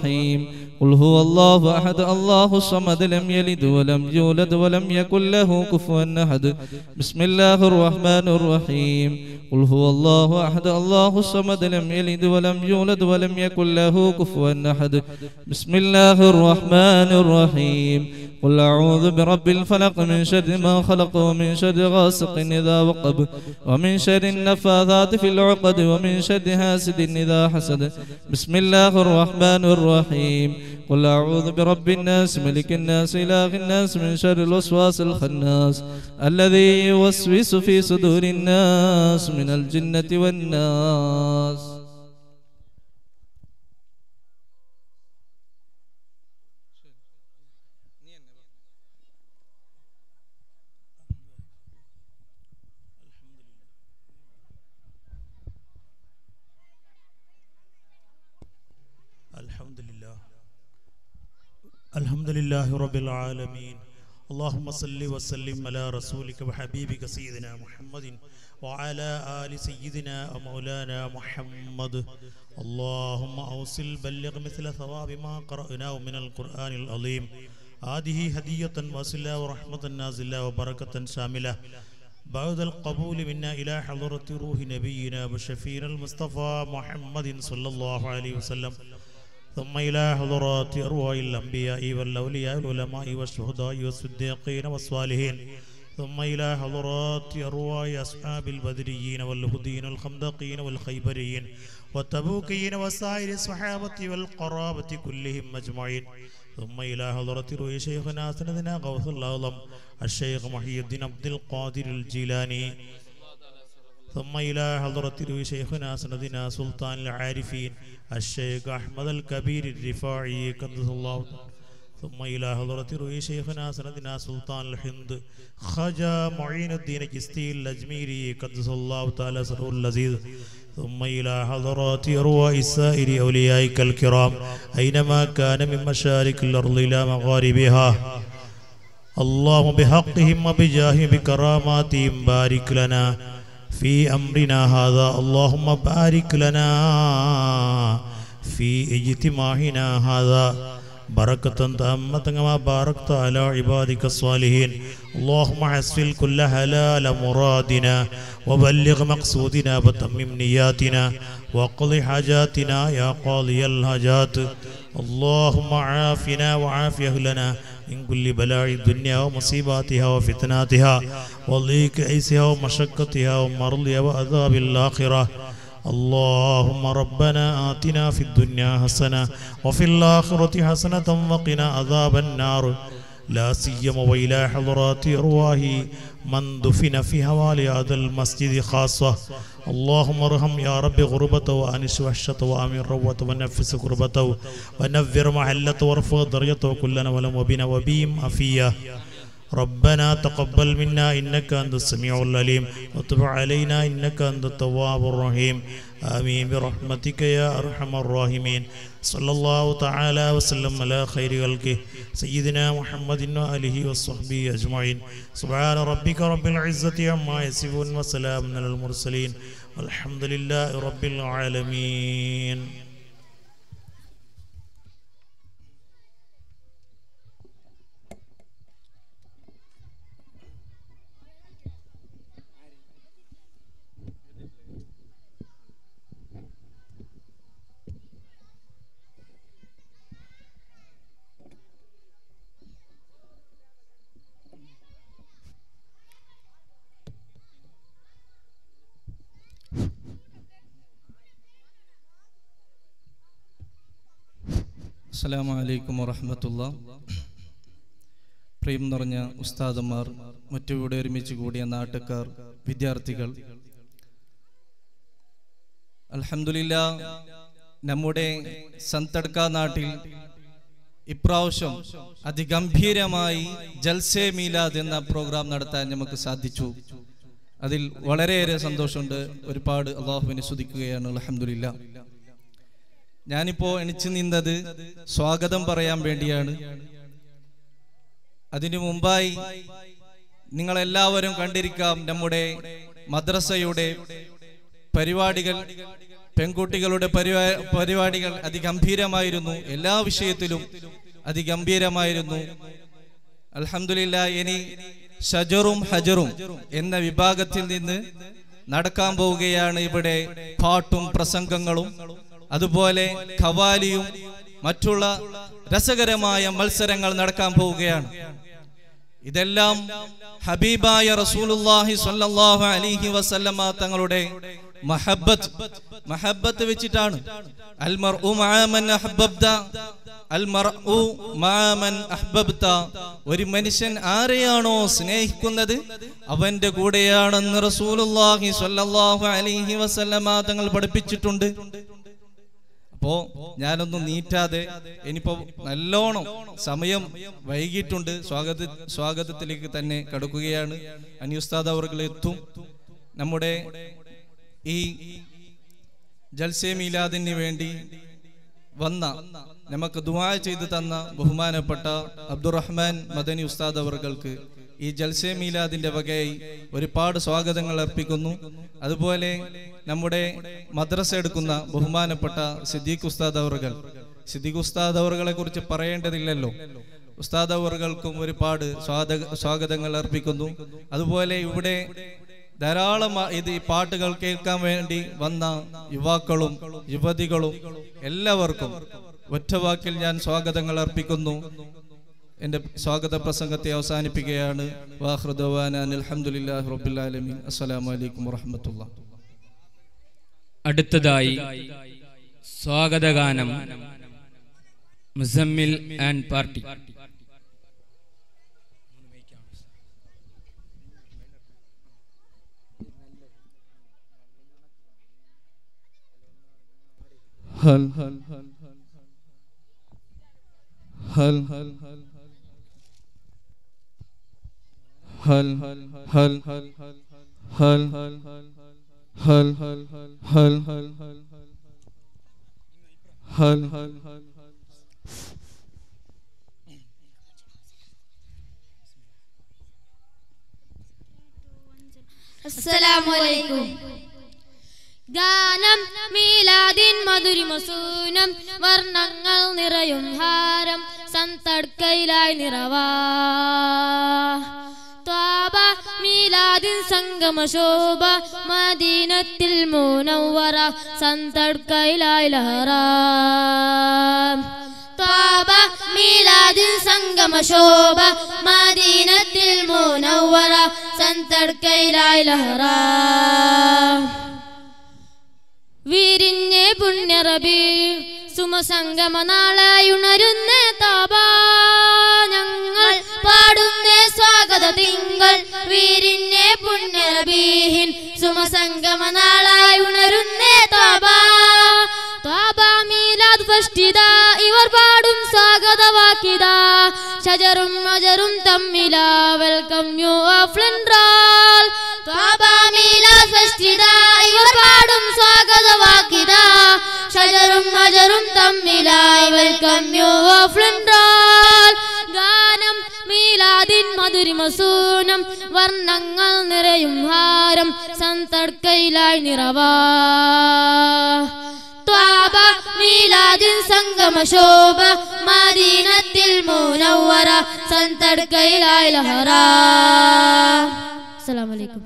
الرحيم قل هو الله أحد الله الصمد لم يلد ولم يولد ولم يكن له كفوا أحد بسم الله الرحمن الرحيم قل هو الله أحد الله الصمد لم يلد ولم يولد ولم يكن له كفوا أحد بسم الله الرحمن الرحيم قل أعوذ برب الفلق من شر ما خلق ومن شر غاسق إذا وقب ومن شر النفاثات في العقد ومن شر حاسد إذا حسد بسم الله الرحمن الرحيم قل أعوذ برب الناس ملك الناس إله الناس من شر الوسواس الخناس الذي يوسوس في صدور الناس من الجنة والناس الحمد لله الحمد لله رب العالمين اللهم صل وسلم على رسولك وحبيبك سيدنا محمد وعلى آل سيدنا ومولانا محمد اللهم أوصل بلغ مثل ثواب ما قرأناه من القرآن العظيم هذه هدية واصلة ورحمة نازلة وبركة شاملة بعد القبول منا إلى حضرة روح نبينا وشفينا المصطفى محمد صلى الله عليه وسلم ثم إلى حضرات أرواح الأنبياء والأولياء والعلماء والشهداء والصديقين والصالحين ثم إلى حضرات أرواح أصحاب البدريين والهدين والخندقين والخيبريين والتبوكيين وسائر الصحابة والقرابة كلهم أجمعين ثم إلى حضرة روح شيخنا سندنا غوث الأعظم الشيخ محي الدين عبد القادر الجيلاني ثم إلى حضرة روح شيخنا سندنا سلطان العارفين الشيخ أحمد الكبير الرفاعي قدس الله ثم إلى حضرة روح شيخنا سندنا سلطان الهند خجا معين الدين جستي الأجميري قدس الله تعالى سره اللذيذ ثم إلى حضرات أرواح سائر أوليائك الكرام أينما كان من مشارق الأرض إلى مغاربها اللهم بحقهم وبجاههم بكراماتهم بارك لنا في أمرنا هذا اللهم بارك لنا في اجتماعنا هذا بركة تامة كما باركت على عبادك الصالحين اللهم حسن كل حلال مرادنا وبلغ مقصودنا وتمم نياتنا وقض حاجاتنا يا قاضي الحاجات اللهم عافنا وعاف أهلنا من كل بلاء الدنيا ومصيباتها وفتناتها وضيق عيسها ومشقتها ومرضها وعذاب الآخرة اللهم ربنا آتنا في الدنيا حسنة وفي الآخرة حسنة وقنا عذاب النار لا سيما وإلى حضرات أرواح من دفن في حوالي هذا المسجد خاصة اللهم ارحم يا رب غربته وأنس وحشته وأمن روته ونفس كربته ونفر محلته وارفع درجته كلنا ولم وبنا وبهم أفيا ربنا تقبل منا إنك أنت السميع العليم وتب علينا إنك أنت التواب الرحيم آمين برحمتك يا أرحم الراحمين صلى الله تعالى وسلم على خير خلقه سيدنا محمد وآله وصحبه أجمعين سبحان ربك رب العزة عما يصفون وسلام على المرسلين والحمد لله رب العالمين അസ്സലാമു അലൈക്കും വറഹമത്തുള്ള പ്രിയം നിറഞ്ഞ ഉസ്താദന്മാർ മറ്റു ഇവിടെ ഒരുമിച്ച് കൂടിയ നാട്ടുകാർ വിദ്യാർത്ഥികൾ അൽഹംദുലില്ല നമ്മുടെ സന്തഡ്ക നാട്ടിൽ ഇപ്രാവശ്യം അതിഗംഭീരമായി ജൽസെ മീലാദ് എന്ന പ്രോഗ്രാം നടത്താൻ നമുക്ക് സാധിച്ചു അതിൽ വളരെയേറെ സന്തോഷമുണ്ട് ഒരുപാട് അള്ളാഹുവിനെ സ്തുതിക്കുകയാണ് അലഹമില്ല ഞാനിപ്പോ എണിച്ചു നിന്നത് സ്വാഗതം പറയാൻ വേണ്ടിയാണ് അതിനു മുമ്പായി നിങ്ങളെല്ലാവരും കണ്ടിരിക്കാം നമ്മുടെ മദ്രസയുടെ പരിപാടികൾ പെൺകുട്ടികളുടെ പരിപാ- പരിപാടികൾ അതിഗംഭീരമായിരുന്നു എല്ലാ വിഷയത്തിലും അതിഗംഭീരമായിരുന്നു അൽഹംദുലില്ല ഇനി ഷജറും ഹജറും എന്ന വിഭാഗത്തിൽ നിന്ന് നടക്കാൻ പോവുകയാണ് ഇവിടെ പാട്ടും പ്രസംഗങ്ങളും അതുപോലെ ഖവാലിയും മറ്റുള്ള രസകരമായ മത്സരങ്ങൾ നടക്കാൻ പോവുകയാണ് ഇതെല്ലാം ഹബീബായ റസൂലുള്ളാഹി സ്വല്ലല്ലാഹു അലൈഹി വസല്ലമ തങ്ങളുടെ മഹബ്ബത്ത് മഹബ്ബത്ത് വെച്ചിട്ടാണ് അൽ മർഉ മഅ മൻ അഹ്ബബ്ത അൽ മർഉ മഅ മൻ അഹ്ബബ്ത ഒരു മനുഷ്യൻ ആരെയാണോ സ്നേഹിക്കുന്നത് അവന്റെ കൂടെയാണെന്ന് റസൂലുള്ളാഹി സ്വല്ലല്ലാഹു അലൈഹി വസല്ലമ തങ്ങൾ പഠിപ്പിച്ചിട്ടുണ്ട് അപ്പോ ഞാനൊന്നും നീറ്റാതെ ഇനിയിപ്പോ നല്ലോണം സമയം വൈകിട്ടുണ്ട് സ്വാഗത സ്വാഗതത്തിലേക്ക് തന്നെ കടക്കുകയാണ് അനിയുസ്താദ് അവർ എത്തും നമ്മുടെ ഈ ജൽസെ മീലാദിന് വേണ്ടി വന്ന നമുക്ക് ദുആ ചെയ്തു തന്ന ബഹുമാനപ്പെട്ട അബ്ദുറഹ്മാൻ മദനി ഉസ്താദ് അവർക്ക് ഈ ജൽസെ മീലാദിന്റെ വകയായി ഒരുപാട് സ്വാഗതങ്ങൾ അർപ്പിക്കുന്നു അതുപോലെ നമ്മുടെ മദ്രസ എടുക്കുന്ന ബഹുമാനപ്പെട്ട സിദ്ദീഖ് ഉസ്താദ് അവറുകൾ സിദ്ദീഖ് ഉസ്താദ് അവറുകളെ കുറിച്ച് പറയേണ്ടതില്ലല്ലോ ഉസ്താദ് അവറുകൾക്കും ഒരുപാട് സ്വാഗത സ്വാഗതങ്ങൾ അർപ്പിക്കുന്നു അതുപോലെ ഇവിടെ ധാരാളം ആ- ഇത് ഈ പാട്ടുകൾ കേൾക്കാൻ വേണ്ടി വന്ന യുവാക്കളും യുവതികളും എല്ലാവർക്കും ഒറ്റ വാക്കിൽ ഞാൻ സ്വാഗതങ്ങൾ അർപ്പിക്കുന്നു എന്റെ സ്വാഗത പ്രസംഗത്തെ അവസാനിപ്പിക്കുകയാണ് വാഹൃദവാന അലഹമുല്ലാ റബുല്ലാലമീൻ അസ്സലാമു അലൈക്കും വറഹമത്തുള്ള അടുത്തതായി സ്വാഗതഗാനം മുസമ്മിൽ ആൻഡ് പാർട്ടി ഹൽ ഹൽ ഹൽ ഹൽ ഹൽ ഹൽ ഹൽ ഹൽ ഹൽ ഹൽ ഹൽ ഹൽ ഹൽ ഹൽ ഹൽ ഹൽ ഹൽ ഹൽ അസ്സലാമലൈക്കും ഗാനം മീലാദിൻ മധുരിമസൂനം വർണ്ണങ്ങൾ നിറയും ഹാരം സന്തടുക്കയിലായി നിറവാ ത്വാബ മീലാദിൻ സംഗമശോഭ മദീനത്തിൽ മൂനവറ സന്തടുക്കയിലായി ലഹറ ത്വാബ മീലാദിൻ സംഗമശോഭ മദീനത്തിൽ മൂനവറ സന്തടുക്കയിലായി ലഹറ വിരിഞ്ഞ് പുണ്യറബി സുമസംഗമ നാളായുണരുന്ന താപ ഞങ്ങൾ പാടുന്ന സ്വാഗത തിങ്കൾ വിരിഞ്ഞ് പുണ്യറബീഹിൻ സുമസംഗമ നാളായുണരുന്ന താപ താപ മീലാദ് ഫഷ്ടിത ഇവർ പാടും സ്വാഗത വാക്കിത ഷജറും മജറും തമ്മില വെൽക്കം യു ഓഫ് ലെൻഡ്രാൽ താപ മീലാദ് ഫഷ്ടിത ഇവർ പാടും സ്വാഗത വാക്കിത ഷജറും മജറും തമ്മിലായി വെൽക്കം യു ഓഫ് ലെൻഡ്രാൽ ഗാനം മീലാദിൻ മധുരിമസൂനം വർണ്ണങ്ങൾ നിറയും ഹാരം സന്തടുക്കയിലായി നിറവാ ത്വാബ മീലാദിൻ സംഗമശോഭ മദീനത്തിൽ മൂനവറ സന്തടുക്കയിലായി ലഹറ അസ്സലാമു അലൈക്കും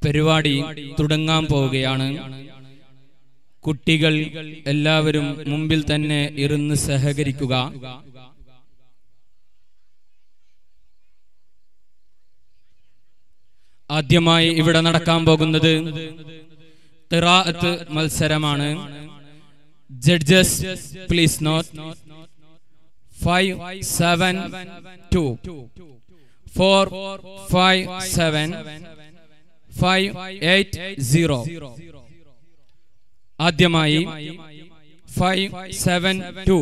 പരിപാടി തുടങ്ങാൻ പോവുകയാണ് കുട്ടികൾ എല്ലാവരും മുമ്പിൽ തന്നെ ഇരുന്ന് സഹകരിക്കുക ആദ്യമായി ഇവിടെ നടക്കാൻ പോകുന്നത് ഖിറാഅത്ത് മത്സരമാണ് judges please note five seven two four five seven five eight zero ആദ്യമായി ഫൈവ് സെവൻ ടു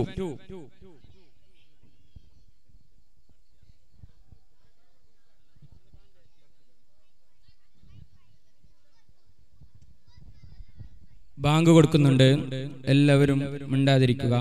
ബാങ്ക് കൊടുക്കുന്നുണ്ട് എല്ലാവരും മിണ്ടാതിരിക്കുക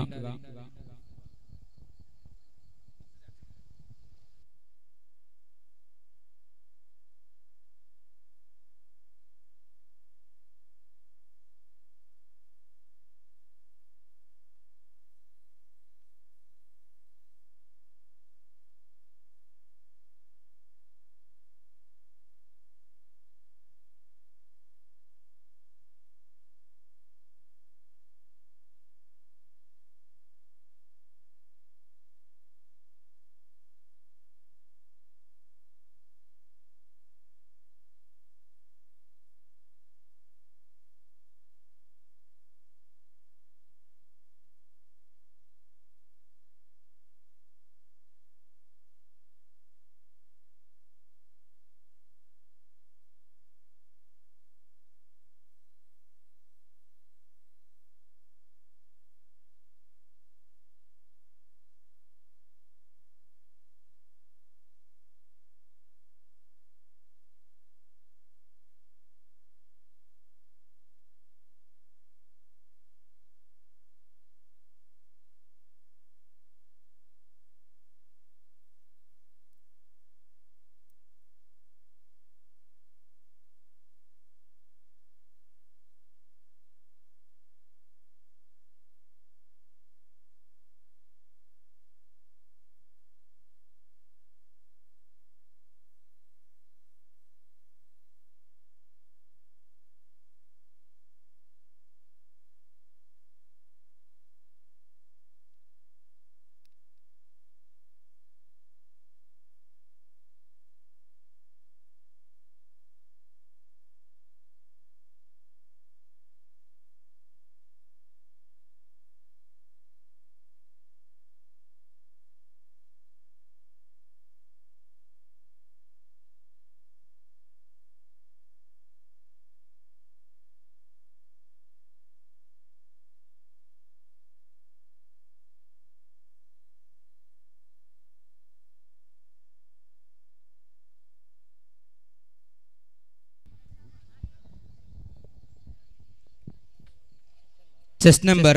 chest number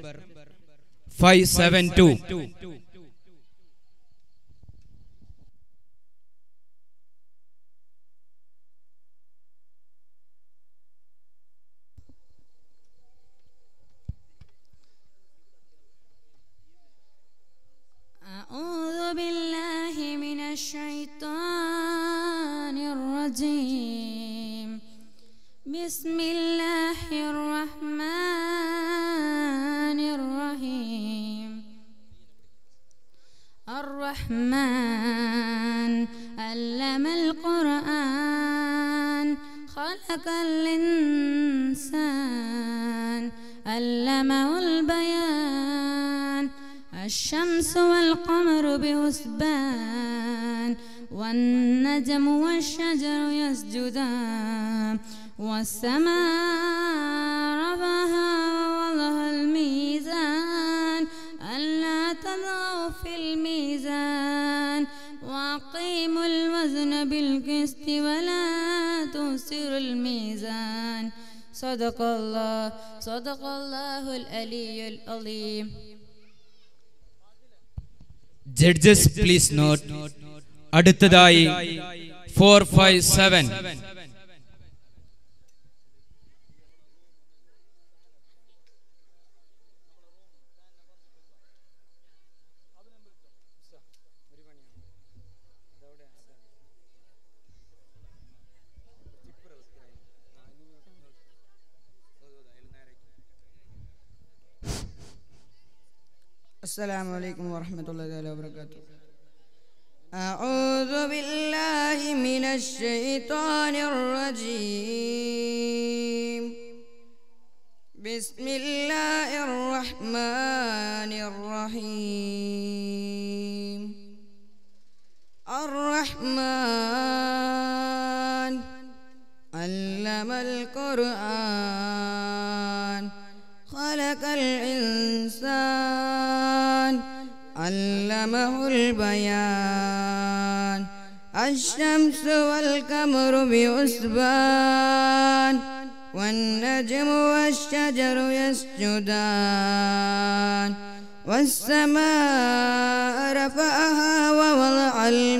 five seven two أعوذ بالله من الشيطان الرجيم بسم الله الرحمن الرحيم الرحمن علم القرآن خلق الإنسان علمه البيان الشمس والقمر بحسبان والنجم والشجر يسجدان والسماء رفعها ووضع الميزان ألا تطغوا في الميزان وأقيموا الوزن بالقسط ولا تخسروا الميزان صدق الله صدق الله العلي العظيم judges please note അടുത്തതായി ഫോർ ഫൈവ് സെവൻ السلام عليكم ورحمة الله تعالى وبركاته أعوذ بالله من الشيطان الرجيم بسم الله الرحمن الرحيم الرحمن علم القرآن خلق الإنسان علمه البيان الشمس والقمر بحسبان والنجم والشجر يسجدان والسماء رفعها ووضع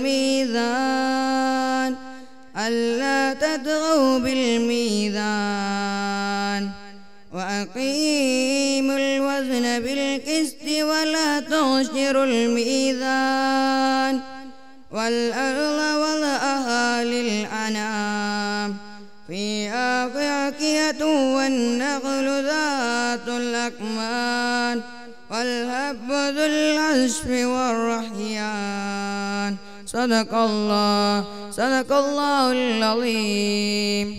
الميزان ألا تطغوا بالميزان وأقيموا الوزن بالقسط ولا تغشروا الميزان والأرض وضعها للأنام فيها فاكهة والنخل ذات الأكمام والهب ذو العشف والرحيان صدق الله صدق الله العظيم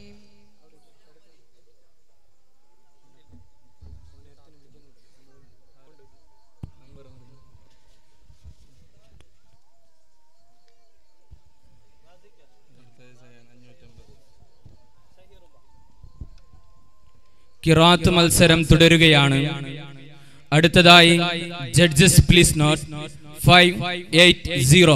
കിറാത്ത് മത്സരം തുടരുകയാണ് അടുത്തതായി judges please note five eight zero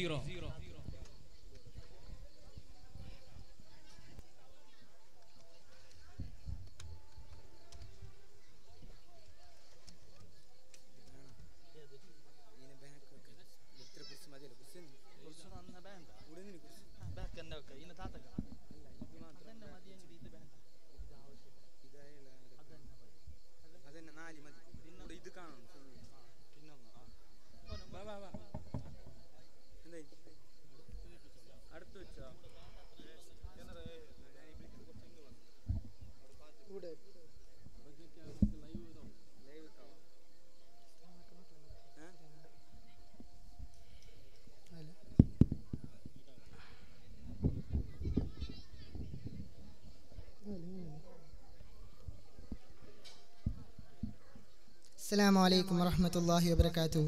السلام عليكم ورحمة الله وبركاته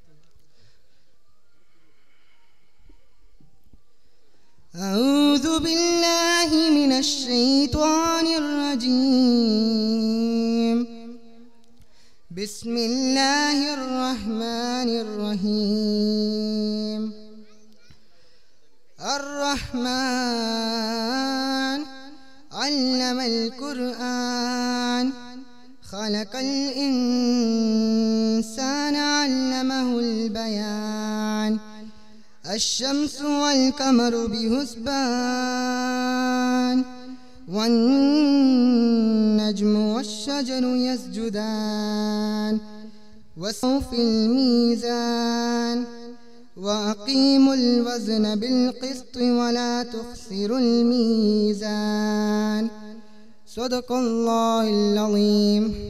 أعوذ بالله من الشيطان الرجيم بسم الله الرحمن الرحيم الرحمن علم القرآن خلق الإنسان علمه البيان الشمس والقمر بحسبان والنجم والشجر يسجدان وسوف الميزان وأقيموا الوزن بالقسط ولا تخسروا الميزان صدق الله العظيم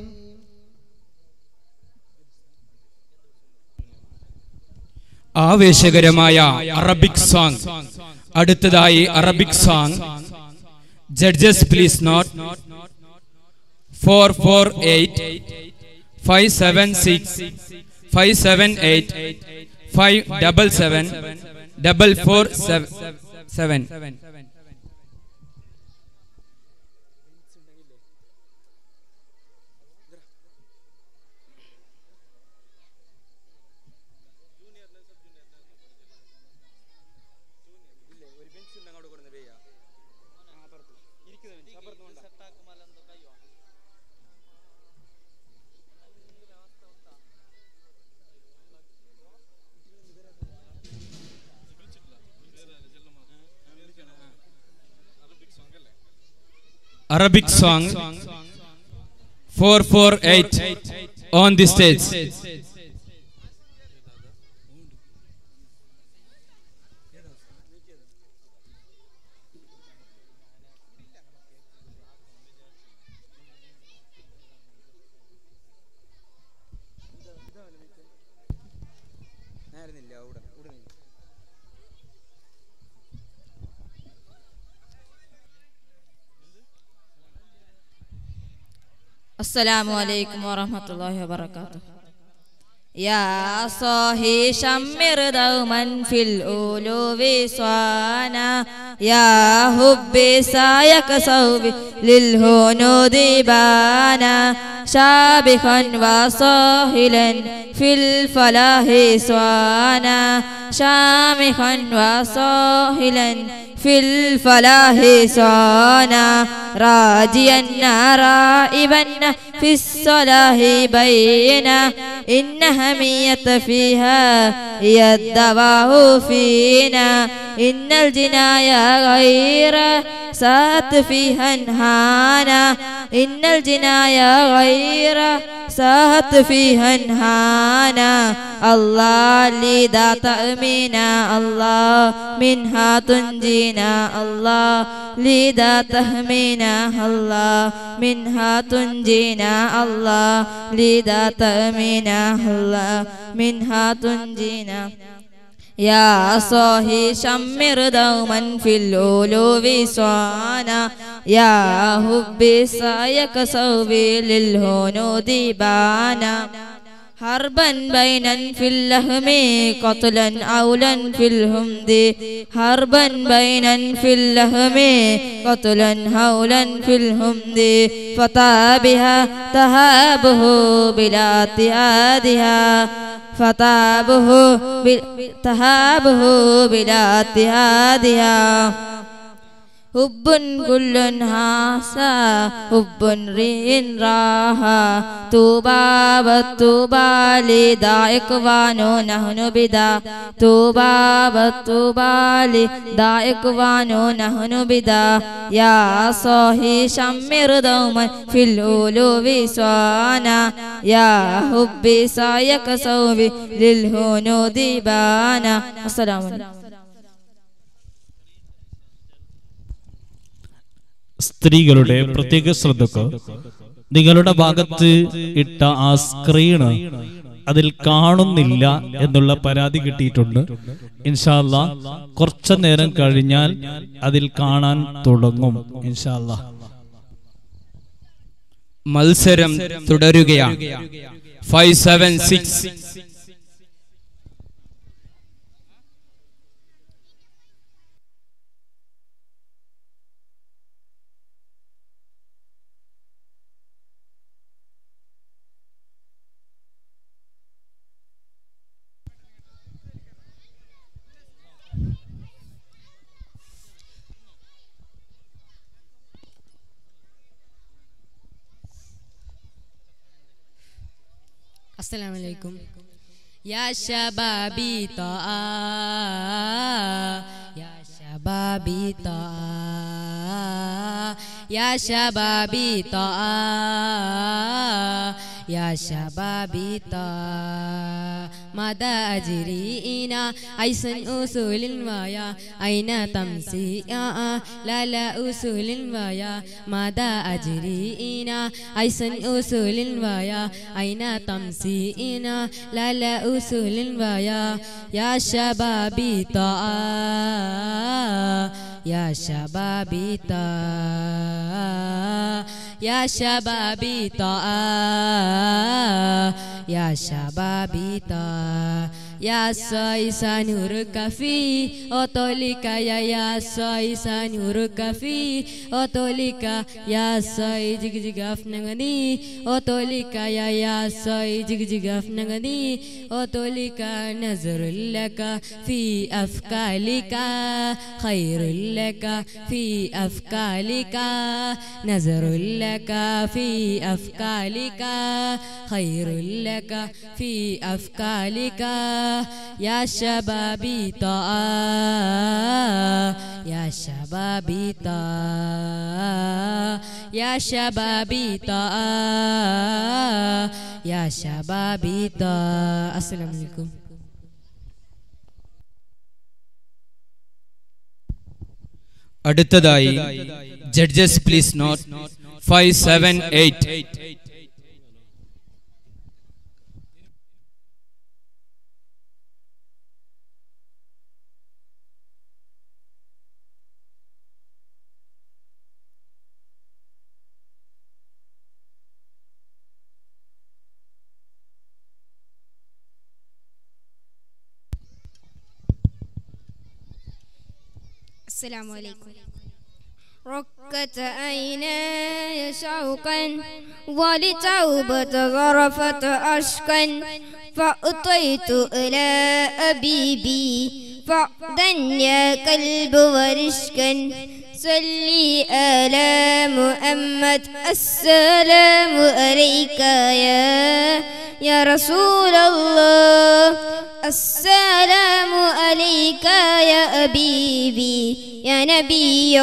ആവേശകരമായ അറബിക് സോങ് അടുത്തതായി Arabic song judges please note four four eight five seven six five seven eight five double seven double four seven Arabic song 448 on the stage. السلام عليكم ورحمة الله وبركاته يا صاحي شمر دوما في الألوف صانا يا حبي سايك صوبي للهنود بانا شابخا وصاهلا في الفلاح صانا شامخا وصاهلا في الفلاح صانا راجيا رائبا في الصلاح بينا إن همية فيها هي الدواء فينا إن الجناية غير سات فيها انهانا إن الجناية غير سات فيها انهانا الله لذا تأمينا الله منها تنجينا الله لذا تهمينا الله منها تنجينا الله لذا تأمينا الله منها تنجينا يا صاحي شمر دوما في الألوف صانا يا حبي سايك صوبي للهنود بانا حربا بينا في اللهم قتلا أولا في الهمد حربا بينا في اللهم قتلا هولا في الهمد فتابها تهابه بلا اتهادها فتابه تهابه بلا اتهادها حب كل هاسا حب رين راها توبا والتوبا لدائك وانو نحن بدا توبا والتوبا لدائك وانو نحن بدا يا صاحي شمر دوما في الألوف سوانا يا حبي سايك صوبي للهنود بانا السلام عليكم സ്ത്രീകളുടെ പ്രത്യേക ശ്രദ്ധക്ക് നിങ്ങളുടെ ഭാഗത്ത് ഇട്ട ആ screen അതിൽ കാണുന്നില്ല എന്നുള്ള പരാതി കിട്ടിയിട്ടുണ്ട് ഇൻഷാല്ല കുറച്ചു നേരം കഴിഞ്ഞാൽ അതിൽ കാണാൻ തുടങ്ങും ഇൻഷാല്ല മത്സരം തുടരുകയാണ് ഫൈവ് സെവൻ സിക്സ് السلام عليكم يا شبابي طاء يا شبابي طاء يا شبابي طاء يا شبابي طاء مدى أجرينا أيسن أصول ويا أين تمسي لا لا أصول ويا مدى أجرينا أيسن أصول ويا أين تمسينا لا لا أصول ويا يا شبابي طاء يا شبابي طاء يا شبابي طاء يا شبابي طاء يا سايسا نورك في أطولك يا يا سايسا نورك في أطولك يا ساي جيج جيج أفنغني أطولك يا يا ساي جيج جيج أفنغني أطولك نظر لك في أفكالك خير لك في أفكالك نظر لك في أفكالك خير لك في أفكالك يا شبابي طاء يا شبابي طاء يا شبابي طاء يا شبابي طاء السلام عليكم അടുത്തതായി judges please note five seven eight السلام عليكم ركت عيناي شوقا ولتوبة غرفت أشقا فأطيت إلى أبيبي فعدا يا كلب ورشكا صلي على محمد السلام عليك يا يا رسول الله السلام عليك يا أبيبي يا نبي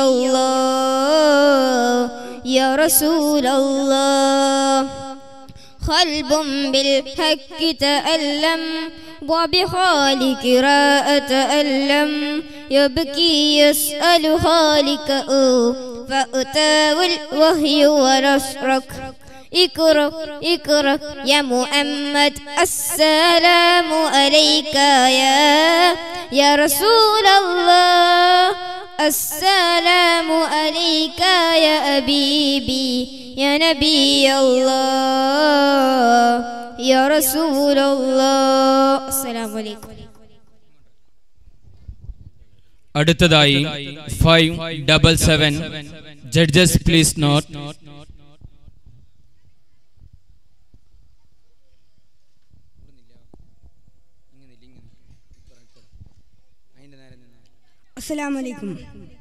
الله يا رسول الله قلب بالحق تألم وبخالق راء تألم يبكي يسأل خالقه فأتاه الوحي ونصرك اقرأ اقرأ يا محمد السلام عليك يا يا رسول الله السلام عليك يا أبيبي يا نبي الله يا رسول الله السلام عليكم അടുത്തതായി five double seven judges please note السلام عليكم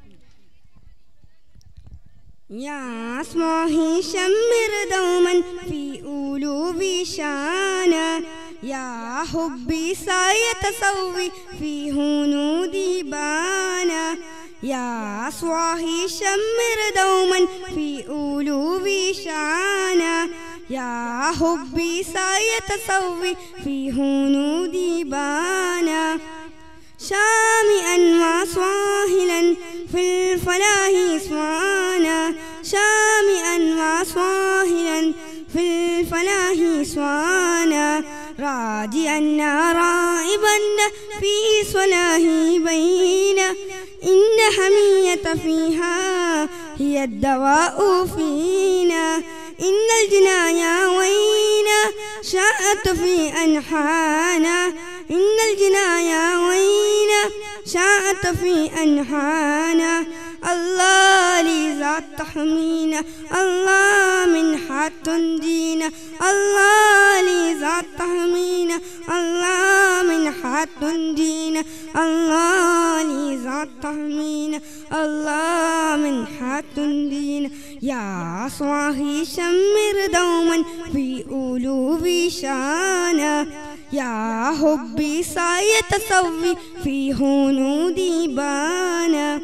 يا صاحي شمر دوما في ألوف شانا يا حبي سيتصوي في هنودي بانا يا صاحي شمر دوما في ألوف شانا يا حبي سيتصوي في هنودي بانا شامئا وصاهلا في الفلاح سوانا شامئا وصاهلا في الفلاح سوانا راجيا رائبا في صلاه بين إن حمية فيها هي الدواء فينا إن الجنايا وينا شاءت في أنحانا إن الجنايا وينا شاءت في أنحانا الله لي ذات تحمينا الله من حات دينا الله لي ذات تحمينا الله من حات دينا الله لي ذات تحمينا الله من حات دينا يا صاحي شمر دوما في ألوف شانا يا حبي سيتصوي في هنودي بانا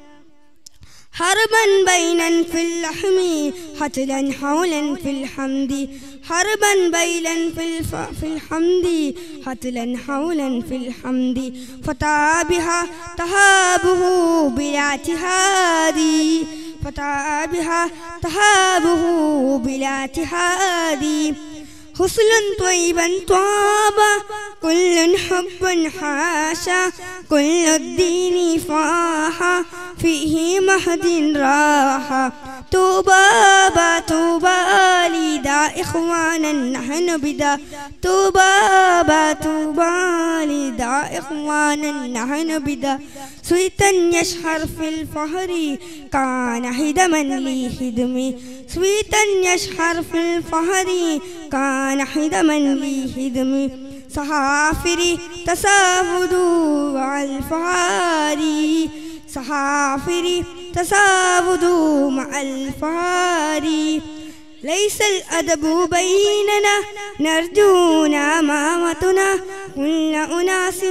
حربا بينا في اللحم حتلا حولا في الحمد حربا بينا في الف... في الحمد حتلا حولا في الحمد فتابها تهابه بلا اعتهاد فتابها تهابه بلا اعتهاد حسن طيبا طابا كل حب حاشا كل الدين فاحا فيه مهد راحة توبى با توبى لدا إخوانا نحن بدا توبى با توبى لدا إخوانا نحن بدا سويتا يشهر في الفهر كان هدما لي هدمي سويتا يشهر في الفهر كان هدما لي هدمي صحافري تسافد مع الفهاري صحافري تسافد مع الفهاري ليس الأدب بيننا نرجونا مامتنا كل أناس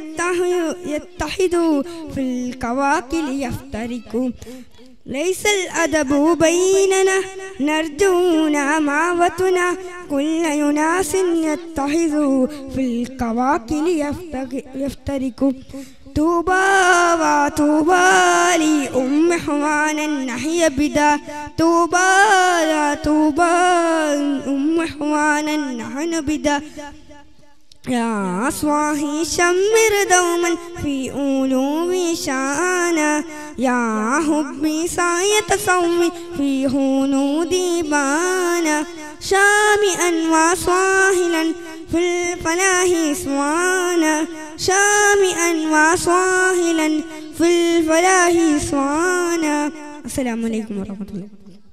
يتحدوا في الكواكب يفترقوا ليس الأدب بيننا نرجونا معوتنا كل يناس يتخذ في الكواكب يفترق توبى وتوبى لأم حوانا نحيا بدا توبى لا توبى أم حوانا نحن بدا يا صاحي شمر دوما في أولو شانا يا حبي سيتصوي في هنودي بانا شامئا وصاهلا في الفلاح سوانا شامئا وصاهلا في الفلاح صوانا السلام عليكم ورحمة الله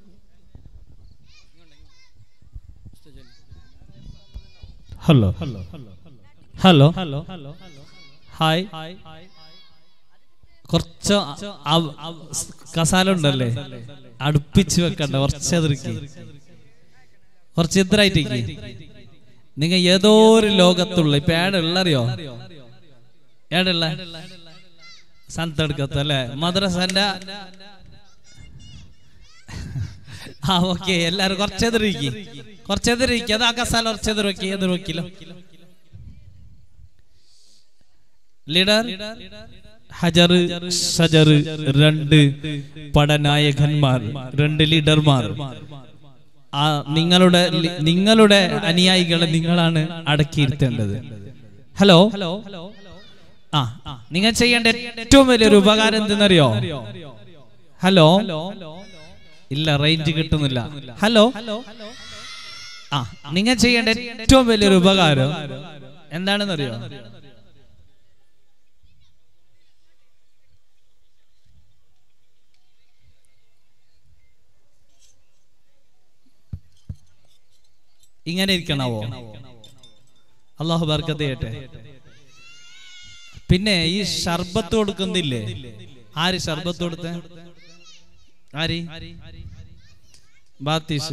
hello hello hi കുറച്ച് അവ- അവ- കസാല ഉണ്ടല്ലേ അടുപ്പിച്ച് വെക്കണ്ട കുറച്ച് എതിർക്കി കുറച്ച് എതിരായിട്ടേക്ക് നിങ്ങ ഏതോ ഒരു ലോകത്തുള്ള ഇപ്പൊ ഏടുള്ള അറിയോ ഏടുള്ള സന്തെടുക്കത്ത അല്ലേ മദ്രസന്റെ ആ ഓക്കെ എല്ലാരും കുറച്ചെതിരിക്കി കുറച്ചെതിരിക്കി അത് ആ കസാല കുറച്ചെതിർ വെക്കി എതിർ വെക്കില്ലോ ലീഡർ ഹജർ ഷജർ രണ്ട് പടനായകന്മാർ രണ്ട് ലീഡർമാർ ആ നിങ്ങളുടെ ലി- നിങ്ങളുടെ അനുയായികളെ നിങ്ങളാണ് അടക്കിയിരുത്തേണ്ടത് ഹലോ ആ നിങ്ങൾ ചെയ്യേണ്ട ഏറ്റവും വലിയൊരു ഉപകാരം എന്തെന്നറിയോ ഹലോ ഇല്ല റേഞ്ച് കിട്ടുന്നില്ല ഹലോ ആ നിങ്ങൾ ചെയ്യേണ്ട ഏറ്റവും വലിയൊരു ഉപകാരം എന്താണെന്നറിയോ ഇങ്ങനെ ഇരിക്കണാവോ അള്ളാഹു ബർക്കത്ത് ചെയ്യട്ടെ പിന്നെ ഈ ഷർബത്ത് കൊടുക്കുന്നില്ലേ ആര് ഷർബത്ത് കൊടുത്ത ആര് ബാത്തീഷ്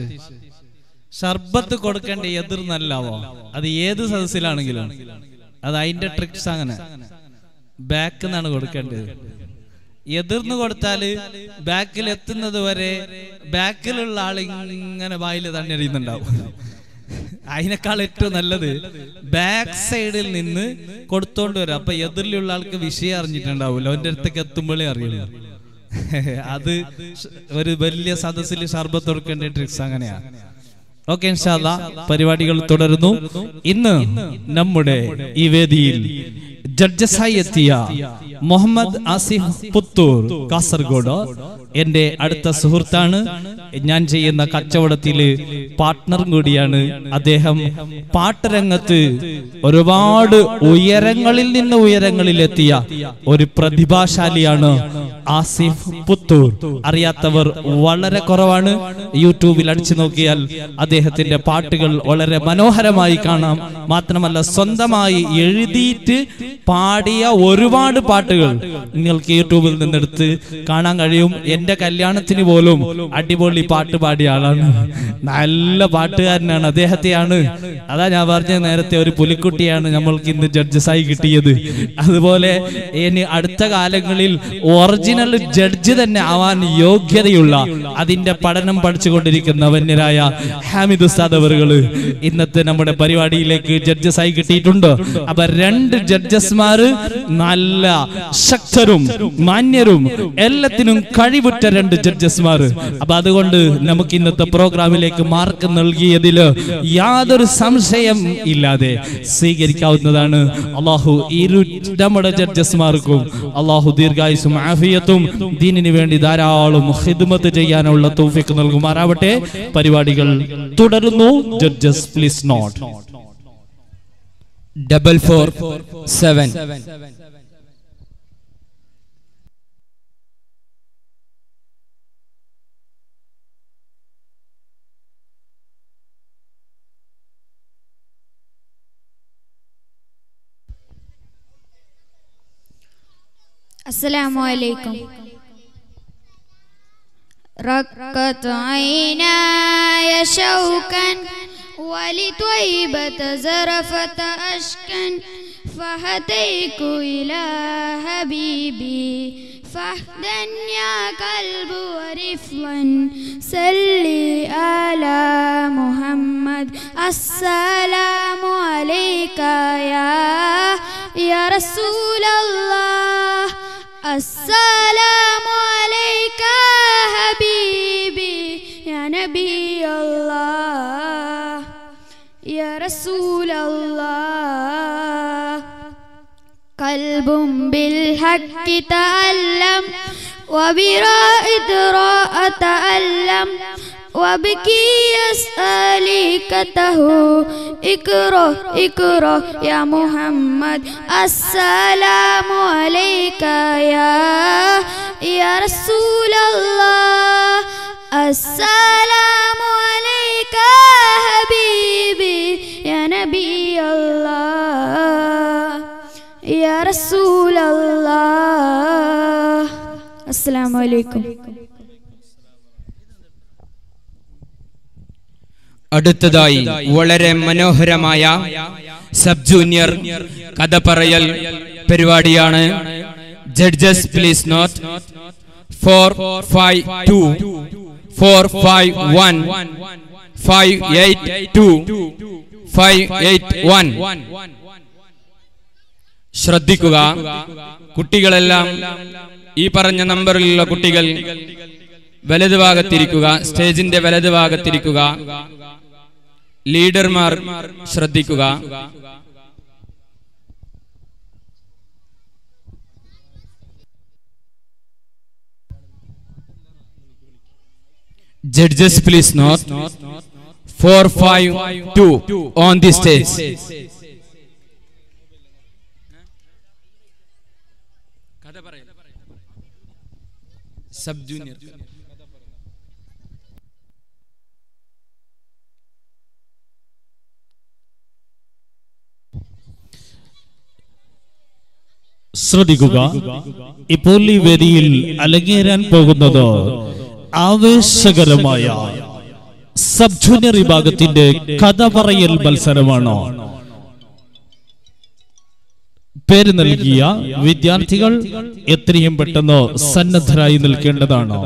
ഷർബത്ത് കൊടുക്കേണ്ട എതിർ നല്ലാവോ അത് ഏത് സദസ്സിലാണെങ്കിലും അത് അതിന്റെ ട്രിക്സ് അങ്ങനെ ബാക്ക് നിന്നാണ് കൊടുക്കേണ്ടത് എതിർന്ന് കൊടുത്താല് ബാക്കിൽ എത്തുന്നത് വരെ ബാക്കിലുള്ള ആൾ ഇങ്ങനെ വായിൽ തണ്ണിറിയുന്നുണ്ടാവും അതിനേക്കാൾ ഏറ്റവും നല്ലത് ബാക്ക് സൈഡിൽ നിന്ന് കൊടുത്തോണ്ട് വരാം അപ്പൊ എതിരിലുള്ള ആൾക്ക് വിഷയം അറിഞ്ഞിട്ടുണ്ടാവുമല്ലോ അവന്റെ അടുത്തേക്ക് എത്തുമ്പോഴേ അറിയുള്ളൂ അത് ഒരു വലിയ സദസ്സിൽ ഷർബത്ത് കൊടുക്കേണ്ട ട്രിക്സ് അങ്ങനെയാ ഓക്കെ ഇൻഷാല്ല പരിപാടികൾ തുടരുന്നു ഇന്ന് നമ്മുടെ ഈ വേദിയിൽ ജഡ്ജസായി എത്തിയ മുഹമ്മദ് ആസിഫ് പുത്തൂർ കാസർഗോഡ് എന്റെ അടുത്ത സുഹൃത്താണ് ഞാൻ ചെയ്യുന്ന കച്ചവടത്തില് പാർട്ട്ണറും കൂടിയാണ് അദ്ദേഹം പാട്ടരംഗത്ത് ഒരുപാട് ഉയരങ്ങളിൽ നിന്ന് ഉയരങ്ങളിൽ എത്തിയ ഒരു പ്രതിഭാശാലിയാണ് ആസിഫ് പുത്തൂർ അറിയാത്തവർ വളരെ കുറവാണ് യൂട്യൂബിൽ അടിച്ചു നോക്കിയാൽ അദ്ദേഹത്തിന്റെ പാട്ടുകൾ വളരെ മനോഹരമായി കാണാം മാത്രമല്ല സ്വന്തമായി എഴുതിയിട്ട് പാടിയ ഒരുപാട് പാട്ടുകൾ നിങ്ങൾക്ക് യൂട്യൂബിൽ നിന്നെടുത്ത് കാണാൻ കഴിയും എന്റെ കല്യാണത്തിന് പോലും അടിപൊളി പാട്ട് പാടിയ ആളാണ് നല്ല പാട്ടുകാരനാണ് അദ്ദേഹത്തെയാണ് അതാ ഞാൻ പറഞ്ഞ നേരത്തെ ഒരു പുലിക്കുട്ടിയാണ് നമ്മൾക്ക് ഇന്ന് ജഡ്ജസായി കിട്ടിയത് അതുപോലെ ഇനി അടുത്ത കാലങ്ങളിൽ ഒറിജിനൽ ജഡ്ജ് തന്നെ ആവാൻ യോഗ്യതയുള്ള അതിന്റെ പഠനം പഠിച്ചുകൊണ്ടിരിക്കുന്ന വന്യരായ ഹാമിദ് ഉസ്താദ് അവറുകള് ഇന്നത്തെ നമ്മുടെ പരിപാടിയിലേക്ക് ജഡ്ജസായി കിട്ടിയിട്ടുണ്ട് അപ്പൊ രണ്ട് ജഡ്ജസ്മാര് നല്ല ശക്തരും മാന്യരും എല്ലാത്തിനും കഴിവുറ്റ രണ്ട് ജഡ്ജസ്മാർ അപ്പൊ അതുകൊണ്ട് നമുക്ക് ഇന്നത്തെ പ്രോഗ്രാമിലേക്ക് മാർക്ക് നൽകിയതില് യാതൊരു സംശയം ഇല്ലാതെ സ്വീകരിക്കാവുന്നതാണ് അള്ളാഹു ഇരു നമ്മുടെ ജഡ്ജസ്മാർക്കും അള്ളാഹു ദീർഘായുസും ആഫിയത്തും ദീനിന് വേണ്ടി ധാരാളം ഹിദ്മത്ത് ചെയ്യാനുള്ള തൗഫീഖ് നൽകുമാറാവട്ടെ പരിപാടികൾ തുടരുന്നു judges please note double four seven السلام عليكم رقت عيناي شوكا ولطيبة زرفة أشكا فهديك إلى حبيبي فاهدا يا قلب ورفلا سلي على محمد السلام عليك يا يا رسول الله السلام عليك حبيبي يا نبي الله يا رسول الله قلب بالحق تألم وبراء إدراء تألم وابكي أسأليكته اقرأ اقرأ يا محمد السلام عليك يا يا رسول الله السلام عليك يا حبيبي يا نبي الله يا رسول الله السلام عليكم അടുത്തതായി വളരെ മനോഹരമായ സബ് ജൂനിയർ കഥ പറയൽ പരിപാടിയാണ് judges please note four five two four five one five eight two five eight one ശ്രദ്ധിക്കുക കുട്ടികളെല്ലാം ഈ പറഞ്ഞ നമ്പറിലുള്ള കുട്ടികൾ വലതുഭാഗത്തിരിക്കുക സ്റ്റേജിന്റെ വലതുഭാഗത്തിരിക്കുക ലീഡർമാർ ശ്രദ്ധിക്കുക judges please note four five two on the stage sub junior ശ്രദ്ധിക്കുക ഇപ്പോൾ ഈ വേദിയിൽ അലങ്ങേറാൻ പോകുന്നത് ആവേശകരമായ സബ് ജൂനിയർ വിഭാഗത്തിന്റെ കഥ പറയൽ മത്സരമാണ് പേര് നൽകിയ വിദ്യാർത്ഥികൾ എത്രയും പെട്ടെന്ന് സന്നദ്ധരായി നിൽക്കേണ്ടതാണ്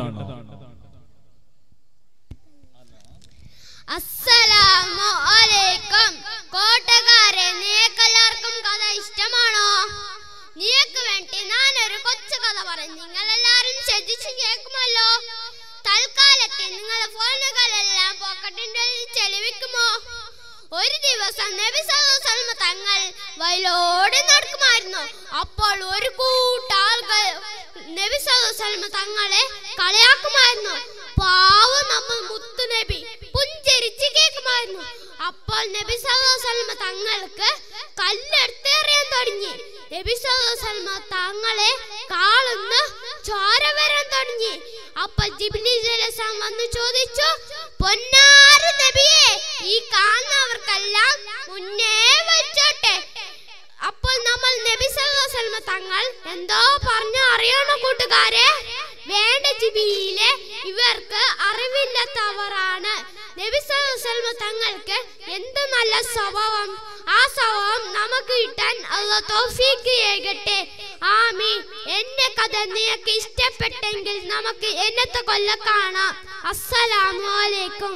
അസ്സലാമു അലൈക്കും കോട്ടക്കാരെ നിങ്ങൾക്കെല്ലാവർക്കും കഥ ഇഷ്ടമാണോ നിനക്ക് വേണ്ടി ഞാനൊരു കൊച്ചു കഥ പറയും നിങ്ങൾ എല്ലാവരും ശ്രദ്ധിച്ചു കേൾക്കുമല്ലോ തൽക്കാലത്തെ നിങ്ങളുടെ ഫോണുകളെല്ലാം പോക്കറ്റിന്റെ ഉള്ളിൽ ചെലവിക്കുമോ ഒരു ദിവസം നബി സല്ലല്ലാഹു തങ്ങൾ വയലോടി നടക്കുമായിരുന്നു അപ്പോൾ ഒരു കൂട്ടാളുകൾ നബി സല്ലല്ലാഹു തങ്ങളെ കളിയാക്കുമായിരുന്നു പാവം നമ്മൾ മുത്തു നബി പുഞ്ചരിച്ച് കേൾക്കുമായിരുന്നു അപ്പോൾ നബി സല്ലല്ലാഹു തങ്ങൾക്ക് കല്ലെടുത്ത് എറിയാൻ തുടങ്ങി നബി സല്ലല്ലാഹു തങ്ങളെ കാളുന്ന് ചോര വരാൻ തുടങ്ങി അപ്പോൾ ജിബ്രീൽ അലൈഹിസ്സലാം വന്ന് ചോദിച്ചു പൊന്നാര നബിയെ ഈ കാണുന്നവർക്കെല്ലാം മുന്നേ വെച്ചോട്ടെ അപ്പോൾ നമ്മൾ നബി സല്ലല്ലാഹു അലൈഹി വസല്ലമ തങ്ങൾ എന്തോ പറഞ്ഞു അറിയണോ കൂട്ടുകാരെ വേണ്ട ജിബിയിലെ ഇവർക്ക് അറിവില്ലാത്തവരാണ് നബി സല്ലല്ലാഹു അലൈഹി വസല്ലമ തങ്ങൾക്ക് എന്ത് നല്ല സ്വഭാവം ആ സ്വഭാവം നമുക്ക് കിട്ടാൻ അള്ളാഹ് തൗഫീഖ് ചെയ്യട്ടെ ആമീൻ എന്റെ കഥ നിനക്ക് ഇഷ്ടപ്പെട്ടെങ്കിൽ നമുക്ക് എന്നത്തെ കൊല്ല കാണാം അസ്സലാമു അലൈക്കും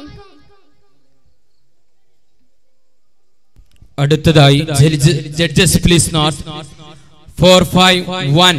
അടുത്തതായി judges please note four five one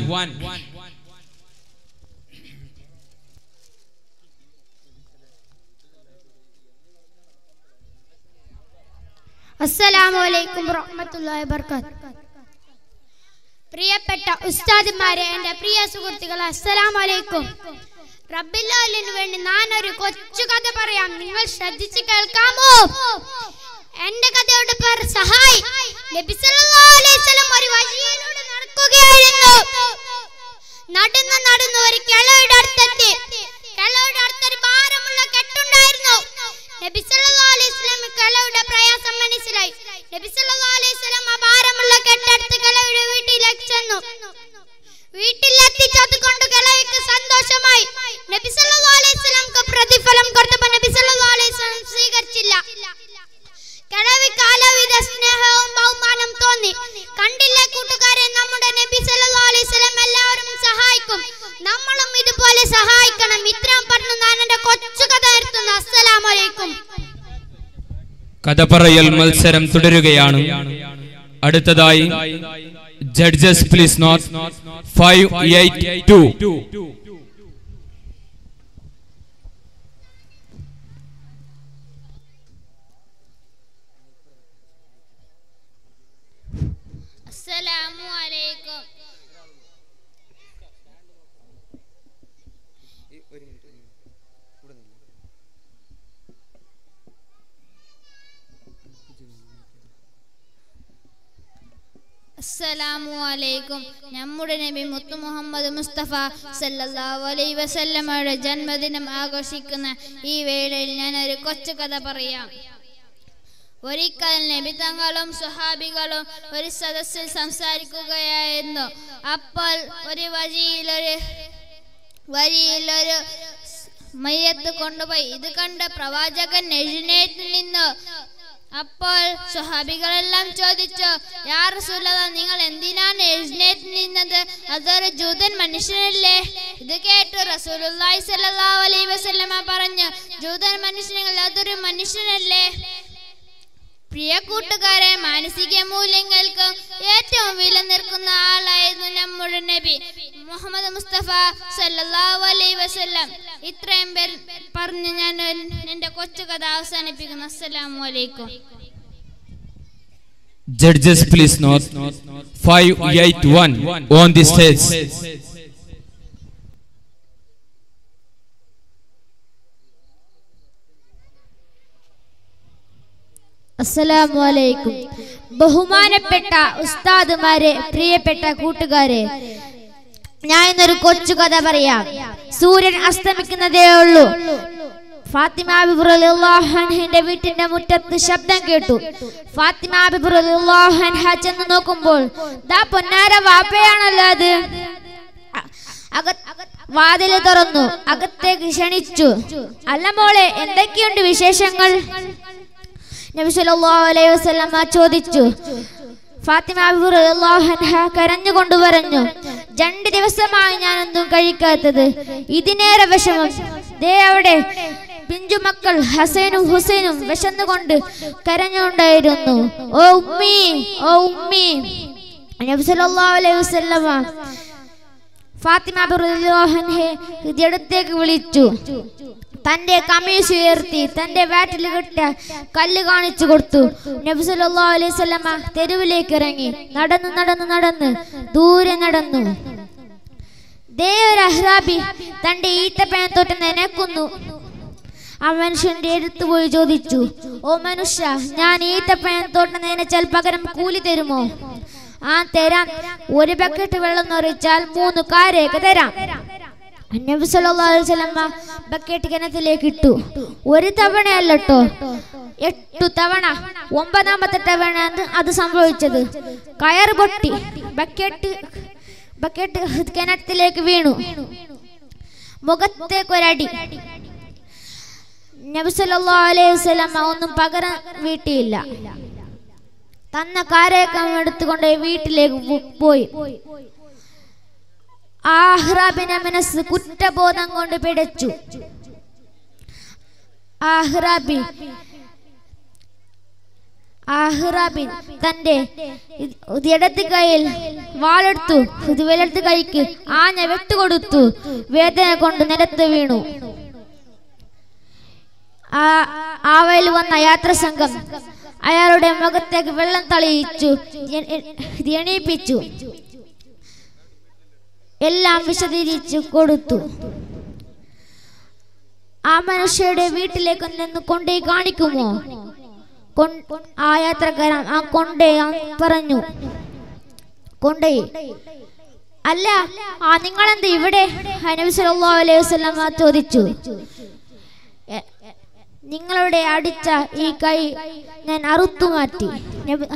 അസ്സലാമു അലൈക്കും വറഹ്മത്തുള്ളാഹി വബറകാത്ത് പ്രിയപ്പെട്ട ഉസ്താദിമാരെ എൻ്റെ പ്രിയ സുഹൃത്തുക്കളെ അസ്സലാമു അലൈക്കും റബ്ബില്ലാലിന് വേണ്ടി ഞാൻ ഒരു കൊച്ചു കഥ പറയാം നിങ്ങൾ ശ്രദ്ധിച്ച് കേൾക്കാമോ എന്റെ കഥയുടെ പേർ സഹായ് നബി സല്ലല്ലാഹു അലൈഹി വസല്ലം ഒരു വഴിയിലൂടെ നടക്കുകയായിരുന്നു നടന്ന് നടന്ന് ഒരു കിളയുടെ അടുത്തെത്തി കിളയുടെ അടുത്തൊരു ഭാരമുള്ള കെട്ടുണ്ടായിരുന്നു നബി സല്ലല്ലാഹു അലൈഹി വസല്ലം കിളയുടെ പ്രയാസം മനസ്സിലായി നബി സല്ലല്ലാഹു അലൈഹി വസല്ലം ആ ഭാരമുള്ള കെട്ടെടുത്ത് കിളയുടെ വീട്ടിലേക്ക് ചെന്നു വീട്ടിലെത്തിച്ചത് കൊണ്ട് കിളവിക്ക് സന്തോഷമായി നബി സല്ലല്ലാഹു അലൈഹി വസല്ലംക്ക് പ്രതിഫലം കൊടുത്തപ്പോൾ നബി സല്ലല്ലാഹു അലൈഹി വസല്ലം സ്വീകരിച്ചില്ല കിഴവിക്ക് അലവിധ സ്നേഹവും ബഹുമാനം തോന്നി കണ്ടില്ലേ കൂട്ടുകാരെ നമ്മുടെ നബി സല്ലല്ലാഹു അലൈഹി വസല്ലം എല്ലാവരും സഹായിക്കും നമ്മളും ഇതുപോലെ സഹായിക്കണം ഇത്രയും പറഞ്ഞു ഞാൻ എന്റെ കൊച്ചു കഥ നിർത്തുന്നു അസ്സലാമു അലൈക്കും കഥ പറയൽ മത്സരം തുടരുകയാണ് അടുത്തതായി judges please note five eight two അസ്സലാമു അലൈക്കും അസ്സലാമു അലൈക്കും നമ്മുടെ നബി മുത്തു മുഹമ്മദ് മുസ്തഫ സല്ലല്ലാഹു അലൈഹി വസല്ലമയുടെ ജന്മദിനം ആഘോഷിക്കുന്ന ഈ വേളയിൽ ഞാൻ ഒരു കൊച്ചു കഥ പറയാം ഒരിക്കൽ നബി തങ്ങളും സുഹാബികളും ഒരു സദസ്സിൽ സംസാരിക്കുകയായിരുന്നു അപ്പോൾ ഒരു വഴിയിലൊരു വഴിയിലൊരു മയ്യത്ത് കൊണ്ടുപോയി ഇത് കണ്ട് പ്രവാചകൻ എഴുന്നേറ്റ് നിന്നു അപ്പോൾ സ്വഹാബികളെല്ലാം ചോദിച്ചു യാ റസൂലത നിങ്ങൾ എന്തിനാണ് എഴുന്നേറ്റ് നിന്നത് അതൊരു ജൂതൻ മനുഷ്യനല്ലേ ഇത് കേട്ടു റസൂലുള്ളാഹി സ്വല്ലല്ലാഹു അലൈഹി വസല്ലമ പറഞ്ഞു ജൂതൻ മനുഷ്യനെങ്കിൽ അതൊരു മനുഷ്യനല്ലേ പ്രിയ കൂട്ടുകാരെ മാനസിക മൂല്യങ്ങൾക്ക് ഏറ്റവും വില നിൽക്കുന്ന ആളായിരുന്നു നമ്മുടെ നബി മുഹമ്മദ് മുസ്തഫ സല്ലല്ലാഹു അലൈഹി വസല്ലം ഇത്രയും പേർ പറഞ്ഞ് ഞാൻ എൻ്റെ കൊച്ചു കഥ അവസാനിപ്പിക്കുന്നു അസ്സലാമു അലൈക്കും Judges, please note 581 on the stage. അസ്സലാമു അലൈക്കും ബഹുമാനപ്പെട്ട ഉസ്താദുമാരെ പ്രിയപ്പെട്ട കൂട്ടുകാരെ ഞാൻ ഇന്നൊരു കൊച്ചു കഥ പറയാം സൂര്യൻ അസ്തമിക്കുന്നതേ ഉള്ളൂ ഫാത്തിമ ബിബുറിന്റെ വീട്ടിന്റെ മുറ്റത്ത് ശബ്ദം കേട്ടു ഫാത്തിമ ബിബുറിൻഹ ചെന്ന് നോക്കുമ്പോൾ ദാ പൊന്നാര വാപ്പയാണല്ലോ അത് അക- വാതില് തുറന്നു അകത്തേക്ക് ക്ഷണിച്ചു അല്ല മോളെ എന്തൊക്കെയുണ്ട് വിശേഷങ്ങൾ നബി സല്ലല്ലാഹു അലൈഹി വസല്ലമ ചോദിച്ചു ഫാത്തിമ ബിബി റളിയല്ലാഹു അൻഹ കരഞ്ഞുകൊണ്ട് പറഞ്ഞു രണ്ട് ദിവസമായി ഞാൻ ഒന്നും കഴിക്കാത്തത് ഇതിനേറെ വിഷമം ദേ അവിടെ പിഞ്ചുമക്കൾ ഹസൈനും ഹുസൈനും വിശന്നുകൊണ്ട് കരഞ്ഞുകൊണ്ടായിരുന്നു ഓ ഉമ്മി ഓ ഉമ്മി നബി സല്ലല്ലാഹു അലൈഹി വസല്ലമ ഫാത്തിമ ബിബി റളിയല്ലാഹു അൻഹയെ ഹൃദയത്തേക്ക് വിളിച്ചു തന്റെ കമീസ് ഉയർത്തി തന്റെ വാറ്റിൽ കിട്ടിയ കല്ല് കാണിച്ചു കൊടുത്തു നബി സല്ലല്ലാഹു അലൈഹി വസല്ലമ തെരുവിലേക്ക് ഇറങ്ങി നടന്നു നടന്നു നടന്ന് ദൂരെ നടന്നു ദേ ഒരു അഹ്റാബി തന്റെ ഈത്തപ്പഴം തൊട്ട് നനക്കുന്നു ആ മനുഷ്യന്റെ അടുത്ത് പോയി ചോദിച്ചു ഓ മനുഷ്യ ഞാൻ ഈത്തപ്പഴം തൊട്ട് നനച്ചാൽ പകരം കൂലി തരുമോ ആ തരാം ഒരു ബക്കറ്റ് വെള്ളം നിറച്ചാൽ മൂന്ന് കാരയൊക്കെ തരാം നബി സല്ലല്ലാഹു അലൈഹി വസല്ലമ ബക്കറ്റ് കിണറ്റിലേക്ക് ഇട്ടു ഒരു തവണയല്ല കേട്ടോ എട്ടു തവണ ഒമ്പതാമത്തെ തവണ അത് സംഭവിച്ചത് കയർ പൊട്ടി ബക്കറ്റ് ബക്കറ്റ് കിണറ്റിലേക്ക് വീണു മുഖത്തേക്ക് ഒരടി നബി സല്ലല്ലാഹു അലൈഹി വസല്ലമ ഒന്നും പകരം വീട്ടിയില്ല തന്ന കാരയൊക്കെ എടുത്തുകൊണ്ട് വീട്ടിലേക്ക് പോ- പോയി ആഹ്റാബിന്റെ മനസ്സ് കുറ്റബോധം കൊണ്ട് പിടച്ചു ആഹ്റാബി ആഹ്റാബിൻ തന്റെ ഇത് ഇടത്ത് കൈയിൽ വാളെടുത്തു ഇത് വലത്ത് കൈക്ക് ആഞ്ഞ വെട്ടുകൊടുത്തു വേദന കൊണ്ട് നിലത്ത് വീണു ആ ആവയിൽ വന്ന യാത്ര സംഘം അയാളുടെ മുഖത്തേക്ക് വെള്ളം തളിയിച്ചു എ- എ- ഇത് എണീപ്പിച്ചു എല്ലാം വിശദീകരിച്ചു കൊടുത്തു ആ മനുഷ്യരുടെ വീട്ടിലേക്ക് നിന്ന് കൊണ്ടേ കാണിക്കുമോ കൊൺ- ആ യാത്രക്കാരൻ ആ കൊണ്ടേ ആ പറഞ്ഞു കൊണ്ടേ അല്ല ആ നിങ്ങളെന്ത് ഇവിടെ ആ നബി സല്ലല്ലാഹു അലൈഹി വസല്ലമ ചോദിച്ചു എ- നിങ്ങളുടെ അടിച്ച ഈ കൈ ഞാൻ അറുത്തു മാറ്റി നബി-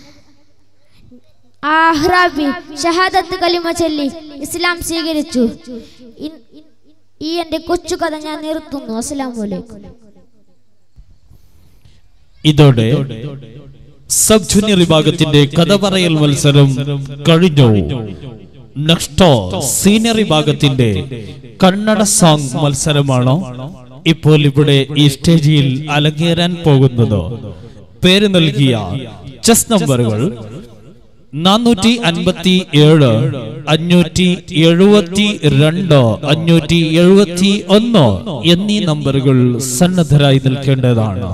ആഹ്റാബി ഷഹാദത്ത് കലിമ ചൊല്ലി ഇസ്ലാം സ്വീകരിച്ചു ഇൻ- ഈ എന്റെ കൊച്ചു കഥ ഞാൻ നിർത്തുന്നു അസ്സലാമു അലൈക്കും ഇതോടെ സബ് ജൂനിയർ വിഭാഗത്തിന്റെ കഥ പറയൽ മത്സരം കഴിഞ്ഞു നെക്സ്റ്റ് സീനിയർ വിഭാഗത്തിന്റെ കന്നഡ സോങ് മത്സരമാണോ ഇപ്പോൾ ഇവിടെ ഈ സ്റ്റേജിൽ അലങ്ങേറാൻ പോകുന്നത് പേര് നൽകിയ ചെസ് നമ്പറുകൾ നാനൂറ്റി അൻപത്തി ഏഴ് അഞ്ഞൂറ്റി എഴുപത്തി രണ്ട് അഞ്ഞൂറ്റി എഴുപത്തി ഒന്ന് എന്നീ നമ്പറുകൾ സന്നദ്ധരായി നിൽക്കേണ്ടതാണ്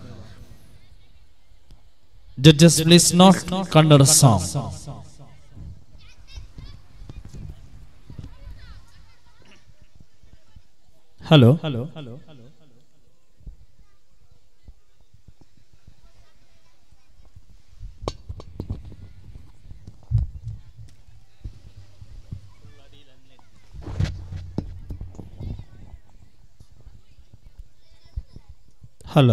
judges please note Kannada song hello hello hello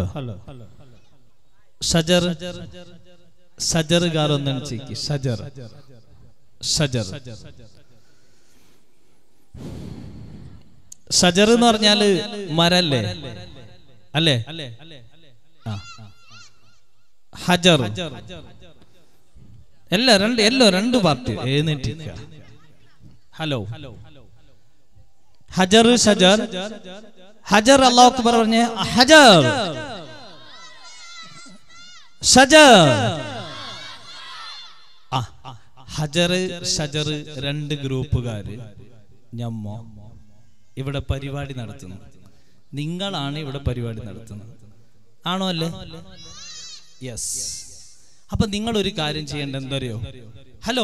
ഷജർ ഷജറുകാർ ഒന്ന് എണിച്ചേക്ക് ഷജർ ഷജർ ഷജർ എന്ന് പറഞ്ഞാല് മരല്ലേ അല്ലേ ആ. ഹജർ എല്ലാ രണ്ട് എല്ലോ രണ്ട് പാർട്ടി എഴുന്നേറ്റിക്ക ഹലോ ഹജർ ഷജർ ഹജർ അള്ളാഹു അക്ബർ പറഞ്ഞ ഹജർ ഷജർ ആ ഹജർ ഷജർ രണ്ട് ഗ്രൂപ്പുകാര് ഞമ്മ ഇവിടെ പരിപാടി നടത്തുന്നു നിങ്ങളാണ് ഇവിടെ പരിപാടി നടത്തുന്നത് ആണോ അല്ലേ യെസ് അപ്പൊ നിങ്ങൾ ഒരു കാര്യം ചെയ്യേണ്ട എന്തറിയോ ഹലോ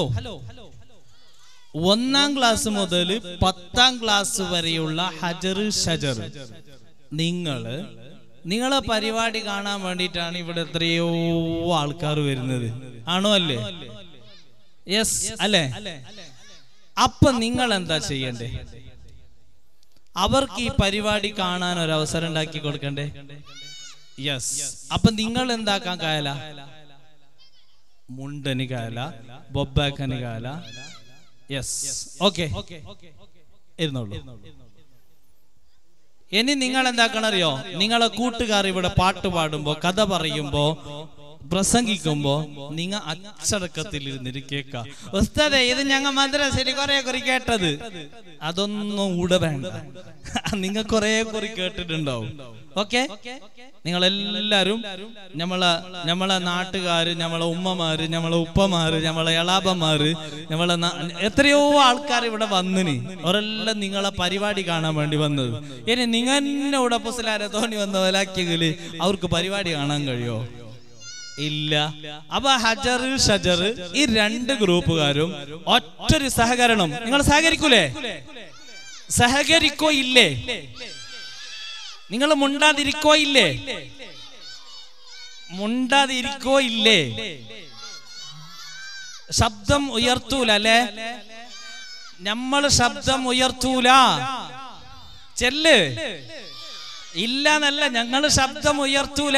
ഒന്നാം ക്ലാസ് മുതൽ പത്താം ക്ലാസ് വരെയുള്ള ഹജർ ഷജർ നിങ്ങള് നിങ്ങളെ പരിപാടി കാണാൻ വേണ്ടിയിട്ടാണ് ഇവിടെ എത്രയോ ആൾക്കാർ വരുന്നത് ആണോ അല്ലേ യെസ് അല്ലേ അപ്പൊ നിങ്ങൾ എന്താ ചെയ്യണ്ടേ അവർക്ക് ഈ പരിപാടി കാണാൻ ഒരു അവസരം ഉണ്ടാക്കി കൊടുക്കണ്ടേ യെസ് അപ്പൊ നിങ്ങൾ എന്താക്കാൻ കായല മുണ്ടന് കായല ബൊബാക്കന് കായല യെസ് ഓക്കെ ഇരുന്നോളൂ ഇനി നിങ്ങൾ എന്താക്കണം അറിയോ നിങ്ങളെ കൂട്ടുകാർ ഇവിടെ പാട്ട് പാടുമ്പോ കഥ പറയുമ്പോ പ്രസംഗിക്കുമ്പോ നിങ്ങ അച്ചടക്കത്തിൽ ഇരുന്നിട്ട് കേക്ക ഉസ്താദേ ഇത് ഞങ്ങ മദ്രസയിൽ കുറെ കുറി കേട്ടത് അതൊന്നും ഊടെ വേണ്ട നിങ്ങ കുറെ കുറി കേട്ടിട്ടുണ്ടാവും ഓക്കെ നിങ്ങളെല്ലാരും നമ്മളെ നമ്മളെ നാട്ടുകാര് നമ്മളെ ഉമ്മമാര് നമ്മളെ ഉപ്പമാര് നമ്മളെ എളാപ്പന്മാര് നമ്മളെ നാ- എത്രയോ ആൾക്കാർ ഇവിടെ വന്നിന് അവരെല്ലാം നിങ്ങളെ പരിപാടി കാണാൻ വേണ്ടി വന്നത് ഇനി നിങ്ങനെ ഇവിടെ പുസ്തലാരെ തോന്നി വന്ന പോലാക്കിയെങ്കിൽ അവർക്ക് പരിപാടി കാണാൻ കഴിയോ ഇല്ല അപ്പൊ ഹജർ ഷജർ ഈ രണ്ട് ഗ്രൂപ്പുകാരും ഒറ്റൊരു സഹകരണം നിങ്ങൾ സഹകരിക്കൂലേ സഹകരിക്കോ ഇല്ലേ നിങ്ങൾ മുണ്ടാതിരിക്കോ ഇല്ലേ മുണ്ടാതിരിക്കോ ഇല്ലേ ശബ്ദം ഉയർത്തൂല അല്ലേ നമ്മൾ ശബ്ദം ഉയർത്തൂല ചെല്ല് ഇല്ല എന്നല്ല ഞങ്ങൾ ശബ്ദം ഉയർത്തൂല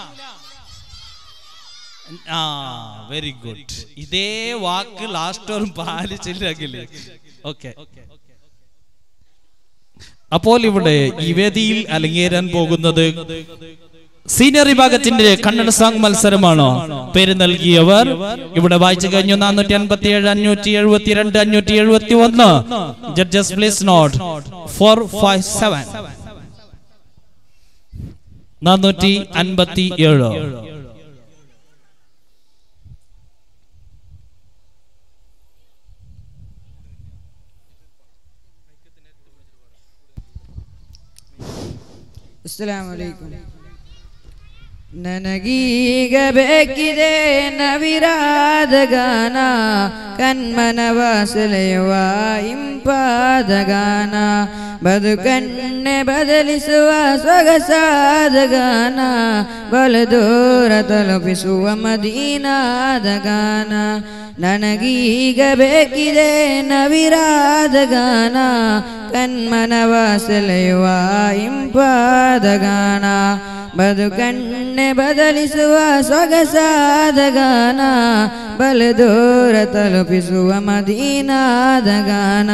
ആ വെരി ഗുഡ് ഇതേ വാക്ക് ലാസ്റ്റോറും പാലിച്ചില്ലെങ്കിലേ ഓക്കെ അപ്പോൾ ഇവിടെ ഈ വേദിയിൽ അലങ്ങേറാൻ പോകുന്നത് സീനിയർ വിഭാഗത്തിന്റെ കന്നഡ സോങ് മത്സരമാണോ പേര് നൽകിയവർ ഇവിടെ വായിച്ചു കഴിഞ്ഞു നാനൂറ്റി അൻപത്തി ഏഴ് അഞ്ഞൂറ്റി എഴുപത്തി രണ്ട് അഞ്ഞൂറ്റി എഴുപത്തി ഒന്ന് judges please note four five seven നാനൂറ്റി അൻപത്തി ഏഴ് ಅಸ್ಸಲಾಮು ಅಲೈಕುಂ ನನಗೀಗ ಬೇಕಿದೆ ನವಿರಾದ ಗಾನ ಕಣ್ಮನವ ಸೆಳೆಯುವ ಇಂಪಾದ ಗಾನ ಬದುಕನ್ನೆ ಬದಲಿಸುವ ಸೊಗಸಾದ ಗಾನ ಬಲು ದೂರ ತಲುಪಿಸುವ ಮದೀನಾದ ಗಾನ ನನಗೀಗ ಬೇಕಿದೆ ನವಿರಾದ ಗಾನ ಕಣ್ಮನವ ಸೆಳೆಯುವ ಇಂಪಾದ ಗಾನ ಬದುಕನ್ನೆ ಬದಲಿಸುವ ಸೊಗಸಾದ ಗಾನ ಬಲು ದೂರ ತಲುಪಿಸುವ ಮದೀನಾದ ಗಾನ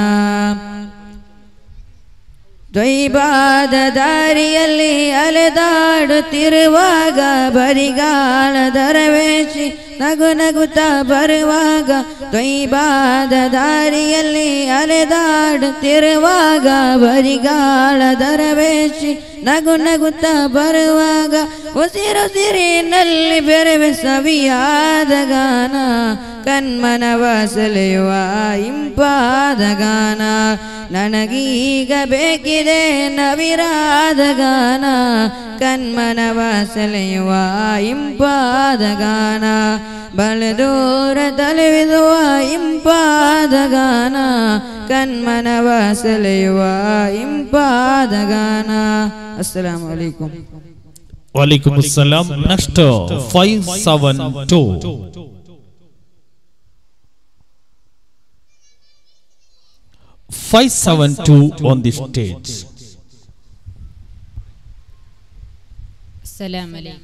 ದ್ವೈಬಾದ ದಾರಿಯಲ್ಲಿ ಅಲೆದಾಡುತ್ತಿರುವಾಗ ಬರಿಗಾಲ ದರವೇಶಿ ನಗು ನಗುತ್ತಾ ಬರುವಾಗ ದ್ವೈಬಾದ ದಾರಿಯಲ್ಲಿ ಅಲೆದಾಡುತ್ತಿರುವಾಗ ಬರಿಗಾಲ ದರವೇಶಿ ನಗು ನಗುತ್ತಾ ಬರುವಾಗ ಉಸಿರುಸಿರಿನಲ್ಲಿ ಬೆರವೆ ಸವಿಯಾದ ಗಾನ ಕಣ್ಮನವ ಸೆಳೆಯುವ ಇಂಪಾದ ಗಾನ ನನಗೀಗ ಬೇಕಿದೆ ನವಿರಾದ ಗಾನ ಕಣ್ಮನವ ಸೆಳೆಯುವ ಇಂಪಾದ ಗಾನ ಬಲದೂರ ತಲುವಿದುವ ಇಂಪಾದ ಗಾನ ಕಣ್ಮನವ ಸೆಳೆಯುವ ಇಂಪಾದ ಗಾನ ಅಸ್ಸಲಾಮು ಅಲೈಕುಂ വലൈക്കും അസ്സലാം next five seven two five seven two on the stage ಅಸ್ಸಲಾಮ್ ಅಲೈಕುಮ್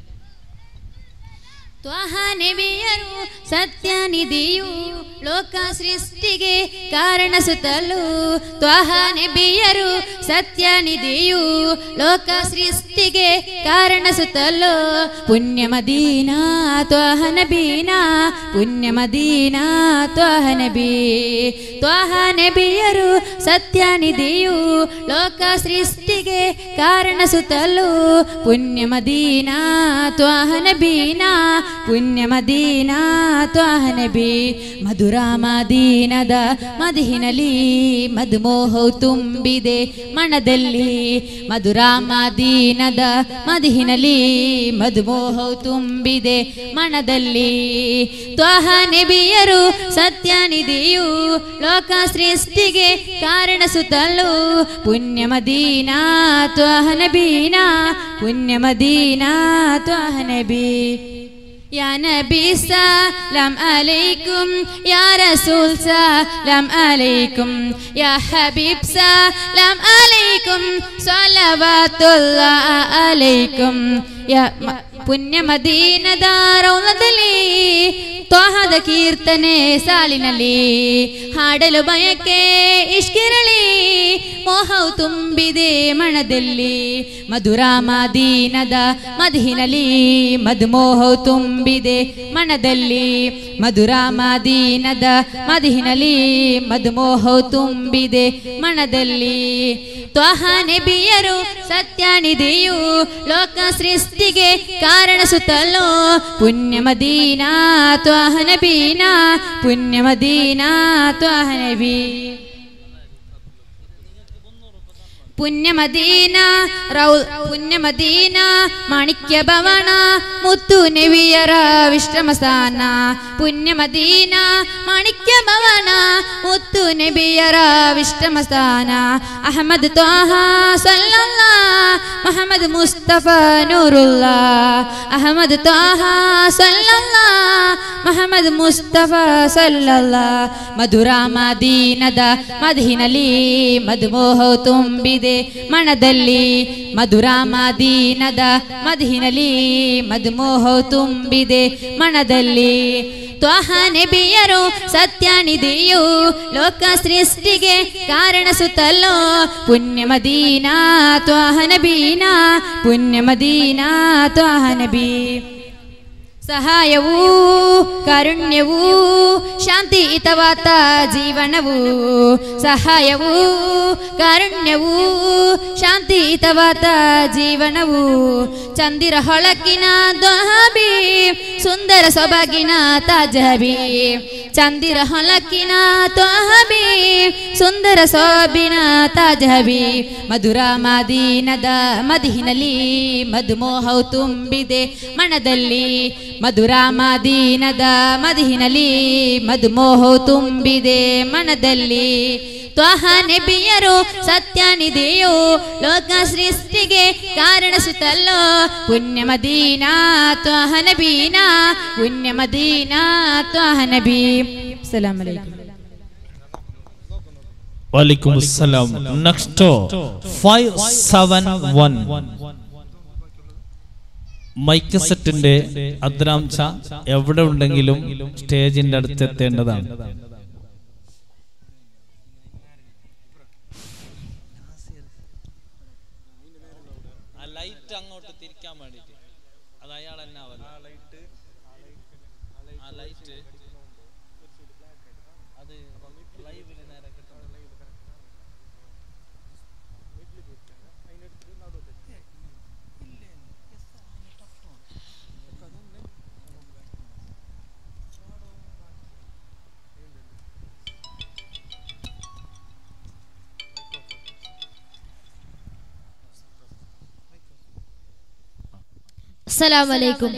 ತ್ವಹ ನಬಿಯರು ಸತ್ಯನಿಧಿಯು ಲೋಕ ಸೃಷ್ಟಿಗೆ ಕಾರಣ ಸುತ್ತಲು ತ್ವಹ ನಬಿಯರು ಸತ್ಯನಿಧಿಯು ಲೋಕ ಸೃಷ್ಟಿಗೆ ಕಾರಣ ಸುತ್ತಲು ಪುಣ್ಯ ಮದೀನಾ ತ್ವಹ ನಬೀನಾ ಪುಣ್ಯ ಮದೀನಾ ತ್ವಹ ನಬಿ ತ್ವಹ ನಬಿಯರು ಸತ್ಯನಿಧಿಯು ಲೋಕ ಸೃಷ್ಟಿಗೆ ಕಾರಣ ಸುತ್ತಲು ಪುಣ್ಯ ಮದೀನಾ ತ್ವಹ ನಬೀನಾ ಪುಣ್ಯ ಮದೀನಾ ತ್ವಾಹ ನಬಿ ಮಧುರ ಮದೀನದ ಮದಿಹಿನಲಿ ಮಧುಮೋಹವು ತುಂಬಿದೆ ಮಣದಲ್ಲಿ ಮಧುರ ಮದೀನದ ಮದಿಹಿನಲಿ ಮಧುಮೋಹವು ತುಂಬಿದೆ ಮಣದಲ್ಲಿ ತ್ವಾಹ ನಬಿಯರು ಸತ್ಯನಿಧಿಯು ಲೋಕ ಸೃಷ್ಟಿಗೆ ಕಾರಣ ಸುತ್ತಲು ಪುಣ್ಯ ಮದೀನಾ ತ್ವಾಹ ನಬೀನಾ ಪುಣ್ಯ ಮದೀನಾ ತ್ವಾಹ ನಬಿ يا نبي سلام عليكم يا رسول سلام عليكم يا حبيب سلام عليكم صلوات الله عليكم يا ಪುಣ್ಯ ಮದೀನದ ರೌನದಲ್ಲಿ ತ್ವಾಹದ ಕೀರ್ತನೆ ಸಾಲಿನಲ್ಲಿ ಹಾಡಲು ಬಯಕೆ ಇಷ್ಕಿರಳಿ ಮೋಹವು ತುಂಬಿದೆ ಮಣದಲ್ಲಿ ಮಧುರ ಮದೀನದ ಮದಿಹಿನಲಿ ಮಧುಮೋಹವು ತುಂಬಿದೆ ಮಣದಲ್ಲಿ ಮಧುರ ಮದೀನದ ಮದಿಹಿನಲಿ ಮಧುಮೋಹವು ತುಂಬಿದೆ ಮಣದಲ್ಲಿ ತ್ವಹ ನಬಿಯರು ಸತ್ಯನಿಧಿಯು ಲೋಕ ಸೃಷ್ಟಿಗೆ ಕಾರಣ ಸುತ್ತಲೋ ಪುಣ್ಯ ಮದೀನಾ ತ್ವಹ ನಬೀನಾ ಪುಣ್ಯ ಮದೀನಾ ತ್ವಹ ನಬಿ പുണ്യമദീന റൗ പുണ്യമദീന മാണിക്യ ഭവന മുത്തു നബിയറ വിശ്രമസ്ഥാന പുണ്യമദീന മാണിക്യ ഭവന മുത്തു നബിയറ വിശ്രമസ്ഥാന അഹമ്മദ് ത്വാഹ സല്ലല്ലാ മുഹമ്മദ് മുസ്തഫ നൂറുല്ല അഹമ്മദ് ത്വാഹ സല്ലല്ലാ മുഹമ്മദ് മുസ്തഫ സല്ലല്ലാ മധുര മദീനದ ಮದಿನಲಿ ಮಧುಮೋಹ ತುಂಬಿದೆ ಮಣದಲ್ಲಿ ಮಧುರ ಮದೀನದ ಮದಿನಲಿ ಮಧುಮೋಹ ತುಂಬಿದೆ ಮಣದಲ್ಲಿ ತ್ವಹ ನಬಿಯರು ಸತ್ಯನಿಧಿಯು ಲೋಕ ಸೃಷ್ಟಿಗೆ ಕಾರಣ ಸುತ್ತಲೋ ಪುಣ್ಯ ಮದೀನಾ ತ್ವಹ ನಬೀನಾ ಪುಣ್ಯ ಮದೀನಾ ತ್ವಹ ನಬಿ ಸಹಾಯವೂ ಕಾರುಣ್ಯವೂ ಶಾಂತಿಯುತವಾದ ಜೀವನವು ಸಹಾಯವೂ ಕಾರುಣ್ಯವೂ ಶಾಂತಿಯುತವಾದ ಜೀವನವು ಚಂದಿರ ಹೊಳಕಿನ ದ್ವಹಬಿ ಸುಂದರ ಸೊಬಗಿನ ತಾಜಬಿ ಚಂದಿರ ಹೊಳಕಿನ ತ್ವಹಬಿ ಸುಂದರ ಸೊಬಿನ ತಾಜಬಿ ಮಧುರ ಮದೀನದ ಮದಿಹಿನಲಿ ಮಧುಮೋಹವು ತುಂಬಿದೆ ಮಣದಲ್ಲಿ ಮಧುರ ಮದೀನದ ಮದಿಹಿನಲಿ ಮಧುಮೋಹವು ತುಂಬಿದೆ ಮನದಲ್ಲಿ ತ್ವಹ ನಬಿಯರು ಸತ್ಯನಿಧಿಯು ಲೋಕ ಸೃಷ್ಟಿಗೆ ಕಾರಣ ಸುತ್ತಲ್ಲೋ ಪುಣ್ಯ ಮದೀನಾ ತ್ವಹ ನಬೀನಾ ಪುಣ್ಯ ಮದೀನಾ ತ್ವಹ ನಬಿ ಸಲಾಮ್ ಅಲೈಕುಂ വലൈക്കും അസ്സലാം next five seven one mike സെറ്റിന്റെ അദ്രാംശ എവിടെ ഉണ്ടെങ്കിലും സ്റ്റേജിന്റെ അടുത്ത് എത്തേണ്ടതാണ് ലൈറ്റ് അങ്ങോട്ട് തിരിക്കാൻ വേണ്ടിട്ട് അത് അയാൾ തന്നെ ആ ലൈറ്റ് അത് ലൈവില് നേരെ കിട്ടണം ಅಸ್ಸಲಾಮಲೈಕುಂ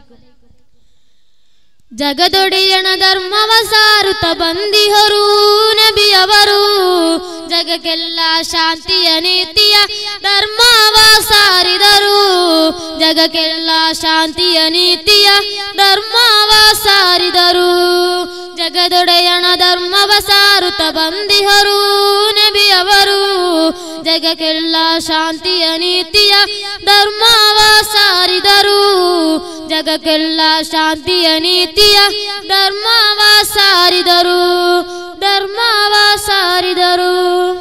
ಜಗದೊಡೆಯಣ ಧರ್ಮವ ಸಾರುತ್ತ ಬಂದಿಹರು ನಬಿಯವರು ಜಗಕ್ಕೆಲ್ಲ ಶಾಂತಿಯ ನೀತಿಯ ಧರ್ಮವ ಸಾರಿದರು ಜಗಕ್ಕೆಲ್ಲ ಶಾಂತಿಯ ನೀತಿಯ ಧರ್ಮವ ಸಾರಿದರು ಜಗದೊಡೆಯಣ ಧರ್ಮವ ಸಾರುತ್ತ ಬಂದಿಹರು ನಬಿಯವರು ಜಗಕ್ಕೆಲ್ಲ ಶಾಂತಿಯ ನೀತಿಯ ಧರ್ಮವ ಸಾರಿದರು ಜಗಕ್ಕೆಲ್ಲ ಶಾಂತಿಯ ನೀತಿಯ ಧರ್ಮವ ಸಾರಿದರು ಧರ್ಮವ ಸಾರಿದರು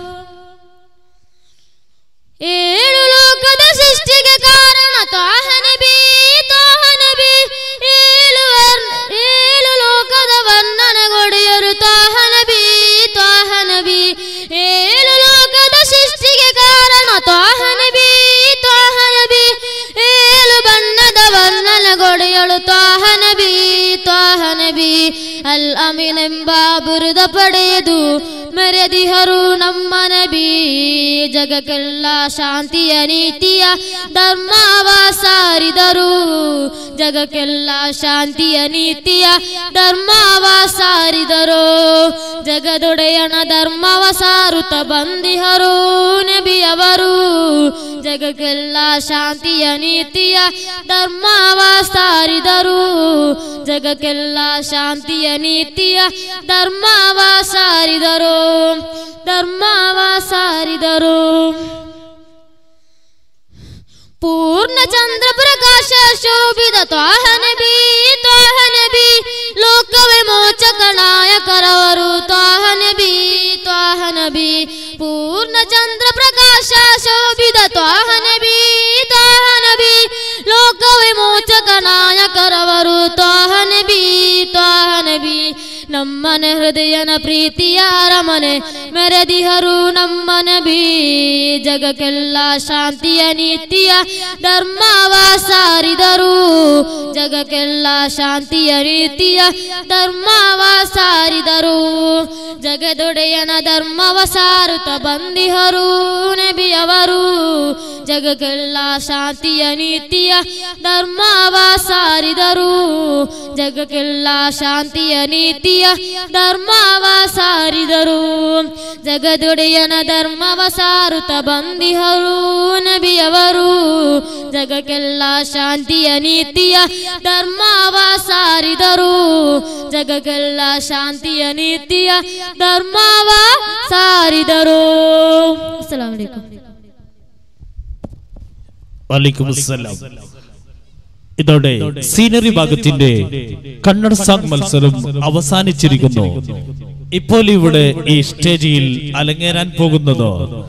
ಏಳು ಲೋಕದ ಸೃಷ್ಟಿಗೆ ಕಾರಣ ತ್ವಾಹನಬಿ ತ್ವಾಹನಬಿ ಏಳು ವರ್ಣ ಏಳು ಲೋಕದ ವರ್ಣನಗೊಡೆಯರು ತ್ವಾಹನಬಿ ತ್ವಾಹನಬಿ ಏಳು ಲೋಕದ ಸೃಷ್ಟಿಗೆ ಕಾರಣ ತ್ವಾಹನಬಿ ತ್ವಾಹನಬಿ ಏಳು ಬಣ್ಣದ ವರ್ಣನಗೊಡೆಯಳು ತ್ವಾಹನಬಿ ತ್ವಾಹನಬಿ ಅಲ್ ಅಮೀನೆಂಬ ಬಿರುದ ಪಡೆದು ಮೆರೆದಿಹರು ನಮ್ಮ ನಬಿ ಜಗಕ್ಕೆಲ್ಲ ಶಾಂತಿಯ ನೀತಿಯ ಧರ್ಮವ ಸಾರಿದರು ಜಗಕ್ಕೆಲ್ಲ ಶಾಂತಿಯ ನೀತಿಯ ಧರ್ಮವ ಸಾರಿದರು ಜಗದೊಡೆಯನ ಧರ್ಮವ ಸಾರುತ್ತ ಬಂದಿಹರು ನಬಿಯವರು ಜಗಕ್ಕೆಲ್ಲ ಶಾಂತಿಯ ನೀತಿಯ ಧರ್ಮವ ಸಾರಿದರು ಜಗಕ್ಕೆಲ್ಲ ಶಾಂತಿಯ ನೀತಿಯ ಧರ್ಮವ ಸಾರಿದರು ಧರ್ಮವ ಸಾರಿದರು ಪೂರ್ಣ ಚಂದ್ರ ಪ್ರಕಾಶ ಶೋಭಿತ ತ್ವಾಹನಬಿ ತ್ವಾಹನಬಿ ಲೋಕವೇ ಮೋಚಕ ನಾಯಕರವರು ತ್ವಾಹನಬಿ ತ್ವಾಹನಬಿ ಪೂರ್ಣ ಚಂದ್ರ ಪ್ರಕಾಶ ಶೋಭಿತ ತ್ವಾಹನಬಿ ತ್ವಾಹನಬಿ ಲೋಕವೇ ಮೋಚಕ ನಾಯಕರವರು ತ್ವಾಹನಬಿ ತ್ವಾಹನಬಿ ನಮ್ಮನೆ ಹೃದಯನ ಪ್ರೀತಿಯ ಅರಮನೆ ಮೆರೆದಿಹರು ನಮ್ಮ ನಬಿ ಜಗಕ್ಕೆಲ್ಲ ಶಾಂತಿಯ ನೀತಿಯ ಧರ್ಮವ ಸಾರಿದರು ಜಗಕ್ಕೆಲ್ಲ ಶಾಂತಿಯ ರೀತಿಯ ಧರ್ಮವ ಸಾರಿದರು ಜಗದೊಡೆಯನ ಧರ್ಮವ ಸಾರುತ್ತ ಬಂದಿಹರು ನಬಿಯವರು ಜಗಕ್ಕೆಲ್ಲ ಶಾಂತಿಯ ನೀತಿಯ ಧರ್ಮವ ಸಾರಿದರು ಜಗಕ್ಕೆಲ್ಲ ಶಾಂತಿಯ ನೀತಿಯ ಧರ್ಮವ ಸಾರಿದರು ಜಗದೊಡೆಯನ ಧರ್ಮವ ಸಾರುತ್ತ ಬಂದಿಹರು ನಬಿಯವರು ಜಗಕ್ಕೆಲ್ಲ ಶಾಂತಿಯ ನೀತಿಯ ಧರ್ಮವ ಸಾರಿದರು ಜಗಕ್ಕೆಲ್ಲ ಶಾಂತಿಯ ನೀತಿಯ ಧರ್ಮವ ಸಾರಿದರು ಅಸ್ಸಲಾಂ ಅಲೈಕುಂ വലൈക്കും അസ്സലാം ഇതോടെ സീനറി ഭാഗത്തിന്റെ കന്നഡ സോങ് മത്സരം അവസാനിച്ചിരിക്കുന്നു ഇപ്പോൾ ഇവിടെ ഈ സ്റ്റേജിൽ അലങ്ങേറാൻ പോകുന്നത്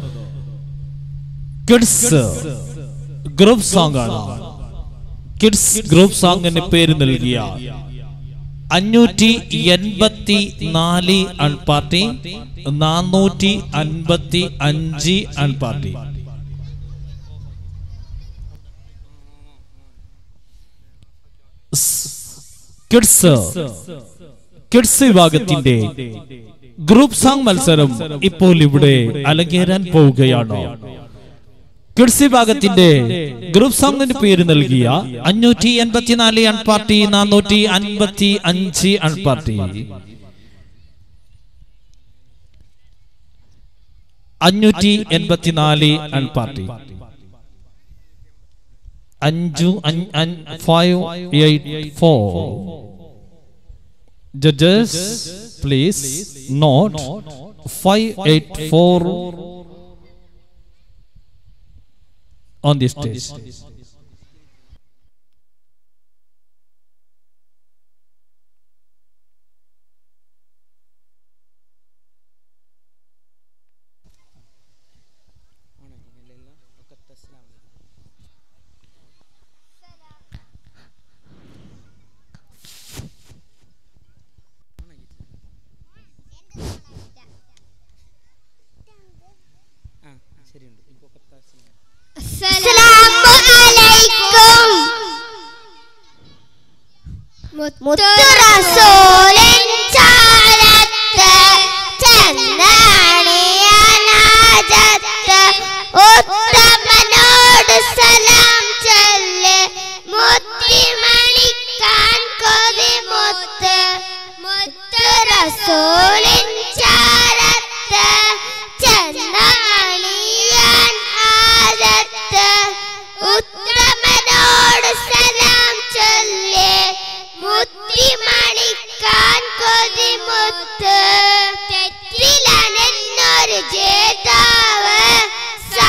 കിഡ്സ് ഗ്രൂപ്പ് സോങ് ആണ് കിഡ്സ് ഗ്രൂപ്പ് സോങ്ങിന് പേര് നൽകിയ അഞ്ഞൂറ്റി എൺപത്തി നാല് അൺപാർട്ടി നാനൂറ്റി അൻപത്തി അഞ്ച് അൺപാർട്ടി കിഡ്സ് കിഡ്സ് വിഭാഗത്തിന്റെ ഗ്രൂപ്പ് സോങ് മത്സരം ഇപ്പോൾ ഇവിടെ അലങ്കേറാൻ പോവുകയാണ് കിഡ്സ് വിഭാഗത്തിന്റെ ഗ്രൂപ്പ് സോങ്ങിന് പേര് നൽകിയ അഞ്ഞൂറ്റി എൺപത്തിനാല് അൺപാർട്ടി നാനൂറ്റി അൻപത്തി അഞ്ച് അൺപാർട്ടി അഞ്ഞൂറ്റി എൺപത്തിനാല് അൺപാർട്ടി അഞ്ചു five eight four judges please note five eight four on the stage. അസ്സലാമു അലൈക്കും മുത്തുറസൂലിൻ ചാരത്ത് ചെന്നണിയാനാജത്ത് ഉത്തമനോട് സലാം ചൊല്ല് മുത്തിമണിക്കാൻ കൊതി മുത്ത് മുത്തുറസൂലിൻ ചാരത്ത് ചെന്നണിയാൻ ആദത്ത് ഉത്തമനോട് സലാം ചൊല്ല് മുത്തിമണിക്കാൻ കൊതിമുത്ത് തെറ്റിലനെന്നൊരു ജേതാവ്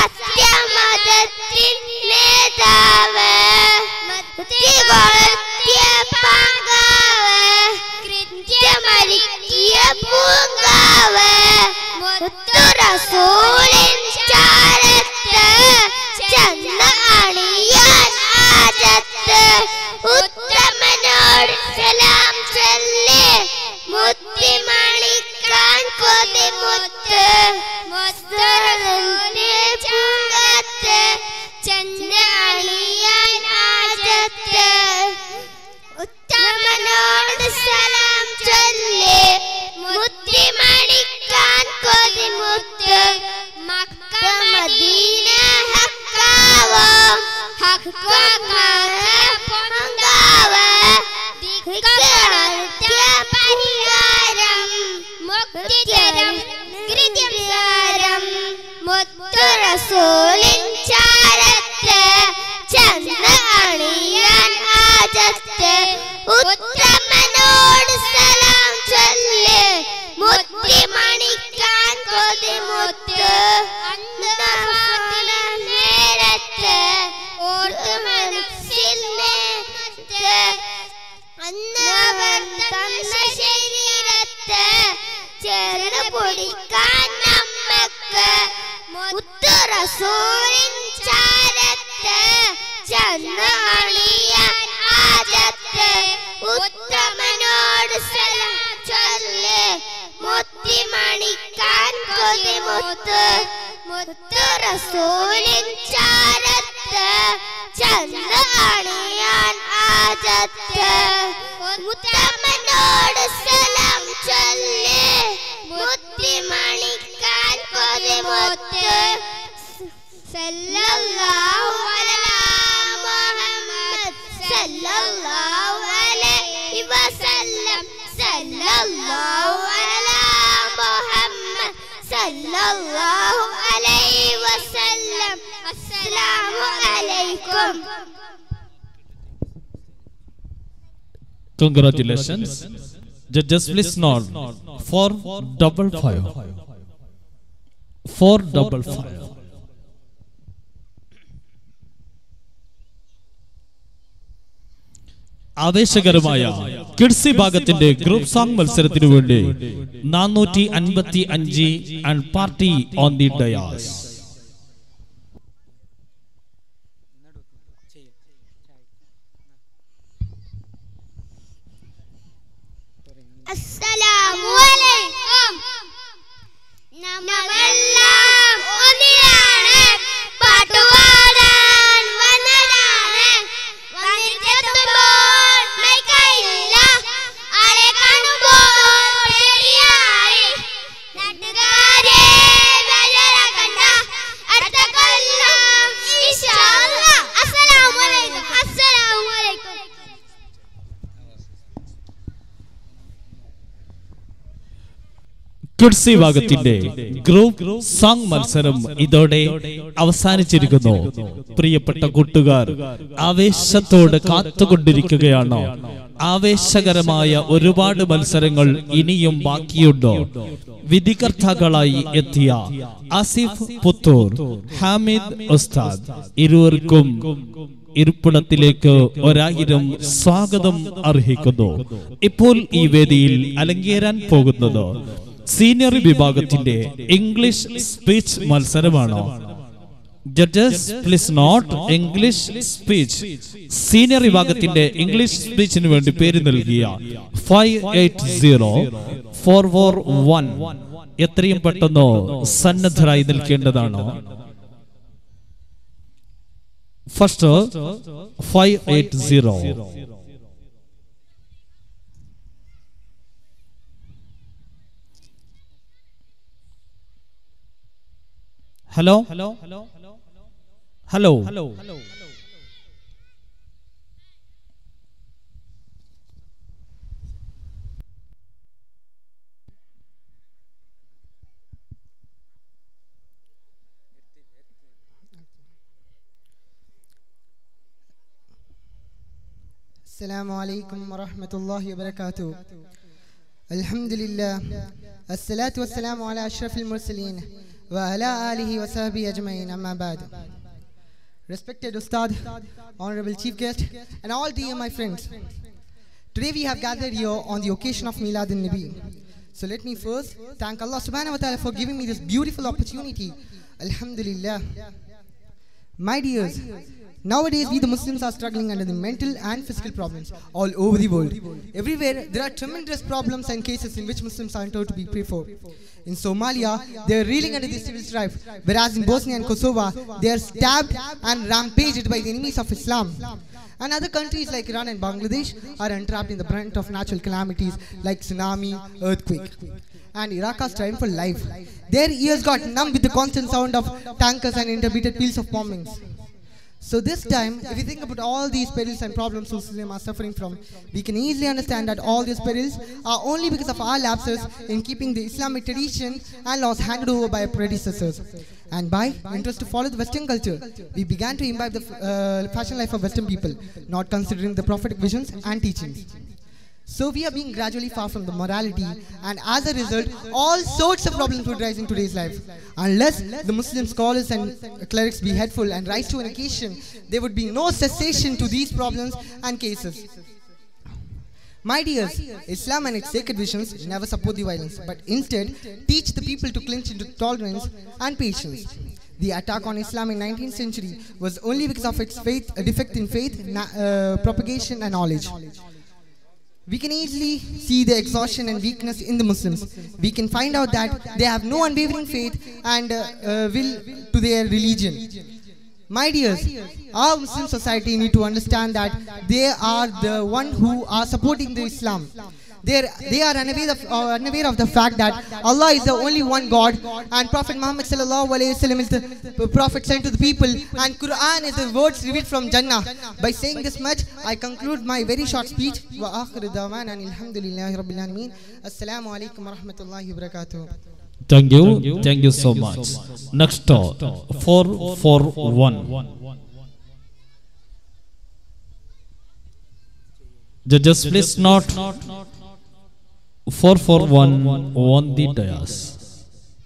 റസൂലിൻ ചാരത്ത് ചെന്ന് അണിയാൻ ആജത്ത് ഉത്തമനോട് സലാം ചൊല്ലി മുത്തി മണിക്കാൻ കൊതി മുത്ത് മുസ്തറിന്റെ പൂങ്കത്ത് ചെന്ന് അണിയാൻ ആജത്ത് ഉത്തമനോട് സലാം ചൊല്ലി മുത്തി മണിക്കാൻ കൊതി മുത്ത് മക്ക മദീന ഹക്കാവോ ഹക്കാക്കാത്ത പൊങ്കാവ് ധിക്കാരത്യ പരിഹാരം മുക്തിതരം കൃതിസാരം മുത്തു റസൂലിൻ ചാരത്ത് ചെന്ന് അണിയാൻ ആജത്ത് ഉത്തമനോട് സലാം ചൊല്ല് മുത്തി മണിക്കാൻ കൊതി മുത്ത് അന്ന് ഫാത്തിമ നേരത്ത് ഓർത്ത് മനസ്സിൽ നേരത്ത് അന്ന് അവർ തന്ന ശരീരത്ത് ചേർന്ന് പൊടിക്കാൻ നമ്മക്ക് മുത്തു റസൂലിൻ ചാരത്ത് ചെന്ന് അണിയാൻ ആജത്ത് ഉത്തമനോട് സലാം ചൊല്ല് മുത്തി മണിക്കാൻ കൊതി മുത്ത് മുത്തു റസൂലിൻ ചാരത്ത് ചെന്ന് അണിയാൻ ആജത്ത് ഉത്തമനോട് സലാം ചൊല്ല് മുത്തി മണിക്കാൻ കൊതി മുത്ത് സല്ലല്ലാഹു അലാ മുഹമ്മദ് സല്ലല്ലാഹു അലൈഹി വസല്ലം സല്ലല്ലാഹു അലാ മുഹമ്മദ് സല്ലല്ലാഹു അലൈഹി വസല്ലം അസ്സലാമു അലൈക്കും Congratulations. Judges, please nod. Four double five. Four double five. ആവേശകരമായ കിഡ്സി ഭാഗത്തിന്റെ ഗ്രൂപ്പ് സോങ് മത്സരത്തിനു വേണ്ടി നാനൂറ്റി അൻപത്തി അഞ്ച് and party on the dais അസ്സലാമു അലൈക്കും നമ്മളെല്ലാം ഒന്നിലാണ് പാട്ടുപാടാൻ വന്നതാണ് വന്നിട്ടെത്തുമ്പോൾ മൈക്കയില്ല ആളെ കാണുമ്പോൾ പേടിയായി നാട്ടുകാരെ ബേജാറാക്കണ്ട അടുത്ത കൊല്ലം ഇൻഷാ അല്ലാഹ് അസ്സലാമു അലൈക്കും അസ്സലാമു അലൈക്കും കിഡ്സി ഭാഗത്തിന്റെ ഗ്രൂപ്പ് സോങ് മത്സരം ഇതോടെ അവസാനിച്ചിരിക്കുന്നു പ്രിയപ്പെട്ട കൂട്ടുകാർ ആവേശത്തോടെ കാത്തുകൊണ്ടിരിക്കുകയാണോ ആവേശകരമായ ഒരുപാട് മത്സരങ്ങൾ ഇനിയും ബാക്കിയുണ്ടോ വിധികർത്താക്കളായി എത്തിയ ആസിഫ് പുത്തൂർ ഹാമിദ് ഉസ്താദ് ഇരുവർക്കും ഇരിപ്പിടത്തിലേക്ക് ഒരായിരം സ്വാഗതം അർഹിക്കുന്നു ഇപ്പോൾ ഈ വേദിയിൽ അലങ്കേറാൻ പോകുന്നത് സീനിയർ വിഭാഗത്തിന്റെ ഇംഗ്ലീഷ് സ്പീച്ച് മത്സരമാണോ judges please note English speech senior വിഭാഗത്തിന്റെ ഇംഗ്ലീഷ് സ്പീച്ചിന് വേണ്ടി പേര് നൽകിയ five eight zero four four one എത്രയും പെട്ടെന്ന് സന്നദ്ധരായി നിൽക്കേണ്ടതാണോ first five eight zero hello hello hello السلام عليكم ورحمة الله وبركاته الحمد لله الصلاة والسلام على أشرف المرسلين وعلى آله وصحبه أجمعين أما بعد Respected Ustad, Honorable Chief Guest, and all dear my friends. Today we have gathered here on the occasion of Milad Nabi So let me first thank Allah subhanahu wa ta'ala for giving me this beautiful opportunity. Alhamdulillah. My dears, nowadays we the Muslims are struggling under the mental and physical problems all over the world. Everywhere there are tremendous problems and cases in which Muslims are told to be prayed for. In Somalia, they are reeling under the civil strife, whereas in Bosnia and Kosovo, they are stabbed and rampaged by the enemies of Islam. And other countries like Iran and Bangladesh are entrapped in the brunt of natural calamities like tsunami, earthquake. And Iraq are striving for life. Their ears got numb with the constant sound of tankers and intermittent peals of bombings. So this time, if you think about all these perils and problems Muslims are suffering from, we can easily understand that all these perils are only because of our lapses in keeping the Islamic tradition and laws handed over by our predecessors. And by interest to follow the Western culture, we began to imbibe the uh, fashion life of Western people, not considering the prophetic visions and teachings. So we are being gradually far from the morality, and as a result, all sorts of problems would rise in today's life. Unless the Muslim scholars and clerics be headful and rise to an occasion, there would be no cessation to these problems and cases. My dears, Islam and its sacred visions never support the violence, but instead teach the people to clinch into tolerance and patience. The attack on Islam in 19th century was only because of its faith, a defect in faith, na- uh, propagation, and knowledge. We can easily see the exhaustion and weakness in the Muslims. We can find out that they have no unwavering faith and uh, uh, will to their religion. My dears, our Muslim society need to understand that they are the one who are supporting the Islam. They are, they are unaware, of, uh, unaware of the fact that Allah is the only one God and Prophet Muhammad sallallahu alaihi wasallam is the prophet sent to the people and Quran is the words revealed from Jannah. By saying this much, I conclude my very short speech. Wa akhiru da'wana and alhamdulillahi rabbil alameen. Assalamu alaikum wa rahmatullahi wa barakatuh. Thank you. Thank you so much. Next door. 441. Judges, please note 441 on the dais.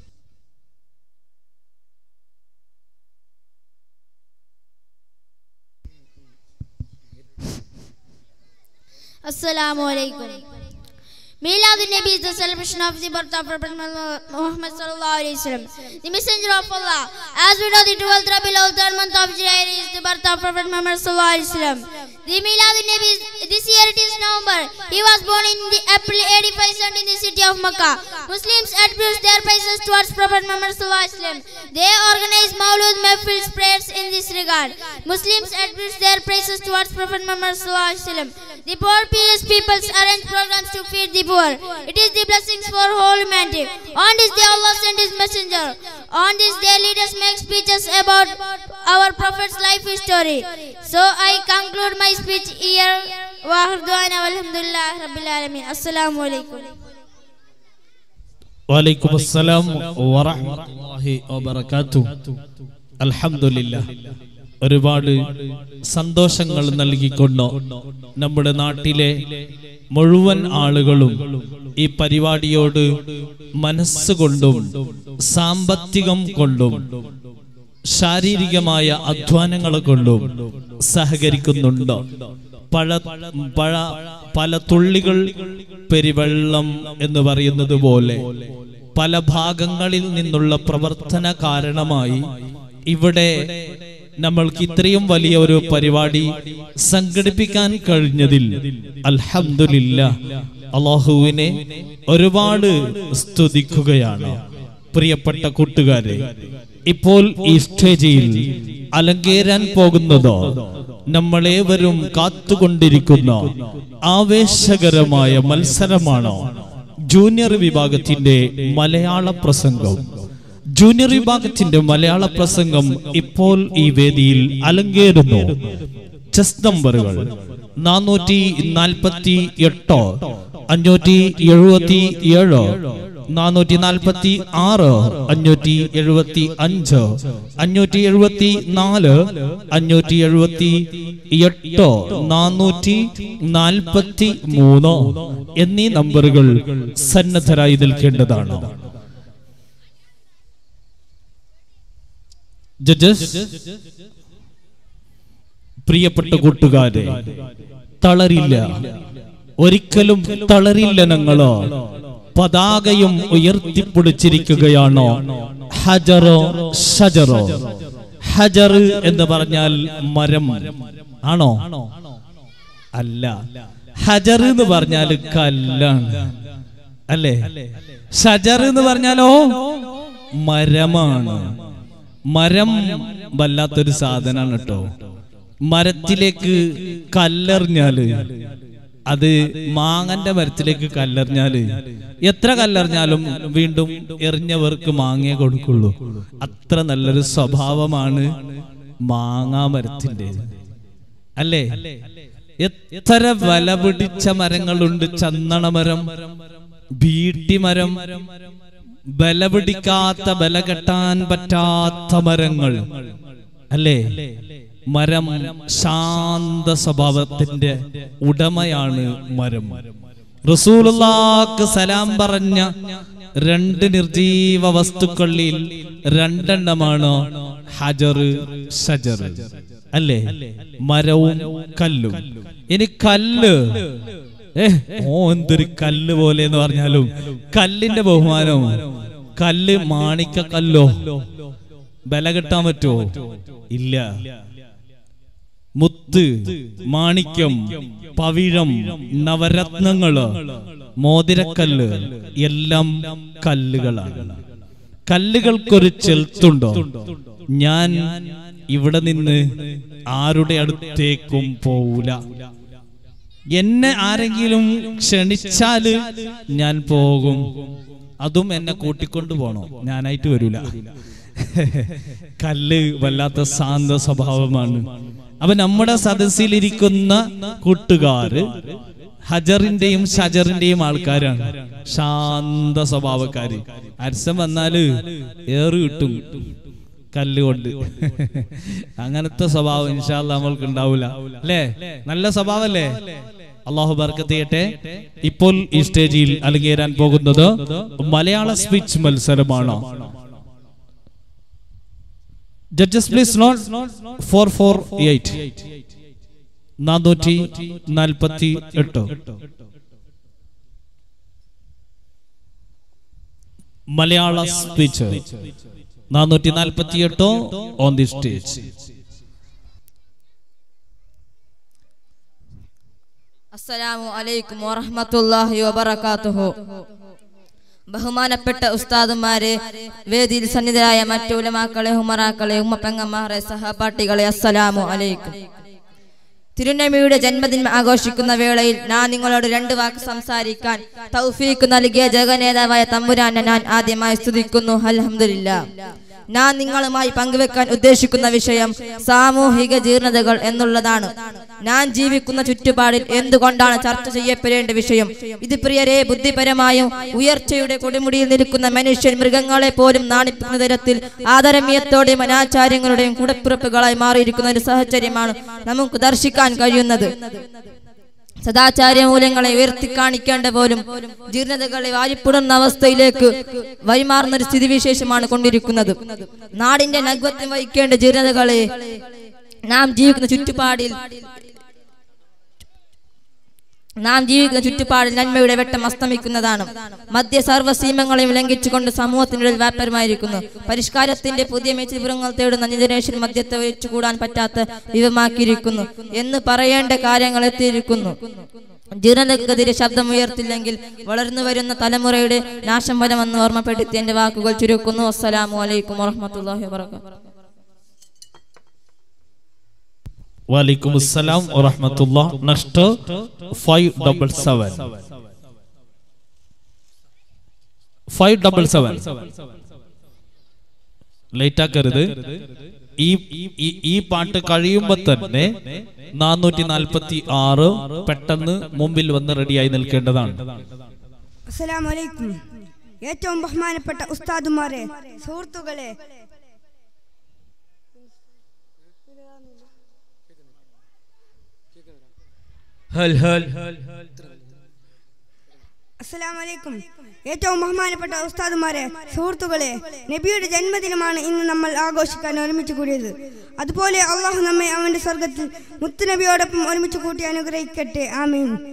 Assalamu alaikum. Milad Nabi is the celebration of the birth of Prophet Muhammad sallallahu alaihi wasallam, the messenger of Allah. As we know, the 12th Rabiul Awwal, third month of July is the birth of Prophet Muhammad sallallahu alaihi wasallam. The Milad Nabi is this year it is November. He was born in the April 85 in the city of Makkah. Muslims attribute their praises towards Prophet Muhammad sallallahu alaihi wasallam. They organize Maulud Mehfils prayers in this regard. Muslims attribute their praises towards Prophet Muhammad sallallahu alaihi wasallam. The poor pious peoples arrange programs to feed the poor. It is the blessings for whole humanity. On this day Allah sent his messenger. On this day leaders make speeches about our prophet's life story. So I conclude my speech here. Wahduana walhamdulillah rabbil alamin. Assalamu alaikum. വലൈക്കും അസ്സലാം വറഹ്മത്തുള്ളാഹി വബറകാത്തു അൽഹംദുലില്ലാ ഒരുപാട് സന്തോഷങ്ങൾ നൽകിക്കൊണ്ട് നമ്മുടെ നാട്ടിലെ മുഴുവൻ ആളുകളും ഈ പരിപാടിയോട് മനസ്സുകൊണ്ടും സാമ്പത്തികം കൊണ്ടും ശാരീരികമായ അധ്വാനങ്ങൾ കൊണ്ടും സഹകരിക്കുന്നുണ്ട് പഴ പഴ പല തുള്ളികൾ പെരുവെള്ളം എന്ന് പറയുന്നത് പോലെ പല ഭാഗങ്ങളിൽ നിന്നുള്ള പ്രവർത്തന കാരണമായി ഇവിടെ നമ്മൾക്ക് ഇത്രയും വലിയ ഒരു പരിപാടി സംഘടിപ്പിക്കാൻ കഴിഞ്ഞതിൽ അൽഹംദുലില്ല അള്ളാഹുവിനെ ഒരുപാട് സ്തുതിക്കുകയാണ് പ്രിയപ്പെട്ട കൂട്ടുകാരെ ഇപ്പോൾ ഈ സ്റ്റേജിൽ അലങ്കേരാൻ പോകുന്നതോ നമ്മളേവരും കാത്തുകൊണ്ടിരിക്കുന്ന ആവേശകരമായ മത്സരമാണോ ജൂനിയർ വിഭാഗത്തിന്റെ മലയാള പ്രസംഗം ജൂനിയർ വിഭാഗത്തിന്റെ മലയാള പ്രസംഗം ഇപ്പോൾ ഈ വേദിയിൽ അലങ്കേറുന്നു ചെസ് നമ്പറുകൾ നാനൂറ്റി നാൽപ്പത്തി എട്ടോ അഞ്ഞൂറ്റി എഴുപത്തി ഏഴ് നാനൂറ്റി നാൽപ്പത്തി ആറ് അഞ്ഞൂറ്റി എഴുപത്തി അഞ്ച് അഞ്ഞൂറ്റി എഴുപത്തി നാല് അഞ്ഞൂറ്റി എഴുപത്തി എട്ട് നാനൂറ്റി നാൽപ്പത്തി മൂന്ന് എന്നീ നമ്പറുകൾ സന്നദ്ധരായി നിൽക്കേണ്ടതാണ് ജഡ്ജസ് പ്രിയപ്പെട്ട കൂട്ടുകാരെ തളരില്ല ഒരിക്കലും തളരില്ല ഞങ്ങള് പതാകയും ഉയർത്തിപ്പിടിച്ചിരിക്കുകയാണോ ഹജറോ ഷജറോ ഹജർ എന്ന് പറഞ്ഞാൽ മരം ആണോ അല്ല ഹജർ എന്ന് പറഞ്ഞാൽ കല്ലാണ് അല്ലേ ഷജർ എന്ന് പറഞ്ഞാലോ മരമാണ് മരം വല്ലാത്തൊരു സാധനമാണ് കേട്ടോ മരത്തിലേക്ക് കല്ലെറിഞ്ഞാല് അത് മാങ്ങന്റെ മരത്തിലേക്ക് കല്ലെറിഞ്ഞാല് എത്ര കല്ലെറിഞ്ഞാലും വീണ്ടും എറിഞ്ഞവർക്ക് മാങ്ങയെ കൊടുക്കുള്ളൂ അത്ര നല്ലൊരു സ്വഭാവമാണ് മാങ്ങാ മരത്തിന്റെ അല്ലേ എത്ര വില പിടിച്ച മരങ്ങളുണ്ട് ചന്ദനമരം ബീട്ടിമരം ബല പിടിക്കാത്ത ബല കെട്ടാൻ പറ്റാത്ത മരങ്ങൾ അല്ലേ മരം ശാന്ത സ്വഭാവത്തിന്റെ ഉടമയാണ് മരം റസൂലുള്ളാക്ക് സലാം പറഞ്ഞ രണ്ട് നിർജീവ വസ്തുക്കളിൽ രണ്ടെണ്ണമാണ് ഹജർ ഷജർ അല്ലേ മരവും കല്ലും ഇനി കല്ല് ഏ ഓ എന്തൊരു കല്ല് പോലെ എന്ന് പറഞ്ഞാലും കല്ലിന്റെ ബഹുമാനം കല്ല് മാണിക്ക കല്ലോ ബല കിട്ടാൻ പറ്റുമോ ഇല്ല മുത്ത് മാണിക്യം പവിഴം നവരത്നങ്ങള് മോതിരക്കല്ല് എല്ലാം കല്ലുകളാണ് കല്ലുകൾക്കൊരു ചെലുത്തുണ്ടോ ഞാൻ ഇവിടെ നിന്ന് ആരുടെ അടുത്തേക്കും പോവൂല എന്നെ ആരെങ്കിലും ക്ഷണിച്ചാല് ഞാൻ പോകും അതും എന്നെ കൂട്ടിക്കൊണ്ടു പോണോ ഞാനായിട്ട് വരൂല കല്ല് വല്ലാത്ത ശാന്ത സ്വഭാവമാണ് അപ്പൊ നമ്മുടെ സദസ്സിലിരിക്കുന്ന കൂട്ടുകാര് ഹജറിന്റെയും ഷജറിന്റെയും ആൾക്കാരാണ് ശാന്ത സ്വഭാവക്കാര് അരസം വന്നാല് ഏറ് കിട്ടും കല്ലുകൊണ്ട് അങ്ങനത്തെ സ്വഭാവം ഇൻഷാല്ല നമ്മൾക്ക് ഉണ്ടാവില്ല അല്ലേ നല്ല സ്വഭാവല്ലേ അള്ളാഹു ബർക്കത്ത് ചെയ്യട്ടെ ഇപ്പോൾ ഈ സ്റ്റേജിൽ അലങ്കേറാൻ പോകുന്നത് മലയാള സ്പീച്ച് മത്സരമാണ് judges please note four four eight നാനൂറ്റി നാൽപ്പത്തി എട്ട് മലയാള സ്പീച്ച് നാനൂറ്റി നാൽപ്പത്തി എട്ടോ ഓൺ ദി സ്റ്റേജ് അസ്സലാമു അലൈക്കും വറഹ്മത്തുള്ളാഹി വബറകാതുഹു ബഹുമാനപ്പെട്ട ഉസ്താദുമാരെ വേദിയിൽ സന്നിധരായ മറ്റു ഉലമാക്കളെ ഹുമറാക്കളെ ഉമ്മപ്പെങ്ങന്മാരെ സഹപാഠികളെ അസ്സലാമു അലൈക്കും തിരുനബിയുടെ ജന്മദിനം ആഘോഷിക്കുന്ന വേളയിൽ ഞാൻ നിങ്ങളോട് രണ്ട് വാക്ക് സംസാരിക്കാൻ തൗഫീക്ക് നൽകിയ ജഗനേതാവായ തമ്പുരാനെ ഞാൻ ആദ്യമായി സ്തുതിക്കുന്നു അൽഹംദുലില്ലാ ഞാൻ നിങ്ങളുമായി പങ്കുവെക്കാൻ ഉദ്ദേശിക്കുന്ന വിഷയം സാമൂഹിക ജീർണതകൾ എന്നുള്ളതാണ് ഞാൻ ജീവിക്കുന്ന ചുറ്റുപാടിൽ എന്തുകൊണ്ടാണ് ചർച്ച ചെയ്യപ്പെടേണ്ട വിഷയം ഇത് പ്രിയരെ ബുദ്ധിപരമായും ഉയർച്ചയുടെ കൊടുമുടിയിൽ നിൽക്കുന്ന മനുഷ്യൻ മൃഗങ്ങളെ പോലും നാണിപ്പിക്കുന്ന തരത്തിൽ ആദരമീയത്തോടെയും അനാചാര്യങ്ങളുടെയും കുടപ്പിറപ്പുകളായി മാറിയിരിക്കുന്ന ഒരു സാഹചര്യമാണ് നമുക്ക് ദർശിക്കാൻ കഴിയുന്നത് സദാചാര മൂല്യങ്ങളെ ഉയർത്തി കാണിക്കേണ്ട പോലും ജീർണതകളെ വാരിപ്പിടുന്ന അവസ്ഥയിലേക്ക് വഴിമാറുന്ന ഒരു സ്ഥിതിവിശേഷമാണ് കൊണ്ടിരിക്കുന്നത് നാടിന്റെ നഗ്വത്വം വഹിക്കേണ്ട ജീർണതകളെ നാം ജീവിക്കുന്ന ചുറ്റുപാടിൽ നാം ജീവിക്കുന്ന ചുറ്റുപാടിൽ നന്മയുടെ വെട്ടം അസ്തമിക്കുന്നതാണ് മധ്യ സർവ്വസീമങ്ങളെയും ലംഘിച്ചുകൊണ്ട് സമൂഹത്തിനുള്ളിൽ വ്യാപരമായിരിക്കുന്നു പരിഷ്കാരത്തിന്റെ പുതിയ മെച്ചിപുറങ്ങൾ തേടുന്ന ജനറേഷൻ മധ്യത്തെ വെച്ചുകൂടാൻ പറ്റാത്ത വിവമാക്കിയിരിക്കുന്നു എന്ന് പറയേണ്ട കാര്യങ്ങൾ എത്തിയിരിക്കുന്നു ജീർണതക്കെതിരെ ശബ്ദം ഉയർത്തില്ലെങ്കിൽ വളർന്നു വരുന്ന തലമുറയുടെ നാശം വരമെന്ന് ഓർമ്മപ്പെടുത്തി എന്റെ വാക്കുകൾ ചുരുക്കുന്നു അസ്സലാമു അലൈക്കും വറഹമത്തല്ലാഹി വാബർക്കാത്തു വാലിക്കും അസ്സലാം വറഹമത്തുള്ള next five double seven five double seven late ആക്കരുത് ഈ ഈ- ഈ പാട്ട് കഴിയുമ്പോ തന്നെ നാനൂറ്റി നാൽപ്പത്തി ആറ് പെട്ടെന്ന് മുമ്പിൽ വന്ന് റെഡിയായി നിൽക്കേണ്ടതാണ് അസ്സലാമു അലൈക്കും ഏറ്റവും ബഹുമാനപ്പെട്ട ഉസ്താദുമാരെ സുഹൃത്തുക്കളെ അസ്സലാമു അലൈക്കും ഏറ്റവും ബഹുമാനപ്പെട്ട ഉസ്താദുമാരെ സുഹൃത്തുക്കളെ നബിയുടെ ജന്മദിനമാണ് ഇന്ന് നമ്മൾ ആഘോഷിക്കാൻ ഒരുമിച്ച് കൂടിയത് അതുപോലെ അള്ളാഹു നമ്മെ അവന്റെ സ്വർഗത്തിൽ മുത്തുനബിയോടൊപ്പം ഒരുമിച്ച് കൂട്ടി അനുഗ്രഹിക്കട്ടെ ആമീൻ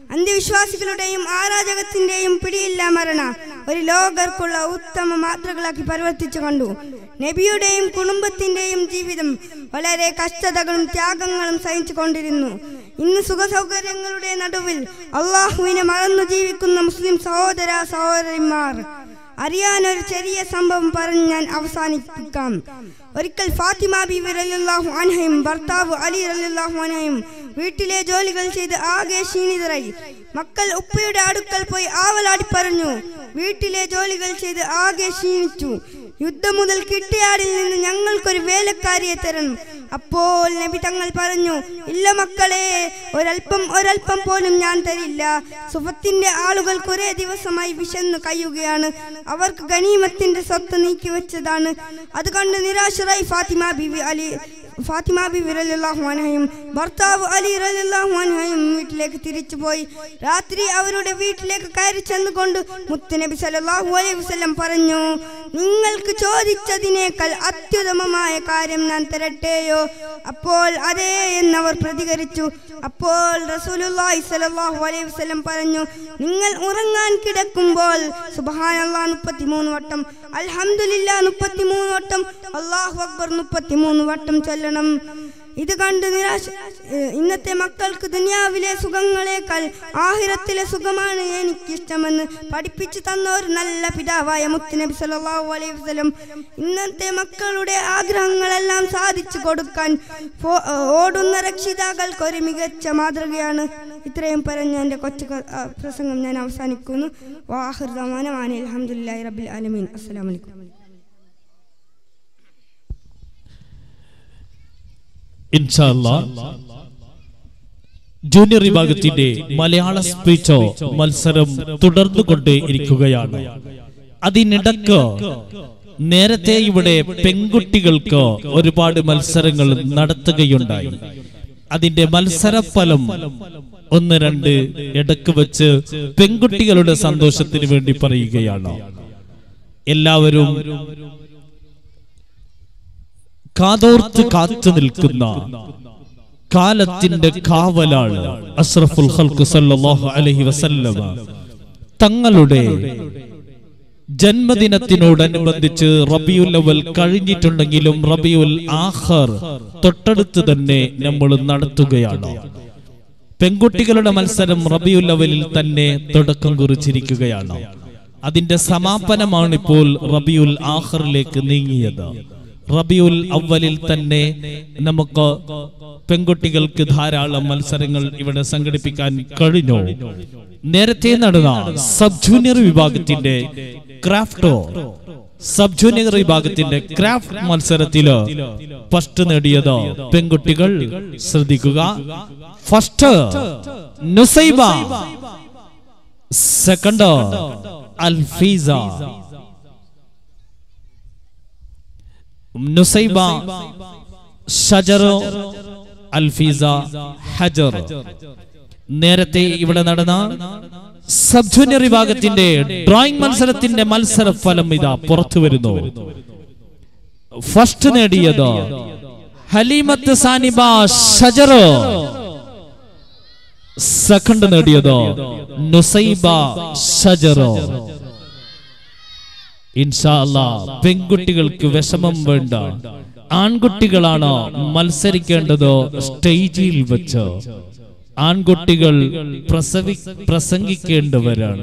അന്ത്യവിശ്വാസികളുടെയും ആരാധകത്തിന്റെയും പിടിയില്ല മരണ ഒരു ലോകർക്കുള്ള ഉത്തമ മാതൃകളാക്കി പരിവർത്തിച്ചു കണ്ടു നബിയുടെയും കുടുംബത്തിന്റെയും ജീവിതം വളരെ കഷ്ടതകളും ത്യാഗങ്ങളും സഹിച്ചു കൊണ്ടിരുന്നു ഇന്ന് സുഖസൗകര്യങ്ങളുടെ നടുവിൽ അള്ളാഹുവിനെ മറന്നു ജീവിക്കുന്ന മുസ്ലിം സഹോദര സഹോദരിമാർ അറിയാൻ ഒരു ചെറിയ സംഭവം പറഞ്ഞ് ഞാൻ അവസാനിപ്പിക്കാം ഒരിക്കൽ ഫാത്തിമ ബീവി റളിയല്ലാഹു അൻഹയും ഭർത്താവ് അലി റളിയല്ലാഹു അൻഹയും വീട്ടിലെ ജോലികൾ ചെയ്ത് ആകെ ക്ഷീണിതരായി മക്കൾ ഉപ്പയുടെ അടുക്കൽ പോയി ആവലാടി പറഞ്ഞു വീട്ടിലെ ജോലികൾ ചെയ്ത് ആകെ ക്ഷീണിച്ചു യുദ്ധം മുതൽ കിട്ടിയാടിൽ നിന്ന് ഞങ്ങൾക്കൊരു വേലക്കാരിയെ തരണം അപ്പോൾ നബി തങ്ങൾ പറഞ്ഞു ഇല്ല മക്കളെ ഒരൽപ്പം ഒരൽപ്പം പോലും ഞാൻ തരില്ല സുഫത്തിന്റെ ആളുകൾ കുറെ ദിവസമായി വിശന്നു കഴിയുകയാണ് അവർക്ക് ഗനീമത്തിന്റെ സ്വത്ത് നീക്കി വെച്ചതാണ് അത് കണ്ട് നിരാശരായി ഫാത്തിമ ബിബി അലി ഫാത്തിമ ബിബി റളിയല്ലാഹു അൻഹയും ഭർത്താവ് അലി റളിയല്ലാഹു അൻഹയും വീട്ടിലേക്ക് തിരിച്ചുപോയി രാത്രി അവരുടെ വീട്ടിലേക്ക് കയറി ചെന്നുകൊണ്ട് മുത്തുനബി സല്ലല്ലാഹു അലൈഹി വസല്ലം പറഞ്ഞു നിങ്ങൾക്ക് ചോദിച്ചതിനേക്കാൾ അത്യുത്തമമായ കാര്യം ഞാൻ തരട്ടെയോ അപ്പോൾ അതേ എന്നവർ പ്രതികരിച്ചു അപ്പോൾ റസൂലുള്ളാഹി സ്വല്ലല്ലാഹു അലൈഹി വസല്ലം പറഞ്ഞു നിങ്ങൾ ഉറങ്ങാൻ കിടക്കുമ്പോൾ സുബ്ഹാനല്ലാഹ് 33 വട്ടം അൽഹംദുലില്ലാഹ് 33 വട്ടം അല്ലാഹു അക്ബർ 33 വട്ടം ചൊല്ലണം ഇത് കണ്ട് നിരാശ ഏഹ് ഇന്നത്തെ മക്കൾക്ക് ദുനിയാവിലെ സുഖങ്ങളെക്കാൾ ആഹിറത്തിലെ സുഖമാണ് എനിക്കിഷ്ടമെന്ന് പഠിപ്പിച്ചു തന്ന ഒരു നല്ല പിതാവായ മുത്തുനബി സല്ലല്ലാഹു അലൈഹി വസല്ലം ഇന്നത്തെ മക്കളുടെ ആഗ്രഹങ്ങളെല്ലാം സാധിച്ചു കൊടുക്കാൻ പോ- ഓടുന്ന രക്ഷിതാക്കൾക്ക് ഒരു മികച്ച മാതൃകയാണ് ഇത്രയും പറഞ്ഞ് എൻ്റെ കൊച്ചു ക- ആ, പ്രസംഗം ഞാൻ അവസാനിക്കുന്നു വാഹിർ ദമാനമാനി അലഹമുല്ലാ റബ്ബിൽ ആലമീൻ അസ്സലാമു അലൈക്കും ഇൻഷാല്ലാ ജൂനിയർ വിഭാഗത്തിന്റെ മലയാള സ്പീച്ചോ മത്സരം തുടർന്നുകൊണ്ടേ ഇരിക്കുകയാണ് അതിനിടക്ക് നേരത്തെ ഇവിടെ പെൺകുട്ടികൾക്ക് ഒരുപാട് മത്സരങ്ങൾ നടത്തുകയുണ്ടായി അതിന്റെ മത്സരഫലം ഒന്ന് രണ്ട് ഇടക്ക് വെച്ച് പെൺകുട്ടികളുടെ സന്തോഷത്തിന് വേണ്ടി പറയുകയാണ് എല്ലാവരും കാതോർത്ത് കാത്തു നിൽക്കുന്ന കാലത്തിന്റെ കാവലാണ് അഷ്റഫുൽ ഖൽഖ് സല്ലല്ലാഹു അലൈഹി വസല്ലമ തങ്ങളുടെ ജന്മദിനത്തിനോടനുബന്ധിച്ച് റബിയുൽ അവൽ കഴിഞ്ഞിട്ടുണ്ടെങ്കിലും റബിയുൽ ആഖർ തൊട്ടടുത്ത് തന്നെ നമ്മൾ നടത്തുകയാണ് പെൺകുട്ടികളുടെ മത്സരം റബിയുൽ അവലിൽ തന്നെ തുടക്കം കുറിച്ചിരിക്കുകയാണ് അതിന്റെ സമാപനമാണ് ഇപ്പോൾ റബിയുൽ ആഖറിലേക്ക് നീങ്ങിയത് റബിയുൽ അവലിൽ തന്നെ നമുക്ക് പെൺകുട്ടികൾക്ക് ധാരാളം മത്സരങ്ങൾ ഇവിടെ സംഘടിപ്പിക്കാൻ കഴിഞ്ഞു നേരത്തെ നടന്ന സബ് ജൂനിയർ വിഭാഗത്തിന്റെ ക്രാഫ്റ്റോ സബ് ജൂനിയർ വിഭാഗത്തിന്റെ ക്രാഫ്റ്റ് മത്സരത്തില് ഫസ്റ്റ് നേടിയത് പെൺകുട്ടികൾ ശ്രദ്ധിക്കുക ഫസ്റ്റ് നുസൈബ സെക്കൻഡ് അൽഫീസ നുസൈബ ഷജർ അൽഫീസ ഹജർ നേരത്തെ ഇവിടെ നടന്ന സബ് ജൂനിയർ വിഭാഗത്തിന്റെ ഡ്രോയിങ് മത്സരത്തിന്റെ മത്സര ഫലം ഇതാ പുറത്തു വരുന്നു ഫസ്റ്റ് നേടിയത് ഹലീമത്ത് സാനിബ ഷജർ സെക്കൻഡ് നേടിയത് നുസൈബ ഷജർ ഇൻഷാ അല്ലാ പെൺകുട്ടികൾക്ക് വിഷമം വേണ്ട ആൺകുട്ടികളാണ് മത്സരിക്കേണ്ടത് സ്റ്റേജിൽ വെച്ച് ആൺകുട്ടികൾ പ്രസവി പ്രസംഗിക്കേണ്ടവരാണ്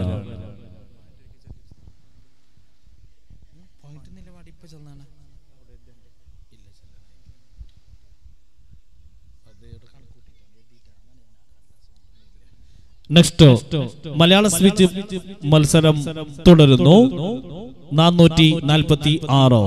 നെക്സ്റ്റ് മലയാള സ്പീച്ച് മത്സരം തുടരുന്നു നാനൂറ്റി നാൽപ്പത്തി ആറ്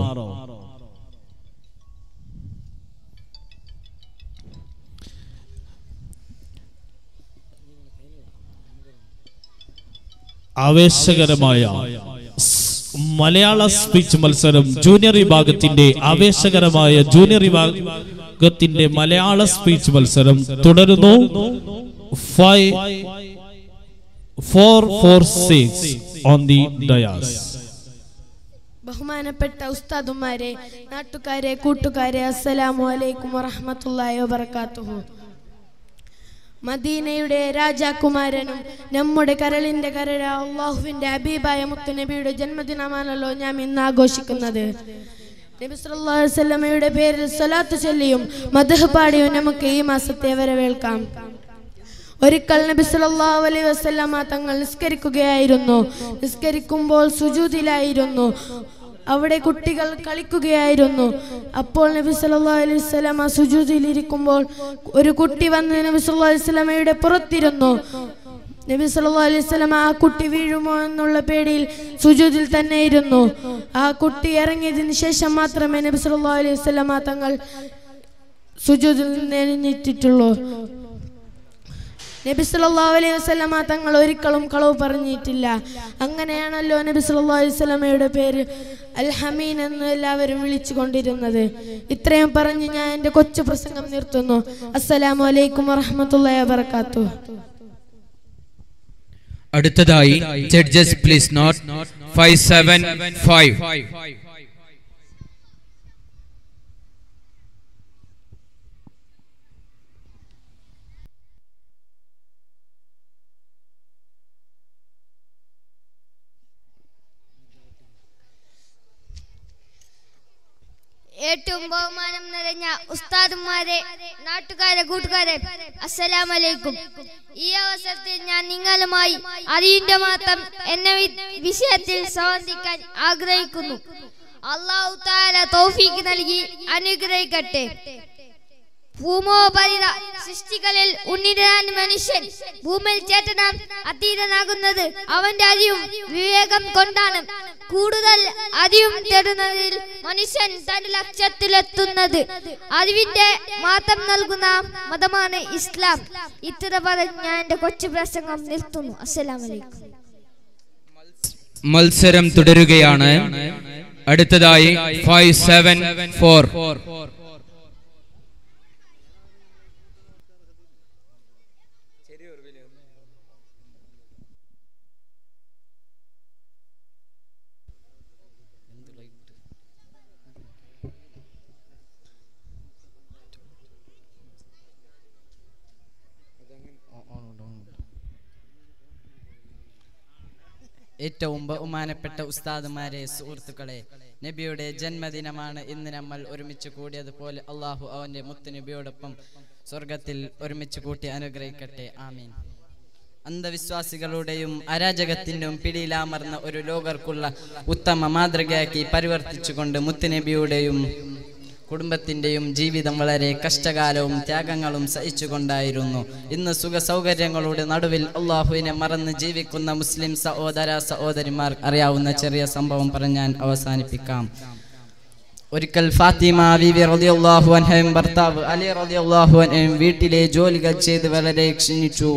ആവേശകരമായ സ് മലയാള സ്പീച്ച് മത്സരം ജൂനിയർ വിഭാഗത്തിന്റെ ആവേശകരമായ ജൂനിയർ വിഭാഗത്തിന്റെ മലയാള സ്പീച്ച് മത്സരം തുടരുന്നു five four four six on the dais ബഹുമാനപ്പെട്ട ഉസ്താദുമാരെ നാട്ടുകാരെ കൂട്ടുകാരെ അസ്സലാമു അലൈക്കും വറഹ്മത്തുള്ളാഹി വബറകാതുഹു മദീനയുടെ രാജാകുമാരനും നമ്മുടെ കരളിന്റെ കരര അള്ളാഹുവിന്റെ അബീബായ മുത്തുനബിയുടെ ജന്മദിനമാണല്ലോ ഞാൻ ഇന്ന് ആഘോഷിക്കുന്നത് നബി സല്ലല്ലാഹു അലൈഹി വസല്ലമയുടെ പേരിൽ സ്വലാത്ത് ചൊല്ലിയും മദഹ് പാടിയും നമുക്ക് ഈ മാസത്തെ വരവേൽക്കാം ഒരിക്കൽ നബി സല്ലല്ലാഹു അലൈഹി വസല്ലമ തങ്ങൾ നിസ്കരിക്കുകയായിരുന്നു നിസ്കരിക്കുമ്പോൾ സുജൂദിലായിരുന്നു അവിടെ കുട്ടികൾ കളിക്കുകയായിരുന്നു അപ്പോൾ നബി സല്ലല്ലാഹു അലൈഹി വസല്ലമ സുജൂദിൽ ഇരിക്കുമ്പോൾ ഒരു കുട്ടി വന്ന് നബി സല്ലല്ലാഹു അലൈഹി വസല്ലമയുടെ പുറത്തിരുന്നു നബി സല്ലല്ലാഹു അലൈഹി വസല്ലമ ആ കുട്ടി വീഴുമോ എന്നുള്ള പേടിയിൽ സുജൂദിൽ തന്നെ ഇരുന്നു ആ കുട്ടി ഇറങ്ങിയതിന് ശേഷം മാത്രമേ നബി സല്ലല്ലാഹു അലൈഹി വസല്ലമ തങ്ങൾ സുജൂദിൽ നിന്ന് എഴുന്നേറ്റിട്ടുള്ളൂ നബി സല്ലല്ലാഹു അലൈഹി വസല്ലമ തങ്ങൾ ഒരിക്കലും കളവ് പറഞ്ഞിട്ടില്ല അങ്ങനെയാണല്ലോ നബി സല്ലല്ലാഹു അലൈഹി വസല്ലമയുടെ പേര് അൽ ഹമീൻ എന്ന് എല്ലാവരും വിളിച്ചു കൊണ്ടിരുന്നത് ഇത്രയും പറഞ്ഞ് ഞാൻ എൻ്റെ കൊച്ചു പ്രസംഗം നിർത്തുന്നു അസ്സലാമു അലൈക്കും വറഹ്മത്തുള്ളാഹി വബറകാതുഹു അടുത്തതായി judges please note five seven five ഏറ്റവും ബഹുമാനം നിറഞ്ഞ ഉസ്താദുമാരെ നാട്ടുകാരെ കൂട്ടുകാരെ അസ്സലാം അലൈക്കും ഈ അവസരത്തിൽ ഞാൻ നിങ്ങളുമായി അറിവിന്റെ മാത്രം എന്ന വി- വിഷയത്തിൽ സംബന്ധിക്കാൻ ആഗ്രഹിക്കുന്നു അള്ളാഹു താല തൗഫീക്ക് നൽകി അനുഗ്രഹിക്കട്ടെ ഭൂമോപരിത സൃഷ്ടികളിൽ ഉന്നതനാൻ മനുഷ്യൻ ഭൂമിയിൽ ചേട്ടനാം അതീതനാകുന്നത് അവന്റെ അറിവും വിവേകം കൊണ്ടാണ് കൂടുതൽ അറിവും തേടുന്നതിൽ മനുഷ്യൻ തന്റെ ലക്ഷ്യത്തിലെത്തുന്നത് അറിവിന്റെ മാത്രം നൽകുന്ന മതമാണ് ഇസ്ലാം ഇത്ര പറഞ്ഞ് ഞാൻ എന്റെ കൊച്ചു പ്രസംഗം നിർത്തുന്നു അസ്സലാം വലൈക്കും മത്സരം തുടരുകയാണ് അടുത്തതായി ഫൈവ് സെവൻ ഫോർ ഏറ്റവും ബഹുമാനപ്പെട്ട ഉസ്താദുമാരെ സുഹൃത്തുക്കളെ നബിയുടെ ജന്മദിനമാണ് ഇന്ന് നമ്മൾ ഒരുമിച്ച് കൂടിയതുപോലെ അള്ളാഹു അവന്റെ മുത്തു നബിയോടൊപ്പം സ്വർഗത്തിൽ ഒരുമിച്ച് കൂട്ടി അനുഗ്രഹിക്കട്ടെ ആമീൻ അന്ധവിശ്വാസികളുടെയും അരാജകത്തിൻ്റെയും പിടിയിലാമർന്ന ഒരു ലോകർക്കുള്ള ഉത്തമ മാതൃകയാക്കി പരിവർത്തിച്ചുകൊണ്ട് മുത്തുനബിയുടെയും കുടുംബത്തിൻ്റെയും ജീവിതം വളരെ കഷ്ടകാലവും ത്യാഗങ്ങളും സഹിച്ചുകൊണ്ടായിരുന്നു ഇന്ന് സുഖ സൗകര്യങ്ങളുടെ നടുവിൽ അള്ളാഹുവിനെ മറന്ന് ജീവിക്കുന്ന മുസ്ലിം സഹോദര സഹോദരിമാർ അറിയാവുന്ന ചെറിയ സംഭവം പറഞ്ഞ് ഞാൻ അവസാനിപ്പിക്കാം ഒരിക്കൽ ഫാത്തിമ ബിബി റളിയല്ലാഹു അൻഹയും ഭർത്താവ് അലി റളിയല്ലാഹു അൻഹയും വീട്ടിലെ ജോലികൾ ചെയ്ത് വളരെ ക്ഷീണിച്ചു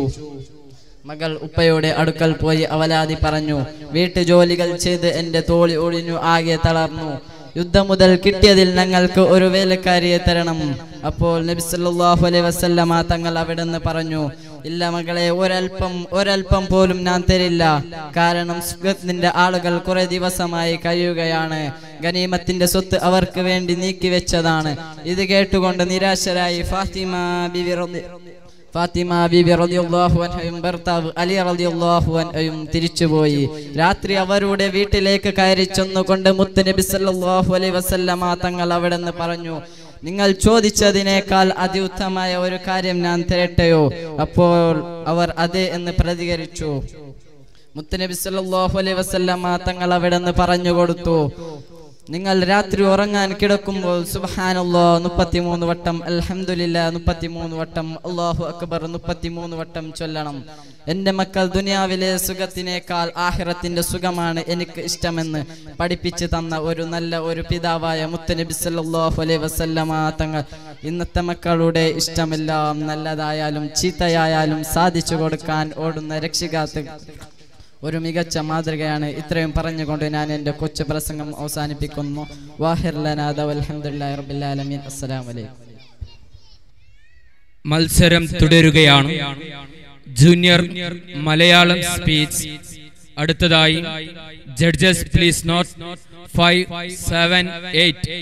മകൾ ഉപ്പയുടെ അടുക്കൽ പോയി അവലാതി പറഞ്ഞു വീട്ടു ജോലികൾ ചെയ്ത് എൻ്റെ തോളി ഒഴിഞ്ഞു ആകെ തളർന്നു യുദ്ധം മുതൽ കിട്ടിയതിൽ ഞങ്ങൾക്ക് ഒരു വേലക്കാരിയെ തരണം അപ്പോൾ നബി സല്ലല്ലാഹു അലൈഹി വസല്ലമ തങ്ങൾ അവിടെ നിന്ന് പറഞ്ഞു ഇല്ല മകളെ ഒരൽപ്പം ഒരൽപ്പം പോലും ഞാൻ തരില്ല കാരണം സുഖത്തിന്റെ ആളുകൾ കുറെ ദിവസമായി കഴിയുകയാണ് ഗനീമത്തിന്റെ സ്വത്ത് അവർക്ക് വേണ്ടി നീക്കിവെച്ചതാണ് ഇത് കേട്ടുകൊണ്ട് നിരാശരായി ഫാത്തിമ ബിബി റളി- ഫാത്തിമ ബീബി റളിയല്ലാഹു അൻഹയും ഭർത്താവ് അലി റളിയല്ലാഹു അൻഹയും തിരിച്ചുപോയി രാത്രി അവരുടെ വീട്ടിലേക്ക് കയറി ചെന്നുകൊണ്ട് മുത്ത് നബി സല്ലല്ലാഹു അലൈഹി വസല്ലമ തങ്ങൾ അവിടെ നിന്ന് പറഞ്ഞു നിങ്ങൾ ചോദിച്ചതിനേക്കാൾ അതിയുത്തമായ ഒരു കാര്യം ഞാൻ തരട്ടെയോ അപ്പോൾ അവർ അതെ എന്ന് പ്രതികരിച്ചു മുത്തനബി സല്ലല്ലാഹു അലൈഹി വസല്ലമ തങ്ങൾ അവിടെ നിന്ന് പറഞ്ഞു കൊടുത്തു നിങ്ങൾ രാത്രി ഉറങ്ങാൻ കിടക്കുമ്പോൾ സുബ്ഹാനല്ലാ മുപ്പത്തിമൂന്ന് വട്ടം അൽഹംദുലില്ലാ മുപ്പത്തിമൂന്ന് വട്ടം അല്ലാഹു അക്ബർ മുപ്പത്തിമൂന്ന് വട്ടം ചൊല്ലണം എൻ്റെ മക്കൾ ദുനിയാവിലെ സുഖത്തിനേക്കാൾ ആഹിറത്തിന്റെ സുഖമാണ് എനിക്ക് ഇഷ്ടമെന്ന് പഠിപ്പിച്ചു തന്ന ഒരു നല്ല ഒരു പിതാവായ മുത്തനബി സല്ലല്ലാഹു അലൈഹി വസല്ലമ തങ്ങൾ ഇന്നത്തെ മക്കളുടെ ഇഷ്ടമെല്ലാം നല്ലതായാലും ചീത്തയായാലും സാധിച്ചു കൊടുക്കാൻ ഓടുന്ന രക്ഷികാത്ത ഒരു മികച്ച മാതൃകയാണ് ഇത്രയും പറഞ്ഞുകൊണ്ട് ഞാൻ എൻ്റെ കൊച്ചു പ്രസംഗം അവസാനിപ്പിക്കുന്നു വാഹിർ ലനാദ അൽഹംദുലില്ലാഹി റബ്ബിൽ ആലമീൻ അസ്സലാമു അലൈക്കും മത്സരം തുടരുകയാണ് ജൂനിയർ മലയാളം സ്പീച്ച് അടുത്തതായി judges please note five seven eight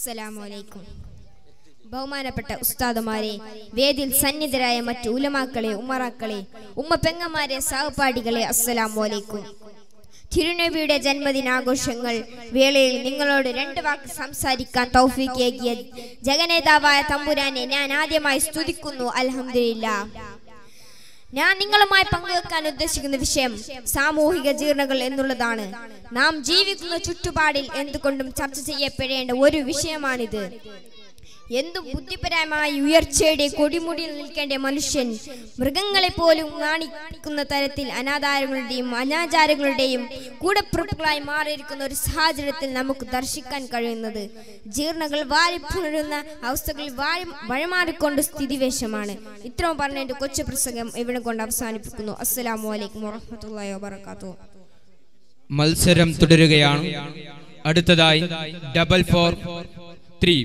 അസ്സലാമു അലൈക്കും ബഹുമാനപ്പെട്ട ഉസ്താദുമാരെ വേദിയിൽ സന്നിധരായ മറ്റു ഉലമാക്കളെ ഉമ്മറാക്കളെ ഉമ്മ പെങ്ങന്മാരെ സഹപാഠികളെ അസ്സലാമു അലൈക്കും തിരുനബിയുടെ ജന്മദിനാഘോഷങ്ങൾ വേളയിൽ നിങ്ങളോട് രണ്ട് വാക്ക് സംസാരിക്കാൻ തൗഫീക്കേകിയ ജഗനേതാവായ തമ്പുരാനെ ഞാൻ ആദ്യമായി സ്തുതിക്കുന്നു അൽഹംദുലില്ലാ ഞാൻ നിങ്ങളുമായി പങ്കുവെക്കാൻ ഉദ്ദേശിക്കുന്ന വിഷയം സാമൂഹിക ജീർണകൾ എന്നുള്ളതാണ് നാം ജീവിക്കുന്ന ചുറ്റുപാടിൽ എന്തുകൊണ്ടും ചർച്ച ചെയ്യപ്പെടേണ്ട ഒരു വിഷയമാണിത് എന്തും ബുദ്ധിപരമായി ഉയർച്ചയുടെ കൊടിമുടിയിൽ നിൽക്കേണ്ട മനുഷ്യൻ മൃഗങ്ങളെ പോലും കാണിക്കുന്ന തരത്തിൽ അനാചാരങ്ങളുടെയും അനാചാരങ്ങളുടെയും കൂടപ്പുറപ്പുകളായി മാറിയിരിക്കുന്ന ഒരു സാഹചര്യത്തിൽ നമുക്ക് ദർശിക്കാൻ കഴിയുന്നത് ജീർണകൾ വാരിപ്പുണരുന്ന അവസ്ഥകളിൽ വാരി വഴിമാറിക്കൊണ്ട് സ്ഥിതിവേശമാണ് ഇത്രയും പറഞ്ഞ എൻ്റെ കൊച്ചു പ്രസംഗം ഇവിടെ കൊണ്ട് അവസാനിപ്പിക്കുന്നു അസ്സലാമു അലൈക്കും വറഹ്മത്തുള്ളാഹി വബറകാതുഹു മത്സരം തുടരുകയാണ് അടുത്തതായി ഡബിൾ ഫോർ ത്രീ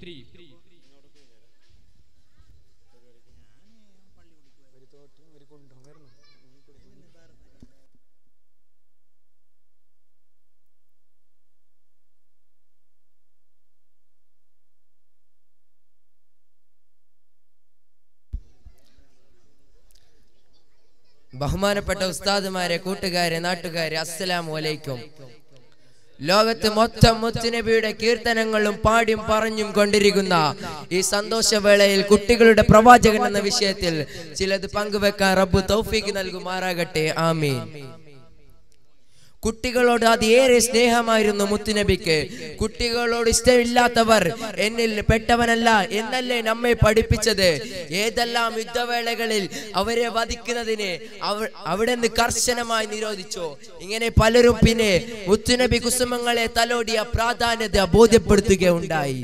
ബഹുമാനപ്പെട്ട ഉസ്താദുമാരെ കൂട്ടുകാരെ നാട്ടുകാരെ അസ്സലാമു അലൈക്കും ലോകത്ത് മൊത്തം മുത്തുനബിയുടെ കീർത്തനങ്ങളും പാടിയും പറഞ്ഞും കൊണ്ടിരിക്കുന്ന ഈ സന്തോഷവേളയിൽ കുട്ടികളുടെ പ്രവാചകൻ എന്ന വിഷയത്തിൽ ചിലത് പങ്കുവെക്കാൻ റബ്ബ് തൗഫീക്ക് നൽകുമാറാകട്ടെ ആമീൻ കുട്ടികളോട് അത് ഏറെ സ്നേഹമായിരുന്നു മുത്തുനബിക്ക് കുട്ടികളോട് ഇഷ്ടമില്ലാത്തവർ എന്നിൽ പെട്ടവനല്ല എന്നല്ലേ നമ്മെ പഠിപ്പിച്ചത് ഏതെല്ലാം യുദ്ധവേളകളിൽ അവരെ വധിക്കുന്നതിന് അവ അവിടെ നിന്ന് കർശനമായി നിരോധിച്ചു ഇങ്ങനെ പലരും പിന്നെ മുത്തുനബി കുസുമങ്ങളെ തലോടിയ പ്രാധാന്യത ബോധ്യപ്പെടുത്തുകയുണ്ടായി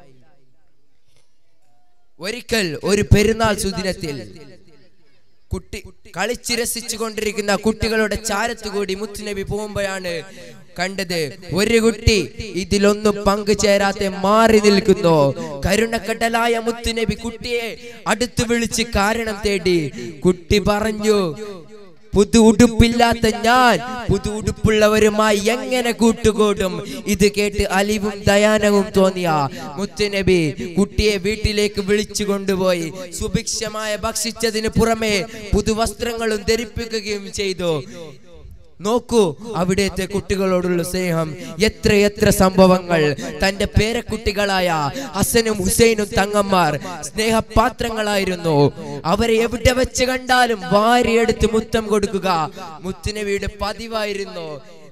ഒരിക്കൽ ഒരു പെരുന്നാൾ സുദിനത്തിൽ കുട്ടി കളിച്ചിരസിച്ചു കൊണ്ടിരിക്കുന്ന കുട്ടികളുടെ ചാരത്തുകൂടി മുത്തുനബി പോകുമ്പോഴാണ് കണ്ടത് ഒരു കുട്ടി ഇതിലൊന്നും പങ്കുചേരാതെ മാറി നിൽക്കുന്നു കരുണക്കടലായ മുത്തുനബി കുട്ടിയെ അടുത്ത് വിളിച്ച് കാരണം തേടി കുട്ടി പറഞ്ഞു പുതു ഉടുപ്പില്ലാത്ത ഞാൻ പുതു ഉടുപ്പുള്ളവരുമായി എങ്ങനെ കൂട്ടുകൂടും ഇത് കേട്ട് അലിവും ദയാനവും തോന്നിയ മുത്തുനബി കുട്ടിയെ വീട്ടിലേക്ക് വിളിച്ചു കൊണ്ടുപോയി സുഭിക്ഷമായ ഭക്ഷിച്ചതിന് പുറമെ പുതുവസ്ത്രങ്ങളും ധരിപ്പിക്കുകയും ചെയ്തു നോക്കൂ അവിടുത്തെ കുട്ടികളോടുള്ള സ്നേഹം എത്രയെത്ര സംഭവങ്ങൾ തന്റെ പേരക്കുട്ടികളായ ഹസനും ഹുസൈനും തങ്ങന്മാർ സ്നേഹപാത്രങ്ങളായിരുന്നു അവരെ എവിടെ വെച്ച് കണ്ടാലും വാരിയെടുത്ത് മുത്തം കൊടുക്കുക മുത്തുനബിയുടെ പതിവായിരുന്നു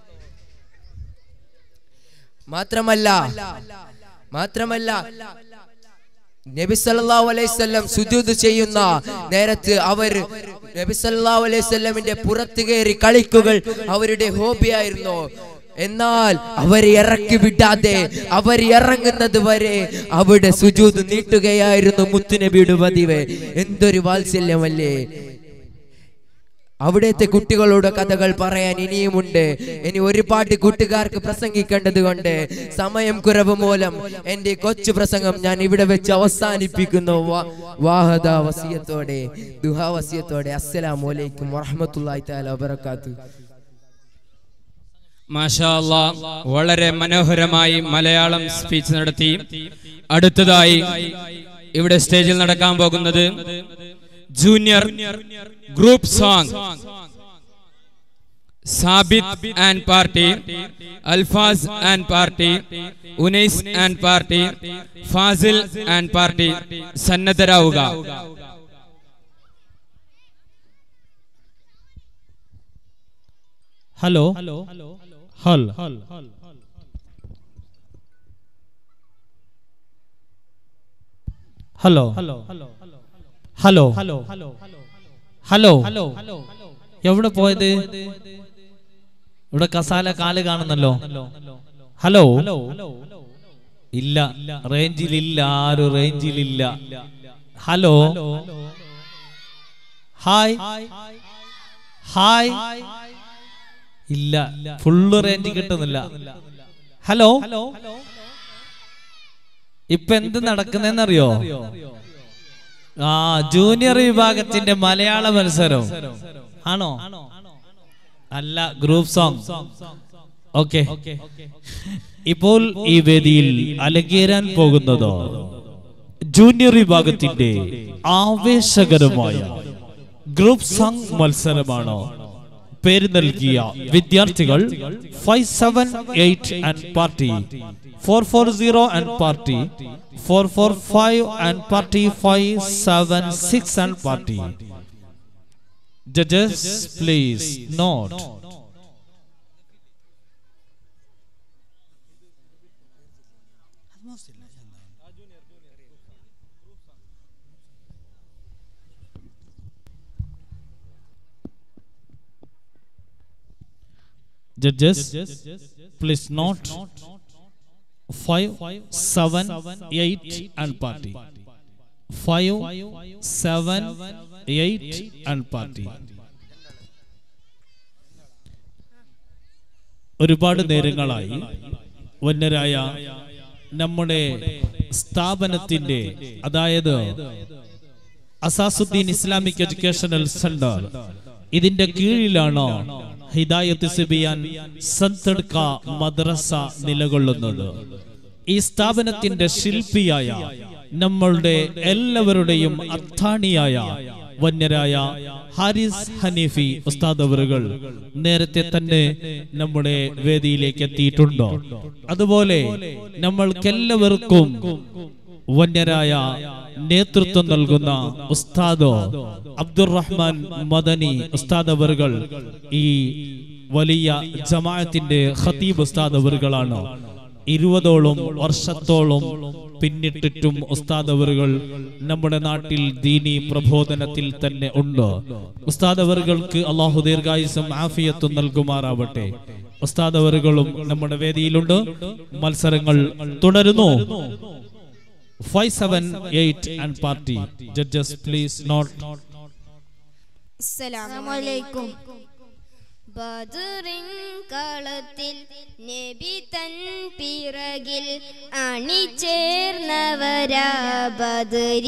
മാത്രമല്ല മാത്രമല്ല നബി സല്ലല്ലാഹു അലൈഹി വസല്ലം സുജൂദ് ചെയ്യുന്ന നേരത്ത് അവർ നബി സല്ലല്ലാഹു അലൈഹി വസല്ലമിന്റെ പുറത്ത് കയറി കളിക്കുകൾ അവരുടെ ഹോബിയായിരുന്നു എന്നാൽ അവരെ ഇറക്കി വിടാതെ അവർ ഇറങ്ങുന്നത് വരെ അവിടെ സുജൂദ് നീട്ടുകയായിരുന്നു മുത്തുനബിയുടെ പതിവ് എന്തൊരു വാത്സല്യമല്ലേ അവിടുത്തെ കുട്ടികളുടെ കഥകൾ പറയാൻ ഇനിയുമുണ്ട് ഇനി ഒരുപാട് കൂട്ടുകാർക്ക് പ്രസംഗിക്കേണ്ടത് കൊണ്ട് സമയം കുറവ് മൂലം എന്റെ കൊച്ചു പ്രസംഗം ഞാൻ ഇവിടെ വെച്ച് അവസാനിപ്പിക്കുന്നു വാ- വാഹദ വസിയത്തോടെ ദുഹാ വസിയത്തോടെ അസ്സലാമു അലൈക്കും വറഹ്മത്തുള്ളാഹി തആല വബറകാത്തു മാഷാ അല്ലാ, വളരെ മനോഹരമായി മലയാളം സ്പീച്ച് നടത്തി അടുത്തതായി ഇവിടെ സ്റ്റേജിൽ നടക്കാൻ പോകുന്നത് junior group song Sabith and party Alfas and party Unais and party Fasil and party സന്നദ്ധരാവുക ഹലോ ഹൽ ഹലോ ഹലോ ഹലോ എവിടെ പോയത് ഇവിടെ കസാല കാല് കാണുന്നല്ലോ ഹലോ ഇല്ല റേഞ്ചിലില്ല ആരും റേഞ്ചിലില്ല ഹലോ ഹായ് ഹായ് ഇല്ല ഫുള്ള് റേഞ്ച് കിട്ടുന്നില്ല ഹലോ ഇപ്പൊ എന്ത് നടക്കുന്നെന്നറിയോ ആ ജൂനിയർ വിഭാഗത്തിന്റെ മലയാള മത്സരം ആണോ അല്ല ഗ്രൂപ്പ് സോങ് ഓക്കെ ഇപ്പോൾ ഈ വേദിയിൽ അലങ്കേരാൻ പോകുന്നത് ജൂനിയർ വിഭാഗത്തിന്റെ ആവേശകരമായ ഗ്രൂപ്പ് സോങ് മത്സരമാണ് പേര് നൽകിയ വിദ്യാർത്ഥികൾ five seven eight and party four four zero and party four four five and party five seven six and party judges please note judges please note five seven eight and party five seven eight and party ഒരുപാട് നേരങ്ങളായി വന്യരായ നമ്മുടെ സ്ഥാപനത്തിന്റെ അതായത് അസാസുദ്ദീൻ Islamic educational centre ഇതിന്റെ കീഴിലാണ് ഹിദായത്ത് സിബിയാൻ സന്തഡ്ക മദ്രസ നിലകൊള്ളുന്നത് ഈ സ്ഥാപനത്തിന്റെ ശില്പിയായ നമ്മളുടെ എല്ലാവരുടെയും അർത്ഥാണിയായ വന്യരായ ഹാരിസ് ഹനീഫി ഉസ്താദ് അവറുകൾ നേരത്തെ തന്നെ നമ്മുടെ വേദിയിലേക്ക് എത്തിയിട്ടുണ്ടോ അതുപോലെ നമ്മൾക്കെല്ലാവർക്കും വന്യരായ നേതൃത്വം നൽകുന്ന ഉസ്താദോ അബ്ദുറഹ്മാൻ മദനി ഉസ്താദ് അവറുകൾ ഈ വലിയ ജമാഅത്തിന്റെ ഖതീബ് ഉസ്താദ് അവറുകളാണ് ഇരുപതോളം വർഷത്തോളം പിന്നിട്ടിട്ടും ഉസ്താദ് അവറുകൾ നമ്മുടെ നാട്ടിൽ ദീനി പ്രബോധനത്തിൽ തന്നെ ഉണ്ട് ഉസ്താദ് അവറുകൾക്ക് അള്ളാഹു ദീർഘായുസം ആഫിയത്തും നൽകുമാറാവട്ടെ ഉസ്താദ് അവറുകളും നമ്മുടെ വേദിയിലുണ്ട് മത്സരങ്ങൾ തുടരുന്നു five seven eight and party judges please note അസ്സലാമലൈക്കും ബദറിൻ കളത്തിൽ നബി തൻ പിറകിൽ അണിചേർന്നവരാ ബദരി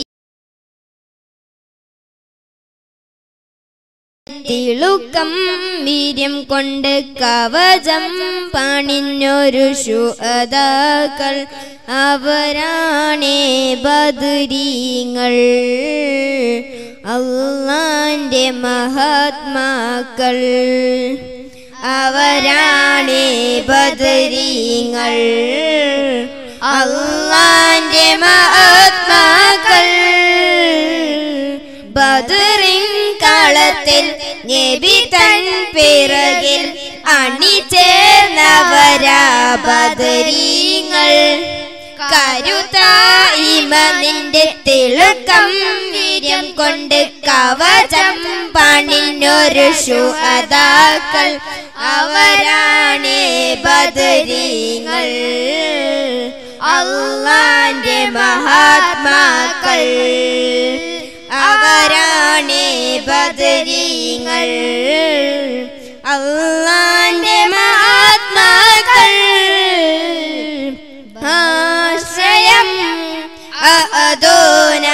തിളുക്കം വീര്യം കൊണ്ട് കവചം പണിഞ്ഞൊരു ശുഅതാക്കൾ അവരാണേ ബദരീങ്ങൾ അള്ളാന്റെ മഹാത്മാക്കൾ അവരാണേ ബദരീങ്ങൾ അള്ളാന്റെ മഹാത്മാക്കൾ ബദറിൻ കളത്തിൽ നബി തൻ പിറകിൽ അണിചേർന്നവരാ ബദരീങ്ങൾ കരുതായിമ നിന്റെ തിളക്കം വീര്യം കൊണ്ട് കവചം പണിഞ്ഞൊരു ശുഅതാക്കൾ അവരാണേ ബദരീങ്ങൾ അള്ളാന്റെ മഹാത്മാക്കൾ അവരാണേ ബദരീങ്ങൾ അള്ളാന്റെ മഹാത്മാക്കൾ ആശ്രയം അദോന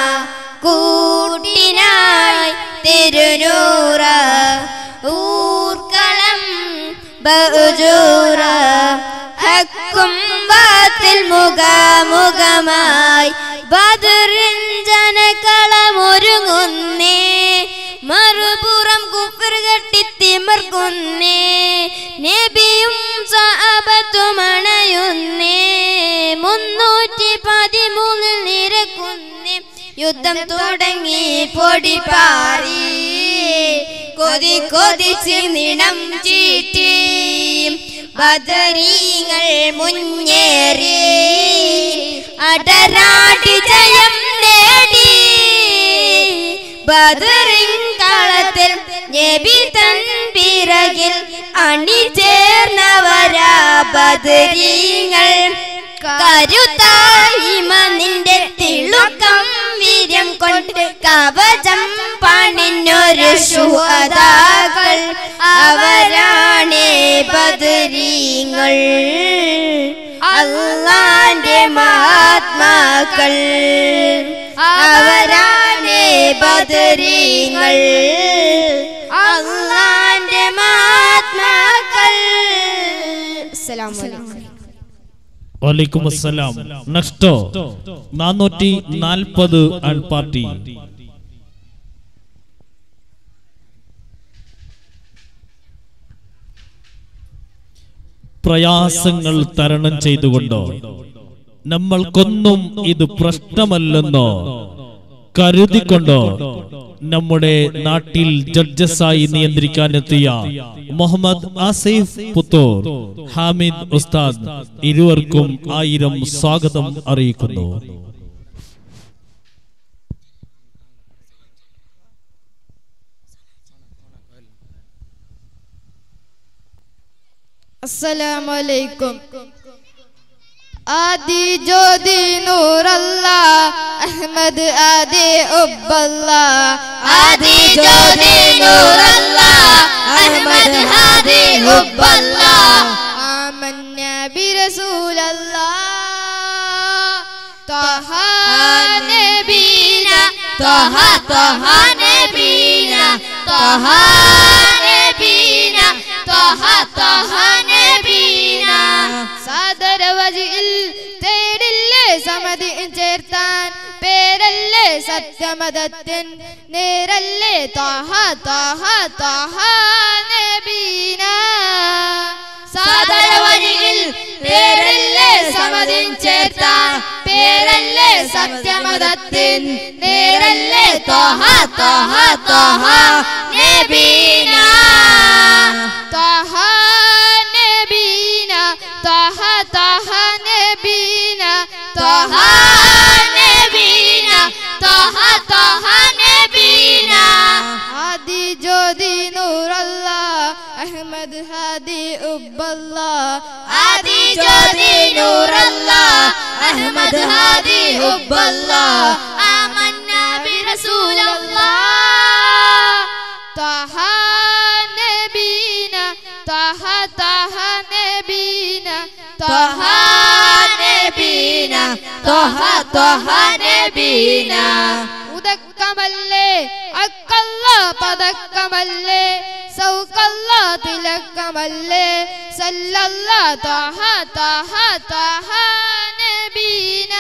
കൂട്ടിനായി തിരുനൂറ ഊർക്കളം ബഹുജൂറ ഹക്കും ബാത്തിൽ മുഖാമുഖമായി ബദറിൻ ജനകളമൊരുങ്ങുന്നേ മറുപുറം കുഫർ കെട്ടിത്തിമർക്കുന്നേ നബിയും സഹബത്തും അണയുന്നേ മുന്നൂറ്റി പതിമൂന്നിൽ നിരക്കുന്നേ യുദ്ധം തുടങ്ങി പൊടി പാറി കൊതി കൊതിച്ച് നിണം ചീറ്റി ബദരീങ്ങൾ മുന്നേറി അടരാടി ജയം നേടി ബദറിൻ കളത്തിൽ നബി തൻ പിറകിൽ അണിചേർന്നവരാ ബദരീങ്ങൾ കരുതായിമ നിന്റെ തിളുക്കം വീര്യം കൊണ്ട് കവചം പണിഞ്ഞൊരു ശുഹതാക്കൾ അവരാണേ ബദരീങ്ങൾ അള്ളാന്റെ മഹാത്മാക്കൾ അവരാണേ ബദരീങ്ങൾ അള്ളാന്റെ മഹാത്മാക്കൾ അസ്സലാമു അലൈക്കും വലൈക്കും അസ്സലാം നെക്സ്റ്റ് നാനൂറ്റി നാൽപ്പത് ആൾ പാർട്ടി പ്രയാസങ്ങൾ തരണം ചെയ്തുകൊണ്ട് നമ്മൾക്കൊന്നും ഇത് പ്രശ്നമല്ലെന്നോ കരുതിക്കൊണ്ട് നമ്മുടെ നാട്ടിൽ ജഡ്ജസായി നിയന്ത്രിക്കാനെത്തിയ മുഹമ്മദ് ആസിഫ് പുത്തൂർ ഹാമിദ് ഉസ്താദ് ഇരുവർക്കും ആയിരം സ്വാഗതം അറിയിക്കുന്നു अस्सलाम वालेकुम आदि जोदी नूर अल्लाह अहमद आदि उब्बल्लाह आदि जोदी नूर अल्लाह अहमद आदि उब्बल्लाह आमन्ना बिरसूल अल्लाह तहा नबीना तहा तहा नबीना तहा നബീന ത്വഹ ത്വഹ നബീന സാദര വജിൽ തേടില്ലേ സമതി ചേർത്താൻ പേരല്ലേ സത്യമതത്തിൻ നേരല്ലേ ത്വഹ ത്വഹ ത്വഹ നബീന സാദര വഴിയിൽ പേരല്ലേ സമതിൻ ചേർത്താൻ പേരല്ലേ സത്യമതത്തിൻ നേരല്ലേ ത്വഹ ത്വഹ ത്വഹ നബീന ത്വഹ നബീന ത്വഹ ത്വഹ നബീന ത്വഹ നബീന ത്വഹ ത്വഹ നബീന ആദി ജ്യോതി നൂറല്ലാ അഹ്മദ് ഹാദി ഉബ്ബല്ലാ ആദി ജ്യോതി നൂറല്ലാ അഹ്മദ് ഹാദി ഉബ്ബല്ലാ ആമന്നാ ബിറസൂലല്ലാ طه نبينا طه طه نبينا طه نبينا طه طه نبينا ഉദക്കമല്ലേ അക്കല്ല പതക്കമല്ലേ സൗക്കല്ല തിലക്കമല്ലേ സല്ലല്ല തഹ തഹ തഹ നബീന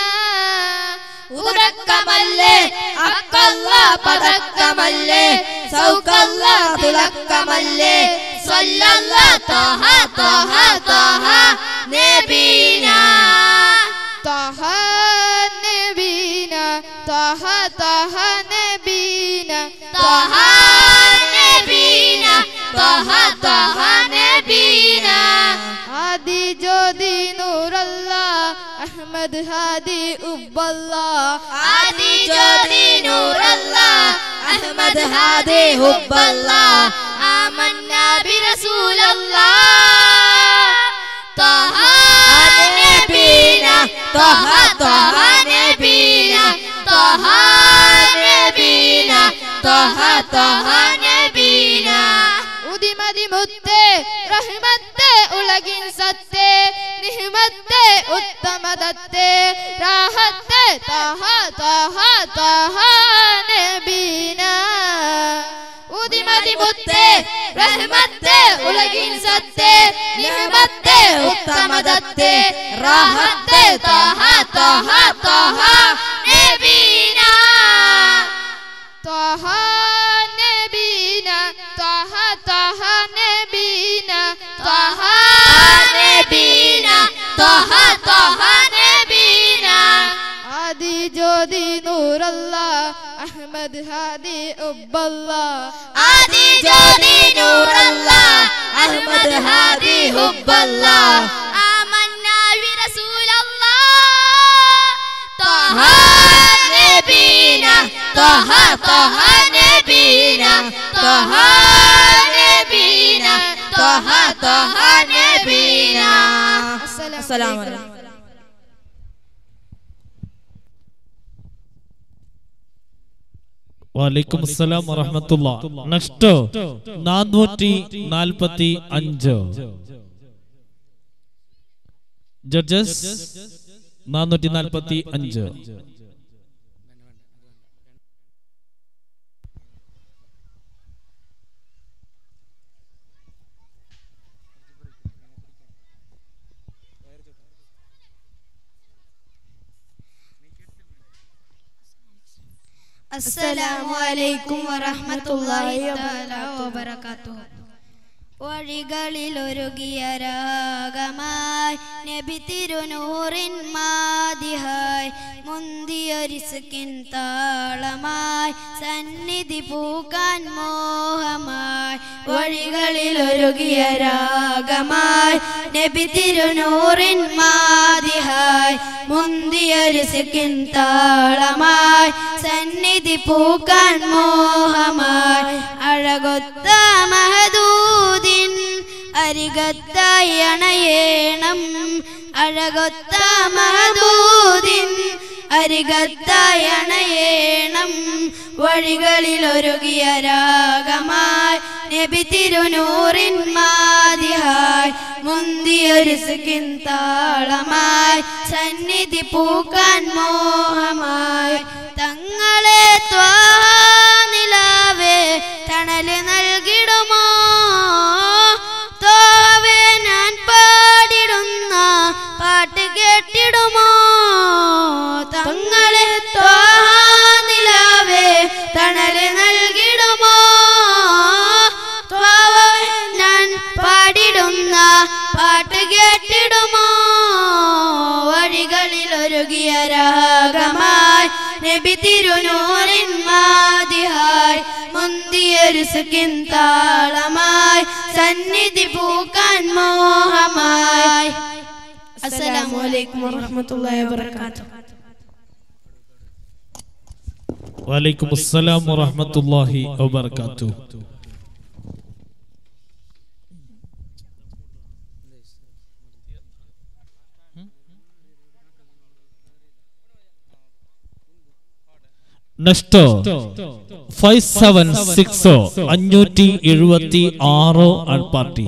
ഉദക്കമല്ലേ അക്കല്ല പതക്കമല്ലേ സൗക്കല്ല തിലക്കമല്ലേ സല്ലല്ല തഹ തഹ തഹ നബീന തഹ നബീന തഹ തഹ നബീന തഹ നബീന തഹ തഹ നബീന ആദി ജ്യോതി നൂറല്ലാ അഹ്മദ് ഹാദി ഉബ്ബല്ലാ ആദി ജ്യോതി നൂറല്ലാ അഹ്മദ് ഹാദി ഉബ്ബല്ലാ ആമന്നാ ബിറസൂലല്ലാ طه نبينا طه طه نبينا طه نبينا طه طه نبينا ഉദിമതി മുത്തേ റഹ്മത്തെ ഉലകിൻ സത്തേ നിഹ്മത്തെ ഉത്തമദത്തെ രാഹത്തെ തഹ തഹ തഹ നബീന ഉദിമതി മുത്തേ റഹ്മത്തെ ഉലകിൻ സത്തേ നിഹ്മത്തെ ഉത്തമദത്തെ രാഹത്തെ തഹ തഹ തഹ നബീന തഹ നബീന തഹ തഹ നബീന തഹ നബീന തഹ തഹ നബീന ആദി ജ്യോതി നൂറല്ലാ അഹ്മദ് ഹാദി ഉബ്ബല്ലാ ആദി ജ്യോതി നൂറല്ലാ അഹ്മദ് ഹാദി ഉബ്ബല്ലാ ആമന്നാ ബിറസൂലല്ലാ طه نبينا طه طه نبينا طه نبينا طه طه نبينا السلام عليكم വലൈക്കും അസ്സലാം വറഹമത്തുള്ള നെക്സ്റ്റ് നാനൂറ്റി നാൽപ്പത്തി അഞ്ച് ജഡ്ജസ് നാനൂറ്റി നാൽപ്പത്തി അഞ്ച് അസ്സലാമു അലൈക്കും വറഹ്മത്തുള്ളാഹി വബറകാതുഹു വഴികളിലൊരുകിയ രാഗമായി നബി തിരുനൂറിൻ മാതിഹായി മുന്തിയൊരിസുക്കിൻ താളമായി സന്നിധി പൂക്കാൻ മോഹമായി വഴികളിലൊരുകിയ രാഗമായി നബി തിരുനൂറിൻ മാതിഹായി മുന്തിയൊരിസുക്കിൻ താളമായി സന്നിധി പൂക്കാൻ മോഹമായി അഴകൊത്ത മഹദൂദിൻ അരികത്തായി അണയേണം അഴകൊത്ത മഹദൂദിൻ അരികത്തായി അണയേണം വഴികളിലൊരുകിയ രാഗമായി നബി തിരുനൂറിൻ മാതിഹായി മുന്തിയൊരു സുഖിൻ താളമായി സന്നിധി പൂക്കാൻ മോഹമായി തങ്ങളെ ത്വാനിലാവേ തണല് നൽകിടുമോ തോവേ ഞാൻ പാടിടുന്ന പാട്ട് കേട്ടിടുമോ തങ്ങളെ ത്വാനിലാവേ തണല് നൽകിടുമോ ത്വാവേ ഞാൻ പാടിടുന്ന പാട്ട് കേട്ടിടുമോ വഴികളിൽ ഒരുകിയ രാഗമായി നബി തിരുനൂറിൻ മാതിഹായി മുന്തിയൊരു സുഖിൻ താളമായി സന്നിധി പൂക്കാൻ മോഹമായി അസ്സലാമു അലൈക്കും വറഹ്മത്തുള്ളാഹി വബറകാതുഹു വലൈക്കും അസ്സലാം വറഹ്മത്തുള്ളാഹി വബറകാതുഹു നെക്സ്റ്റ് ഫൈവ് സെവൻ സിക്സ് അഞ്ഞൂറ്റി എഴുപത്തി ആറ് പാർട്ടി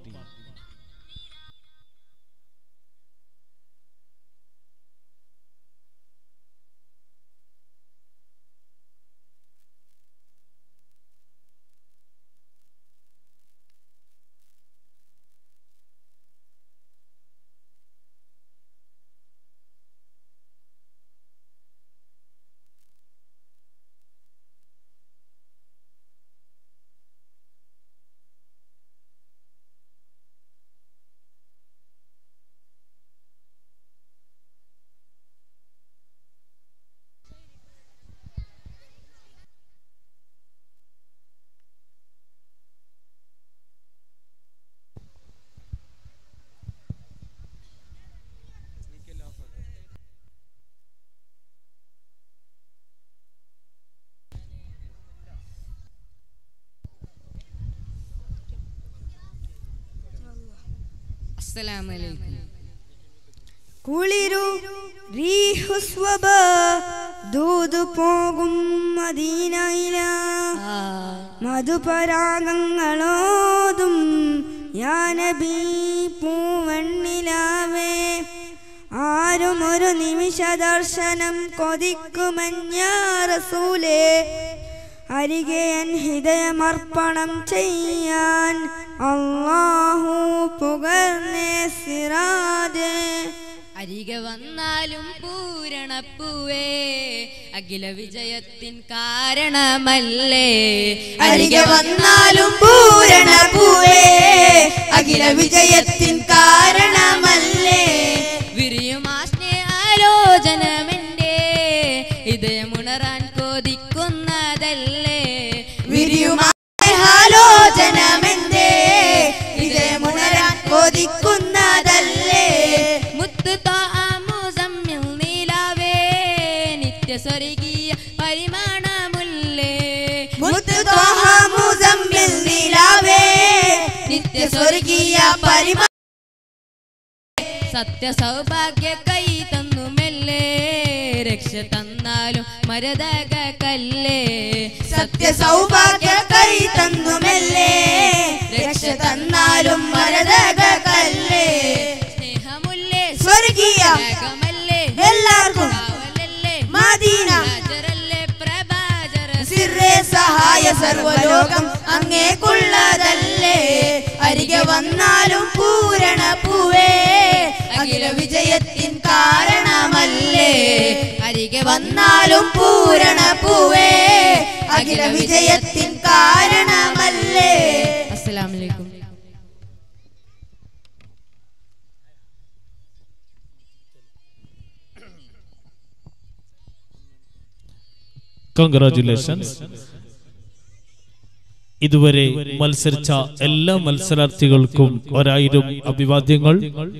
അസ്സലാമലൈക്കും കുളിരു റീഹുസ്വബ ദൂതു പോകും മദീനയില മധുപരാഗങ്ങളോതും യാനബി പൂവണ്ണിലാവേ ആരും ഒരു നിമിഷ ദർശനം കൊതിക്കുമഞ്ഞാറസൂലേ അരികെ എൻ ഹൃദയമർപ്പണം ചെയ്യാൻ അള്ളാഹു പുകർന്നേ സിറാജേ അരികെ വന്നാലും പൂരണപ്പൂവേ അഖില വിജയത്തിൻ കാരണമല്ലേ അരികെ വന്നാലും പൂരണ പൂവേ അഖില വിജയത്തിൻ കാരണമല്ലേ വിരിയുമാ സ്നേഹാലോചനമെന്റെ ഇതയമുണരാൻ കൊതിക്കുന്നതല്ലേ വിരിയുമാലോചനമെന്തേ ഇതയമുണരാൻ കൊതിക്കുന്നതല്ലേ മുത്ത് താമുസമ്മിൽ നീലാവേ നിത്യസ്വർഗീയ പരിമാണമുല്ലേ മുത്ത് മുസമ്മിൽ നിലാവേ നിത്യ സ്വർഗീയ പരിമ സത്യ സൗഭാഗ്യ കൈ തന്നു മെല്ലെ രക്ഷ തന്നാലും മരതക കല്ലേ സത്യ സൗഭാഗ്യ കൈ തന്നുമല്ലേ രക്ഷ തന്നാലും മരതക കല്ലേ സ്നേഹമുല്ലേ സ്വർഗീയ ത്യാഗമല്ലേ എല്ലാവർക്കും കാവലല്ലേ മദീന ഹാജറല്ലേ പ്രഭാജര സിറേ സഹായ സർവലോകം അങ്ങേക്കുള്ളതല്ലേ അരികെ വന്നാലും പൂരണ പൂവേ അഖില വിജയത്തിൻ കാരണമല്ലേ അരികെ വന്നാലും പൂരണ പൂവേ അഖില വിജയത്തിൻ കാരണമല്ലേ അസ്സലാമലൈക്കും കൺഗ്രാറ്റുലേഷൻസ് ഇതുവരെ മത്സരിച്ച എല്ലാ മത്സരാർത്ഥികൾക്കും ഒരായിരം അഭിവാദ്യങ്ങൾ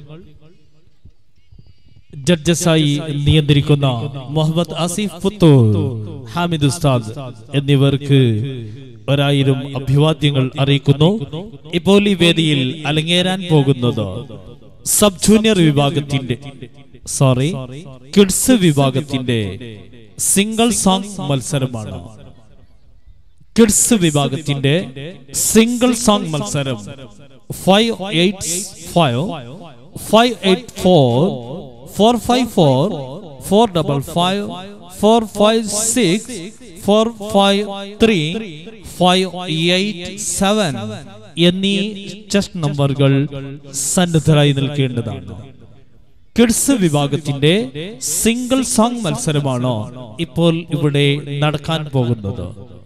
ജഡ്ജസായി നിയന്ത്രിക്കുന്ന മുഹമ്മദ് ആസിഫ് പുത്തൂർ ഹാമിദ് ഉസ്താദ് എന്നിവർക്ക് ഒരായിരം അഭിവാദ്യങ്ങൾ അറിയിക്കുന്നു ഇപ്പോൾ ഈ വേദിയിൽ അലങ്ങേറാൻ പോകുന്നത് സബ് ജൂനിയർ വിഭാഗത്തിന്റെ സോറി കിഡ്സ് വിഭാഗത്തിന്റെ സിംഗിൾ സോങ് മത്സരമാണ് കിഡ്സ് വിഭാഗത്തിന്റെ സിംഗിൾ സോങ് മത്സരം five eight five five eight four four five four four double five four five six four five three five eight seven എന്നീ ചെസ്റ്റ് നമ്പറുകൾ സന്നദ്ധരായി നിൽക്കേണ്ടതാണ് kids വിഭാഗത്തിന്റെ സിംഗിൾ സോങ് മത്സരമാണ് ഇപ്പോൾ ഇവിടെ നടക്കാൻ പോകുന്നത്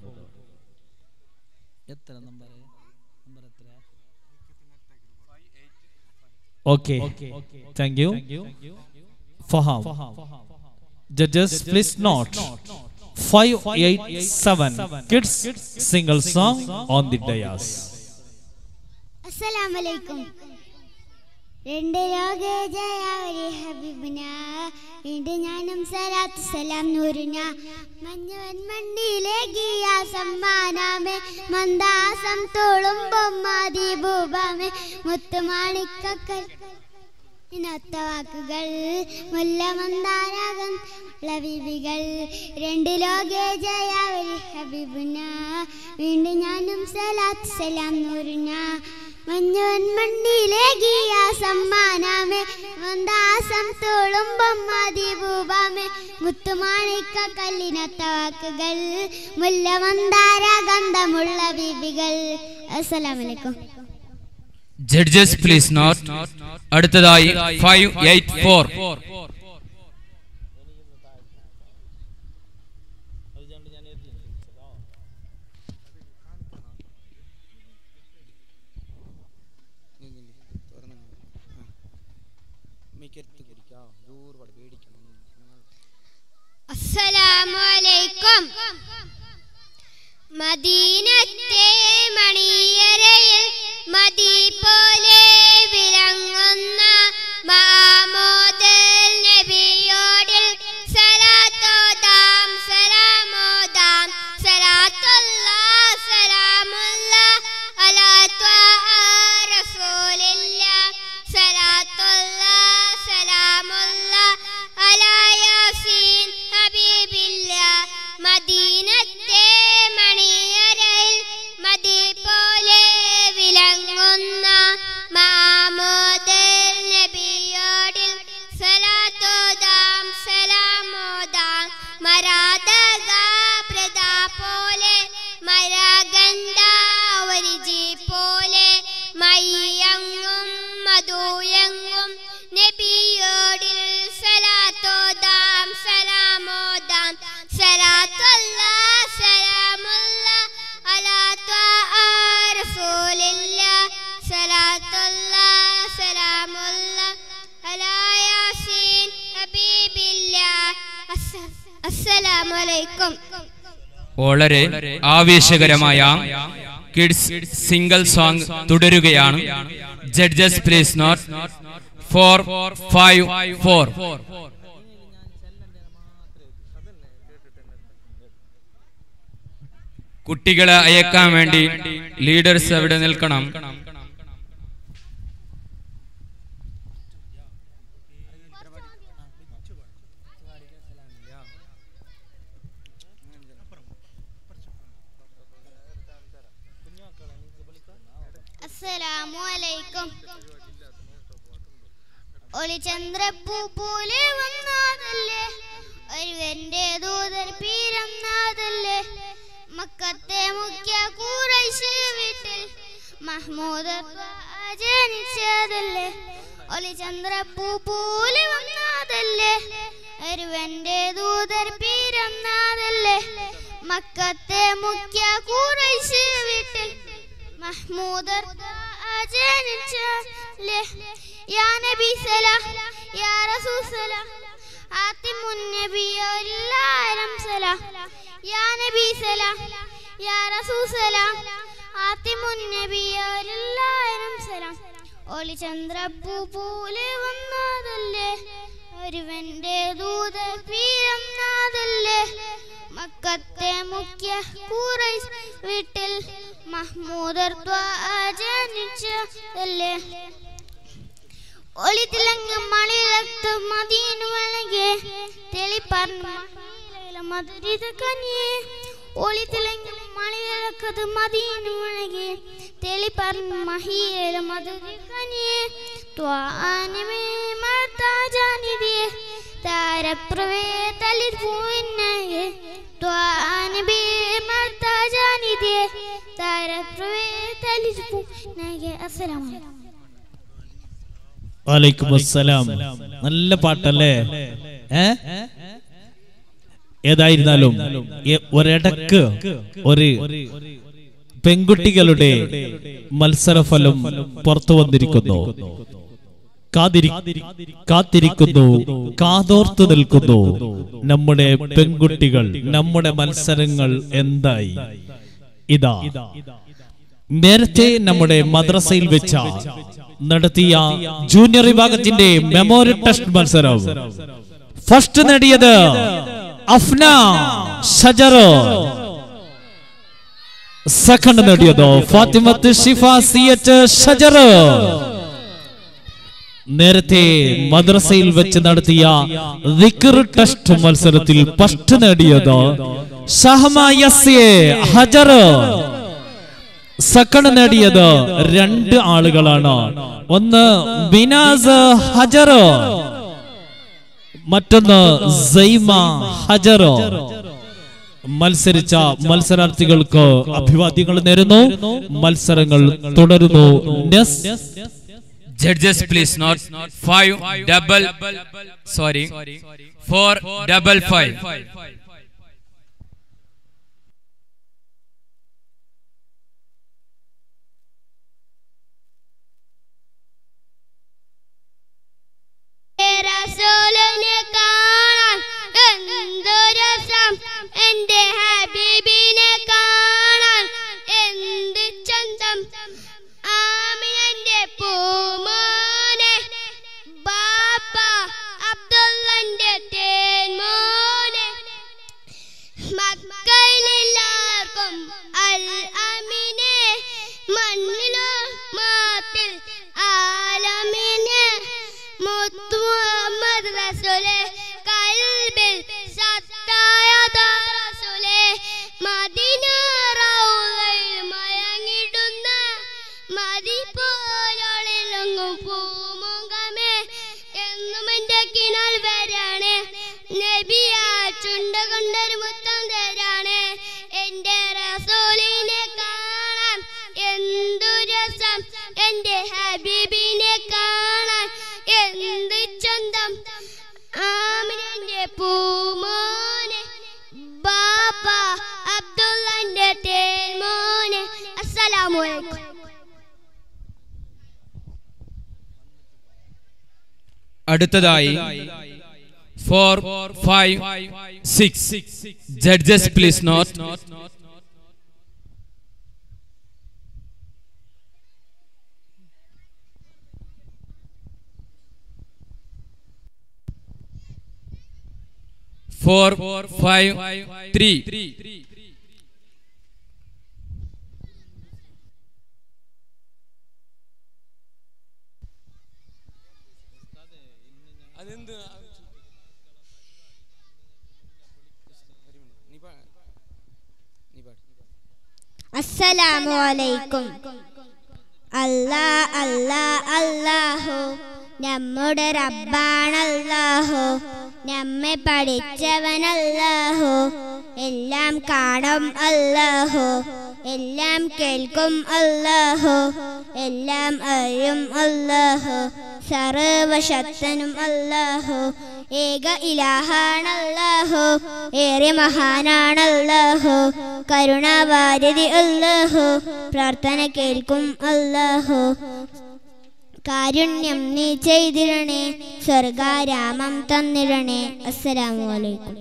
okay thank you Faham judges please note five eight seven kids single song on the dais അസ്സലാമലൈക്കും രണ്ട് ലോക ജയാവരി ഹബീബിന വീണ്ടും ഞാനും സലാത്ത് സലാം നൂറിന മഞ്ഞവൻ മണ്ണിലേകിയ സമ്മാനാമേ മന്ദാസം തോളുമ്പം മാതിഭൂപമേ മുത്തുമാണിക്കക്കൽ ഇനത്ത വാക്കുകൾ മുല്ല മന്ദാരാകം ലബീബികൾ രണ്ട് ലോകേ ജയാവരി ഹബീബുന വീണ്ടും ഞാനും സലാത്ത് സലാം നൂറിന മഞ്ഞവൻ മണ്ണിലേകിയ സമ്മാനാമേ മന്ദാസം തോളുമ്പം മതിഭൂപാമേ മുത്തുമാണിക്ക കല്ലിനത്ത വാക്കുകൾ മുല്ല മന്ദാര ഗന്ധമുള്ള ബീബികൾ അസ്സലാമലൈക്കും ജഡ്ജസ് പ്ലീസ് നോട്ട് അടുത്തതായി ഫൈവ് എയ്റ്റ് ഫോർ അസ്സലാമലൈക്കും മദീനത്തെ മണിയരയിൽ മതി പോലെ വിളങ്ങുന്ന മാമോദൽ നബിയോടിൽ സലാത്തോദാം സലാമോദാം സലാത്തുള്ള സലാമുള്ള അലാ ത്വാഹ റസൂലില്ല സലാത്തുള്ള സലാമുള്ള അലാ യാസീൻ ഹബീബില്ല മദീനത്തെ മണിയരയിൽ മതി പോലെ വിളങ്ങുന്ന മാമോദൽ നബിയോടിൽ സലാത്തോദാം സലാമോദാം മരാതക പ്രദാ പോലെ മരഗന്ധ ഒരു ജി പോലെ മയ്യങ്ങും മധുയങ്ങും നബിയോടിൽ സലാത്തോദാം സലാമോദാം സലാത്തുള്ള സലാമുള്ള അലാ ത്വാഹ റസൂലില്ല സലാത്തുള്ള സലാമുള്ള അലാ യാസീൻ ഹബീബില്ല അസ്സ- അസ്സലാമു അലൈക്കും വളരെ ആവേശകരമായ കിഡ്സ് സിംഗിൾ സോങ് തുടരുകയാണ് judges please note four five four കുട്ടികളെ അയക്കാൻ വേണ്ടി ലീഡേഴ്സ് അവിടെ നിൽക്കണം അസ്സലാമു അലൈക്കും ഒളിചന്ദ്രപ്പൂ പോലെ വന്നാതല്ലേ ഒരുവന്റെ ദൂതർ പീരന്നാതല്ലേ മഹ്മൂദ് ജനിച്ചതല്ലേ ഒലി ചന്ദ്രപ്പൂ പോലെ വന്നതല്ലേ ഒരുവന്റെ ദൂതർ പിറന്നതല്ലേ മക്കത്തെ മുഖ്യ കുറൈശ് വീട്ടിൽ മഹ്മൂദർ ജനിച്ചല്ലേ യാ നബി സലാം യാ റസൂൽ സലാം ആത്തിമുൻ നബിയോല്ലാരും സലാം യാ നബി സലാം യാ റസൂൽ സലാം ആത്തിമുൻ നബിയോല്ലാരും സലാം ഒളി ചന്ദ്രപ്പൂ പോലെ വന്നതല്ലേ ഒരുവന്റെ ദൂത പിറന്നതല്ലേ മക്കത്തെ മുഖ്യ കുറൈസ് വീട്ടിൽ മഹ്മൂദർ ജനിച്ചതല്ലേ ഒളിത്തിലങ്ങ് മളിലത്ത് മദീനു വഴങ്ങെ തെളിപ്പറഞ്ഞ മധുരിത കനിയെ ഒളിത്തിലങ്ങ് മളിലക്കത് മദീനു വഴങ്ങെ തെളിപ്പറഞ്ഞ മഹിയേല മധുരി കനിയെ ത്വാനമേ മർത്താജാനിതിയെ താരപ്രവേ തളിർ പൂവിനയെ ത്വാനബേ മർത്താജാനിതിയെ താരപ്രവേ തളിർ പൂവിനയെ അസ്സലാമു അലൈക്കും വലൈക്കും അസ്സലാം നല്ല പാട്ടല്ലേ ഏ ഏതായിരുന്നാലും എ- ഒരിടക്ക് ഒരു പെൺകുട്ടികളുടെ മത്സരഫലം പുറത്തു വന്നിരിക്കുന്നു കാതിരി കാത്തിരിക്കുന്നു കാതോർത്തു നിൽക്കുന്നു നമ്മുടെ പെൺകുട്ടികൾ നമ്മുടെ മത്സരങ്ങൾ എന്തായി ഇതാ നേരത്തെ നമ്മുടെ മദ്രസയിൽ വെച്ച നടത്തിയ ജൂനിയർ വിഭാഗത്തിന്റെ മെമ്മോറിയൽ ടെസ്റ്റ് മത്സരം ഫസ്റ്റ് നേടിയത് അഫ്ന ഷജർ സെക്കൻഡ് നേടിയത് ഫാത്തിമത്ത് ഷിഫ സിയറ്റ് ഷജർ നേരത്തെ മദ്രസയിൽ വെച്ച് നടത്തിയ ദിക്ർ ടെസ്റ്റ് മത്സരത്തിൽ ഫസ്റ്റ് നേടിയത് ഷഹമ യസ്യെ ഹജർ സെക്കൻഡ് നേടിയത് രണ്ട് ആളുകളാണ് ഒന്ന് ബിനാസ് ഹജർ മറ്റൊന്ന് സൈമ ഹജർ മത്സരിച്ച മത്സരാർത്ഥികൾക്ക് അഭിവാദ്യങ്ങൾ നേരുന്നു മത്സരങ്ങൾ തുടരുന്നു നെസ് Judges, please not five double. Sorry, four double five. റസൂലിനെ കാണാൻ എന്തു രസം എന്റെ ഹബീബിനെ കാണാൻ എന്ത് ചന്തം ആമിനന്റെ പൂമോനെ ബാപ്പ അബ്ദുള്ളന്റെ തേൻമോനെ മക്കയിലെല്ലാവർക്കും അൽ അമിനെ മണ്ണിലോ മാത്തിൽ ആലമിനെ മുത്തു മുഹമ്മദ് റസൂലെ കൽബിൽ സത്തായ റസൂലെ മദീന റൗളയിൽ മയങ്ങിടുന്ന മതി പോലൊളിലൊങ്ങും പൂമുഖമേ എന്നും എന്റെ കിണൽ വരാണ് നബിയാ ചുണ്ട കൊണ്ടൊരു മുത്തം തരാണ് എന്റെ റസൂലിനെ കാണാൻ എന്തു രസം എന്റെ ഹബീബിനെ കാണാൻ എന്ത് ചന്തം ആമിനന്റെ പൂമോനെ ബാപ്പ അബ്ദുള്ളന്റെ തേൻമോനെ അസ്സലാമു അലൈക്കും അടുത്തതായി four five six judges please note four five three അസ്സലാമു അലൈക്കും അല്ലാ അല്ലാ അല്ലാഹു നമ്മുടെ റബ്ബാണല്ലാഹു നമ്മെ പഠിച്ചവനല്ലാഹു എല്ലാം കാണും അല്ലാഹു എല്ലാം കേൾക്കും അല്ലാഹു എല്ലാം അറിയും അല്ലാഹു സർവശക്തനും അല്ലാഹു ഏക ഇലാഹാണല്ലാഹു ഏറെ മഹാനാണല്ലാഹു കരുണാവാരിധി അല്ലാഹു പ്രാർത്ഥന കേൾക്കും അല്ലാഹു കാരുണ്യം നീ ചെയ്തിരണേ സ്വർഗാരാമം തന്നിരണേ അസ്സലാമു അലൈക്കും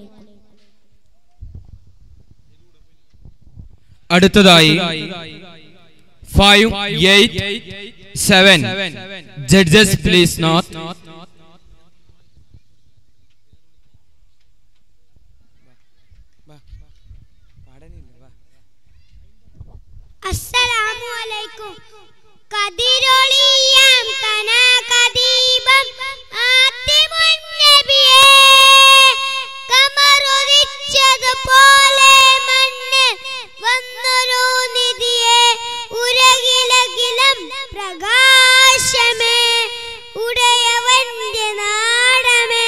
അടുത്തതായി five eight seven judges please note അസ്സലാമു അലൈക്കും കതിരൊളിയാം കനകദീപം ആത്തിമുൻ നബിയേ കമറുദിച്ചതുപോലെ മണ്ണ് വന്നൊരു നിധിയെ ഉരകിലകിലം പ്രകാശമേ ഉടയവന്റെ നാടമേ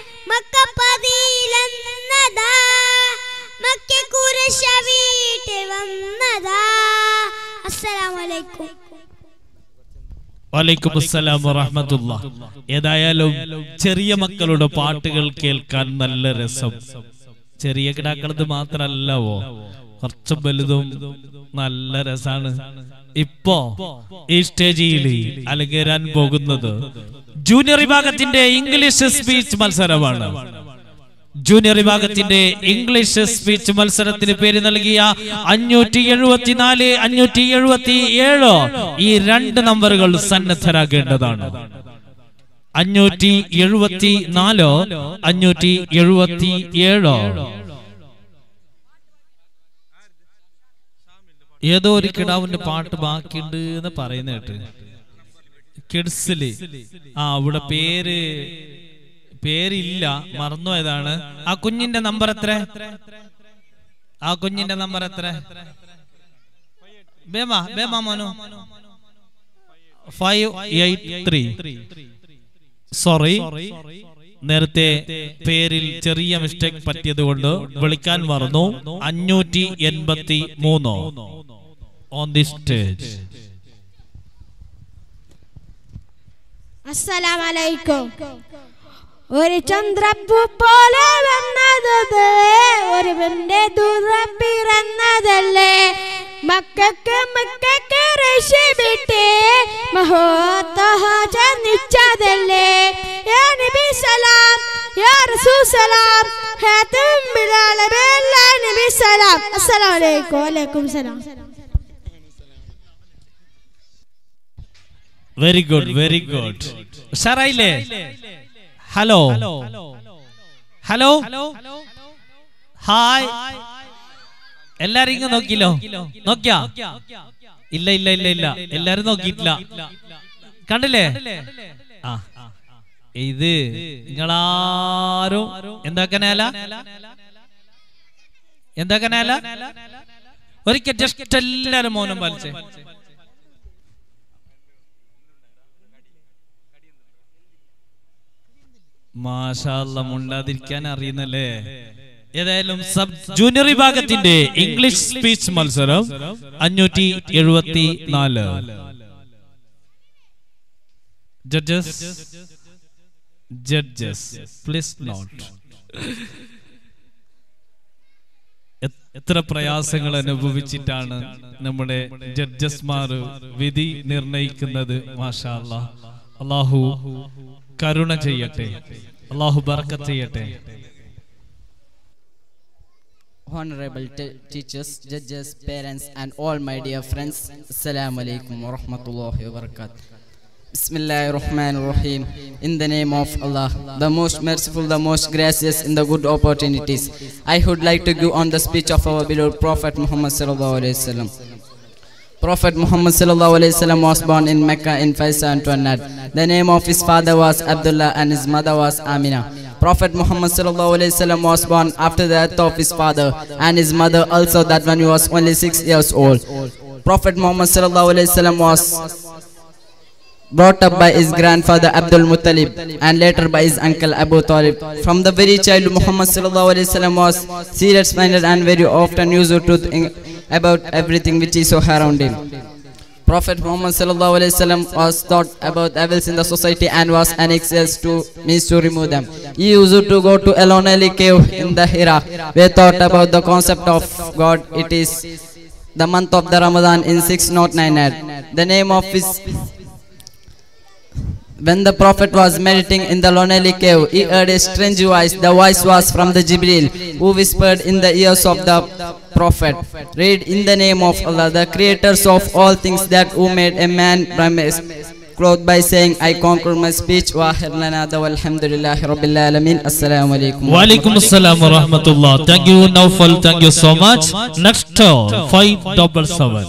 മക്കപ്പതിയിലെന്നതാ മക്കുരശ വീട്ടിൽ വന്നതാ അസ്സലാമു അലൈക്കും വലൈക്കും അസ്സലാം വറഹമത്തുള്ള ഏതായാലും ചെറിയ മക്കളുടെ പാട്ടുകൾ കേൾക്കാൻ നല്ല രസം ചെറിയ കിടാക്കളത് മാത്രല്ലവോ കുറച്ചും വലുതും നല്ല രസാണ് ഇപ്പോ ഈ സ്റ്റേജിൽ അലങ്കേരാൻ പോകുന്നത് ജൂനിയർ വിഭാഗത്തിന്റെ ഇംഗ്ലീഷ് സ്പീച്ച് മത്സരമാണ് ജൂനിയർ വിഭാഗത്തിന്റെ ഇംഗ്ലീഷ് സ്പീച്ച് മത്സരത്തിന് പേര് നൽകിയ അഞ്ഞൂറ്റി എഴുപത്തിനാല് അഞ്ഞൂറ്റി എഴുപത്തി ഏഴ് ഈ രണ്ട് നമ്പറുകൾ സന്നദ്ധരാകേണ്ടതാണ് അഞ്ഞൂറ്റി എഴുപത്തി നാലോ അഞ്ഞൂറ്റി എഴുപത്തി ഏഴോ ഏതോ ഒരു കിടാവിന്റെ പാട്ട് ബാക്കിയുണ്ട് എന്ന് പറയുന്ന കേട്ട് കിഡ്സില് ആ അവിടെ പേര് പേരില്ല മറന്നുപോയതാണ് ആ കുഞ്ഞിന്റെ നമ്പർ എത്ര ആ കുഞ്ഞിന്റെ നമ്പർ എത്ര ബേമ ബേമ മോനു ഫൈവ് എയ്റ്റ് ത്രീ സോറി നേരത്തെ പേരിൽ ചെറിയ മിസ്റ്റേക്ക് പറ്റിയത് കൊണ്ട് വിളിക്കാൻ മറന്നു അഞ്ഞൂറ്റി എൺപത്തി മൂന്നോ ഓൺ ദി സ്റ്റേജ് അസ്സലാമലൈക്കും ഒരു ചന്ദ്രപ്പൂ പോലെ വന്നതത് ഒരുവന്റെ ദൂരം പിറന്നതല്ലേ മക്കൾക്ക് മക്കൾക്ക് രക്ഷപ്പെട്ട് മഹോത്തഹ ജനിച്ചതല്ലേ യാ നബി സലാം യാ റസൂൽ സലാം ഹാത്തം ബിലാൽ ബില്ല നബി സലാം അസ്സലാമു അലൈക്കും വലൈക്കും സലാം വെരി ഗുഡ് വെരി ഗുഡ് ഉഷാറായില്ലേ ഹലോ ഹലോ ഹായ് എല്ലാരും ഇങ്ങ് നോക്കിലോ നോക്കിയാ ഇല്ല ഇല്ല ഇല്ല ഇല്ല എല്ലാരും നോക്കിയിട്ടില്ല കണ്ടില്ലേ ആ ഇത് നിങ്ങളാരും എന്താക്കാനല്ല എന്താക്കാനല്ല ഒരിക്കൽ ജസ്റ്റ് എല്ലാരും മൗനം പാലിച്ചേ മാഷാല്ല മുണ്ടാതിരിക്കാൻ അറിയുന്നല്ലേ ഏതായാലും സബ് ജൂനിയർ വിഭാഗത്തിന്റെ ഇംഗ്ലീഷ് സ്പീച്ച് മത്സരം അഞ്ഞൂറ്റി എഴുപത്തി നാല് ജഡ്ജസ് ജഡ്ജസ് പ്ലീസ് നോട്ട് എത്ര പ്രയാസങ്ങൾ അനുഭവിച്ചിട്ടാണ് നമ്മുടെ ജഡ്ജസ്മാർ വിധി നിർണയിക്കുന്നത് മാഷാ അല്ലാ അള്ളാഹു കരുണ ചെയ്യട്ടെ അള്ളാഹു ബർക്കത്ത് ചെയ്യട്ടെ Honorable te- teachers, judges, parents, and all my dear friends, Assalamu alaikum wa rahmatullahi wa barakatuh. Bismillahir Rahmanir Rahim. In the name of Allah, the most merciful, the most gracious in the good opportunities, I would like to give on the speech of our beloved Prophet Muhammad sallallahu alaihi wasallam. Prophet Muhammad sallallahu alaihi wasallam was born in Mecca in 529. The name of his father was Abdullah and his mother was Amina. Prophet Muhammad sallallahu alaihi wasallam was born after the death of his father and his mother also that when he was only six years old. Prophet Muhammad sallallahu alaihi wasallam was brought up by his grandfather Abdul Muttalib and later by his uncle Abu Talib. From the very child Muhammad sallallahu alaihi wasallam was serious minded and very often used to about everything which is around him. Prophet Muhammad sallallahu alaihi wasallam was thought about evils in the society and was anxious to means to remove them. He used to go to a lonely cave in the Hira. We thought about the concept of God. It is the month of the Ramadan in 6098. The name of his when the Prophet was meditating in the lonely cave, he heard a strange voice. The voice was from the Jibril, who whispered in the ears of the Prophet. Read in the name of Allah, the creators of all things that who made a man from his cloth by saying, I conquer my speech. Wahir lana da walhamdulillahi rabbil alamin. Assalamu alaikum. Walaikum assalam wa rahmatullah. Thank you, Naufal. Thank you so much. Next, uh, five double seven.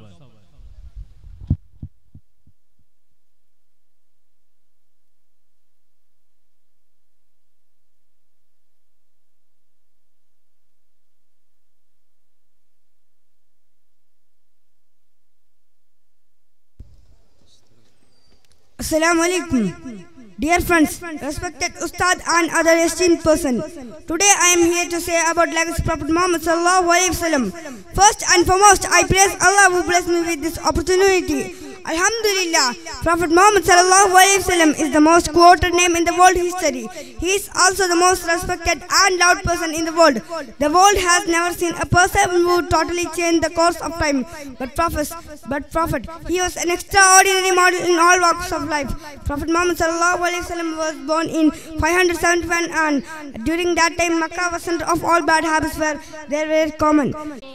Assalamu alaikum. Dear friends, respected Ustad and other esteemed person. Today I am here to say about legacy Prophet Muhammad sallallahu alaihi wasallam. First and foremost, I praise Allah who blessed me with this opportunity. Alhamdulillah, Prophet Muhammad sallallahu alaihi wasallam is the most quoted name in the world history. He is also the most respected and loved person in the world. The world has never seen a person who totally changed the course of time. But Prophet, but Prophet, he was an extraordinary model in all walks of life. Prophet Muhammad sallallahu alaihi wasallam was born in 571 and during that time Makkah was center of all bad habits were there were common.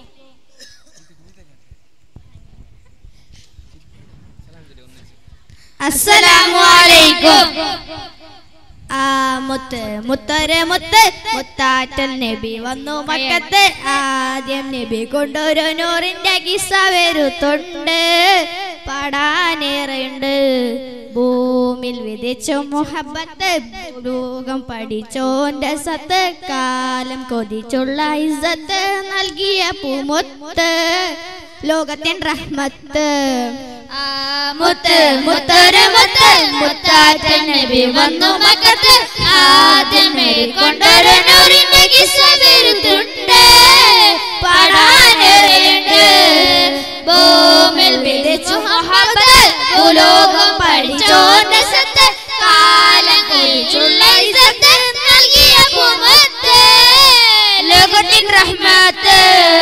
അസ്സലാമു അലൈക്കും ആ മുത്ത് മുത്തൊരു മുത്ത് മുത്താറ്റൽ നബി വന്നു മക്കത്ത് ആദ്യം നബി കൊണ്ടൊരു നൂറിന്റെ കിസ്സ വരുത്തുണ്ട് പാടാനേറെയുണ്ട് ഭൂമിൽ വിധിച്ചു മുഹബത്ത് ലോകം പഠിച്ചോന്റെ സത്ത് കാലം കൊതിച്ചുള്ള ഇസത്ത് നൽകിയ പൂമുത്ത് ലോകത്തിൻ റഹ്മത്ത് ആ മുത്ത് മുത്തൊരു മുത്ത് മുത്താറ്റൽ നബി വന്നു മക്കത്ത് ആദ്യം മേരിക്കൊണ്ടൊരു നൂറിന്റെ കിസ്സ വരുത്തുണ്ട് പാടാനുണ്ട് ഭൂമിൽ വിധിച്ചു മുഹബത്ത് ഭൂലോകം പഠിച്ചോന്റെ സത്ത് കാലം കഴിച്ചുള്ള ഇസത്ത് നൽകിയ പൂമത്ത് ലോകത്തിൻ റഹ്മത്ത്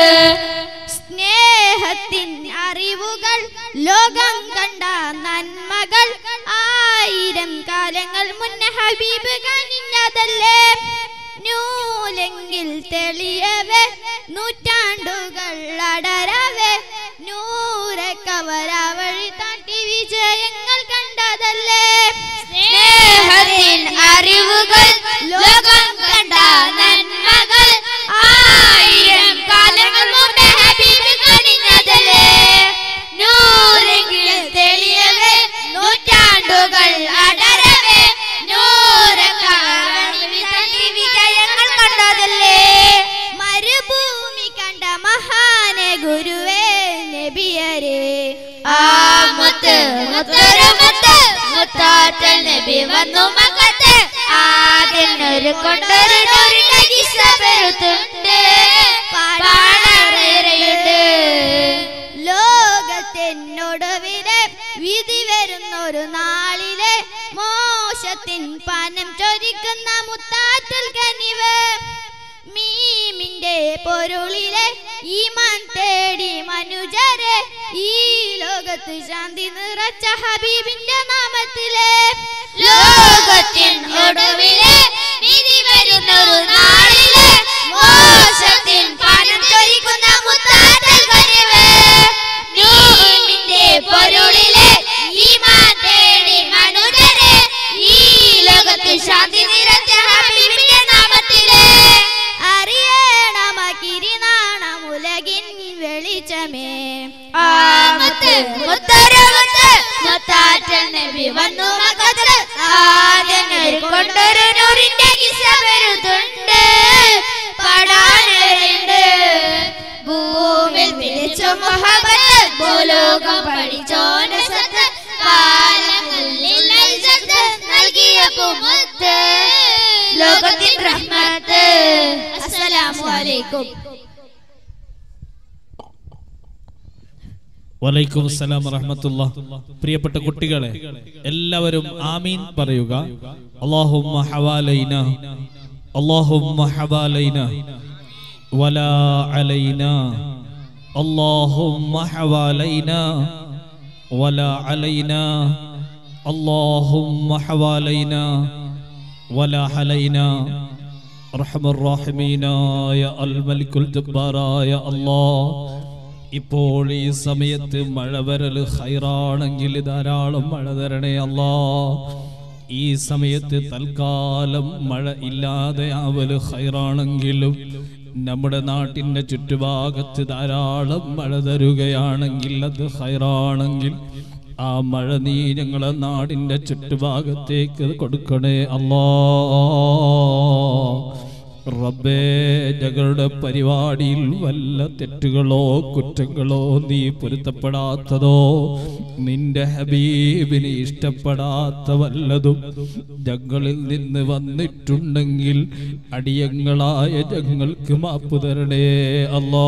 സ്നേഹത്തിൻ അറിവുകൾ ലോകം കണ്ട നന്മകൾ ആയിരം കാലങ്ങൾ മുന്നേ ഹബീബ് കനിഞ്ഞതല്ലേ നൂലെങ്കിൽ തെളിയവേ നൂറ്റാണ്ടുകൾ അടരവേ നൂറക്കവരാവഴി താണ്ടി വിജയങ്ങൾ കണ്ടതല്ലേ സ്നേഹത്തിൻ അറിവുകൾ ലോകം കണ്ട നന്മകൾ ആയിരം കാലങ്ങൾ മുമ്പേ ഹബീബ് കണിഞ്ഞതല്ലേ നൂറെങ്കിൽ തെളിയവേ നൂറ്റാണ്ടുകൾ അടരവേ നൂറക്കവരാവഴി വിജയങ്ങൾ കണ്ടതല്ലേ മരുഭൂമി കണ്ട മഹാന ഗുരുവേ നബിയരെ ആ മുത്ത് മുത്തൊരു മുത്ത് മുത്താറ്റൽ നബി വന്നു മക്കത്ത് ആദ്യം ഒരു കൊണ്ടൊരു നൂറിന്റെ കിസ്സ പെരുത്തുണ്ട് പാടാറേറെയുണ്ട് ലോകത്തിനൊടുവിലെ വിധി വരുന്നൊരു നാളിലെ മോശത്തിൻ പനം ചൊരിക്കുന്ന മുത്താറ്റൽ കനിവ് മീമിന്റെ പൊരുളിലെ ഈമാൻ തേടി മനുജരെ ഈ ലോകത്ത് ശാന്തി നിറച്ച ഹബീബിന്റെ നാമത്തിലെ ലോകത്തിൻ ഒടുവിലെ വിധി വരുന്നൊരു നാളിലെ മോശത്തിൻ പനം ചൊരിക്കുന്ന മുത്താറ്റൽ കനിവ് മീമിന്റെ പൊരുളിലെ ഈമാൻ തേടി മനുജരെ ഈ ലോകത്ത് ശാന്തി നിറച്ച ഹബീബിന്റെ നാമത്തിലെ അറിയണമകിരിനാണമുലകിൻ വെളിച്ചമേ ആമത്ത് മുത്തരമുത്ത് മുത്താറ്റൽ നബി വന്നു മകത്ത് ആദ്യം ഒരു കൊണ്ടൊരു നൂറിന്റെ കിസ്സ വരുന്നുണ്ട് പാടാനുണ്ട് ഭൂമിൽ പിടിച്ച മുഹബത്ത് ഭൂലോകം പഠിച്ചോന്റെ സത്ത് കാലങ്ങളിൽ ഇജ്ജത്ത് നൽകിയ കുമത്ത് ലോകത്തിൻ റഹ്മത്ത് അസ്സലാമു അലൈക്കും വലൈക്കും അസ്സലാം വറഹമത്തുള്ള പ്രിയപ്പെട്ട കുട്ടികളെ എല്ലാവരും ആമീൻ പറയുക അള്ളാഹുമ്മ ഹവാലൈന അള്ളാഹുമ്മ ഹവാലൈന വലാ അലൈന അള്ളാഹുമ്മ ഹവാലൈന വലാ അലൈന അള്ളാഹുമ്മ ഹവാലൈന വലാ അലൈന റഹ്മറാഹിമീനായ അൽ മലിക്കുൽ ജബ്ബാറായ അല്ലാഹ് ഇപ്പോൾ ഈ സമയത്ത് മഴ വരൽ ഹൈറാണെങ്കിൽ ധാരാളം മഴ തരണേ അല്ലാ ഈ സമയത്ത് തൽക്കാലം മഴ ഇല്ലാതെ ആവല് ഹൈറാണെങ്കിലും നമ്മുടെ നാട്ടിൻ്റെ ചുറ്റുഭാഗത്ത് ധാരാളം മഴ തരുകയാണെങ്കിൽ അത് ഹൈറാണെങ്കിൽ ആ മഴ നീ ഞങ്ങളെ നാടിൻ്റെ ചുറ്റുഭാഗത്തേക്ക് കൊടുക്കണേ അല്ലാ റബ്ബേ ഞങ്ങളുടെ പരിപാടിയിൽ വല്ല തെറ്റുകളോ കുറ്റങ്ങളോ നീ പൊരുത്തപ്പെടാത്തതോ നിന്റെ ഹബീബിന് ഇഷ്ടപ്പെടാത്ത വല്ലതും ഞങ്ങളിൽ നിന്ന് വന്നിട്ടുണ്ടെങ്കിൽ അടിയങ്ങളായ ഞങ്ങൾക്ക് മാപ്പ് തരണേ അല്ലാ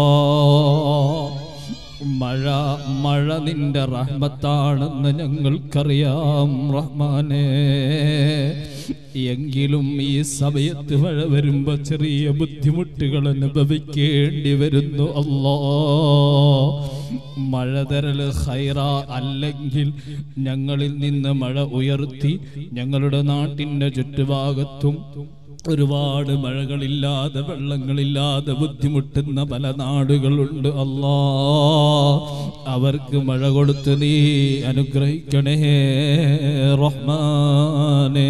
മഴ മഴ നിന്റെ റഹ്മത്താണെന്ന് ഞങ്ങൾക്കറിയാം റഹ്മാനേ എങ്കിലും ഈ സമയത്ത് മഴ വരുമ്പോ ചെറിയ ബുദ്ധിമുട്ടുകൾ അനുഭവിക്കേണ്ടി വരുന്നു അല്ലോ മഴ തരല് ഹൈറ അല്ലെങ്കിൽ ഞങ്ങളിൽ നിന്ന് മഴ ഉയർത്തി ഞങ്ങളുടെ നാട്ടിൻ്റെ ചുറ്റുഭാഗത്തും ഒരുപാട് മഴകളില്ലാതെ വെള്ളങ്ങളില്ലാതെ ബുദ്ധിമുട്ടുന്ന പല നാടുകളുണ്ട് അല്ലാ അവർക്ക് മഴ കൊടുത്ത് നീ അനുഗ്രഹിക്കണേ റഹ്മാനേ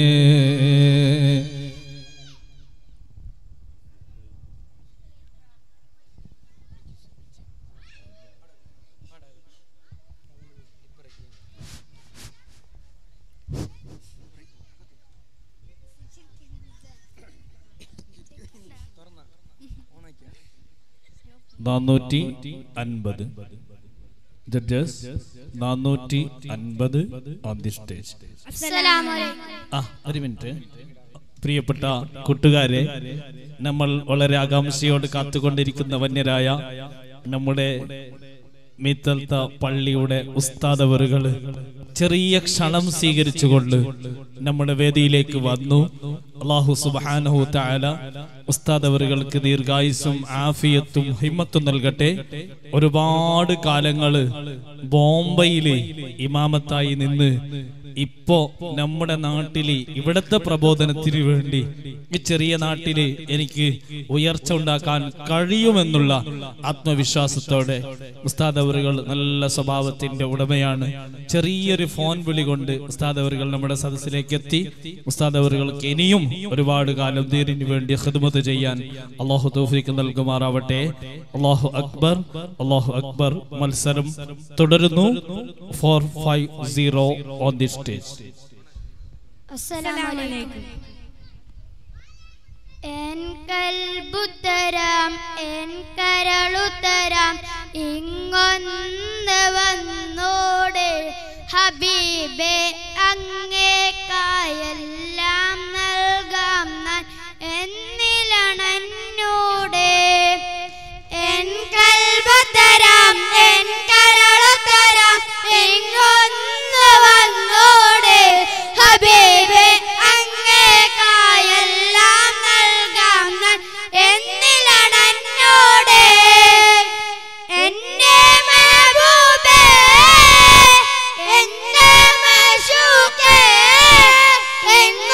നാനൂറ്റി അൻപത് ജഡ്ജസ് നാനൂറ്റി അൻപത് ഓൺ ദി സ്റ്റേജ് ആ ഒരു മിനിറ്റ് പ്രിയപ്പെട്ട കൂട്ടുകാരെ നമ്മൾ വളരെ ആകാംക്ഷയോട് കാത്തുകൊണ്ടിരിക്കുന്ന വന്യരായ നമ്മുടെ മീത്തൽത്ത പള്ളിയുടെ ഉസ്താദവറുകൾ ചെറിയ ക്ഷണം സ്വീകരിച്ചുകൊണ്ട് നമ്മുടെ വേദിയിലേക്ക് വന്നു അള്ളാഹു സുബാനഹു താല ഉസ്താദവറുകൾക്ക് ദീർഘായുസും ആഫിയത്തും ഹിമ്മത്തും നൽകട്ടെ ഒരുപാട് കാലങ്ങള് ബോംബെയില് ഇമാമത്തായി നിന്ന് ഇപ്പോ നമ്മുടെ നാട്ടില് ഇവിടത്തെ പ്രബോധനത്തിന് വേണ്ടി ഈ ചെറിയ നാട്ടില് എനിക്ക് ഉയർച്ച ഉണ്ടാക്കാൻ കഴിയുമെന്നുള്ള ആത്മവിശ്വാസത്തോടെ ഉസ്താദ് അവറുകൾ നല്ല സ്വഭാവത്തിന്റെ ഉടമയാണ് ചെറിയൊരു ഫോൺ വിളി കൊണ്ട് ഉസ്താദ് അവറുകൾ നമ്മുടെ സദസ്സിലേക്ക് എത്തി ഉസ്താദ് അവറുകൾക്ക് ഇനിയും ഒരുപാട് കാലം ദീനിന് വേണ്ടി ഖിദ്മത്ത് ചെയ്യാൻ അള്ളാഹു തൗഫീഖ് നൽകുമാറാവട്ടെ അള്ളാഹു അക്ബർ അള്ളാഹു അക്ബർ മത്സരം തുടരുന്നു four five zero on the stage അസ്സലാമലൈക്കും എൻ കൽബുത്തരാം എൻ കരളുത്തരാം ഇങ്ങൊന്ന് വന്നോടെ ഹബീബെ അങ്ങേക്കായെല്ലാം നൽകാം ഞാൻ എന്നിലണന്നൂടെ എൻ കൽബുത്തരാം എൻ കരളുത്തരാം ഇങ്ങൊന്ന് വന്നോടെ ഹബീബെ അങ്ങേക്കായെല്ലാം നൽകാം ഞാൻ എന്നിലടന്നോടെ എന്റെ മെഹബൂബേ എന്റെ മശൂഖേ എൻ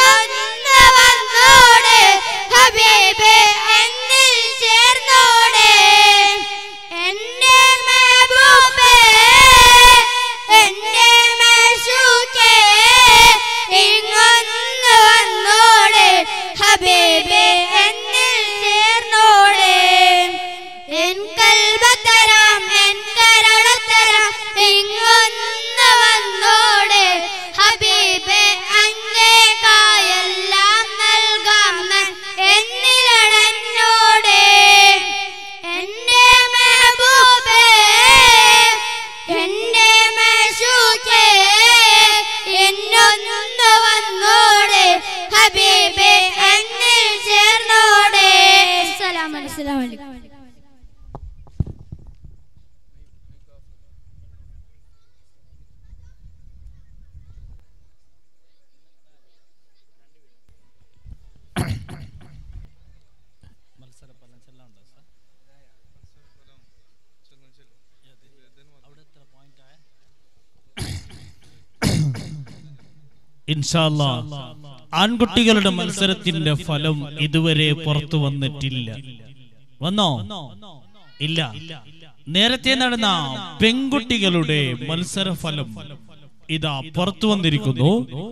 ഇൻഷാല്ലാ ആൺകുട്ടികളുടെ മത്സരത്തിന്റെ ഫലം ഇതുവരെ പുറത്തു വന്നിട്ടില്ല വന്നോ ഇല്ല നേരത്തെ നടന്ന പെൺകുട്ടികളുടെ മത്സര ഫലം ഇതാ പുറത്തു വന്നിരിക്കുന്നു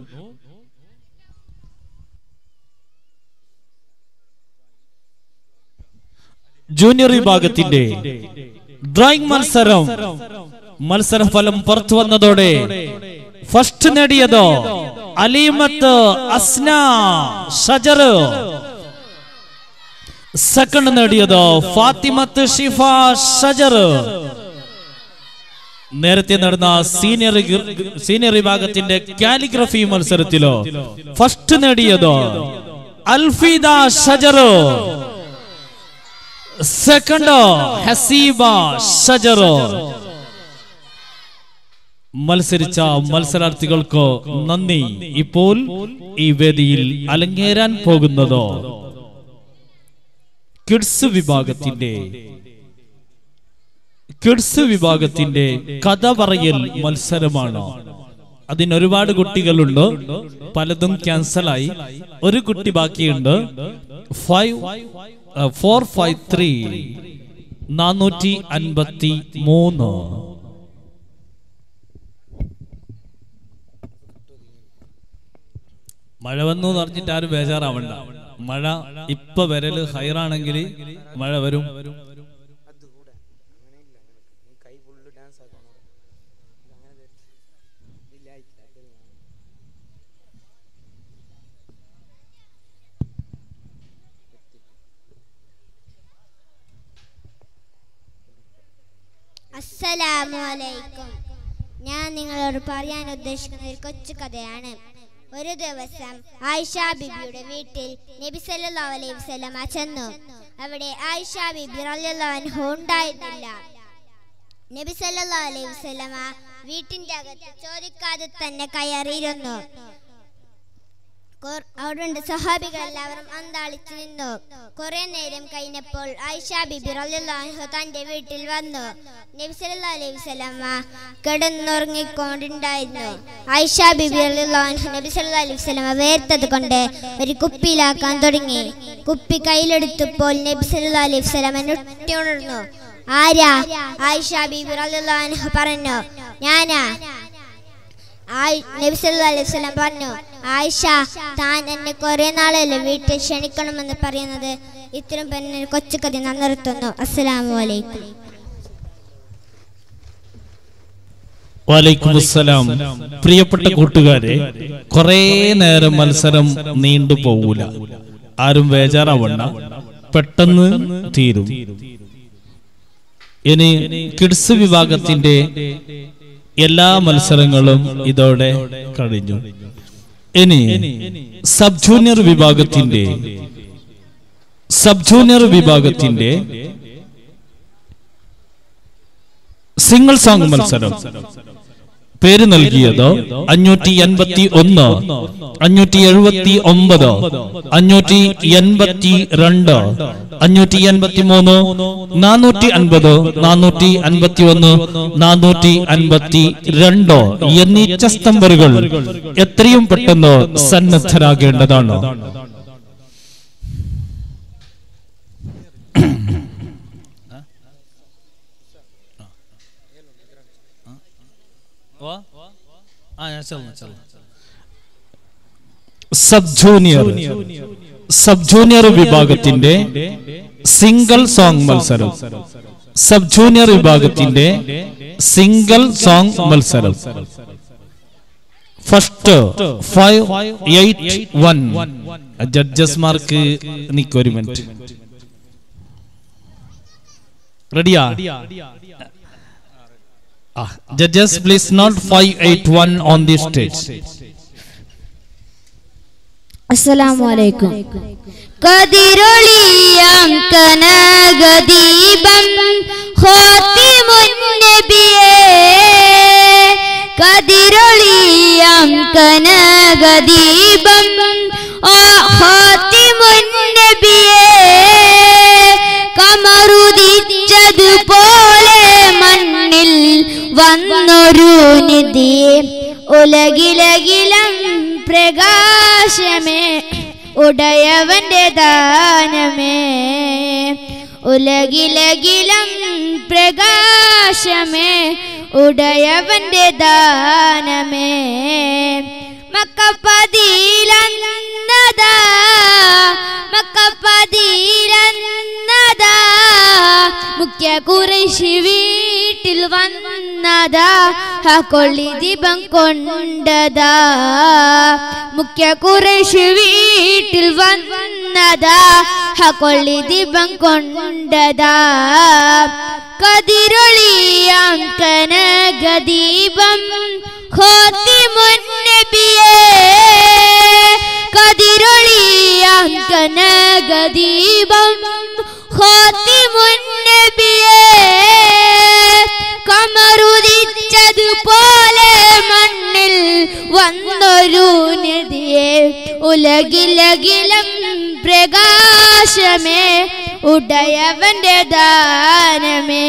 ജൂനിയർ വിഭാഗത്തിന്റെ ഡ്രോയിങ് മത്സരം മത്സര ഫലം പുറത്തു വന്നതോടെ ഫസ്റ്റ് നേടിയത് അലീമത്ത് അസ്ന ഷജർ സെക്കൻഡ് നേടിയത് ഫാത്തിമത്ത് ഷിഫ ഷജർ നേരത്തെ നടന്ന സീനിയർ സീനിയർ വിഭാഗത്തിന്റെ കാലിഗ്രഫി മത്സരത്തിലോ ഫസ്റ്റ് നേടിയത് അൽഫീദ ഷജർ സെക്കൻഡ് ഹസീബ ഷജർ മത്സരിച്ച മത്സരാർത്ഥികൾക്ക് നന്ദി ഇപ്പോൾ ഈ വേദിയിൽ അലങ്ങേറാൻ പോകുന്നതോ കിഡ്സ് വിഭാഗത്തിന്റെ കിഡ്സ് വിഭാഗത്തിന്റെ കഥ പറയൽ മത്സരമാണ് അതിന് ഒരുപാട് കുട്ടികളുണ്ട് പലതും ക്യാൻസലായി ഒരു കുട്ടി ബാക്കിയുണ്ട് ഫൈവ് ഫോർ ഫൈവ് ത്രീ നാനൂറ്റി അൻപത്തി മൂന്ന് മഴ വന്നു എന്ന് പറഞ്ഞിട്ട് ആരും ബേജാറാവണ്ട മഴ ഇപ്പൊ വരല് ഹൈറാണെങ്കിൽ മഴ വരും അസ്സലാമു അലൈക്കും ഞാൻ നിങ്ങളോട് പറയാൻ ഉദ്ദേശിക്കുന്ന ഒരു കൊച്ചു കഥയാണ് ഒരു ദിവസം ആയിഷ ബിബിയുടെ വീട്ടിൽ നബി സല്ലല്ലാഹു അലൈഹി വസല്ലമ ചെന്നു അവിടെ ആയിഷ ബിബി റളിയല്ലാഹു അൻഹു ഉണ്ടായിരുന്നില്ല നബി സല്ലല്ലാഹു അലൈഹി വസല്ലമ വീട്ടിന്റെ അകത്ത് ചോദിക്കാതെ തന്നെ കയറിയിരുന്നു കൊർ- അവിടുണ്ട് സഹാബികൾ എല്ലാവരും അന്താളിച്ചു നിന്നു കുറെ നേരം കഴിഞ്ഞപ്പോൾ ആയിഷ ബിബി റളിയല്ലാഹു അൻഹ തന്റെ വീട്ടിൽ വന്നു നബി സല്ലല്ലാഹു അലൈഹി വസല്ലമ കിടന്നുറങ്ങിക്കൊണ്ടുണ്ടായിരുന്നു ആയിഷ ബിബി റളിയല്ലാഹു അൻഹ നബി സല്ലല്ലാഹു അലൈഹി വസല്ലമ വേർത്തത് കൊണ്ട് ഒരു കുപ്പിയിലാക്കാൻ തുടങ്ങി കുപ്പി കയ്യിലെടുത്തപ്പോൾ നബി സല്ലല്ലാഹു അലൈഹി വസല്ലമ ഞെട്ടി ഉണർന്നു ആരാ ആയിഷ ബിബി റളിയല്ലാഹു അൻഹ പറഞ്ഞു ഞാനാ ആയി- നബി സല്ലല്ലാഹു അലൈഹി വസല്ലം പറഞ്ഞു ആയിഷ താൻ എന്നെ കുറെ നാളല്ലേ വീട്ടിൽ ക്ഷണിക്കണമെന്ന് പറയുന്നത് ഇത്തരം പെണ്ണിന് കൊച്ചു കഥ ഞാൻ നിർത്തുന്നു അസ്സലാമു അലൈക്കും വാലൈക്കും അസ്സലാം പ്രിയപ്പെട്ട കൂട്ടുകാരെ കുറെ നേരം മത്സരം നീണ്ടു പോകൂല ആരും ബേജാറാവണ്ട പെട്ടെന്ന് തീരും ഇനി കിഡ്സ് വിഭാഗത്തിന്റെ എല്ലാ മത്സരങ്ങളും ഇതോടെ കഴിഞ്ഞു ഇനി സബ് ജൂനിയർ വിഭാഗത്തിന്റെ സബ് ജൂനിയർ വിഭാഗത്തിന്റെ സിംഗിൾ സോങ് മത്സരം പേര് നൽകിയത് അഞ്ഞൂറ്റി എൺപത്തി ഒന്ന് അഞ്ഞൂറ്റി എഴുപത്തി ഒമ്പത് അഞ്ഞൂറ്റി എൺപത്തി രണ്ട് അഞ്ഞൂറ്റി എൺപത്തി മൂന്ന് നാനൂറ്റി അൻപത് നാനൂറ്റി അൻപത്തി ഒന്ന് നാനൂറ്റി അൻപത്തി രണ്ട് എന്നീ ചെസ് നമ്പറുകൾ എത്രയും പെട്ടെന്ന് സന്നദ്ധരാകേണ്ടതാണ് സബ് ജൂനിയർ സബ് ജൂനിയർ വിഭാഗത്തിന്റെ സിംഗിൾ സോങ് മത്സരം സബ് ജൂനിയർ വിഭാഗത്തിന്റെ സിംഗിൾ സോങ് മത്സരം ഫസ്റ്റ് ഫൈവ് എയ്റ്റ് വൺ ജഡ്ജസ്മാർക്ക് നിക്കൊരു മിനിറ്റ് റെഡിയാ judges please note five eight one on the stage അസ്സലാമു അലൈക്കും കതിരൊളിയാം കനകദീപം ഹോത്തിമുന്നബിയേ കതിരൊളിയാം കനകദീപം ഓ ഹോത്തിമുന്നബിയേ കമറുദിച്ചതുപോലെ മണ്ണിൽ വന്നൊരു നിധി ഉലകിലകിലം പ്രകാശമേ ഉടയവന്റെ ദാനമേ ഉലകിലകിലം പ്രകാശമേ ഉടയവന്റെ ദാനമേ മക്കപ്പതിയിലന്നതാ മക്കപ്പതിയിലന്നതാ മുഖ്യ കുറേശി വീട്ടിൽ വന്നതാ ആ കൊള്ളി ദീപം കൊണ്ടതാ മുഖ്യ കുറേശി വീട്ടിൽ വന്നതാ ആ കൊള്ളി ദീപം കൊണ്ടതാ കതിരൊളിയാം കനകദീപം ഹോത്തി മുന്നബിയേ കതിരൊളിയാം കനകദീപം ഹോത്തി മുന്നബിയേ കമറുദിച്ചതുപോലെ മണ്ണിൽ വന്നൊരു നിധിയെ ഉലകിലകിലം പ്രകാശമേ ഉടയവന്റെ ദാനമേ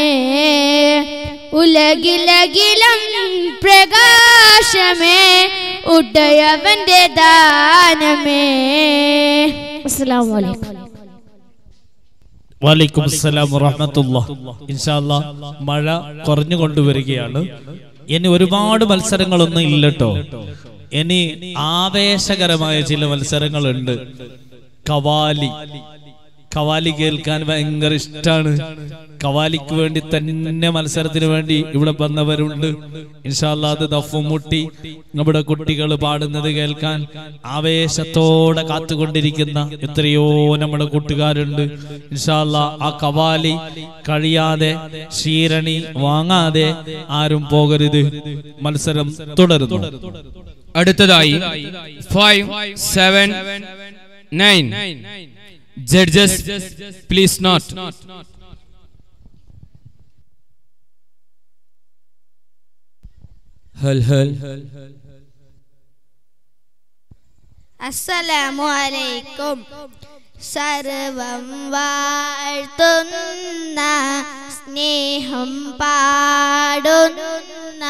ഉലകിലകിലം പ്രകാശമേ ഉടയവന്റെ ദാനമേ അസ്സലാമു അലൈക്കും വാലിക്കും അസ്സലാം വറഹമത്തുള്ള ഇൻഷാല്ല മഴ കുറഞ്ഞു കൊണ്ടുവരികയാണ് ഇനി ഒരുപാട് മത്സരങ്ങളൊന്നും ഇല്ലട്ടോ ഇനി ആവേശകരമായ ചില മത്സരങ്ങളുണ്ട് കവാലി കവാലി കേൾക്കാൻ ഭയങ്കര ഇഷ്ടമാണ് കവാലിക്ക് വേണ്ടി തന്നെ മത്സരത്തിന് വേണ്ടി ഇവിടെ വന്നവരുണ്ട് ഇൻഷാല്ലാ അത് ദഫും മുട്ടി നമ്മുടെ കുട്ടികൾ പാടുന്നത് കേൾക്കാൻ ആവേശത്തോടെ കാത്തുകൊണ്ടിരിക്കുന്ന എത്രയോ നമ്മുടെ കൂട്ടുകാരുണ്ട് ഇൻഷാല്ലാ ആ കവാലി കഴിയാതെ ക്ഷീരണി വാങ്ങാതെ ആരും പോകരുത് മത്സരം തുടരുന്നു അടുത്തതായി five seven nine judges please note ഹൽ ഹൽ അസ്സലാമു അലൈക്കും സർവം വാഴ്ത്തുന്ന സ്നേഹം പാടുന്ന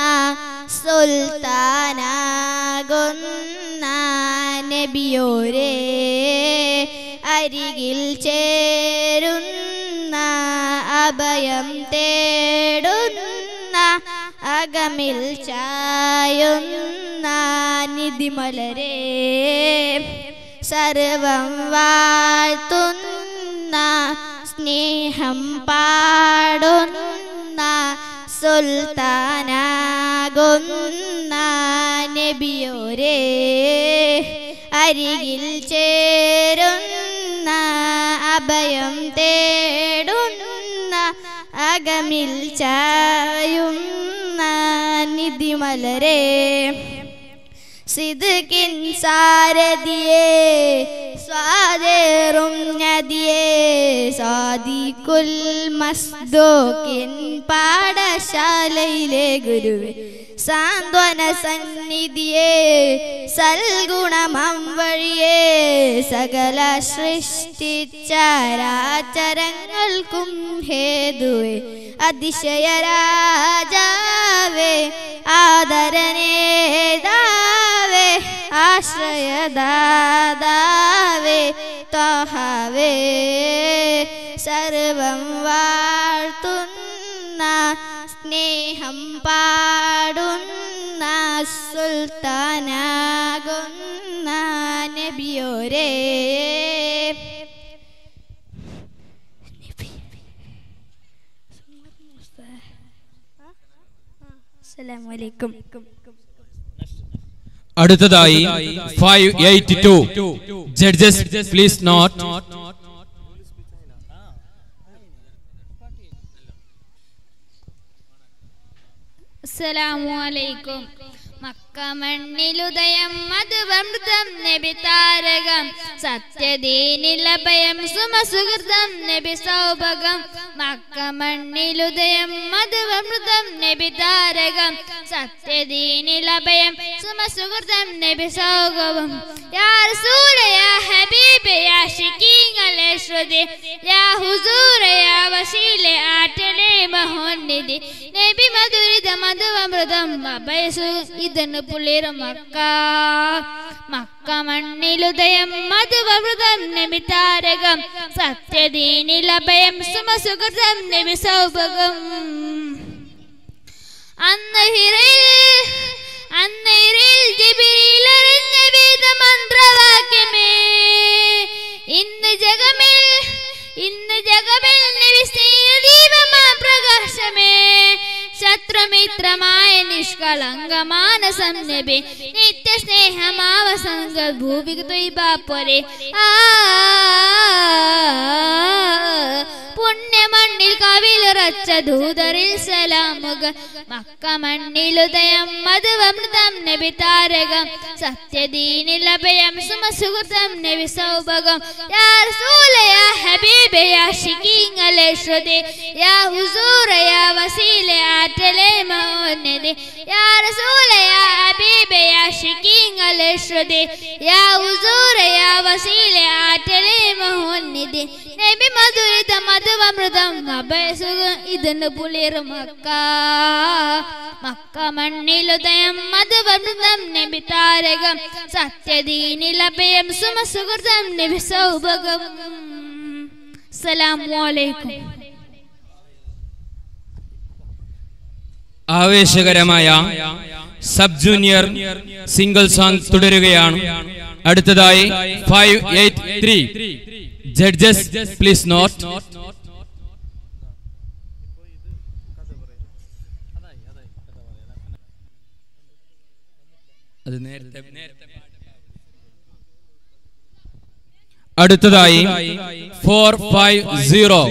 സുൽത്താനാകുന്ന നബിയോരേ അരികിൽ ചേരുന്ന അഭയം തേടുന്ന അകമിൽ ചായുന്ന നിധിമലരേ സർവം വാഴ്ത്തുന്ന സ്നേഹം പാടുന്ന സുൽത്താനാകുന്ന നബിയോരേ അരികിൽ ചേരുന്ന അഭയം തേടുന്ന അകമിൽ ചായുന്ന നിധിമലരേ സിദ്കിൻ സാരതിയേ സ്വാദേറും നദിയേ സാദിക്കുൽ മസ്ദോക്കിൻ പാഠശാലയിലെ ഗുരുവേ സാന്ത്വന സന്നിധിയേ സൽഗുണമം വഴിയേ സകല സൃഷ്ടിച്ചാരാചരങ്ങൾക്കും ഹേതുവേ അതിശയ രാജാവേ ആദരനേതാവേ ആശ്രയദാതാവേ ത്വഹവേ സർവം വാഴ്ത്തുന്ന സ്നേഹം പാടുന്ന സുൽത്താനാകുന്ന നബിയോരേ അസ്സലാമലൈക്കും അടുത്തതായി five eight two judges please note അസ്സലാമു അലൈക്കും മക്ക മണ്ണിലുദയം മധുവമൃതം നബി താരകം സത്യദീനിലഭയം സുമസുഹൃതം നബി സൗഭകം മക്ക മണ്ണിലുദയം മധുവമൃതം നബി താരകം സത്യദീനിൽ അഭയം സുമസുഹൃതം നബി സൗഖവും യാ റസൂല യാ ഹബീബ് യാ ഷിക്കീങ്ങളെ ശ്രുതി യാ ഹുസൂര യാ വസീല ആറ്റലെ മഹോന്നിധി നബി മധുരിത മധുവമൃതം അഭയസു ഇതിന് പുളിർ മക്ക മക്ക മണ്ണിലുദയം മധുവമൃതം നബി താരകം സത്യദീനിൽ അഭയം സുമസുഹൃതം നബി സൗഭകം അന്ന് ഹിറയിൽ അന്ന് ഹിറയിൽ ജിബിരിയിൽ അറിഞ്ഞ വേദ മന്ത്രവാക്യമേ ഇന്ന് ജഗമിൽ ഇന്ന് ജഗമിൽ ദീപമാ പ്രകാശമേ ശത്രുമിത്രമായ നിഷ്കളങ്കമാനസം നബി നിത്യ സ്നേഹമാവസംഗ ഭൂവി ദ്വൈബാപ്പൊരെ ആ പുണ്യമണ്ണിൽ കവിലുറച്ച ദൂതറിൽ സലാമുക മക്ക മണ്ണിലുദയം മധുവമൃതം നബി താരകം സത്യദീനിൽ അഭയം സുമസുഹൃതം നബി സൗഭകം യാ റസൂല യാ ഹബീബ യാ ഷിക്കീങ്ങളെ ശ്രുതി യാ ഹുസൂറ യാ വസീല ആറ്റലെ മൗന്നതി യാ റസൂല യാ ഹബീബ യാ ഷിക്കീങ്ങളെ ശ്രുതി യാ ഹുസൂറ യാ വസീല ആറ്റലെ മൗന്നതി നബി മധുരിത മധുവമൃതം അഭയസുഖം ഇതിന് പുളിർ മക്ക മക്ക മണ്ണിലുദയം മധുവമൃതം നബി താരകം സത്യദീനിൽ അഭയം സുമസുഹൃതം നബി സൗഭകം സലാമു അലൈക്കും ആവേശകരമായ സബ് ജൂനിയർ സിംഗിൾ സോങ് തുടരുകയാണ് അടുത്തതായി five eight three judges please note അത് നേരത്തെ അടുത്തതായി ഫോർ ഫൈവ് സീറോ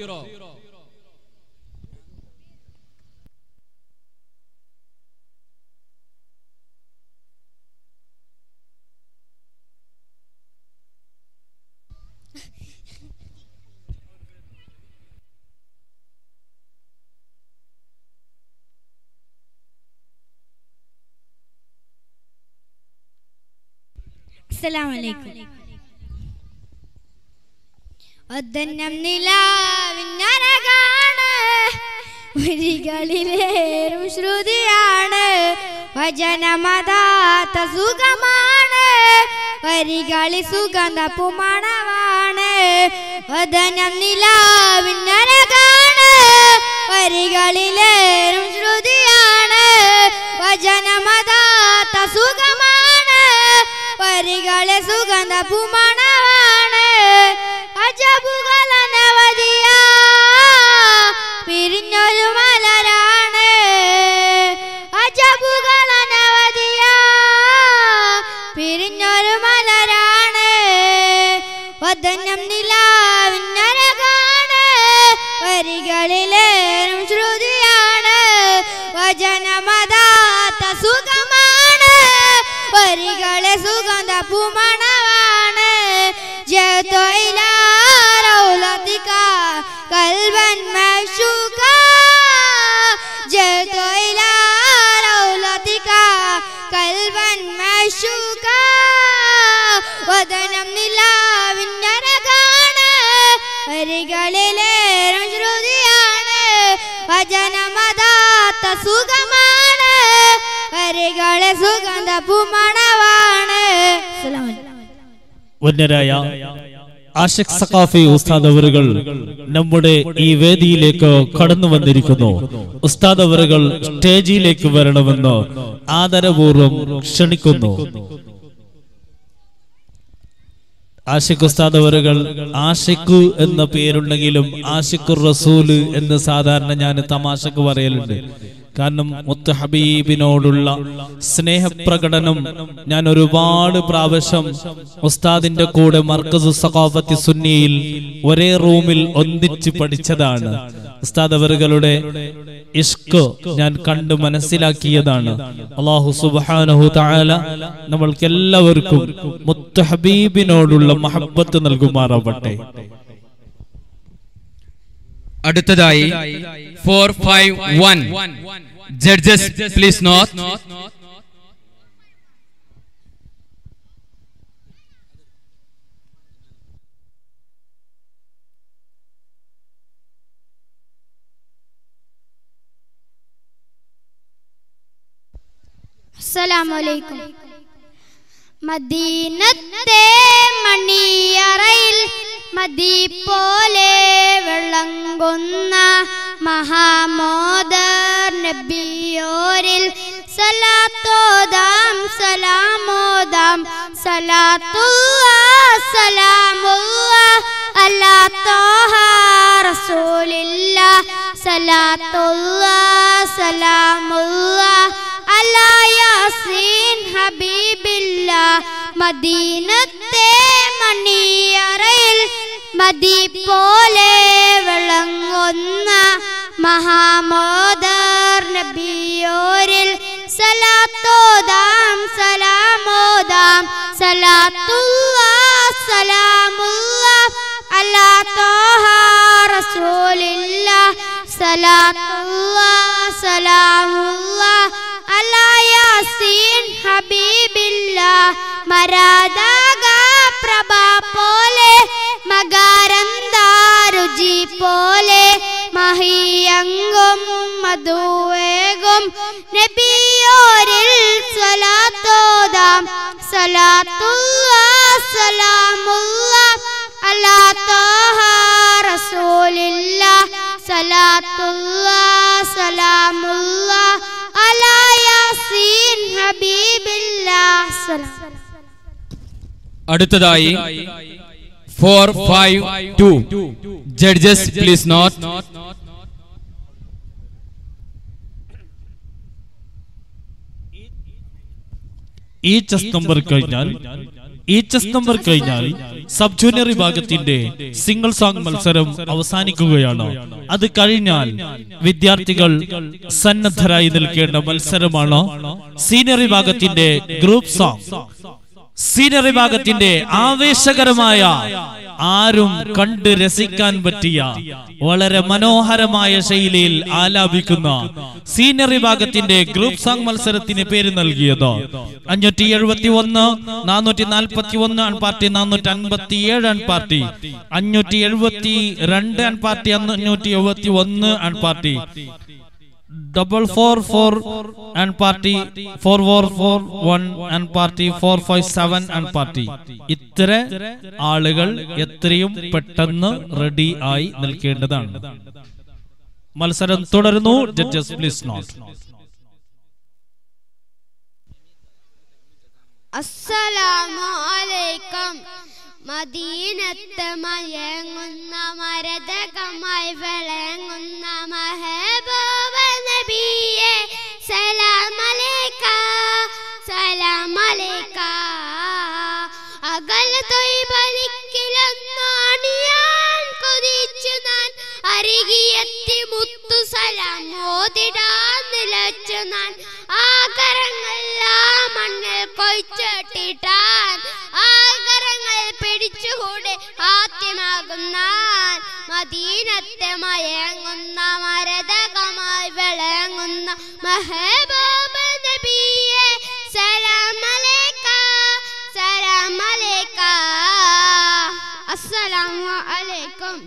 അസ്സലാമലൈക്കും ഒതന്നം നിലാവിന്നരകാണ് വരികളിലേറും ശ്രുതിയാണ് വചനമതാത്ത സുഖമാണ് വരികളി സുഗന്ധ പുമണമാണ് വദനം നിലാവിന്നരകാണ് വരികളിലേറും ശ്രുതിയാണ് വചനമതാത്ത സുഖമാണ് വരികളെ സുഗന്ധ പുമണമാണ് അജബുകൾ അനവധിയ പിരിഞ്ഞൊരു മലരാണ് അജബുകൾ അനവധിയ പിരിഞ്ഞൊരു മലരാണ് വദനം നിലാവിന്നരകാണ് വരികളിലേറും ശ്രുതിയാണ് വചനമതാത്ത സുഖമാണ് വരികളെ സുഗന്ധ പുമണമാണ് ജയത്തൊയിലാറൗലത്തിക കൽവൻ മഷൂക ജയത്തൊയിലാറൗലത്തിക കൽവൻ മഷൂക വദനം നിലാവിന്നരകാണ് വരികളിലേറും ശ്രുതിയാണ് വചനമതാത്ത സുഖമാണ് വരികളെ സുഗന്ധ പുമണവാണ് വന്യരായ ആഷിഖ് സഖാഫി ഉസ്താദ് അവറുകൾ നമ്മുടെ ഈ വേദിയിലേക്ക് കടന്നു വന്നിരിക്കുന്നു ഉസ്താദ് അവറുകൾ സ്റ്റേജിലേക്ക് വരണമെന്ന് ആദരപൂർവ്വം ക്ഷണിക്കുന്നു ആഷിഖ് ഉസ്താദ് അവറുകൾ ആഷിഖ് എന്ന പേരുണ്ടെങ്കിലും ആഷിഖുർ റസൂല് എന്ന് സാധാരണ ഞാൻ തമാശക്ക് പറയലുണ്ട് കാരണം മുത്ത് ഹബീബിനോടുള്ള സ്നേഹപ്രകടനം ഞാൻ ഒരുപാട് പ്രാവശ്യം ഉസ്താദിന്റെ കൂടെ മർക്കസ് സഖാഫത്തി സുന്നിയിൽ ഒരേ റൂമിൽ ഒന്നിച്ച് പഠിച്ചതാണ് ഉസ്താദ് അവറുകളുടെ ഇഷ്ക് ഞാൻ കണ്ട് മനസ്സിലാക്കിയതാണ് അള്ളാഹു സുബാനഹു താല നമ്മൾക്ക് എല്ലാവർക്കും മുത്ത് ഹബീബിനോടുള്ള മഹബത്ത് നൽകുമാറാവട്ടെ അടുത്തതായി four five one judges please note അസ്സലാമലൈക്കും മദീനത്തെ മണിയറയിൽ മതി പോലെ വിളങ്ങുന്ന മഹാമോദർ നബിയോരിൽ സലാത്തോദാം സലാമോദാം സലാത്തുള്ള സലാമുള്ള അല്ലാ തോഹ റസൂലില്ല സലാത്തുള്ള സലാമുള്ള അലാ യാസീൻ ഹബീബില്ല മദീനത്തെ മണിയറയിൽ മതി പോലെ വിളങ്ങുന്ന മഹാമോദർ നബിയോരിൽ സലാത്തോദാം സലാമോദാം സലാത്തുള്ള സലാമുള്ള അല്ലാ തോഹ റസൂലില്ല സലാത്തുള്ള സലാമുള്ള അലാ യാസീൻ ഹബീബില്ല മരാദാഗ പ്രഭ പോലെ മകാരന്താരുചി പോലെ മഹിയങ്കും മധുവേകും നബിയോരിൽ സലാത്തോദാം സലാത്തുള്ള സലാമുള്ള അലാ തോഹ റസൂലില്ല സലാത്തുള്ള സലാമുള്ള അലാ യാസീൻ ഹബീബില്ല സലാം അടുത്തതായി four five two judges please note ഈ ചെസ് നമ്പർ കഴിഞ്ഞാൽ ഈ ചെസ് നമ്പർ കഴിഞ്ഞാൽ സബ് ജൂനിയർ വിഭാഗത്തിന്റെ സിംഗിൾ സോങ് മത്സരം അവസാനിക്കുകയാണ് അത് കഴിഞ്ഞാൽ വിദ്യാർത്ഥികൾ സന്നദ്ധരായി നിൽക്കേണ്ട മത്സരമാണ് സീനിയർ വിഭാഗത്തിന്റെ ഗ്രൂപ്പ് സോങ് സീനിയർ വിഭാഗത്തിന്റെ ആവേശകരമായ ആരും കണ്ട് രസിക്കാൻ പറ്റിയ വളരെ മനോഹരമായ ശൈലിയിൽ ആലാപിക്കുന്ന സീനിയർ വിഭാഗത്തിന്റെ ഗ്രൂപ്പ് സോങ് മത്സരത്തിന് പേര് നൽകിയത് അഞ്ഞൂറ്റി എഴുപത്തി ഒന്ന് നാനൂറ്റി നാൽപ്പത്തി ഒന്ന് അൺ പാർട്ടി നാനൂറ്റി അൻപത്തി ഏഴ് അൺ പാർട്ടി അഞ്ഞൂറ്റി എഴുപത്തി രണ്ട് അൺ പാർട്ടി അഞ്ഞൂറ്റി എഴുപത്തി ഒന്ന് and party double four four and party four four four one and party four five seven and party ഇത്ര ആളുകൾ എത്രയും പെട്ടെന്ന് റെഡി ആയി നിൽക്കേണ്ടതാണ് മത്സരം തുടരുന്നു ജഡ്ജസ് പ്ലീസ് നോട്ട് അസ്സലാമു അലൈക്കും മദീനത്ത് മയങ്ങുന്ന മരതകമായി വിളങ്ങുന്ന മഹബൂബ നബിയെ സലാം അലൈക്ക സലാം അലൈക്ക അകല തൊയ്ബലിക്കിലൊന്നാണിയാൻ കൊതിച്ചു ഞാൻ അരികിയെത്തി മുത്തു സലാം ഓതിടാൻ നിലച്ചു ഞാൻ ആകരങ്ങളെല്ലാം മണ്ണിൽ കൊയ്ച്ചിട്ടിട്ടാൻ ആകരങ്ങൾ പിടിച്ചുകൂടെ ആദ്യമാകുന്ന മദീനത്തെ മയങ്ങുന്ന മരതകമായി വിളങ്ങുന്ന മഹബൂബ നബിയെ സലാം അലൈക്ക സലാം അലൈക്ക അസ്സലാമു അലൈക്കും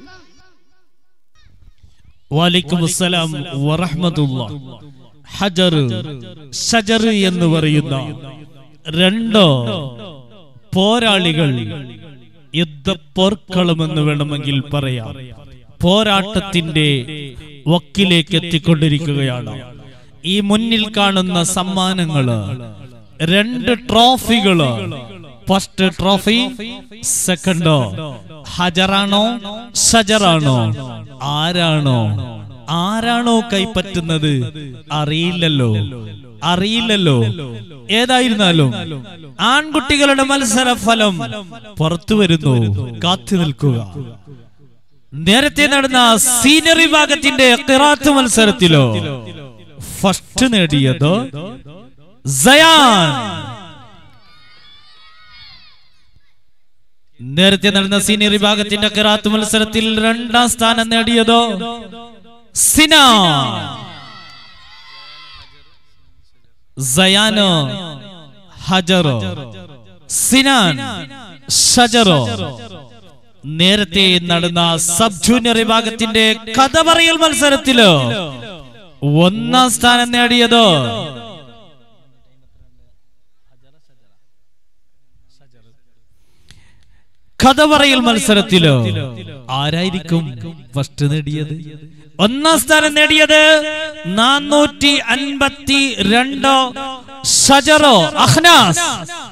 വാലിക്കും അസ്സലാം വറഹ്മത്തുള്ള ഹജർ ഷജർ എന്ന് പറയുന്ന രണ്ടോ പോരാളികൾ യുദ്ധപ്പോർക്കളമെന്ന് വേണമെങ്കിൽ പറയാം പോരാട്ടത്തിന്റെ വക്കിലേക്ക് എത്തിക്കൊണ്ടിരിക്കുകയാണ് ഈ മുന്നിൽ കാണുന്ന സമ്മാനങ്ങള് രണ്ട് ട്രോഫികള് ഫസ്റ്റ് ട്രോഫി സെക്കൻഡ് ഹജറാണോ ഷജറാണോ ആരാണോ ആരാണോ കൈപ്പറ്റുന്നത് അറിയില്ലല്ലോ അറിയില്ലല്ലോ ഏതായിരുന്നാലും ആൺകുട്ടികളുടെ മത്സര ഫലം പുറത്തു വരുന്നു കാത്തു നിൽക്കുക നേരത്തെ നടന്ന സീനിയർ വിഭാഗത്തിന്റെ ഖിറാത്ത് മത്സരത്തിലോ ഫസ്റ്റ് നേടിയത് സയാൻ നേരത്തെ നടന്ന സീനിയർ വിഭാഗത്തിന്റെ കറാത്ത് മത്സരത്തിൽ രണ്ടാം സ്ഥാനം നേടിയതോ സിന സയാനോ ഹജറോ സിനാൻ ഷജറോ നേരത്തെ നടന്ന സബ് ജൂനിയർ വിഭാഗത്തിന്റെ കഥ പറയൽ മത്സരത്തില് ഒന്നാം സ്ഥാനം നേടിയത് കഥ പറയൽ മത്സരത്തില് ആരായിരിക്കും ഫസ്റ്റ് നേടിയത് ഒന്നാം സ്ഥാനം നേടിയത് നാനൂറ്റി അൻപത്തി രണ്ടോ ഷജറോ അഹ്നാസ്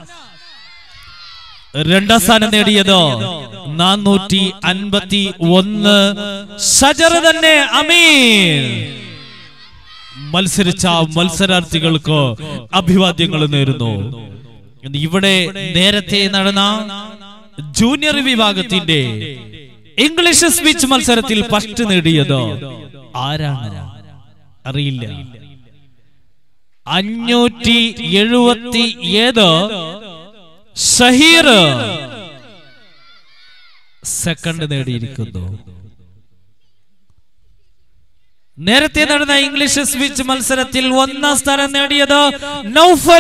രണ്ടാം സ്ഥാനം നേടിയത് നാനൂറ്റി അൻപത്തി ഒന്ന് ഷജർ തന്നെ അമീർ മത്സരിച്ച മത്സരാർത്ഥികൾക്ക് അഭിവാദ്യങ്ങൾ നേരുന്നു ഇവിടെ നേരത്തെ നടന്ന ജൂനിയർ വിഭാഗത്തിന്റെ ഇംഗ്ലീഷ് സ്പീച്ച് മത്സരത്തിൽ ഫസ്റ്റ് നേടിയത് ആരാണ് അറിയില്ല അഞ്ഞൂറ്റി എഴുപത്തി ഏത് ഷഹീർ സെക്കൻഡ് നേടിയിരിക്കുന്നു നേരത്തെ നടന്ന ഇംഗ്ലീഷ് സ്പീച്ച് മത്സരത്തിൽ ഒന്നാം സ്ഥാനം നേടിയത് നൗഫൽ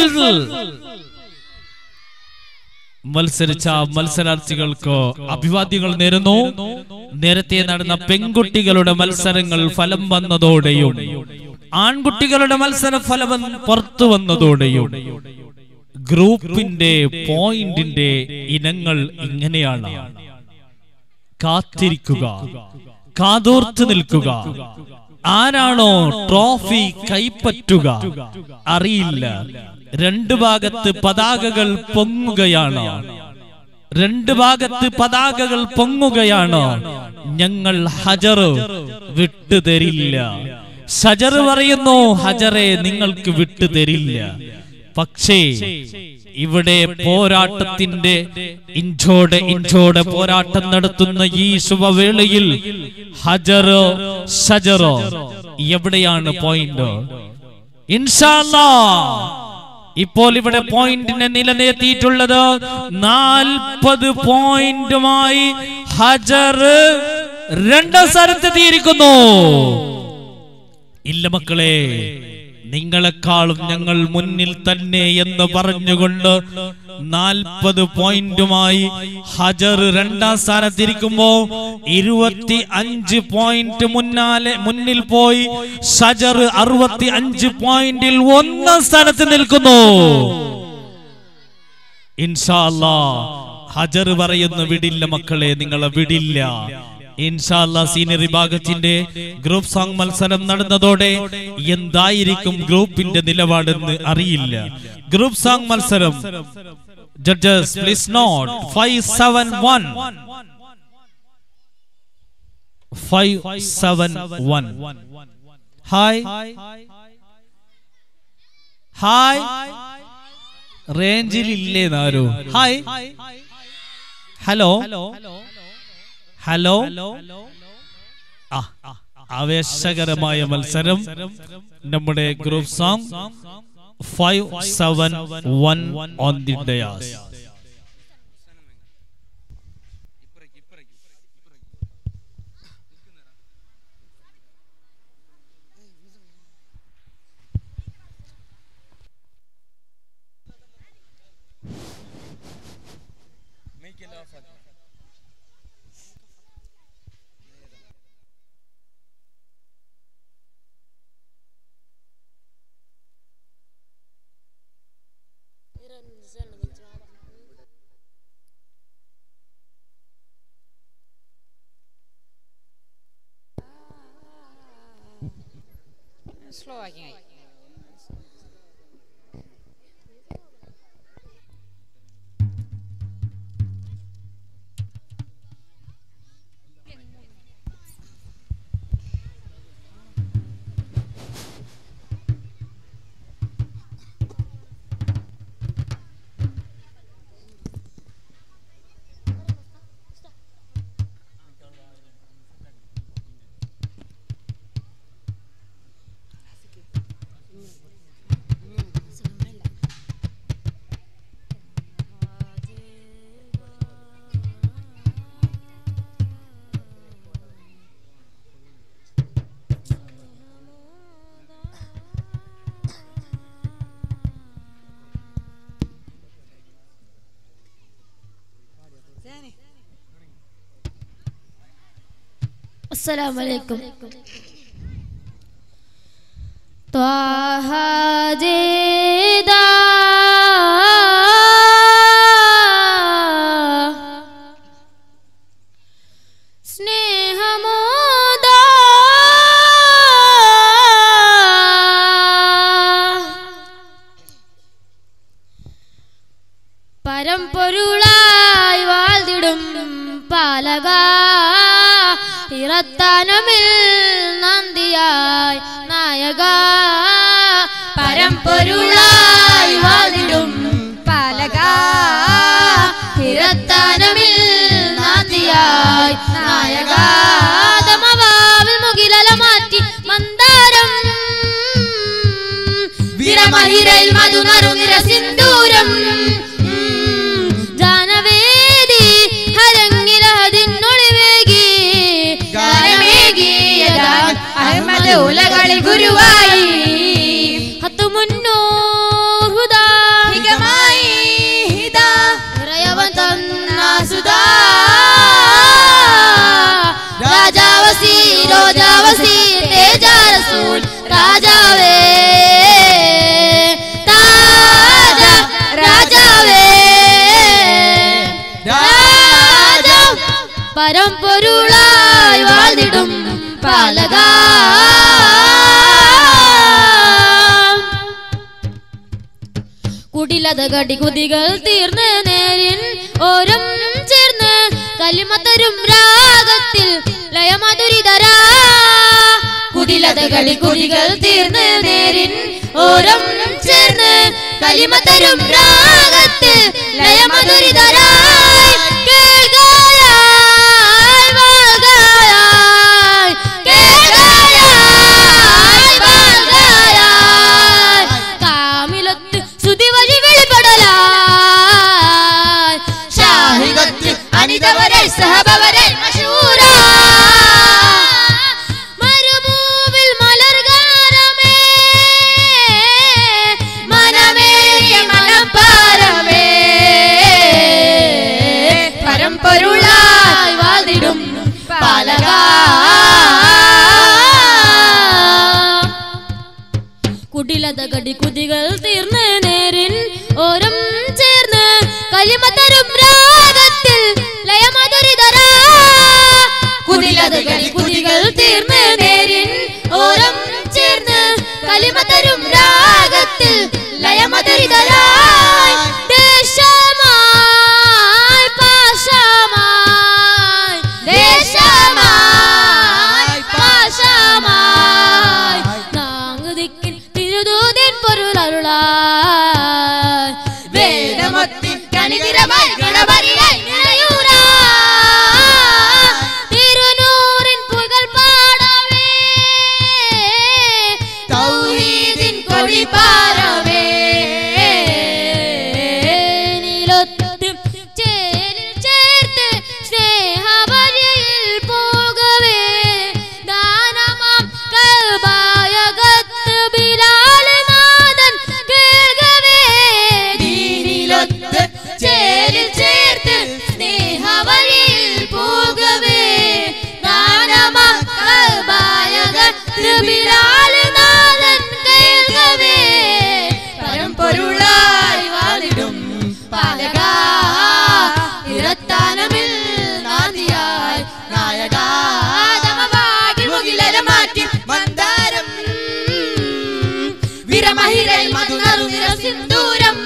മത്സരിച്ച മത്സരാർത്ഥികൾക്ക് അഭിവാദ്യങ്ങൾ നേരുന്നു നേരത്തെ നടന്ന പെൺകുട്ടികളുടെ മത്സരങ്ങൾ ഫലം വന്നതോടെയും ആൺകുട്ടികളുടെ മത്സര ഫലം പുറത്തു വന്നതോടെയും ഗ്രൂപ്പിന്റെ പോയിന്റിന്റെ ഇനങ്ങൾ ഇങ്ങനെയാണ് കാത്തിരിക്കുക കാതോർത്ത് നിൽക്കുക ആരാണോ ട്രോഫി കൈപ്പറ്റുക അറിയില്ല രണ്ട് ഭാഗത്ത് പതാകകൾ പൊങ്ങുകയാണ് രണ്ട് ഭാഗത്ത് പതാകകൾ പൊങ്ങുകയാണ് ഞങ്ങൾ ഹജർ വിട്ടുതരില്ല ഷജർ പറയുന്നു ഹജറെ നിങ്ങൾക്ക് വിട്ടുതരില്ല പക്ഷേ ഇവിടെ പോരാട്ടത്തിന്റെ ഇഞ്ചോടെ ഇഞ്ചോടെ പോരാട്ടം നടത്തുന്ന ഈ ശുഭവേളയിൽ ഹജറോ ഷജറോ എവിടെയാണ് പോയിന്റ് ഇൻഷാല്ലാ ഇപ്പോൾ ഇവിടെ പോയിന്റിനെ നിലനിർത്തിയിട്ടുള്ളത് നാൽപ്പത് പോയിന്റുമായി ഹജർ രണ്ടാം സ്ഥാനത്തെത്തിയിരിക്കുന്നു ഇല്ല മക്കളെ നിങ്ങളെക്കാളും ഞങ്ങൾ മുന്നിൽ തന്നെ എന്ന് പറഞ്ഞുകൊണ്ട് നാൽപ്പത് പോയിന്റുമായി ഹജർ രണ്ടാം സ്ഥാനത്തിരിക്കുമ്പോ ഇരുപത്തി അഞ്ച് പോയിന്റ് മുന്നാലെ മുന്നിൽ പോയി ഷജർ അറുപത്തി അഞ്ച് പോയിന്റിൽ ഒന്നാം സ്ഥാനത്ത് നിൽക്കുന്നു ഇൻഷാല്ലാ ഹജർ പറയുന്നു വിടില്ല മക്കളെ നിങ്ങളെ വിടില്ല ഇൻഷാല്ല സീനിയർ വിഭാഗത്തിന്റെ ഗ്രൂപ്പ് സോങ് മത്സരം നടന്നതോടെ എന്തായിരിക്കും ഗ്രൂപ്പിന്റെ നിലപാടെന്ന് അറിയില്ല ഗ്രൂപ്പ് സോങ് മത്സരം judges please note five seven one five seven one hi hi റേഞ്ചിൽ ഇല്ലേ നാരോ ഹായ് ഹലോ ഹലോ ആ ആവേശകരമായ മത്സരം നമ്മുടെ group song five seven one on the dais slow ആക്കി അസ്സലാമു അലൈക്കും ത്വാഹ ജേദാ സ്നേഹമോദാ പരമ്പൊരുളായി വാഴ്ത്തിടും പാലക ഇറത്താനമിൽ നന്ദിയായി നായക പരമ്പൊരുളായി വാഴ്ത്തിടും പാലക ഇറത്താനമിൽ നന്ദിയായി നായക ദമവാവിൽ മുകിലല മാറ്റി മന്ദാരം വിരമഹിരയിൽ മധുനറുനിര സിന്ദൂരം ജാനവേദി ഹരങ്ങിലഹതിന്നൊളിവേകി ഗാനമേകിയതാൻ അഹമ്മദ് ഉലകളിൽ ഗുരുവായി ഹത്തു മുന്നൂർ ഹുദാ ഹികമായി ഹിദാ ഹൃദയവൻ തന്ന സുധാ രാജാവസി രോജാവസി തേജാരസൂൽ രാജാവേ താജ രാജാവേ രാജ പരമ്പൊരുളായി വാഴ്ന്നിടും പാലക കുടിലത കടി കുതികൾ തീർന്ന് നേരിൻ ഓരം ചേർന്ന് കലിമത്തരും രാഗത്തിൽ ലയമധുരിതരാ കുടിലത കളി കുടികൾ തീർന്ന് നേരിൻ ഓരം ചേർന്ന് കലിമത്തരും രാഗത്തിൽ ലയമധുരിതരായി കേൾക്കായായി വാഴ്കായായി കേൾക്കായായി വാഴ്കായായി കാമിലത്ത് ശ്രുതി വഴി വെളിപ്പെടലായി ഷാഹികത്ത് അനിതവരെ സഹബവരെ മശൂര മരുഭൂവിൽ മലർഗാനമേ മനമേറിയ മനപ്പാരമേ പരമ്പൊരുളായി വാഴ്ന്നിടും പാലക കുടിലത കടി കുതികൾ തീർന്ന് നേരിൻ ഓരം ചേർന്ന് കലിമതരും രാഗത്തിൽ ലയമധുരിതരാ കുടിലത കടി കുതികൾ തീർന്ന് നേരിൻ ഓരം ചേർന്ന് കലിമതരും രാഗത്തിൽ ലയമധുരിതരായി ദേശമായി പാശമായി ദേശമായി പാശമായി നാങ്കുതിക്കിൻ തിരുദൂതിൻ പൊരുളരുളായി വേദമത്തിൻ കണിതിരമായി ഗണപതിയായി നിറയൂരാ തിരുനൂറിൻ പുകൾ പാടവേ തൗഹീദിൻ കൊടി പാരവേ നീലൊത്ത് ചേരിൽ ചേർത്ത് സ്നേഹവഴിയിൽ പോകവേ ദാനമാം കൽബായകത്ത് ബിലാൽനാഥൻ കേൾകവേ ദീനിലൊത്ത് ചേരിൽ ചേർത്ത് സ്നേഹവഴിയിൽ പോകവേ ദാനമാം കൽബായകത്ത് ബിലാൽനാഥൻ കേൾകവേ പരമ്പൊരുളായി വാളിടും പാലക ഇറത്താനമിൽ നാദിയായി നായകാതമവാകി മുകിലര മാറ്റി മന്ദാരം വിരമഹിരൽ മധുനറുനിര സിന്ദൂരം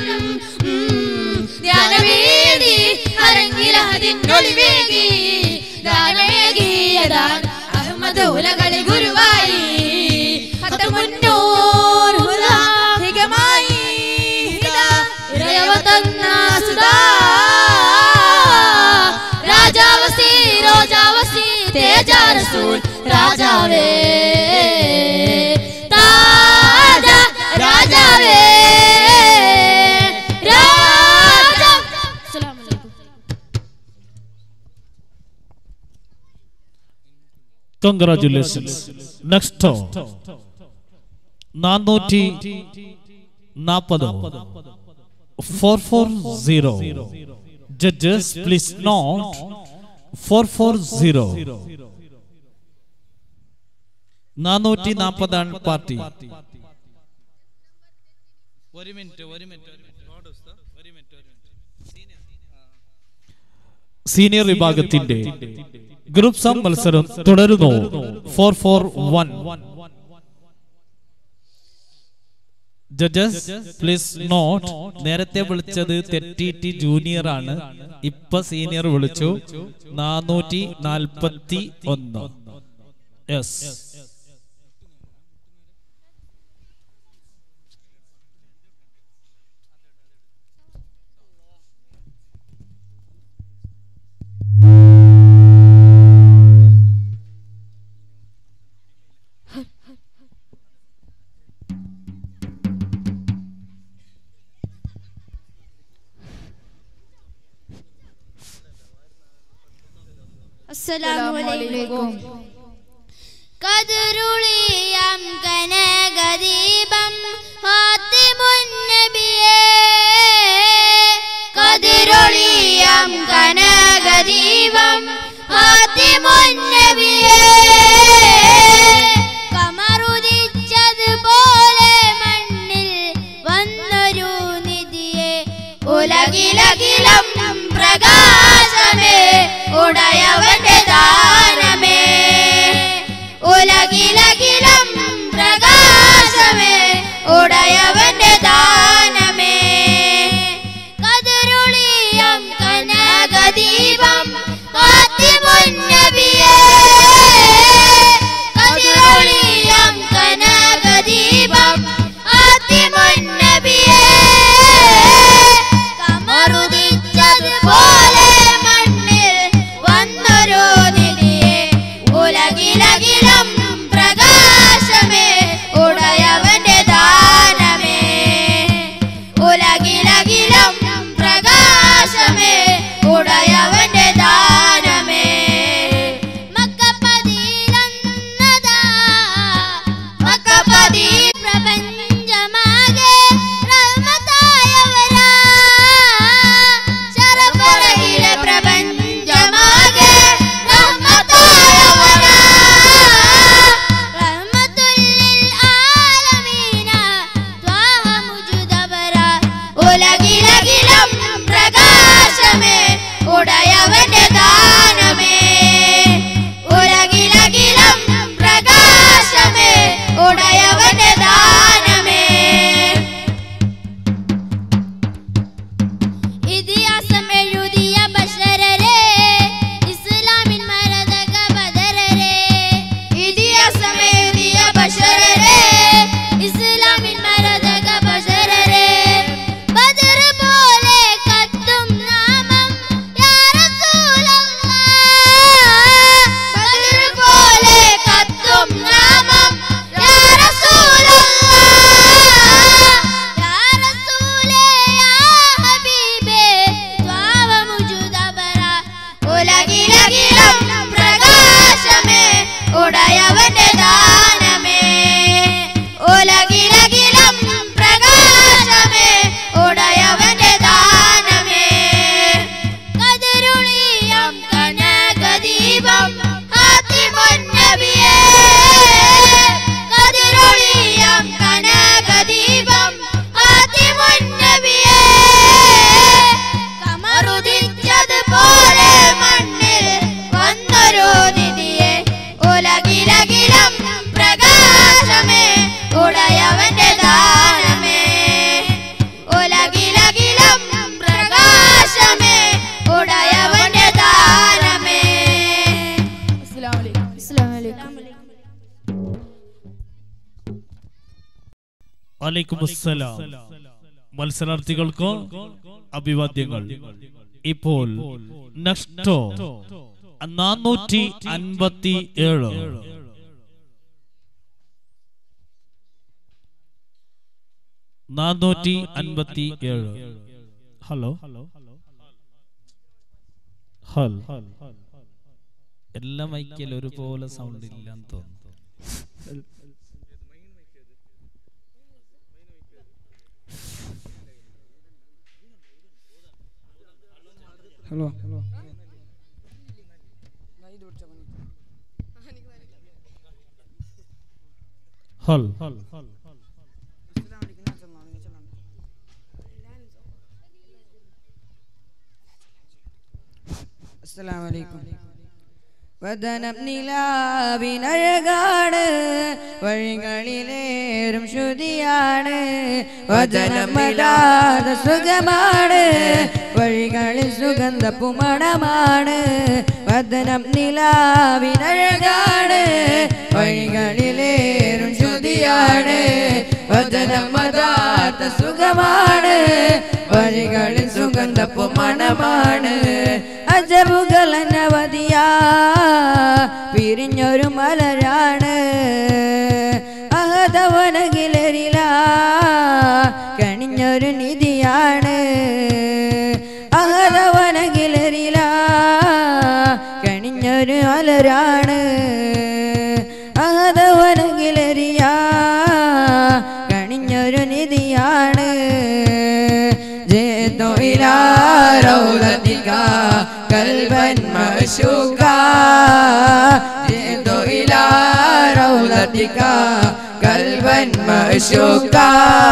ധ്യാനവേദി അരങ്ങിലഹതിന്നൊളിവേകി ഗാനമേകിയതാൻ അഹമ്മദ് ഉലകളിൽ ഗുരുവായി ഹത്ത മുന്നൂർ ഹുദാ ഹികമായി ഹിദാ ഇറയവ തന്ന സുധാ രാജാവസി രോജാവസി തേജാരസൂൽ രാജാവേ താജ രാജാവേ രാജ അസ്സലാമു അലൈക്കും കൺഗ്രാറ്റുലേഷൻസ് നെക്സ്റ്റ് നാനൂറ്റി നാൽപ്പത് four four zero judges please note four four zero നാനൂറ്റി നാൽപ്പതാണ് പാർട്ടി ഒരു മിനിറ്റ് ഒരു മിനിറ്റ് ഒരു മിനിറ്റ് നോട് ഉസ്താദ്. ഒരു മിനിറ്റ് ഒരു മിനിറ്റ് സീനിയർ വിഭാഗത്തിന്റെ ഗ്രൂപ്പ് സം മത്സരം തുടരുന്നു four four one judges please note നേരത്തെ വിളിച്ചത് തെറ്റിറ്റി ജൂനിയർ ആണ് ഇപ്പൊ സീനിയർ വിളിച്ചു നാനൂറ്റി നാൽപ്പത്തി ഒന്ന് യെസ് അസ്സലാമലൈക്കും കതിരുളിയാം കനകദീപം ഹാത്തിമുന്നബിയേ കതിരൊളിയാം കനകദീപം ഹാത്തിമുന്നബിയേ കമറുദിച്ചതുപോലെ മണ്ണിൽ വന്നൊരു നിധിയെ ഉലകിലകിലം പ്രകാശമേ ഉടയവന്റെ ദാനമേ ഉലകിലകിലം പ്രകാശമേ ഉടയവന്റെ ദാനമേ കതിരുളിയം കനകദീപം കാത്തിമുന്നബിയേ കതിരുളിയം കനകദീപം കാത്തിമുന്നബിയേ കമറുദിച്ചതുപോലെ മണ്ണിൽ വന്നൊരു നിധിയെ ഉലകിലകിലം പ്രകാശമേ ഉടയവന്റെ ദാനമേ ഉലകിലകിലം പ്രകാശമേ ഉടയവന്റെ ദാനമേ മക്കപ്പതിയിലന്നതാ മക്കപ്പതി പ്രപഞ്ചമാകെ റഹ്മത്തായവരാ ശരഫറയിലെ പ്രപഞ്ചമാകെ റഹ്മത്തായവരാ റഹ്മത്തുല്ലിൽ ആലമീന ത്വാഹ മുജുദബരാ ഉലകിലകിലം പ്രകാശമേ ഉടയവന്റെ ദാനമേ ഉലകിലകിലം പ്രകാശമേ ഉടയവന്റെ ദാനമേ ഇതിഹാസം എഴുതിയ ബഷരരെ ഇസ്ലാമിൻ മരതക ബദരരെ ഇതിഹാസം എഴുതിയ ബഷരരെ ഇസ്ലാമിൻ മരതക ബഷരരെ ബദർ പോലെ കത്തും നാമം യാ റസൂലല്ലാഹ് ബദർ പോലെ കത്തും നാമം യാ റസൂലല്ലാഹ് യാ റസൂലേ യാ ഹബീബേ ത്വാവ മുജുദബറ ഉലകിലകിലം പ്രകാശമേ ഉടയവന്റെ ദാനമേ ഉലകിലകിലം പ്രകാശമേ ഉടയവന്റെ ദാനമേ കതിരുളിയം കനകദീപം ഹാത്തിമുന്നബിയേ കതിരുളിയം കനകദീപം ഹാത്തിമുന്നബിയേ കമറുദിച്ചതുപോലെ മണ്ണിൽ വന്നൊരു നിധിയെ ഉലകിലകിലം പ്രകാശമേ ഉടയവന്റെ ദാനമേ ഉലകിലകിലം പ്രകാശമേ ഉടയവന്റെ ദാനമേ വലൈക്കും അസ്സലാം മത്സരാർത്ഥികൾക്ക് അഭിവാദ്യങ്ങൾ ഇപ്പോൾ നെക്സ്റ്റോ നാനൂറ്റി അൻപത്തി ഏഴ് നാനൂറ്റി അൻപത്തി ഏഴ് ഹലോ ഹൽ എല്ലാ മൈക്കിലും ഒരുപോലെ സൗണ്ട് ഇല്ലാന്ന് തോന്നുന്നു ഹലോ ഹൽ അസ്സലാമലൈക്കും വദനം നിലാവിനഴകാണ് വഴികളിലേറും ശ്രുതിയാണ് വചനം മലാത സുഖമാണ് വഴികളിൽ സുഗന്ധ പുമണമാണ് വദനം നിലാവിനഴകാണ് വഴികളിലേറും ശ്രുതിയാണ് വചനം മതാത്ത സുഖമാണ് വഴികളിൽ സുഗന്ധ പുമണമാണ് അജബുകൾ അനവധിയാ പിരിഞ്ഞൊരു മലരാണ് അഹതവനകിലരില കണിഞ്ഞൊരു നിധിയാണ് അഹതവനകിലരില കണിഞ്ഞൊരു മലരാണ് അഹതവനകിലരിയ കണിഞ്ഞൊരു നിധിയാണ് جئت إلى روضتك قلبا معشوقا جئت إلى روضتك قلبا معشوقا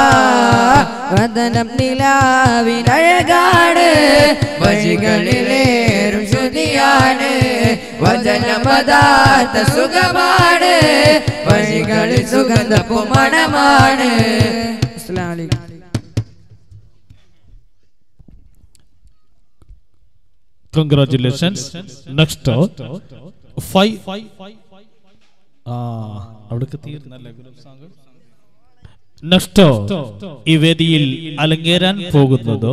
വദനം നിലാവിനഴകാണ് വഴികളിലേറും ശ്രുതിയാണ് വചനമതാത്ത സുഖമാണ് വഴികളിൽ സുഗന്ധ പുമണമാണ് അസ്സലാമു അലൈക്കും കൺഗ്രാറ്റുലേഷൻസ് നെക്സ്റ്റ് ഫൈവ് ആ അവിടേക്ക് തീർന്നല്ലേ ഗ്രൂപ്പ് സോങ് നെക്സ്റ്റ് ഈ വേദിയിൽ അലങ്കേരാൻ പോകുന്നത്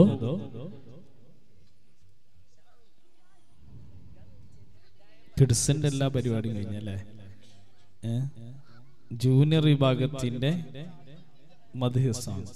കിഡ്സിന്റെ എല്ലാ പരിപാടിയും കഴിഞ്ഞല്ലേ ഏ? ജൂനിയർ വിഭാഗത്തിന്റെ മധു സോങ്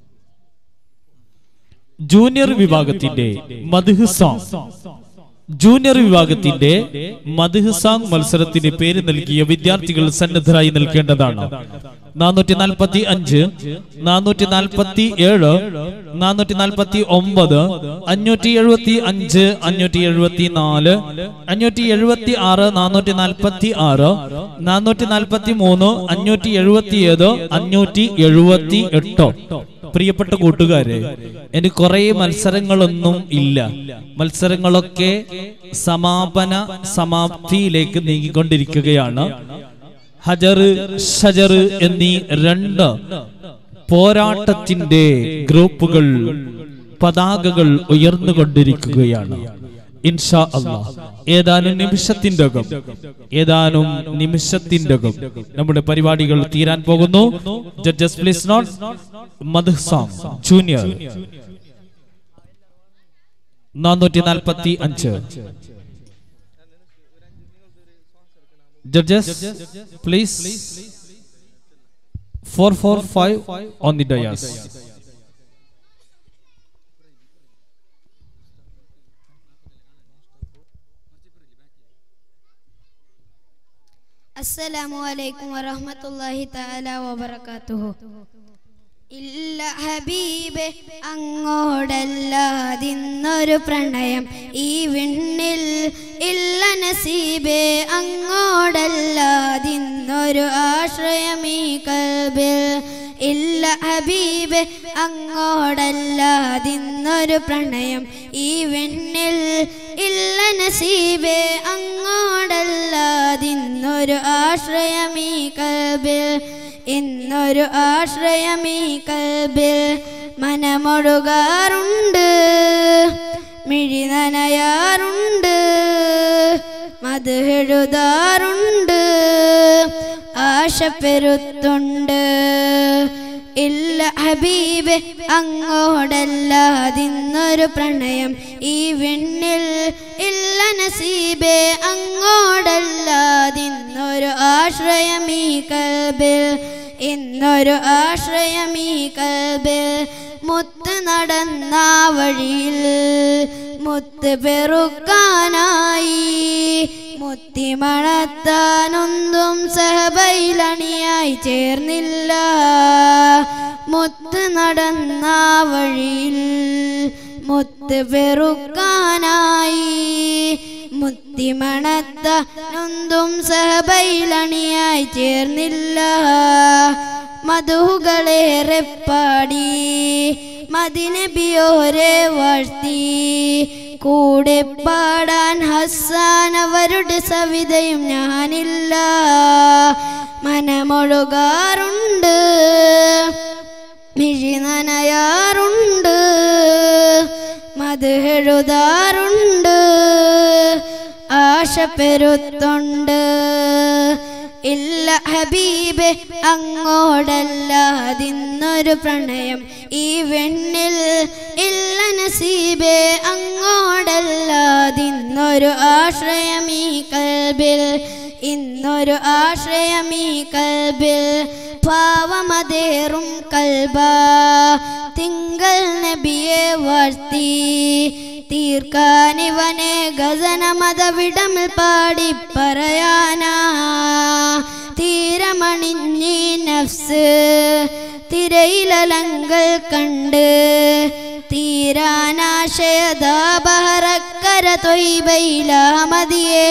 ജൂനിയർ വിഭാഗത്തിന്റെ മധു സോങ് ജൂനിയർ വിഭാഗത്തിന്റെ മധു സോങ് മത്സരത്തിന് പേര് നൽകിയ വിദ്യാർത്ഥികൾ സന്നദ്ധരായി നിൽക്കേണ്ടതാണ് നാനൂറ്റി നാൽപ്പത്തി അഞ്ച് നാനൂറ്റി നാൽപ്പത്തി ഏഴ് നാനൂറ്റി നാൽപ്പത്തി ഒമ്പത് അഞ്ഞൂറ്റി എഴുപത്തി അഞ്ച് അഞ്ഞൂറ്റി എഴുപത്തി നാല് അഞ്ഞൂറ്റി എഴുപത്തി ആറ് നാനൂറ്റി നാൽപ്പത്തി ആറ് നാനൂറ്റി നാൽപ്പത്തി മൂന്ന് അഞ്ഞൂറ്റി എഴുപത്തി ഏഴ് അഞ്ഞൂറ്റി എഴുപത്തി എട്ട് പ്രിയപ്പെട്ട കൂട്ടുകാരെ എനിക്ക് കുറെ മത്സരങ്ങളൊന്നും ഇല്ല മത്സരങ്ങളൊക്കെ സമാപന സമാപ്തിയിലേക്ക് നീങ്ങിക്കൊണ്ടിരിക്കുകയാണ് ഹജർ ഷജർ എന്നീ രണ്ട് പോരാട്ടത്തിന്റെ ഗ്രൂപ്പുകൾ പതാകകൾ ഉയർന്നുകൊണ്ടിരിക്കുകയാണ് ഇൻഷാ അല്ലാ ഏതാനും നിമിഷത്തിന്റെ അകം ഏതാനും നിമിഷത്തിന്റെ അകം നമ്മുടെ പരിപാടികൾ തീരാൻ പോകുന്നു ജഡ്ജസ് പ്ലീസ് നോട്ട് മധുസാം ജൂനിയർ നാനൂറ്റി നാൽപ്പത്തി അഞ്ച് judges please four four five on the dais അസ്സലാമു അലൈക്കും വറഹ്മത്തുള്ളാഹി തആല വബറകാതുഹു ഇല്ല ഹബീബെ അങ്ങോടല്ലാതിന്നൊരു പ്രണയം ഈ വിണ്ണിൽ ഇല്ല നസീബെ അങ്ങോടല്ലാതിന്നൊരു ആശ്രയം ഈ കൽബിൽ ഇല്ല ഹബീബെ അങ്ങോടല്ലാതിന്നൊരു പ്രണയം ഈ വിണ്ണിൽ ഇല്ല നസീബെ അങ്ങോടല്ലാതിന്നൊരു ആശ്രയം ഈ കൽബിൽ ഇന്നൊരു ആശ്രയം ഈ കൽബിൽ മനമൊഴുകാറുണ്ട് മിഴി നനയാറുണ്ട് മധുഹെഴുതാറുണ്ട് ആശ പെരുത്തുണ്ട് ഇല്ല ഹബീബെ അങ്ങോടല്ലാതിന്നൊരു പ്രണയം ഈ വിണ്ണിൽ ഇല്ല നസീബെ അങ്ങോടല്ലാതിന്നൊരു ആശ്രയം ഈ കൽബിൽ ഇന്നൊരു ആശ്രയം ഈ കൽബിൽ മുത്ത് നടന്ന വഴിയിൽ മുത്ത് പെറുക്കാനായി മുത്തി മണത്താനൊന്നും സഹബൈലണിയായി ചേർന്നില്ല മുത്ത് നടന്ന വഴിയിൽ മുത്ത് പെറുക്കാനായി മുത്ത് മുത്തിമണത്ത നൊന്തും സഹബൈലണിയായി ചേർന്നില്ല മധുകളേറെ പാടി മദിനബിയോരെ വാഴ്ത്തി കൂടെ പാടാൻ ഹസ്സാൻ അവരുടെ സവിതയും ഞാനില്ല മനമൊഴുകാറുണ്ട് മിഴി നനയാറുണ്ട് മതെഴുതാറുണ്ട് ആശ പെരുത്തുണ്ട് ഇല്ല ഹബീബെ അങ്ങോടല്ലാതിന്നൊരു പ്രണയം ഈ വെണ്ണിൽ ഇല്ല നസീബെ അങ്ങോടല്ലാതിന്നൊരു ആശ്രയം ഈ കൽബിൽ ഇന്നൊരു ആശ്രയം ഈ കൽബിൽ പാവമതേറും കൽബ തിങ്കൾ നബിയെ വാഴ്ത്തി തീർക്കാനിവനെ ഗസനമതവിടമിൽ പാടി പറയാനാ തീരമണിഞ്ഞി നഫ്സ് തിരയിലലങ്ങൾ കണ്ട് തീരാനാശയതാപഹരക്കര തൊയ്ബയിലാമതിയേ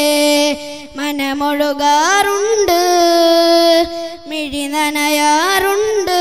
മനമൊഴുകാറുണ്ട് മിഴി നനയാറുണ്ട്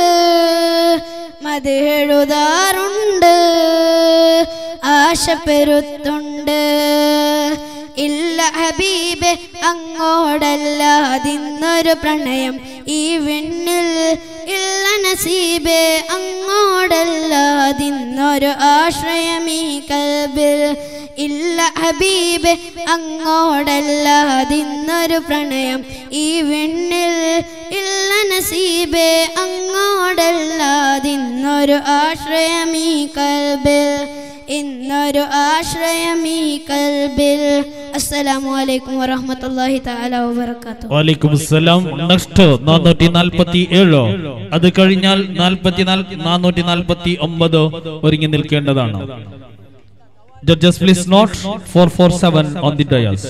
മതെഴുതാറുണ്ട് ആശ പെരുത്തുണ്ട് ഇല്ല ഹബീബെ അങ്ങോടല്ലാതിന്നൊരു പ്രണയം ഈ വിണ്ണിൽ ഇല്ല നസീബെ അങ്ങോടല്ലാതിന്നൊരു ആശ്രയം ഈ കൽബിൽ ഇല്ല ഹബീബെ അങ്ങോടല്ലാതിന്നൊരു പ്രണയം ഈ വിണ്ണിൽ ഇല്ല നസീബെ അങ്ങോടല്ലാതിന്നൊരു ആശ്രയം ഈ കൽബിൽ ഇന്നൊരു ആശ്രയം ഈ കൽബിൽ അസ്സലാമു അലൈക്കും വറഹ്മത്തുള്ളാഹി തആല വബറകാതുഹു വാലിക്കും സലാം നെക്സ്റ്റ് നാനൂറ്റി നാൽപ്പത്തി ഏഴോ അത് കഴിഞ്ഞാൽ നാൽപ്പത്തി നാനൂറ്റി നാൽപ്പത്തി ഒമ്പതോ ഒരുങ്ങി നിൽക്കേണ്ടതാണ് judges please note four four seven on the dais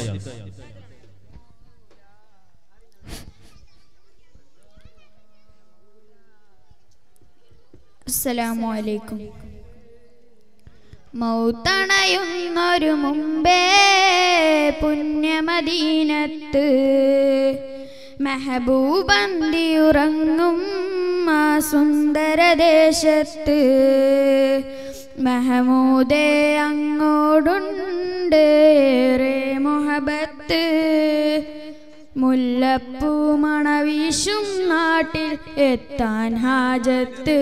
അസ്സലാമു അലൈക്കും മൗത്തണയുന്നൊരു മുമ്പേ പുണ്യമദീനത്ത് മെഹബൂബന്തിയുറങ്ങും ആ സുന്ദരദേശത്ത് മെഹമൂദേ അങ്ങോടുണ്ട് ഏറെ മുഹബത്ത് മുല്ലപ്പൂ മണവീശും നാട്ടിൽ എത്താൻ ഹാജത്ത്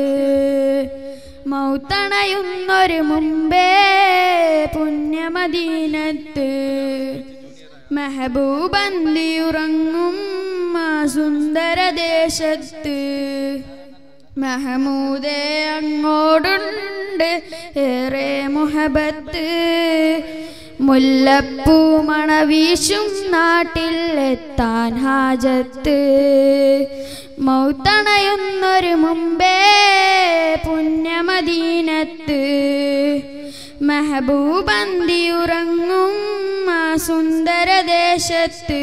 മൗത്തണയുന്നൊരു മുമ്പേ പുണ്യമദീനത്ത് മെഹബൂബന്തിയുറങ്ങും ആ സുന്ദരദേശത്ത് മഹമൂദേ അങ്ങോടുണ്ട് ഏറെ മുഹബത്ത് മുല്ലപ്പൂ മണവീശും നാട്ടിൽ എത്താൻ ഹാജത്ത് മൗത്തണയുന്നൊരു മുമ്പേ പുണ്യമദീനത്ത് മെഹബൂബന്തിയുറങ്ങും ആ സുന്ദരദേശത്ത്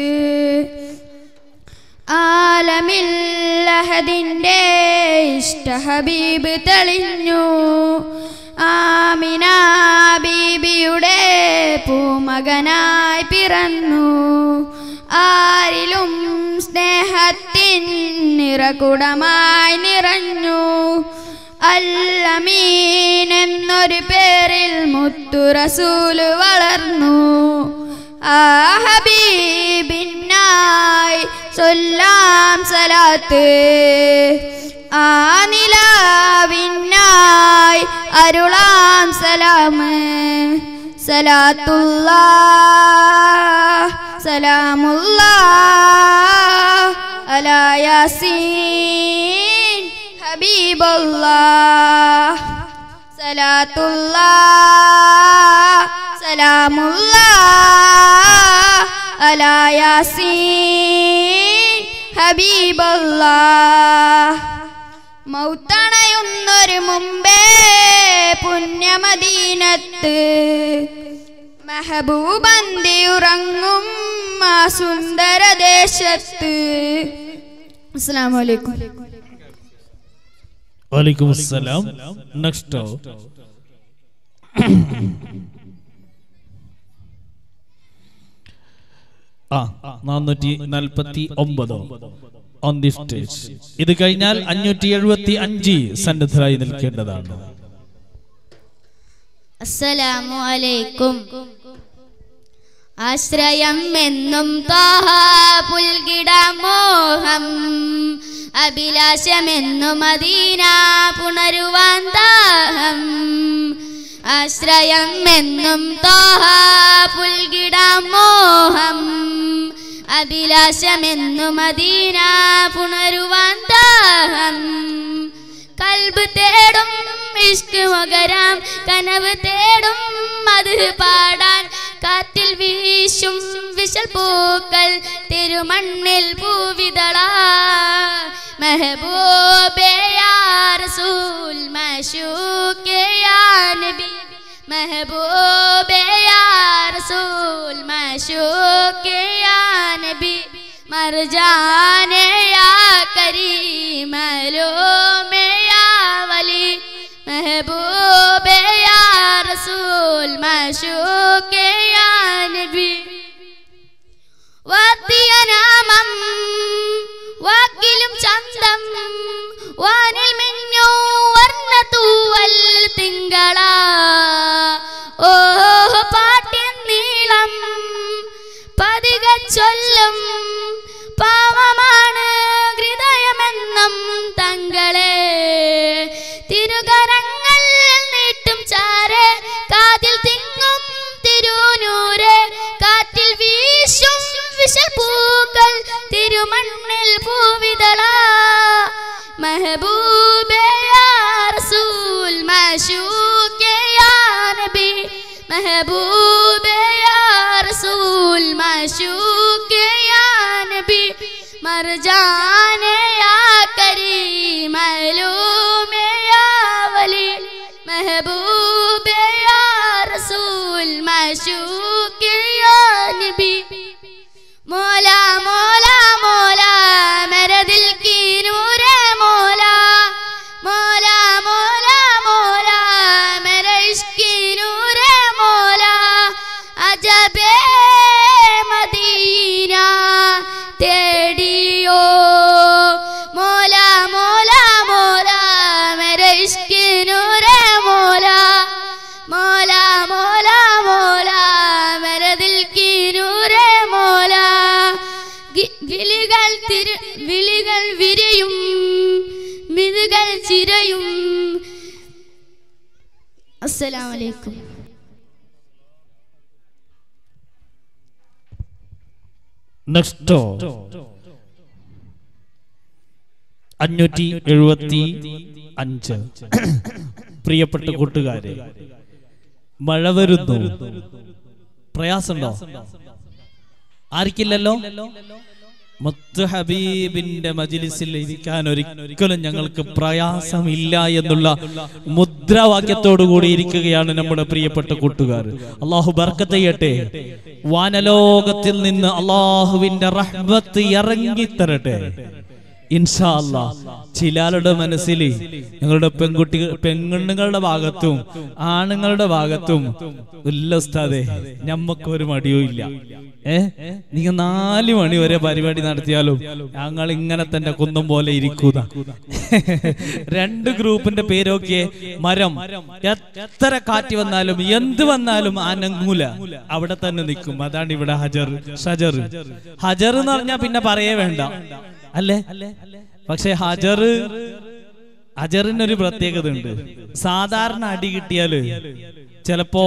ആലമില്ലഹദിൻ്റെ ഇഷ്ട ഹബീബ് തെളിഞ്ഞു ആമിന ബീബിയുടെ പൂമകനായി പിറന്നു ആരിലും സ്നേഹത്തിൻ നിറകുടമായി നിറഞ്ഞു അല്ലമീൻ എന്നൊരു പേരിൽ മുത്തു റസൂല് വളർന്നു ആ ഹബീബിനായി ചൊല്ലാം സലാത്ത് ആ നിലാവിനായി അരുളാം സലാമ് സലാത്തുള്ള സലാമുള്ള അലാ യാസീൻ ഹബീബുള്ള സലാത്തുള്ള സലാമുള്ള അലാ യാസീൻ ഹബീബുള്ള മൗത്തണയുന്നൊരു മുമ്പേ പുണ്യമദീനത്ത് മെഹബൂബന്തി ഉറങ്ങും ആ സുന്ദരദേശത്ത് അസ്സലാമു അലൈക്കും വാലിക്കും സലാം നെക്സ്റ്റ് ആ നാനൂറ്റി നാൽപ്പത്തി ഒമ്പതോ ഓൺ ദി സ്റ്റേജ് ഇത് കഴിഞ്ഞാൽ അഞ്ഞൂറ്റി എഴുപത്തി അഞ്ച് സന്നദ്ധരായി നിൽക്കേണ്ടതാണ് അസ്സലാമു അലൈക്കും ആശ്രയം എന്നും താഹ പുൽകിട മോഹം അഭിലാഷമെന്നും മദീന പുണരുവാൻ ദാഹം ആശ്രയം എന്നും താഹ പുൽകിട മോഹം അഭിലാഷമെന്നും മദീന പുണരുവാൻ ദാഹം കൽബ് തേടും ഇഷ്ക് മകരാം കനവ് തേടും അത് പാടാൻ കാറ്റിൽ വീശും വിശൽ പൂക്കൾ തിരുമണ്ണിൽ പൂവിതള മെഹബൂബേ യാ റസൂൽ മശൂഖേ യാ നബി മെഹബൂബേ യാ റസൂൽ മശൂഖേ യാ നബി മർജാനെ യാ കരീം അലോമേ യാ വലി മെഹബൂബേ യാ റസൂൽ മശൂഖേ യാ നബി വാദ്യനാമം വാക്കിലും ചന്തം വാനിൽ മിന്നു വർണ്ണ തൂവൽ തിങ്കള ഓ പാട്ടിൻ നീളം പതിക ചൊല്ലും പാവമാണ് ഹൃദയമെന്നും തങ്ങളെ തിരുകരങ്ങൾ നീട്ടും ചാരെ കാതിൽ തിങ്ങും തിരുനൂരെ കാറ്റിൽ വീശും വിശൽ പൂക്കൾ തിരുമണ്ണിൽ പൂവിതള മെഹബൂബേ യാ റസൂൽ മശൂഖേ യാ നബി മെഹബൂബേ യാ റസൂൽ മശൂഖേ യാ നബി മർജാനെ യാ കരീം അലൂമേ യാ വലി മെഹബൂബേ യാ റസൂൽ മശൂഖേ യാ നബി മോല മോല മോല मेरे दिल की नूर मोला मोला मोला मोला मेरे इश्क की नूर मोला अजबे मदीना तेड़ियो मोला मोला मोला मेरे इश्क की नूर मोला मोला मोला मोला मेरे दिल की नूर मोला ഗി- വിളികൾ തിരു വിളികൾ വിരിയും മിതുകൾ ചിരയും അസ്സലാമലൈക്കും നെക്സ്റ്റോ അഞ്ഞൂറ്റി എഴുപത്തി അഞ്ച് പ്രിയപ്പെട്ട കൂട്ടുകാരെ മഴ വരുന്നു പ്രയാസമുണ്ടോ ആർക്കില്ലല്ലോ മുത്ത് ഹബീബിന്റെ മജിലിസിൽ ഇരിക്കാൻ ഒരിക്കലും ഞങ്ങൾക്ക് പ്രയാസമില്ല എന്നുള്ള മുദ്രാവാക്യത്തോടു കൂടി ഇരിക്കുകയാണ് നമ്മുടെ പ്രിയപ്പെട്ട കൂട്ടുകാർ അള്ളാഹു ബർക്കത്ത് ചെയ്യട്ടെ വാനലോകത്തിൽ നിന്ന് അള്ളാഹുവിന്റെ റഹ്മത്ത് ഇറങ്ങിത്തരട്ടെ ഇൻഷാ അല്ലാ ചിലാളുടെ മനസ്സിൽ ഞങ്ങളുടെ പെൺകുട്ടികൾ പെണ്ണുങ്ങളുടെ ഭാഗത്തും ആണുങ്ങളുടെ ഭാഗത്തും ഇല്ല ഉസ്താദേ ഞമ്മക്കൊരു മടിയും ഇല്ല ഏ നിങ്ങൾ നാല് മണി വരെ പരിപാടി നടത്തിയാലും ഞങ്ങൾ ഇങ്ങനെ തന്നെ കുന്നം പോലെ ഇരിക്കുക രണ്ട് ഗ്രൂപ്പിന്റെ പേരൊക്കെ മരം എത്ര കാറ്റ് വന്നാലും എന്ത് വന്നാലും അനങ്ങൂല അവിടെ തന്നെ നിൽക്കും അതാണ് ഇവിടെ ഹജർ ഷജർ ഹജർ എന്ന് പറഞ്ഞാൽ പിന്നെ പറയേ വേണ്ട അല്ലേ പക്ഷെ ഹജർ ഹജറിനൊരു പ്രത്യേകത ഉണ്ട് സാധാരണ അടി കിട്ടിയാല് ചിലപ്പോ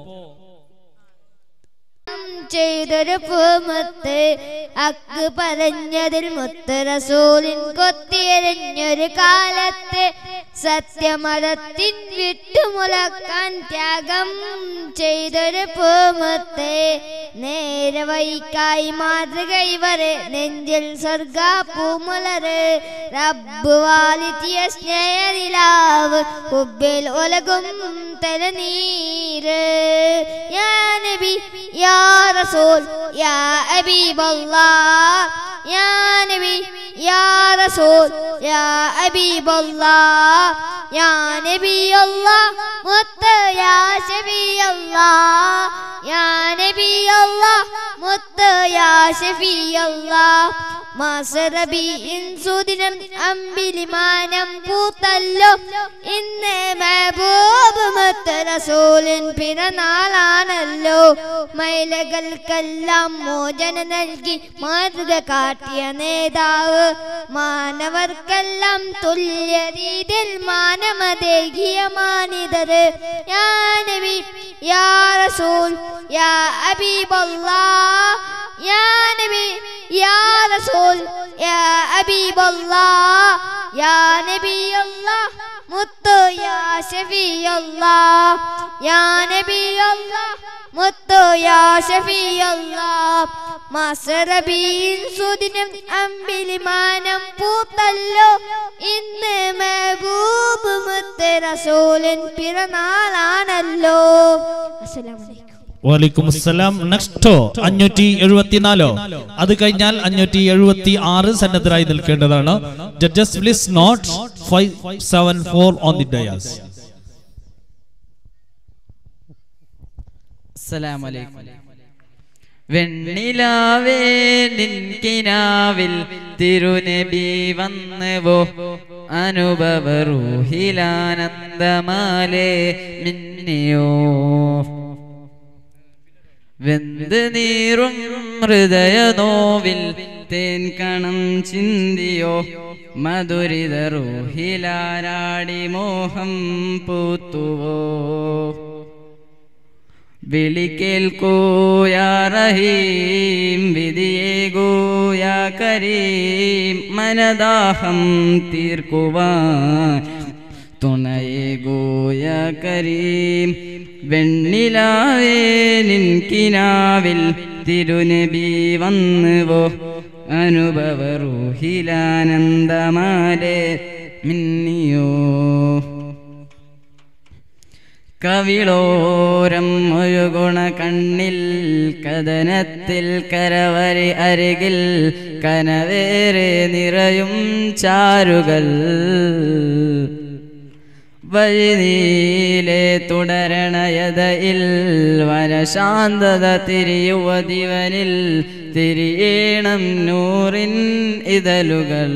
ചെയ്തൊരു പൂമുത്ത് അക്ക് പറഞ്ഞതിൽ മുത്ത് റസൂലിൻ കൊത്തിയെറിഞ്ഞൊരു കാലത്ത് സത്യമതത്തിൻ വിട്ടുമുളക്കാൻ ത്യാഗം ചെയ്തൊരു പൂമുത്ത് നേരെ വൈക്കായി മാതൃക ഇവര് നെഞ്ചിൽ സ്വർഗ പൂമുലറ് റബ്ബ് വാലിത്തിയ സ്നേഹനിലാവ് ഹുബിൽ ഒലകും തലനീര് യാ നബി യാ റസൂൽ യാ ഹബീബല്ലാഹ് യാ നബി യാ റസൂൽ യാ ഹബീബല്ലാഹ് യാ നബിയല്ലാ മുത്ത് യാ ഷഫിയല്ലാ യാ നബിയല്ലാ മുത്ത് യാ ഷഫിയല്ലാ മാസറബിയിൻ സുദിനം അമ്പിലിമാനം പൂത്തല്ലോ ഇന്ന് മെഹബൂബ് മുത്ത് റസൂലിൻ പിറന്നാളാണല്ലോ മൈലകൾക്കെല്ലാം മോചനം നൽകി മാതൃക കാട്ടിയ നേതാവ് മാനവർക്കെല്ലാം തുല്യ രീതിയിൽ മാനമതേകിയ മാനിതർ യാ നബി യാ റസൂൽ യാ ഹബീബല്ലാ യാ നബി യാ റസൂൽ യാ ഹബീബല്ലാ യാ നബിയല്ലാ മുത്തു യാ ഷഫിയല്ലാ യാ നബിയല്ലാ മുത്തു യാ ഷഫിയല്ലാ മാസറബീൻ സുദിനം അമ്പിലിമാനം പൂത്തല്ലോ ഇന്ന് മെഹബൂബ് മുത്ത് റസൂലിൻ പിറന്നാളാണല്ലോ അസ്സലാമു അലൈക്കും വാലിക്കും അസ്സലാം നെക്സ്റ്റ് അഞ്ഞൂറ്റി എഴുപത്തിനാലോ അത് കഴിഞ്ഞാൽ അഞ്ഞൂറ്റി എഴുപത്തി ആറ് സന്നദ്ധരായി നിൽക്കേണ്ടതാണ് judges please note five seven four on the dais അസ്സലാമലൈക്കും വെണ്ണിലാവേ നിൻകിനാവിൽ തിരുനബി വന്നുവോ അനുഭവറൂഹിലാനന്ദമാലേ മിന്നിയോ വെന്ത് നീറും ഹൃദയ നോവിൽ തേൻ കണം ചിന്തിയോ മധുരിത റൂഹിലാരാടി മോഹം പൂത്തുവോ വിളി കേൾക്കൂയാ റഹീം വിധിയേകൂയാ കരീം മനദാഹം തീർക്കുവാൻ തുണയേകൂയ കരീം വെണ്ണിലാവേ നിൻകിനാവിൽ തിരുനബി വന്നുവോ അനുഭവറൂഹിലാനന്ദമാലേ മിന്നിയോ കവിളോരം ഒരു ഗുണ കണ്ണിൽ കഥനത്തിൽ കരവരി അരികിൽ കനവേറെ നിറയും ചാരുകൾ വഴിനീലെ തുടരണയതയിൽ വനശാന്തത തിരിയുവ ദിവനിൽ തിരിയേണം നൂറിൻ ഇതലുകൾ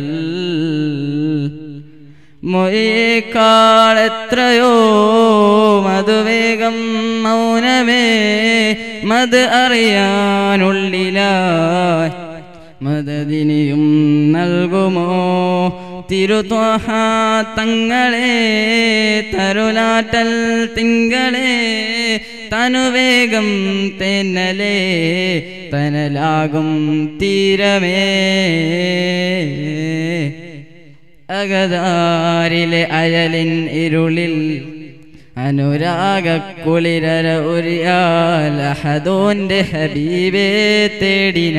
മൊയേക്കാൾ എത്രയോ മധുവേഗം മൗനമേ മത് അറിയാനുള്ളിലായി മദതിനിയും നൽകുമോ തിരുത്വഹ തങ്ങളെ തരുലാറ്റൽ തിങ്കളെ തനുവേഗം തെന്നലേ തനലാകും തീരമേ അകതാരിലെ അയലിൻ ഇരുളിൽ അനുരാഗ കുളിരര ഉരിയാലഹദോന്റെ ഹബീബേ തേടിന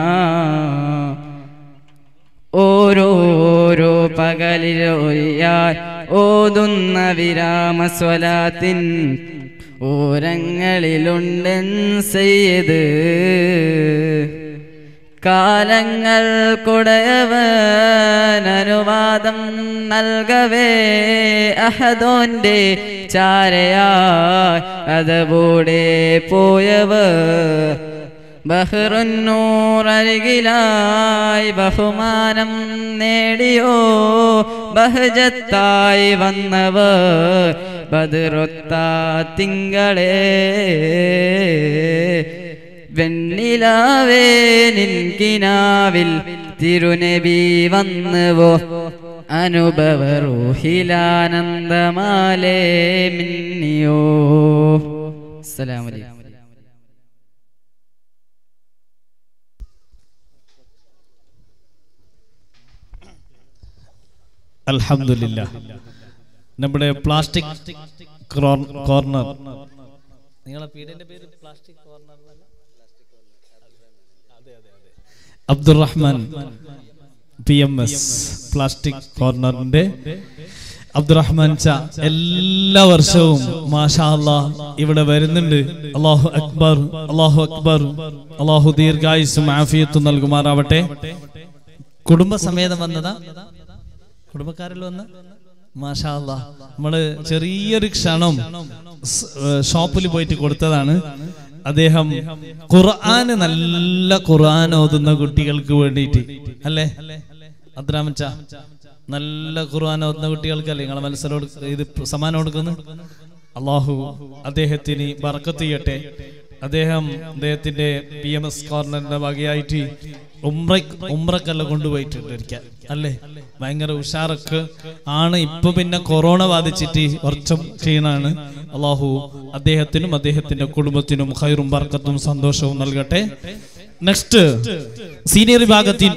ഓരോരോ പകലിൽ ഒരിയാൽ ഓതുന്ന വിരാമസ്വലാത്തിൻ ഓരങ്ങളിലുണ്ടൻ ചെയ്ത് കാലങ്ങൾ കുടയവൻ അനുവാദം നൽകവേ അഹദോന്റെ ചാരയായി അതകൂടെ പോയവർ ബഹ്റുന്നൂറരികിലായി ബഹുമാനം നേടിയോ ബഹജത്തായി വന്നവർ ബദറുത്ത തിങ്കളേ വെണ്ണിലാവേ നിൻകിനാവിൽ തിരുനബി വന്നുവോ അനുഭവറൂഹിലാനന്ദമാലേ മിന്നിയോ അസ്സലാമലൈക്കും അൽഹംദുലില്ലാ നമ്മുടെ പ്ലാസ്റ്റിക് കോർണർ നിങ്ങളെ പീഡിന്റെ പേര് plastic corner Abdurahman P M S plastic കോർണറിന്റെ അബ്ദുറഹ്മാൻ ച എല്ലാ വർഷവും മാഷാ അല്ലാ ഇവിടെ വരുന്നുണ്ട് അള്ളാഹു അക്ബർ അള്ളാഹു അക്ബർ അള്ളാഹു ദീർഘായുസും ആഫിയത്തും നൽകുമാറാവട്ടെ കുടുംബസമേതം വന്നതാ കുടുംബക്കാരിൽ വന്ന് മാഷാ അല്ലാ. നമ്മള് ചെറിയൊരു ക്ഷണം സ്- ഏഹ് ഷോപ്പിൽ പോയിട്ട് കൊടുത്തതാണ് അദ്ദേഹം ഖുർആന് നല്ല ഖുർആൻ ഓതുന്ന കുട്ടികൾക്ക് വേണ്ടിയിട്ട് അല്ലേ അദ്രാമച്ച നല്ല ഖുർആൻ ഓതുന്ന കുട്ടികൾക്കല്ലേ നിങ്ങളെ മത്സരം കൊടുക്ക- ഇത് സമ്മാനം കൊടുക്കുന്നു അള്ളാഹു അദ്ദേഹത്തിന് ബർക്കത്ത് ചെയ്യട്ടെ അദ്ദേഹം അദ്ദേഹത്തിന്റെ പി എം എസ് കോർണറിന്റെ വകയായിട്ട് ഉമ്ര ഉമ്രക്കെല്ലാം കൊണ്ടുപോയിട്ടുണ്ട് ഒരിക്കൽ അല്ലേ ഭയങ്കര ഉഷാറൊക്കെ ആണ് ഇപ്പൊ പിന്നെ കൊറോണ ബാധിച്ചിട്ട് കുറച്ചും ക്ഷീണാണ് അള്ളാഹു അദ്ദേഹത്തിനും അദ്ദേഹത്തിന്റെ കുടുംബത്തിനും ഹൈറും ബർക്കത്തും സന്തോഷവും നൽകട്ടെ നെക്സ്റ്റ് സീനിയർ വിഭാഗത്തിൽ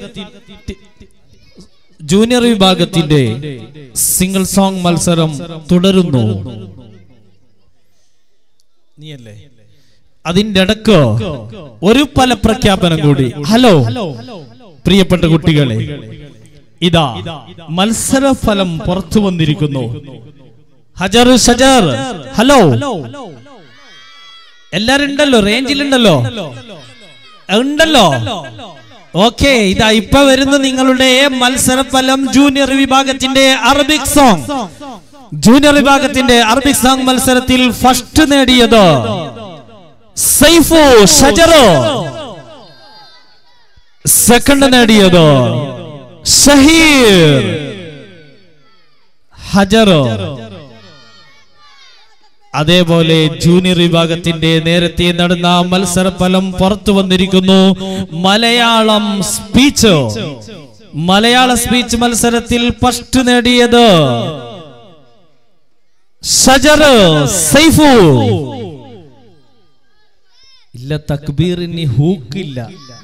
ജൂനിയർ വിഭാഗത്തിന്റെ സിംഗിൾ സോങ് മത്സരം തുടരുന്നു നീയല്ലേ അതിന്റെ ഇടക്ക് ഒരു പല പ്രഖ്യാപനം കൂടി ഹലോ പ്രിയപ്പെട്ട കുട്ടികളെ ഇതാ മത്സരഫലം പുറത്തു വന്നിരിക്കുന്നു ഹജർ ഷജർ ഹലോ എല്ലാരും ഉണ്ടല്ലോ റേഞ്ചിലുണ്ടല്ലോ ഉണ്ടല്ലോ ഓക്കെ ഇതാ ഇപ്പൊ വരുന്ന നിങ്ങളുടെ മത്സരഫലം ജൂനിയർ വിഭാഗത്തിന്റെ അറബിക് സോങ് ജൂനിയർ വിഭാഗത്തിന്റെ അറബിക് സോങ് മത്സരത്തിൽ ഫസ്റ്റ് നേടിയത് സൈഫു ഷജറോ സെക്കൻഡ് നേടിയത് ഷഹീർ ഹജറോ അതേപോലെ ജൂനിയർ വിഭാഗത്തിന്റെ നേരത്തെ നടന്ന മത്സരഫലം പുറത്തു വന്നിരിക്കുന്നു മലയാളം സ്പീച്ച് മലയാള സ്പീച്ച് മത്സരത്തിൽ ഫസ്റ്റ് നേടിയത് ഷജർ സൈഫു ഇല്ല തക്ബീറിന് ഹൂക്കില്ല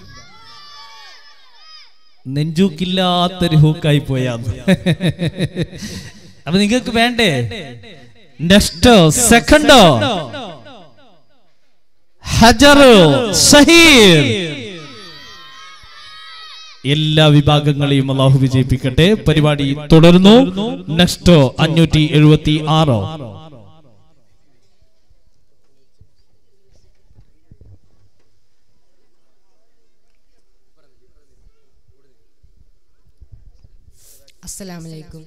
നെഞ്ചൂക്കില്ലാത്തൊരു ഹൂക്കായി പോയാന്ന് അപ്പൊ നിങ്ങൾക്ക് വേണ്ടേ നെക്സ്റ്റ് സെക്കൻഡ് ഹജർ ഷഹീർ എല്ലാ വിഭാഗങ്ങളെയും അള്ളാഹു വിജയിപ്പിക്കട്ടെ പരിപാടി തുടരുന്നു നെക്സ്റ്റ് അഞ്ഞൂറ്റി എഴുപത്തി ആറ് അസ്സലാമലൈക്കും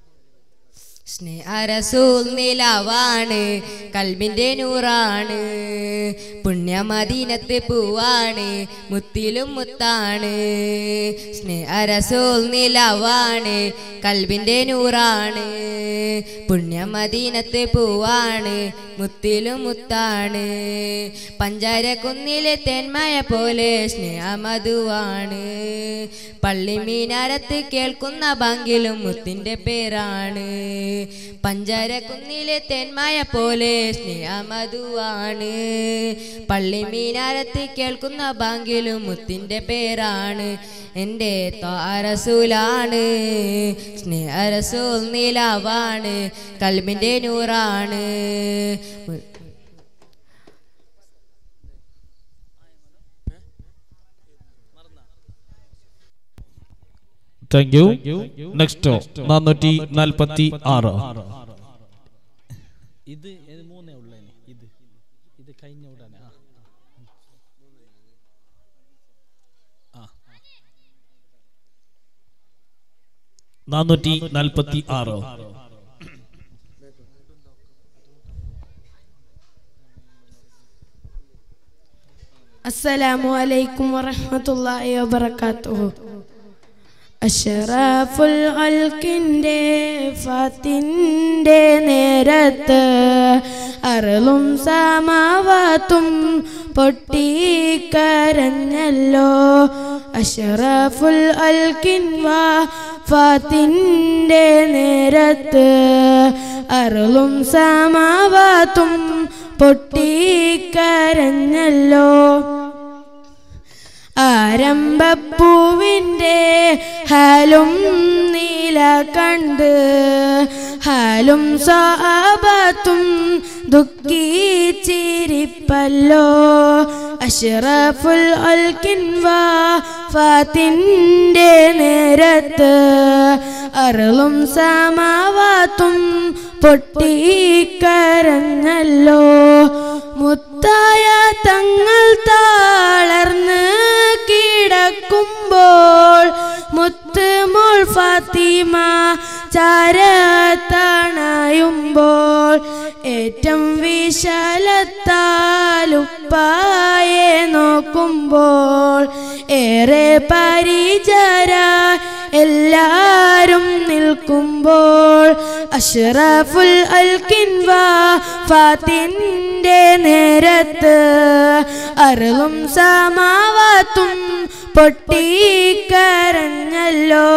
സ്നേഹരസൂൽ നിലവാണ് കൽബിന്റെ നൂറാണ് പുണ്യമദീനത്ത് പൂവാണ് മുത്തിലും മുത്താണ് സ്നേഹരസൂൽ നിലവാണ് കൽബിന്റെ നൂറാണ് പുണ്യമദീനത്ത് പൂവാണ് മുത്തിലും മുത്താണ് പഞ്ചാരക്കുന്നിലെ തെന്മയ പോലെ സ്നേഹമധുവാണ് പള്ളി മീനാരത്ത് കേൾക്കുന്ന ബാങ്കിലും മുത്തിന്റെ പേരാണ് പഞ്ചാരക്കുന്നിലെ തെന്മയ പോലെ സ്നേഹമധുവാണ് പള്ളി മീനാരത്ത് കേൾക്കുന്ന ബാങ്കിലും മുത്തിന്റെ പേരാണ് എൻ്റെ താരസൂലാണ് സ്നേഹരസൂൽ നിലാവാണ് കൽബിന്റെ നൂറാണ് താങ്ക് യു നെക്സ്റ്റ് നാനൂറ്റി നാൽപ്പത്തി ആറ് ഇത് മൂന്നേ ഉള്ളേ ഇത് ഇത് കഴിഞ്ഞ ഉടനെ നാനൂറ്റി നാൽപ്പത്തി ആറ് അസ്സലാമു അലൈക്കും വറഹ്മത്തുള്ളാഹി വബറകാതുഹു അഷറഫുൽ അൽക്കിൻ്റെ ഫത്തിൻ്റെ നേരത്ത് അറളും സമാവാത്തും പൊട്ടിക്കരഞ്ഞല്ലോ അഷറഫുൽ അൽക്കിൻ വാ ഫത്തിൻ്റെ നേരത്ത് അറളും സമാവാത്തും പൊട്ടിക്കരഞ്ഞല്ലോ ആരംഭപ്പൂവിൻ്റെ ഹാലും നീല കണ്ട് ഹാലും സാപത്തും ദുഃഖിച്ചിരിപ്പല്ലോ അഷ്റഫുൽ അൽക്കിൻ ഫാത്തിൻ്റെ നേരത്ത് അറളും സമാവാത്തും പൊട്ടിക്കരഞ്ഞല്ലോ മുത്തായ തങ്ങൾ താളർന്ന് കിടക്കുമ്പോൾ മുത്ത് മോൾ ഫാത്തിമ ചാരത്തായിരുന്നല്ലോ മായുമ്പോൾ ഏറ്റം വിശാലത്താലുപ്പായെ നോക്കുമ്പോൾ ഏറെ പരിചര എല്ലാരും നിൽക്കുമ്പോൾ അഷ്റഫുൽ അൽക്കിൻവ ഫാത്തിൻ്റെ നേരത്ത് അറുളും സമാവാത്തും പൊട്ടിക്കരഞ്ഞല്ലോ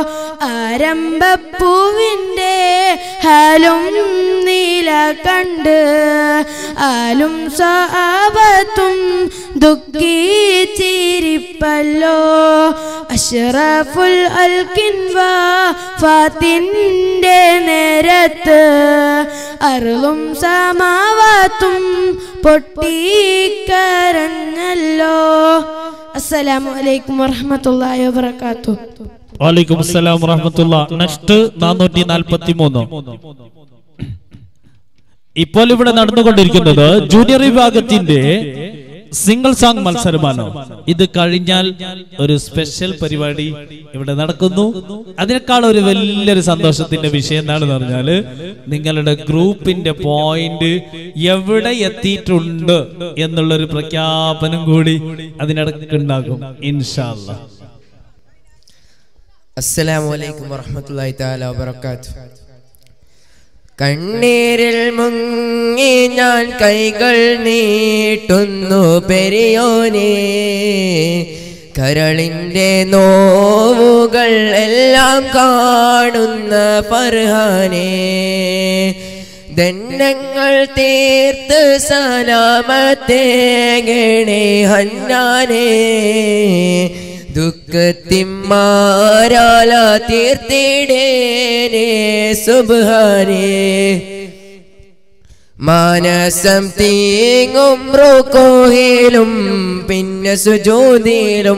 ആരംഭപ്പൂവിൻ്റെ ഹാലും നീല കണ്ട് ആലും സാപത്തും ദുഃഖിച്ചിരിപ്പല്ലോ അഷ്റഫുൽ അൽക്കിൻവ ഫാത്തിൻ്റെ നേരത്ത് അറുളും സമാവാത്തും പൊട്ടിക്കരഞ്ഞല്ലോ അസ്സലാമു അലൈക്കും വറഹ്മത്തുള്ളാഹി വബറകാതുഹു വാലൈക്കും അസ്സലാം വറഹമത്തുള്ള നെക്സ്റ്റ് നാനൂറ്റി നാൽപ്പത്തി മൂന്ന് ഇപ്പോൾ ഇവിടെ നടന്നുകൊണ്ടിരിക്കുന്നത് ജൂനിയർ വിഭാഗത്തിന്റെ സിംഗിൾ സോങ് മത്സരമാണ് ഇത് കഴിഞ്ഞാൽ ഒരു സ്പെഷ്യൽ പരിപാടി ഇവിടെ നടക്കുന്നു അതിനേക്കാൾ ഒരു വലിയൊരു സന്തോഷത്തിന്റെ വിഷയം എന്താണെന്ന് പറഞ്ഞാല് നിങ്ങളുടെ ഗ്രൂപ്പിന്റെ പോയിന്റ് എവിടെ എത്തിയിട്ടുണ്ട് എന്നുള്ളൊരു പ്രഖ്യാപനം കൂടി അതിനിടയ്ക്ക് ഉണ്ടാകും ഇൻഷാല്ല അസ്സലാമു അലൈക്കും വറഹ്മത്തുള്ളാഹി തആല വബറകാത്തു കണ്ണീരിൽ മുങ്ങി ഞാൻ കൈകൾ നീട്ടുന്നു പെരിയോനെ കരളിൻ്റെ നോവുകൾ എല്ലാം കാണുന്ന ഫർഹാനെ ദണ്ഡങ്ങൾ തീർത്ത് സലാമത്തേകണേ ഹന്നാനേ ദുഃഖത്തിമാരാല തീർത്തിടേനെ സുബാനേ മാനസം തീങ്ങും റുക്കോഹിലും പിന്നെ സുജോതിയിലും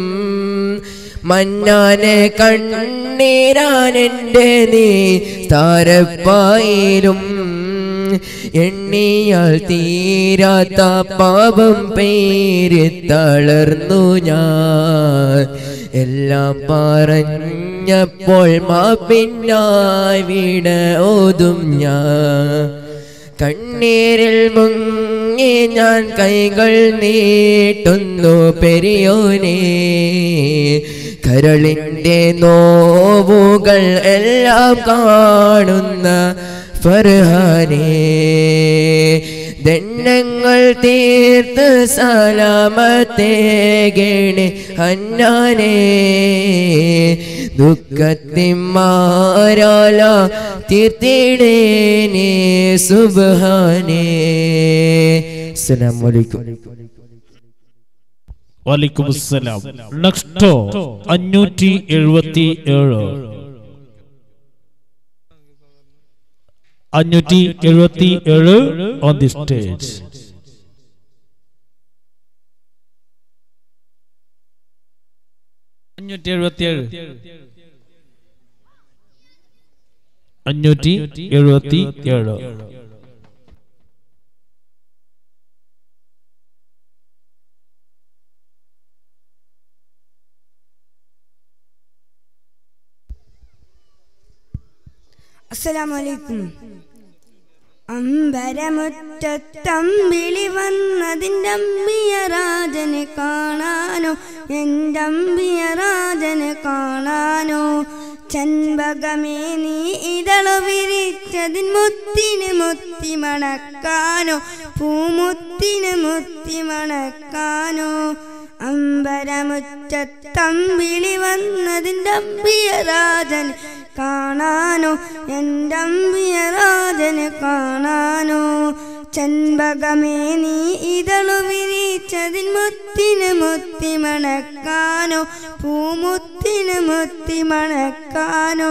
മന്നാനെ കണ്ണീരാനെൻ്റെ നീ താരപ്പായിലും എണ്ണിയാൽ തീരാത്ത പാപം പേര് തളർന്നു ഞാൻ എല്ലാം പറഞ്ഞപ്പോൾ മാപ്പിന്നായി വിട ഓതും ഞാൻ കണ്ണീരിൽ മുങ്ങി ഞാൻ കൈകൾ നീട്ടുന്നു പെരിയോനെ കരളിൻ്റെ നോവുകൾ എല്ലാം കാണുന്ന ഫർഹാനേ ദണ്ഡങ്ങൾ തീർത്ത് സലാമത്തേകണേ ഹന്നാനേ ദുഃഖത്തിമാരാല തീർത്തിടേനേ സുബാനേ അസ്സലാമു അലൈക്കും വാലിക്കും അസ്സലാം നെക്സ്റ്റ് അഞ്ഞൂറ്റി എഴുപത്തി ഏഴ് അഞ്ഞൂറ്റി എഴുപത്തി ഏഴ് ഓൺ ദി സ്റ്റേജ് അഞ്ഞൂറ്റി എഴുപത്തി ഏഴ് അഞ്ഞൂറ്റി എഴുപത്തി ഏഴ് അസ്സലാമലൈക്കും അമ്പരമുറ്റത്തമ്പിളി വന്നതിൻ്റെ അമ്പിയ രാജനെ കാണാനോ എൻ്റെ അമ്പിയ രാജനെ കാണാനോ ചൻപകമേ നീ ഇതളു വിരിച്ചതിൻ മുത്തിന് മുത്തി മണക്കാനോ പൂമുത്തിന് മുത്തി മണക്കാനോ അമ്പരമുറ്റത്തമ്പിളി വന്നതിൻ്റെ അമ്പിയ രാജൻ കാണാനോ എൻ്റെ അമ്പിയ രാജനെ കാണാനോ ചൻപകമേ നീ ഇതളു വിരിച്ചതിൻ മുത്തിന് മുത്തി മണക്കാനോ പൂമുത്തിന് മുത്തി മണക്കാനോ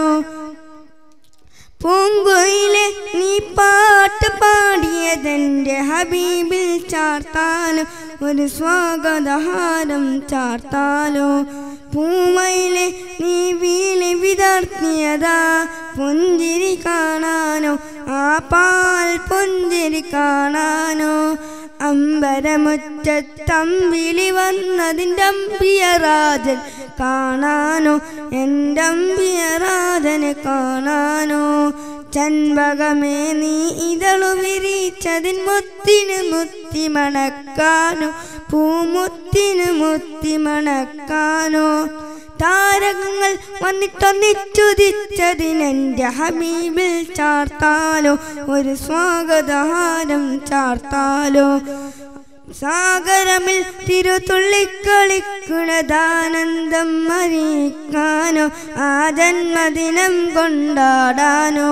പൂങ്കുയിലെ നീ പാട്ട് പാടിയതെൻ്റെ ഹബീബിൽ ചാർത്താലോ ഒരു സ്വാഗതഹാരം ചാർത്താലോ പൂമയിലെ നീ വീളി വിതർത്തിയതാ പുഞ്ചിരി കാണാനോ ആ പാൽ പുഞ്ചിരി കാണാനോ അമ്പരമുറ്റത്തമ്പിളി വന്നതിൻ്റെ അമ്പിയ രാജൻ കാണാനോ എൻ്റെ അമ്പിയ രാജനെ കാണാനോ ചൻപകമേ നീ ഇതളു വിരിച്ചതിൻ മുത്തിന് മുത്തി മണക്കാനോ പൂമുത്തിന് മുത്തി മണക്കാനോ താരകങ്ങൾ വന്നിട്ടൊന്നിച്ചുദിച്ചതിനെൻ്റെ ഹബീബിൽ ചാർത്താലോ ഒരു സ്വാഗതഹാരം ചാർത്താലോ സാഗരമിൽ തിരുതുള്ളിക്കളിക്കുന്നതാനന്ദം അറിയിക്കാനോ ആ ജന്മദിനം കൊണ്ടാടാനോ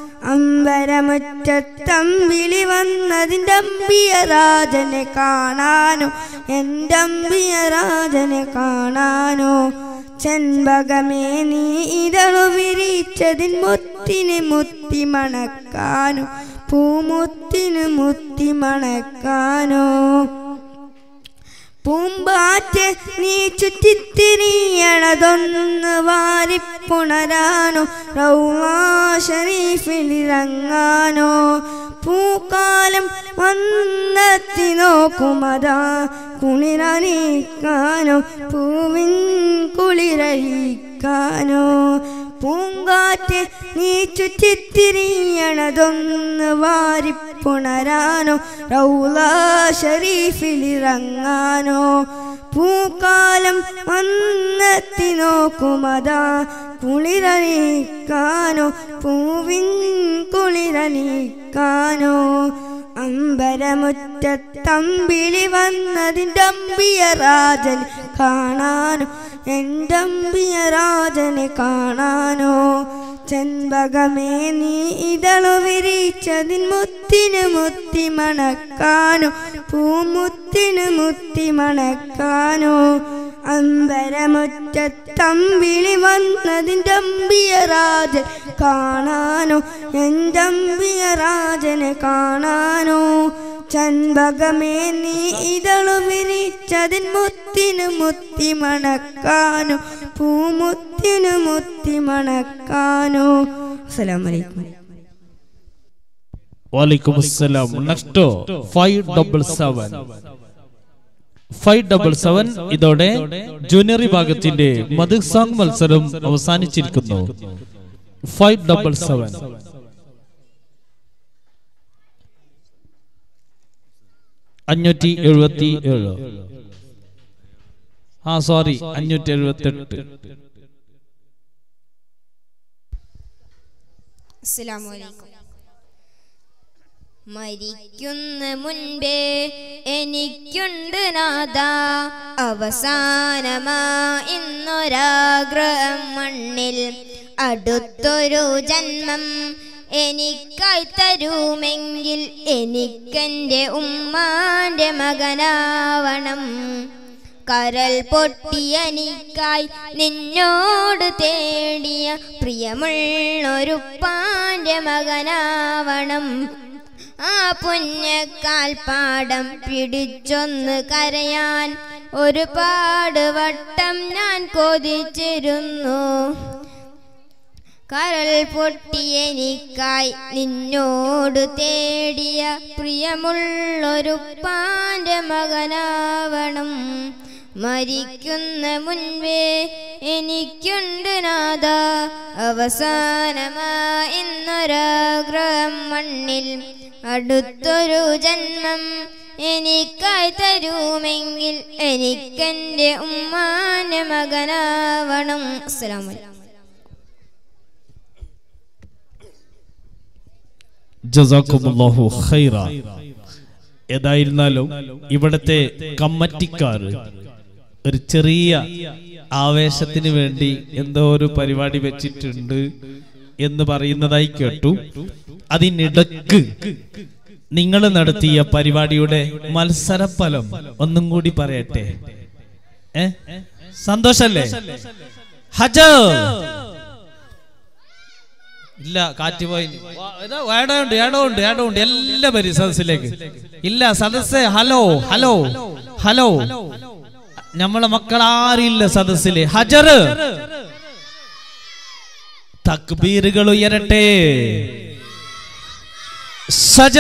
അമ്പരമുറ്റത്തമ്പിളി വന്നതിൻ്റെ അമ്പിയരാജനെ കാണാനോ എൻ്റെ അമ്പിയരാജനെ കാണാനോ ചെൻപകമേ നീ ഇതളു വിരിച്ചതിൻ മുത്തിന് മുത്തി മണക്കാനോ പൂമുത്തിന് മുത്തി മണക്കാനോ പൂമ്പാറ്റ് നീ ചുറ്റിത്തിരിയണതൊന്ന് വാരിപ്പുണരാനോ റൗവാ ഷരീഫിലിറങ്ങാനോ പൂക്കാലം വന്നെത്തി നോക്കുമതാ കുളിരണിക്കാനോ പൂവിൻ കുളിരഴിക്കാനോ പൂങ്കാറ്റ് നീ ചുറ്റിത്തിരിയണതൊന്ന് വാരിപ്പുണരാനോ റൗല ഷരീഫിലിറങ്ങാനോ പൂക്കാലം വന്നെത്തി നോക്കുമതാ കുളിരണിക്കാനോ പൂവിൻ കുളിരണിക്കാനോ അമ്പരമുറ്റത്തമ്പിളി വന്നതിൻ്റെ അമ്പിയരാജൻ കാണാനോ എൻ്റെ അമ്പിയരാജനെ കാണാനോ ചെൻപകമേ നീ ഇതളു വിരിച്ചതിൻ മുത്തിന് മുത്തി മണക്കാനോ പൂമുത്തിന് മുത്തി മണക്കാനോ അമ്പരമുറ്റത്തമ്പിളി വന്നതിൻ്റെ അമ്പിയരാജൻ കാണാനോ എൻ്റെ അമ്പിയരാജനെ കാണാനോ ചൻപകമേ നീ ഇതളു വിരിച്ചതിൻ മുത്തിന് മുത്തി മണക്കാനോ പൂമുത്തിന് മുത്തി മണക്കാനോ അസ്സലാമലൈക്കും വാലിക്കും അസ്സലാം next five double seven five double seven ഇതോടെ ജൂനിയർ വിഭാഗത്തിന്റെ മധു സോങ് മത്സരം അവസാനിച്ചിരിക്കുന്നു ഫൈവ് ഡബിൾ സെവൻ അഞ്ഞൂറ്റി എഴുപത്തി ഏഴ് ആ സോറി അഞ്ഞൂറ്റി എഴുപത്തി എട്ട് അസ്സലാമലൈക്കും മരിക്കുന്ന മുൻപേ എനിക്കുണ്ട് നാദ അവസാനമാ ഇന്നൊരാഗ്രഹം മണ്ണിൽ അടുത്തൊരു ജന്മം എനിക്കായി തരുമെങ്കിൽ എനിക്കെൻ്റെ ഉമ്മാന്റെ മകനാവണം കരൽ പൊട്ടിയനിക്കായി നിന്നോട് തേടിയ പ്രിയമുള്ളൊരു പാന്റെ മകനാവണം ആ പുഞ്ഞക്കാൽ പാടം പിടിച്ചൊന്ന് കരയാൻ ഒരുപാട് വട്ടം ഞാൻ കൊതിച്ചിരുന്നു കരൾ പൊട്ടിയെനിക്കായി നിന്നോട് തേടിയ പ്രിയമുള്ളൊരു പാന്റെ മകനാവണം മരിക്കുന്ന മുൻപേ എനിക്കുണ്ട് നാദ അവസാനമായി ഇന്നൊരാഗ്രഹം മണ്ണിൽ അടുത്തൊരു ജന്മം എനിക്കായി തരുമെങ്കിൽ എനിക്കെൻ്റെ ഉമ്മാന്റെ മകനാവണം അസ്സലാമു അലൈക്കും ജസാക്കുമുല്ലാഹു ഖൈറ ഏതായിരുന്നാലും ഇവിടത്തെ കമ്മറ്റിക്കാർ ഒരു ചെറിയ ആവേശത്തിന് വേണ്ടി എന്തോ ഒരു പരിപാടി വെച്ചിട്ടുണ്ട് എന്ന് പറയുന്നതായി കേട്ടു അതിനിടക്ക് നിങ്ങൾ നടത്തിയ പരിപാടിയുടെ മത്സരഫലം ഒന്നും കൂടി പറയട്ടെ ഏ സന്തോഷല്ലേ ഹജ ഇല്ല കാറ്റ് പോയി ഏടോ ഉണ്ട് ഏടോ ഉണ്ട് ഏടോ ഉണ്ട് എല്ലാവരും സദസ്സിലേക്ക് ഇല്ല സദസ്സ് ഹലോ ഹലോ ഹലോ നമ്മളെ മക്കൾ ആരില്ല സദസ്സില് ഹജർ തക്ബീറുകൾ ഉയരട്ടെ സജ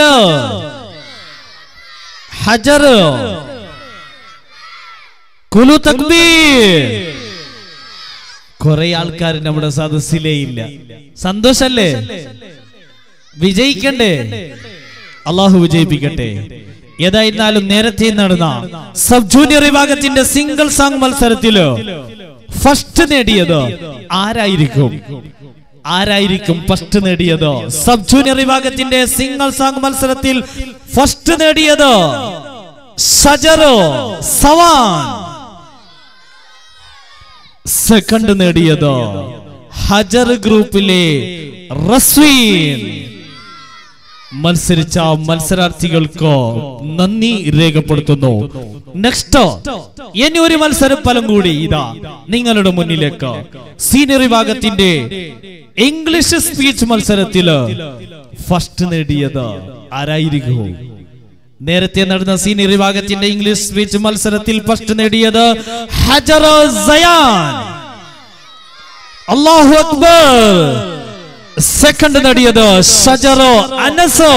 ഹജർ കുലു തക്ബീർ കുറെ ആൾക്കാർ നമ്മുടെ സദസ്സിലേ ഇല്ല സന്തോഷല്ലേ വിജയിക്കണ്ടേ അള്ളാഹു വിജയിപ്പിക്കട്ടെ ഏതായിരുന്നാലും നേരത്തെ നടന്ന സബ് ജൂനിയർ വിഭാഗത്തിന്റെ സിംഗിൾ സോങ് മത്സരത്തില് ഫസ്റ്റ് നേടിയത് ആരായിരിക്കും ആരായിരിക്കും ഫസ്റ്റ് നേടിയത് സബ് ജൂനിയർ വിഭാഗത്തിന്റെ സിംഗിൾ സോങ് മത്സരത്തിൽ ഫസ്റ്റ് നേടിയത് ഷജറോ സവാൻ സെക്കൻഡ് നേടിയത് ഹജർ ഗ്രൂപ്പിലെ റസ്വീൻ മത്സരിച്ച മത്സരാർത്ഥികൾക്ക് നന്ദി രേഖപ്പെടുത്തുന്നു നെക്സ്റ്റ് ഇനി ഒരു മത്സര ഫലം കൂടി ഇതാ നിങ്ങളുടെ മുന്നിലേക്ക് സീനിയർ വിഭാഗത്തിന്റെ ഇംഗ്ലീഷ് സ്പീച്ച് മത്സരത്തില് ഫസ്റ്റ് നേടിയത് ആരായിരിക്കും നേരത്തെ നടന്ന സീനിയർ വിഭാഗത്തിന്റെ ഇംഗ്ലീഷ് സ്പീച്ച് മത്സരത്തിൽ ഫസ്റ്റ് നേടിയത് ഹജറ സയാൻ അല്ലാഹു അക്ബർ സെക്കൻഡ് നേടിയത് ഷജറോ അനസോ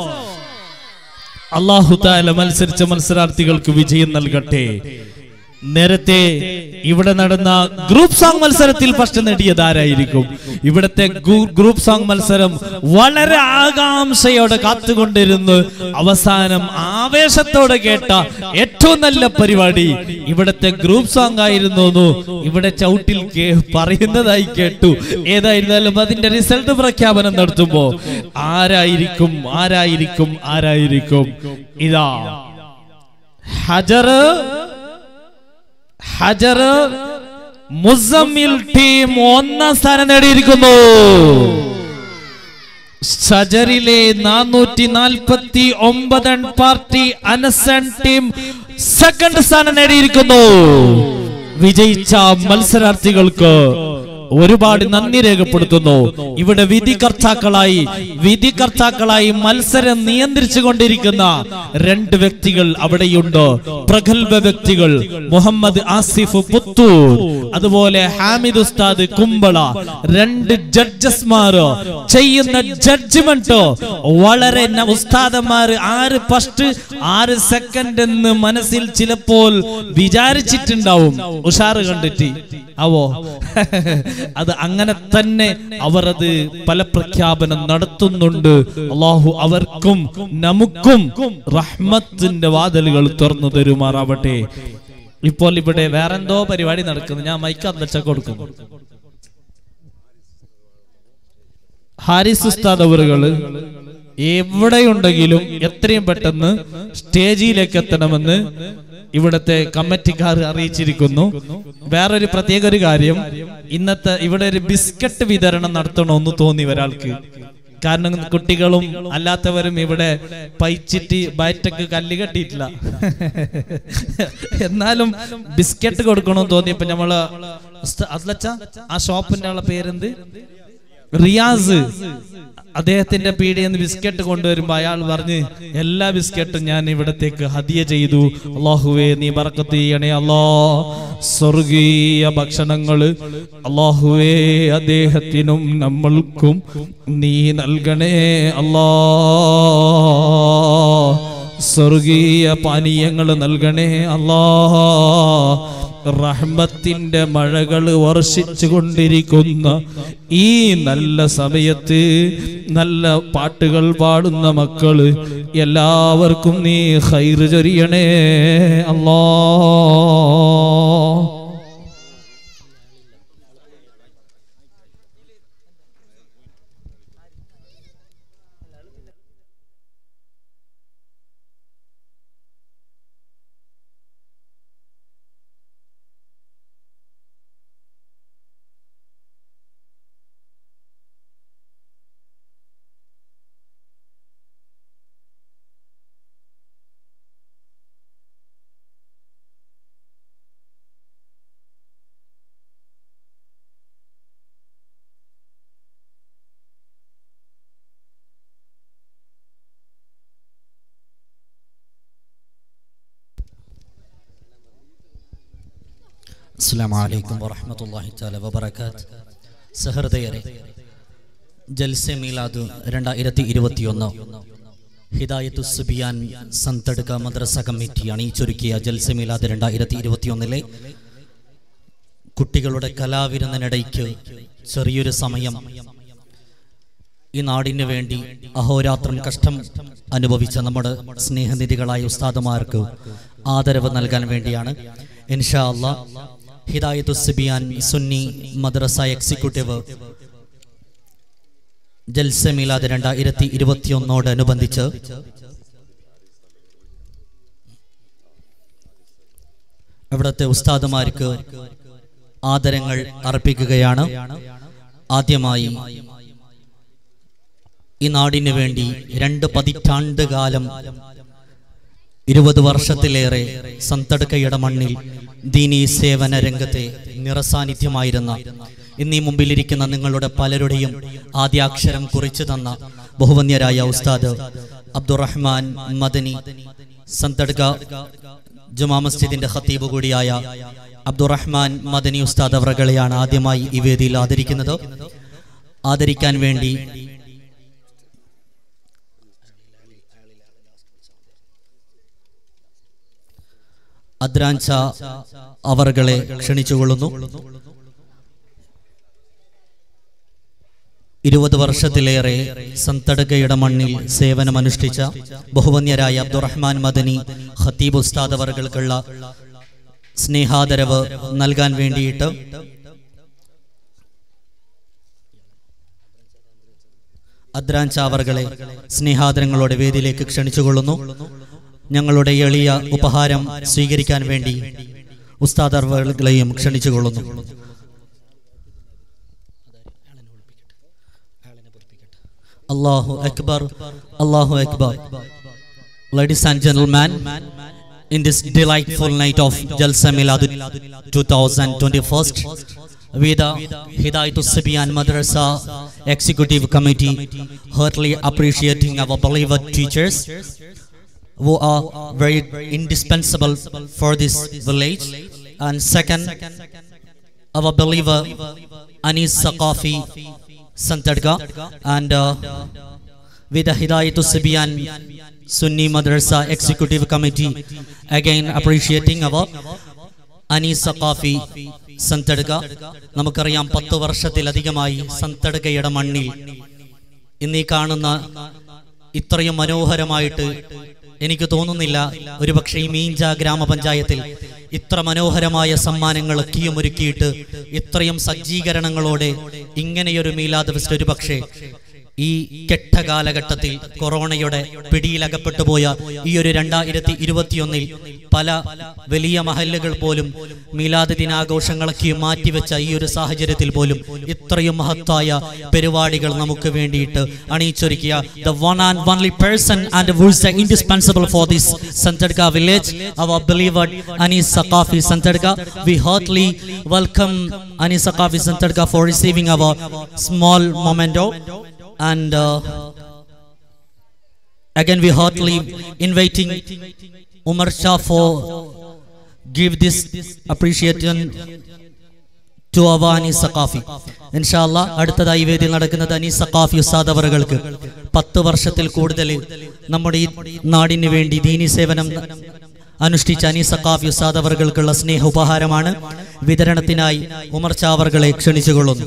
അള്ളാഹു താല മത്സരിച്ച മത്സരാർത്ഥികൾക്ക് വിജയം നൽകട്ടെ നേരത്തെ ഇവിടെ നടന്ന ഗ്രൂപ്പ് സോങ് മത്സരത്തിൽ ഫസ്റ്റ് നേടിയത് ആരായിരിക്കും ഇവിടത്തെ ഗു- ഗ്രൂപ്പ് സോങ് മത്സരം വളരെ ആകാംക്ഷയോടെ കാത്തുകൊണ്ടിരുന്ന് അവസാനം ആവേശത്തോടെ കേട്ട ഏറ്റവും നല്ല പരിപാടി ഇവിടത്തെ ഗ്രൂപ്പ് സോങ് ആയിരുന്നു എന്ന് ഇവിടെ ചവിട്ടിൽ കേ- പറയുന്നതായി കേട്ടു ഏതായിരുന്നാലും അതിന്റെ റിസൾട്ട് പ്രഖ്യാപനം നടത്തുമ്പോ ആരായിരിക്കും ആരായിരിക്കും ആരായിരിക്കും ഇതാ ഹജർ ഹജർ മുസമ്മിൽ ടീം ഒന്നാം സ്ഥാനം നേടിയിരിക്കുന്നു ഷജറിലെ നാനൂറ്റി നാൽപ്പത്തി ഒമ്പതൻ പാർട്ടി അനസൻ ടീം സെക്കൻഡ് സ്ഥാനം നേടിയിരിക്കുന്നു വിജയിച്ച മത്സരാർത്ഥികൾക്ക് ഒരുപാട് നന്ദി രേഖപ്പെടുത്തുന്നു ഇവിടെ വിധികർത്താക്കളായി വിധികർത്താക്കളായി മത്സരം നിയന്ത്രിച്ചു കൊണ്ടിരിക്കുന്ന രണ്ട് വ്യക്തികൾ അവിടെയുണ്ട് പ്രഗത്ഭ വ്യക്തികൾ മുഹമ്മദ് ആസിഫ് പുത്തൂർ അതുപോലെ ഹാമിദ് ഉസ്താദ് കുമ്പള രണ്ട് ജഡ്ജസ്മാർ ചെയ്യുന്ന ജഡ്ജ്മെന്റ് വളരെ ന- ഉസ്താദന്മാര് ആര് ഫസ്റ്റ് ആറ് സെക്കൻഡ് എന്ന് മനസ്സിൽ ചിലപ്പോൾ വിചാരിച്ചിട്ടുണ്ടാവും ഉഷാറ് കണ്ടിട്ട് അവോ അത് അങ്ങനെ തന്നെ അവർ അത് ഫലപ്രഖ്യാപനം നടത്തുന്നുണ്ട് അള്ളാഹു അവർക്കും നമുക്കും റഹ്മത്തിന്റെ വാതിലുകൾ തുറന്നു തരുമാറാവട്ടെ ഇപ്പോൾ ഇവിടെ വേറെന്തോ പരിപാടി നടക്കുന്നു ഞാൻ മൈക്ക് അന്തച്ച കൊടുക്കുന്നു ഹാരിസ് ഉസ്താദ് അവറുകള് എവിടെയുണ്ടെങ്കിലും എത്രയും പെട്ടെന്ന് സ്റ്റേജിലേക്ക് എത്തണമെന്ന് ഇവിടത്തെ കമ്മിറ്റിക്കാർ അറിയിച്ചിരിക്കുന്നു വേറൊരു പ്രത്യേക ഒരു കാര്യം ഇന്നത്തെ ഇവിടെ ഒരു ബിസ്ക്കറ്റ് വിതരണം നടത്തണമെന്ന് തോന്നി ഒരാൾക്ക് കാരണം കുട്ടികളും അല്ലാത്തവരും ഇവിടെ പൈച്ചിട്ട് ബയറ്റക്ക് കല്ല് കെട്ടിയിട്ടില്ല എന്നാലും ബിസ്ക്കറ്റ് കൊടുക്കണമെന്ന് തോന്നിയപ്പോ നമ്മള് ഉസ്ത- അത്ലച്ച ആ ഷോപ്പിന്റെ ആളെ പേരെന്ത് റിയാസ് അദ്ദേഹത്തിന്റെ പീടിയിൽ നിന്ന് ബിസ്ക്കറ്റ് കൊണ്ടുവരുമ്പോ അയാൾ പറഞ്ഞ് എല്ലാ ബിസ്ക്കറ്റും ഞാൻ ഇവിടത്തേക്ക് ഹദിയ ചെയ്തു അള്ളാഹുവേ നീ ബർക്കത്ത് ചെയ്യണേ അല്ലാ സ്വർഗീയ ഭക്ഷണങ്ങള് അള്ളാഹുവേ അദ്ദേഹത്തിനും നമ്മൾക്കും നീ നൽകണേ അല്ലാ സ്വർഗീയ പാനീയങ്ങൾ നൽകണേ അല്ലാ റഹ്മത്തിന്റെ മഴകൾ വർഷിച്ചു കൊണ്ടിരിക്കുന്ന ഈ നല്ല സമയത്ത് നല്ല പാട്ടുകൾ പാടുന്ന മക്കള് എല്ലാവർക്കും നീ ഹൈറ് ചൊരിയണേ അല്ലാ അസ്സാം വലൈക്കും വറഹമത്തല്ലാഹി താല വബർക്കാത്ത് സഹൃദയരെ ജൽസെ മീലാദ് രണ്ടായിരത്തി ഇരുപത്തിയൊന്ന് ഹിദായത്തു സുബിയാൻ സന്തടുക്ക മദ്രസ കമ്മിറ്റി അണിയിച്ചൊരുക്കിയ ജൽസെ മീലാദ് രണ്ടായിരത്തി ഇരുപത്തിയൊന്നിലെ കുട്ടികളുടെ കലാവിരുന്നിനിടയ്ക്ക് ചെറിയൊരു സമയം ഈ നാടിന് വേണ്ടി അഹോരാത്രം കഷ്ടം അനുഭവിച്ച നമ്മുടെ സ്നേഹനിധികളായ ഉസ്താദുമാർക്ക് ആദരവ് നൽകാൻ വേണ്ടിയാണ് ഇൻഷാ അല്ലാ ഹിദായത്തു സിബിയാൻ സുന്നി മദ്രസ എക്സിക്യൂട്ടീവ് ജൽസ മീലാദ് രണ്ടായിരത്തി ഇരുപത്തിയൊന്നോടനുബന്ധിച്ച് അവിടുത്തെ ഉസ്താദുമാർക്ക് ആദരങ്ങൾ അർപ്പിക്കുകയാണ് ആദ്യമായി ഈ നാടിന് വേണ്ടി രണ്ട് പതിറ്റാണ്ട് കാലം ഇരുപത് വർഷത്തിലേറെ സന്തടുക്കയുടെ മണ്ണിൽ ദീനീ സേവന രംഗത്തെ നിറസാന്നിധ്യമായിരുന്ന ഇന്നീ മുമ്പിലിരിക്കുന്ന നിങ്ങളുടെ പലരുടെയും ആദ്യാക്ഷരം കുറിച്ചു തന്ന ബഹുവന്യരായ ഉസ്താദ് അബ്ദുറഹ്മാൻ മദനി സന്തടുക്ക ജുമാ മസ്ജിദിന്റെ ഖത്തീബ് കൂടിയായ അബ്ദുറഹ്മാൻ മദനി ഉസ്താദ് അവറുകളെയാണ് ആദ്യമായി ഈ വേദിയിൽ ആദരിക്കുന്നത് ആദരിക്കാൻ വേണ്ടി അദ്രാൻച അവറുകളെ ക്ഷണിച്ചുകൊള്ളുന്നു ഇരുപത് വർഷത്തിലേറെ സന്തടകയുടെ മണ്ണിൽ സേവനമനുഷ്ഠിച്ച ബഹുവന്യരായ അബ്ദുറഹ്മാൻ മദനി ഖത്തീബ് ഉസ്താദ് അവർകൾക്കുള്ള സ്നേഹാദരവ് നൽകാൻ വേണ്ടിയിട്ട് അദ്രാൻ ചാവറുകളെ സ്നേഹാദരങ്ങളോടെ വേദിയിലേക്ക് ക്ഷണിച്ചുകൊള്ളുന്നു ഞങ്ങളുടെ എളിയ ഉപഹാരം സ്വീകരിക്കാൻ വേണ്ടി ഉസ്താദ് അർവകളെയും ക്ഷണിച്ചുകൊള്ളുന്നു Allahu Akbar, Allahu Akbar. Ladies and gentlemen, in this delightful night of Jalsa Milad 2021, we the Hidayatul Sibiyan Madrasa Executive Committee heartily appreciating our beloved teachers who are very indispensable for this village. And second, our believer Anis Saqafi Santadga and uh, with the Hidayatul Sibiyan Sunni Madrasa Executive Committee again appreciating our Anees Saqafi സന്തടുക നമുക്കറിയാം പത്ത് വർഷത്തിലധികമായി സന്തടുകയുടെ മണ്ണിൽ ഇന്നീ കാണുന്ന ഇത്രയും മനോഹരമായിട്ട് എനിക്ക് തോന്നുന്നില്ല ഒരുപക്ഷെ ഈ മീഞ്ച ഗ്രാമപഞ്ചായത്തിൽ ഇത്ര മനോഹരമായ സമ്മാനങ്ങളൊക്കെയും ഒരുക്കിയിട്ട് ഇത്രയും സജ്ജീകരണങ്ങളോടെ ഇങ്ങനെയൊരു മീലാദ് ഫെസ്റ്റ് ഒരുപക്ഷെ ഈ കെട്ട കാലഘട്ടത്തിൽ കൊറോണയുടെ പിടിയിലകപ്പെട്ടു പോയ ഈ ഒരു രണ്ടായിരത്തി ഇരുപത്തിയൊന്നിൽ പല വലിയ മഹല്ലുകൾ പോലും മീലാദ് ദിനാഘോഷങ്ങളൊക്കെ മാറ്റിവെച്ച ഈ ഒരു സാഹചര്യത്തിൽ പോലും ഇത്രയും മഹത്തായ പരിപാടികൾ നമുക്ക് വേണ്ടിയിട്ട് അണിയിച്ചൊരുക്കിയ the one and only person and whose the indispensable for this Santhadka village our beloved Anees Saqafi Santhadka we heartly welcome Anees Saqafi Santhadka for receiving our small memento and uh, again we heartily inviting Umar Shah for give this appreciation to our Anis Saqafi. ഇൻഷാല്ല അടുത്തതായി വേദിയിൽ നടക്കുന്നത് അനീസ് സഖാഫി ഉസ്താദ് അവറുകൾക്ക് പത്ത് വർഷത്തിൽ കൂടുതൽ നമ്മുടെ ഈ നാടിന് വേണ്ടി ദീനി സേവനം അനുഷ്ഠിച്ച അനീസ് സഖാഫി ഉസ്താദ് അവറുകൾക്കുള്ള സ്നേഹ ഉപഹാരമാണ് വിതരണത്തിനായി ഉമർ ചാവർകളെ ക്ഷണിച്ചുകൊള്ളുന്നു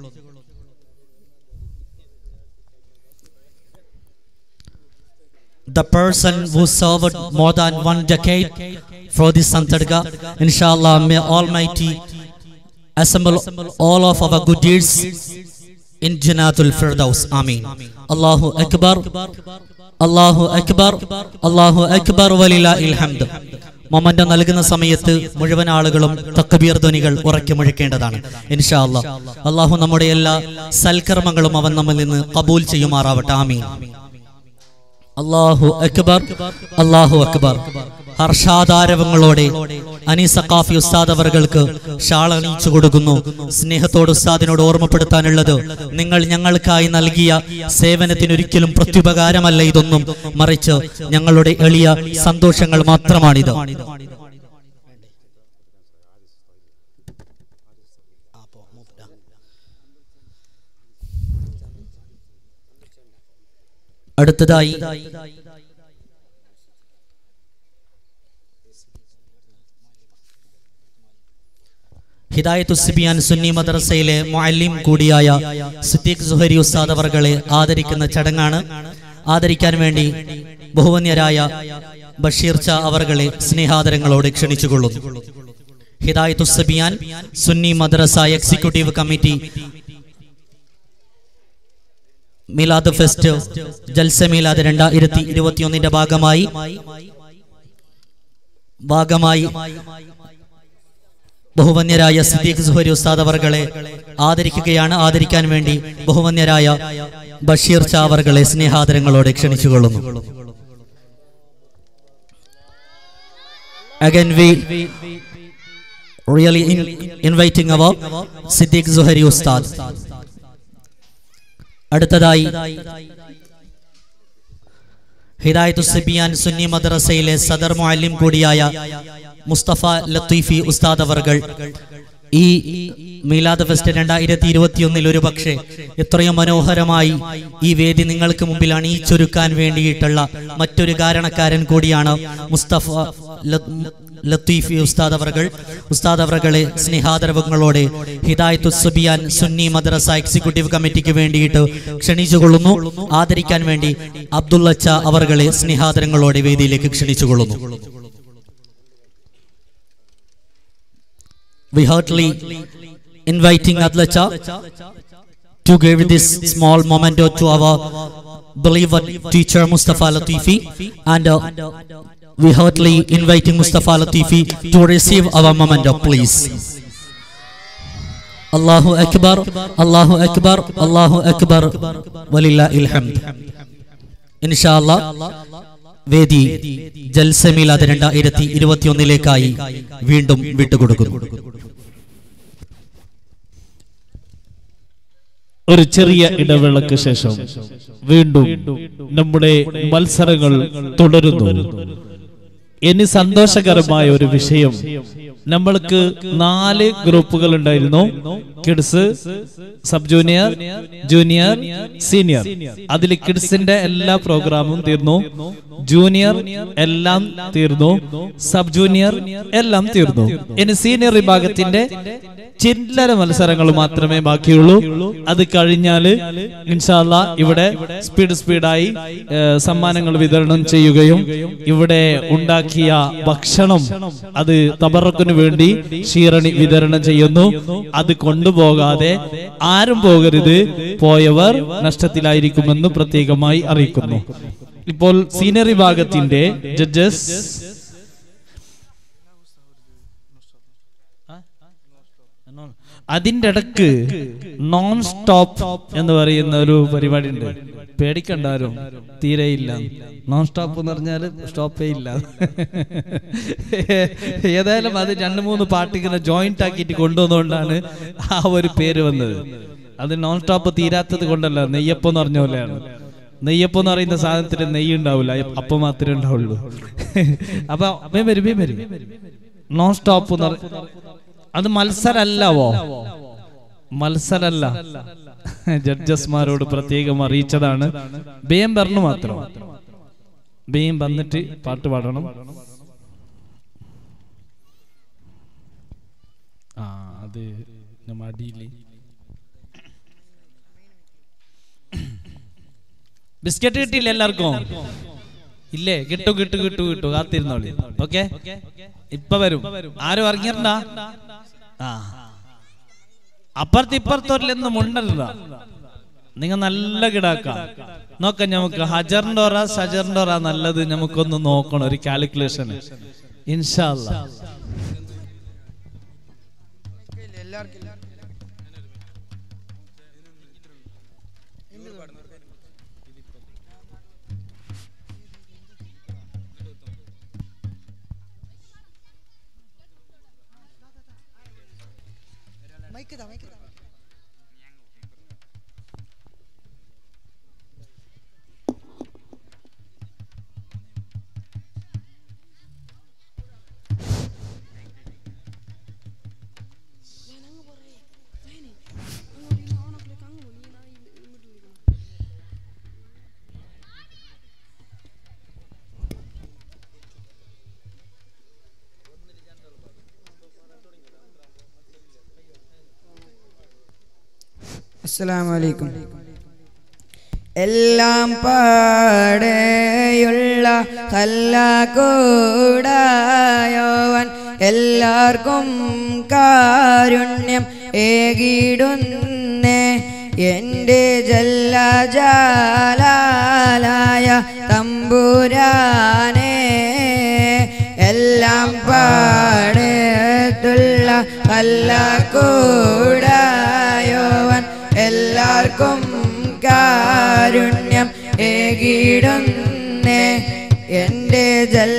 the person who served more than one decade for this Santadga. Inshallah, may Almighty assemble all of our good deeds in Janatul Firdaus. Ameen. Allahu Akbar. Allahu Akbar. Allahu Akbar walila ilhamd. Memento നൽകുന്ന സമയത്ത് മുഴുവൻ ആളുകളും തക്കബീർ ധ്വനികൾ ഉറക്കി മുഴക്കേണ്ടതാണ് ഇൻഷാ അല്ലാ അള്ളാഹു നമ്മുടെ എല്ലാ സൽക്കർമ്മങ്ങളും അവൻ നമ്മിൽ നിന്ന് കബൂൽ ചെയ്യുമാറാവട്ടെ ആമീൻ അള്ളാഹു അക്ബർ അള്ളാഹു അക്ബർ ഹർഷാദാരവങ്ങളോടെ അനീസ കാഫി ഉസ്താദ് അവർക്ക് ഷാൾ അണിയിച്ചു കൊടുക്കുന്നു സ്നേഹത്തോട് ഉസ്താദിനോട് ഓർമ്മപ്പെടുത്താനുള്ളത് നിങ്ങൾ ഞങ്ങൾക്കായി നൽകിയ സേവനത്തിന് ഒരിക്കലും പ്രത്യുപകാരമല്ല ഇതൊന്നും മറിച്ച് ഞങ്ങളുടെ എളിയ സന്തോഷങ്ങൾ മാത്രമാണിത് അടുത്തതായി ഹിദായത്തു സിബിയാൻ സുന്നി മദ്രസയിലെ മുഅല്ലിം കൂടിയായ സിദ്ദീഖ് സുഹരി ഉസ്താദ് അവർകളെ ആദരിക്കുന്ന ചടങ്ങാണ് ആദരിക്കാൻ വേണ്ടി ബഹുവന്യരായ ബഷീർ ച അവർകളെ സ്നേഹാദരങ്ങളോട് ക്ഷണിച്ചുകൊള്ളുന്നു Hidayathu Sibiyan Sunni Madrasa executive committee Milad fest ജൽസ മിലാദ് രണ്ടായിരത്തി ഇരുപത്തിയൊന്നിന്റെ ഭാഗമായി ഭാഗമായി ബഹുവന്യരായ സിദ്ദീഖ് സുഹരി ഉസ്താദ് അവർകളെ ആദരിക്കുകയാണ് ആദരിക്കാൻ വേണ്ടി ബഹുവന്യരായ Basheer ചാവർകളെ സ്നേഹാദരങ്ങളോടെ ക്ഷണിച്ചുകൊള്ളുന്നു Again, we really in, inviting our Siddiq Zuhari Ustad. അടുത്തതായി ഹിദായത്തു സിബിയാൻ സുന്നി മദ്രസയിലെ സദർ മുഅല്ലിം കൂടിയായ മുസ്തഫ ലത്തീഫി ഉസ്താദ് അവർകൾ ഈ മീലാദ് ഫെസ്റ്റ് രണ്ടായിരത്തി ഇരുപത്തിയൊന്നിൽ ഒരു പക്ഷേ എത്രയോ മനോഹരമായി ഈ വേദി നിങ്ങൾക്ക് മുമ്പിൽ അണിയിച്ചൊരുക്കാൻ വേണ്ടിയിട്ടുള്ള മറ്റൊരു കാരണക്കാരൻ കൂടിയാണ് മുസ്തഫ ല- ലത്തീഫി ഉസ്താദ് അവർകൾ ഉസ്താദ് അവർകളെ സ്നേഹാദരവങ്ങളോടെ ഹിദായത്തു സുബിയാൻ സുന്നി മദ്രസ എക്സിക്യൂട്ടീവ് കമ്മിറ്റിക്ക് വേണ്ടിയിട്ട് ക്ഷണിച്ചുകൊള്ളുന്നു ആദരിക്കാൻ വേണ്ടി അബ്ദുള്ളച്ച അവർകളെ സ്നേഹാദരങ്ങളോടെ വേദിയിലേക്ക് ക്ഷണിച്ചുകൊള്ളുന്നു we heartily inviting Adlacha to give this small memento to our beloved teacher Mustafa Latifi and uh, we heartily inviting Mustafa Latifi to receive our memento please. Allahu Akbar, Allahu Akbar, Allahu Akbar, walillahil hamd. Inshallah, വേദി ജൽസമീലാത് രണ്ടായിരത്തി ഇരുപത്തിയൊന്നിലേക്കായി വീണ്ടും വിട്ടുകൊടുക്കുന്നു ഒരു ചെറിയ ഇടവേളയ്ക്ക് ശേഷം വീണ്ടും നമ്മുടെ മത്സരങ്ങൾ തുടരുന്നു ഇനി സന്തോഷകരമായ ഒരു വിഷയം നമ്മൾക്ക് നാല് ഗ്രൂപ്പുകൾ ഉണ്ടായിരുന്നു kids sub junior junior senior അതിൽ കിഡ്സിന്റെ എല്ലാ പ്രോഗ്രാമും തീർന്നു ജൂനിയർ എല്ലാം തീർന്നു സബ് ജൂനിയർ എല്ലാം തീർന്നു ഇനി സീനിയർ വിഭാഗത്തിന്റെ ചില്ലര മത്സരങ്ങൾ മാത്രമേ ബാക്കിയുള്ളൂ അത് കഴിഞ്ഞാല് ഇൻഷാല്ല ഇവിടെ സ്പീഡ് സ്പീഡായി ഏഹ്, സമ്മാനങ്ങൾ വിതരണം ചെയ്യുകയും ഇവിടെ ഉണ്ടാക്കിയ ഭക്ഷണം അത് തബറക്കിന് വേണ്ടി ഷീറണി വിതരണം ചെയ്യുന്നു അത് കൊണ്ടുപോകാതെ ആരും പോകരുത് പോയവർ നഷ്ടത്തിലായിരിക്കുമെന്ന് പ്രത്യേകമായി അറിയിക്കുന്നു ഇപ്പോൾ സീനിയർ വിഭാഗത്തിന്റെ ജഡ്ജസ് അതിന്റെ ഇടക്ക് നോൺ സ്റ്റോപ്പ് എന്ന് പറയുന്ന ഒരു പരിപാടി ഉണ്ട് പേടിക്കണ്ടാരും തീരെയില്ല നോൺ സ്റ്റോപ്പ് എന്ന് പറഞ്ഞാൽ സ്റ്റോപ്പേ ഇല്ല ഏതായാലും അത് രണ്ട് മൂന്ന് പാട്ട് ഇങ്ങനെ ജോയിന്റ് ആക്കിയിട്ട് കൊണ്ടുവന്നുകൊണ്ടാണ് ആ ഒരു പേര് വന്നത് അത് നോൺ സ്റ്റോപ്പ് തീരാത്തത് കൊണ്ടല്ല നെയ്യപ്പം എന്ന് പറഞ്ഞ പോലെയാണ് നെയ്യപ്പം എന്ന് പറയുന്ന സാധനത്തിന് നെയ്യ് ഉണ്ടാവില്ല അപ്പം മാത്രമേ ഉണ്ടാവുള്ളൂ അപ്പൊ വേ വരും വേ വരും നോൺ സ്റ്റോപ്പ് എന്ന് പറ- അത് മത്സരല്ലവോ മത്സരല്ല ജഡ്ജസ്മാരോട് പ്രത്യേകം അറിയിച്ചതാണ് ബേം പറഞ്ഞു മാത്രം ബേം വന്നിട്ട് പാട്ട് പാടണം ആ അത് മടിയില്ലേ ബിസ്ക്കറ്റ് കിട്ടിയില്ല എല്ലാവർക്കും ഇല്ലേ കിട്ടു കിട്ടു കിട്ടു കിട്ടു കാത്തിരുന്നോളി ഓക്കെ ഇപ്പൊ വരും ആരും ഇറങ്ങിയണ്ട ആ അപ്പുറത്ത് ഇപ്പുറത്തോരിലൊന്നും ഉണ്ടല്ല നിങ്ങൾ നല്ല കിടാക്ക നോക്കാം നമുക്ക് ഹജറിന്റെ ഓറ ഷജറിന്റെ ഓറ നല്ലത് നമുക്കൊന്ന് നോക്കണം ഒരു കാൽക്കുലേഷൻ ഇൻഷാല്ല അസ്സലാമു അലൈക്കും എല്ലാം പാടെയുള്ള കല്ലാകൂടായവൻ എല്ലാവർക്കും കാരുണ്യം ഏകിടുന്നേ എൻ്റെ ജല്ലജാലായ തമ്പുരാനേ എല്ലാം പാടത്തുള്ള കല്ലാകൂടായവൻ എല്ലാവർക്കും കാരുണ്യം ഏകിടുന്നേ എൻ്റെ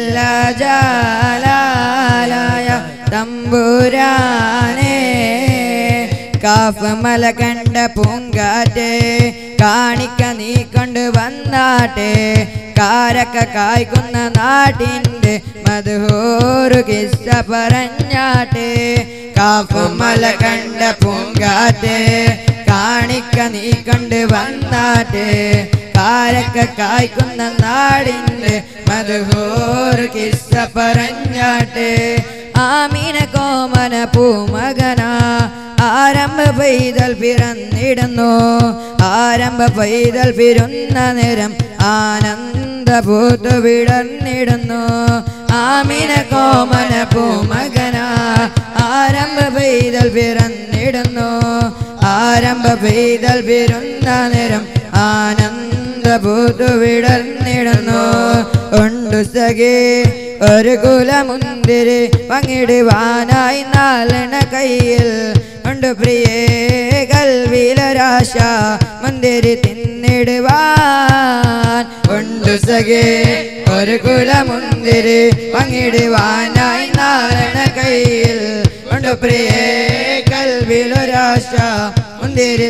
ജല്ലജാലായ തമ്പുരാനേ കാഫ് മല കണ്ട പൂങ്കാറ്റേ കാണിക്ക നീ കൊണ്ട് വന്നാട്ടെ കാരക്ക കായ്ക്കുന്ന നാട്ടിൻ്റെ മധുഹോറു കിസ്സ പറഞ്ഞാട്ടെ കാഫ് മല കണ്ട പൂങ്കാറ്റേ കാണിക്ക നീ കൊണ്ട് വന്നാട്ടെ കാരക്ക കായ്ക്കുന്ന നാടിൻ്റെ മധുഹോർ കിസ്സ പറഞ്ഞാട്ടെ ആമീന കോമന പൂമകന ആരംഭ പൈതൽ പിറന്നിടുന്നു ആരംഭ പൈതൽ പിരുന്ന നേരം ആനന്ദ പൂത്തു വിടർന്നിടുന്നു ആമിന കോമന പൂമകന ആരംഭ പൈതൽ പിറന്നിടുന്നു ആരംഭ പെയ്തൽ പിരുന്ന നേരം ആനന്ദ പൂത്തു വിടർന്നിടുന്നു ഉണ്ടു സഖേ ഒരു കുലമുന്തിരി പങ്കിടുവാനായി നാലെണ്ണ കയ്യിൽ ഉണ്ട് പ്രിയേ കൽവിലൊരാശ മുന്തിരി തിന്നിടുവാൻ ഉണ്ട് സഖേ ഒരു കുലമുന്തിരി പങ്കിടുവാനായി നാലെണ്ണ കയ്യിൽ ഉണ്ട് പ്രിയേ കൽവിലൊരാശ മുന്തിരി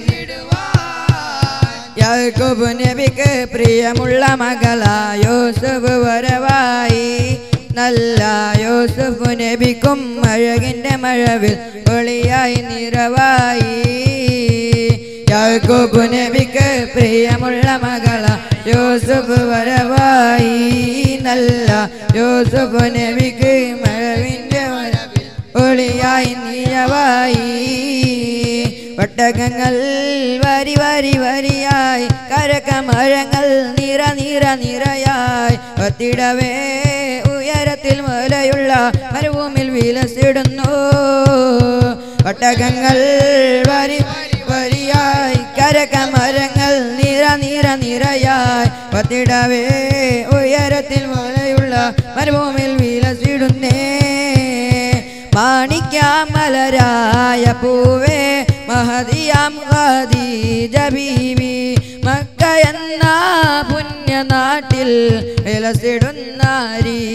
യാക്കോബ് നബിക്ക് പ്രിയമുള്ള മകളാ യോസഫ് വരവായി നല്ല യോസഫ് നബിക്കും അഴകിന്റെ മഴവിൽ ഒളിയായി നിറവായി യാക്കോബ് നബിക്ക് പ്രിയമുള്ള മകളാ യോസഫ് വരവായി നല്ല യോസഫ് നബിക്ക് മഴവിന്റെ മഴവിൽ ഒളിയായി നിറവായി ഒട്ടകങ്ങൾ വരി വരി വരിയായി കരക്കമരങ്ങൾ നിറ നിറ നിറയായി ഒത്തിടവേ ഉയരത്തിൽ മുലയുള്ള മരുഭൂമിൽ വിലസിടുന്നു ഒട്ടകങ്ങൾ വരി വരിയായി കരക്കമരങ്ങൾ നിറ നിറ നിറയായി ഒത്തിടവേ ഉയരത്തിൽ മുലയുള്ള മരുഭൂമിൽ വിലസിടുന്നേ മാണിക്യാമലരായ പൂവേ മഹദിയാം ഖദീജ ബീവി മക്ക എന്ന പുണ്യനാട്ടിൽ വിലസിടുന്നാരി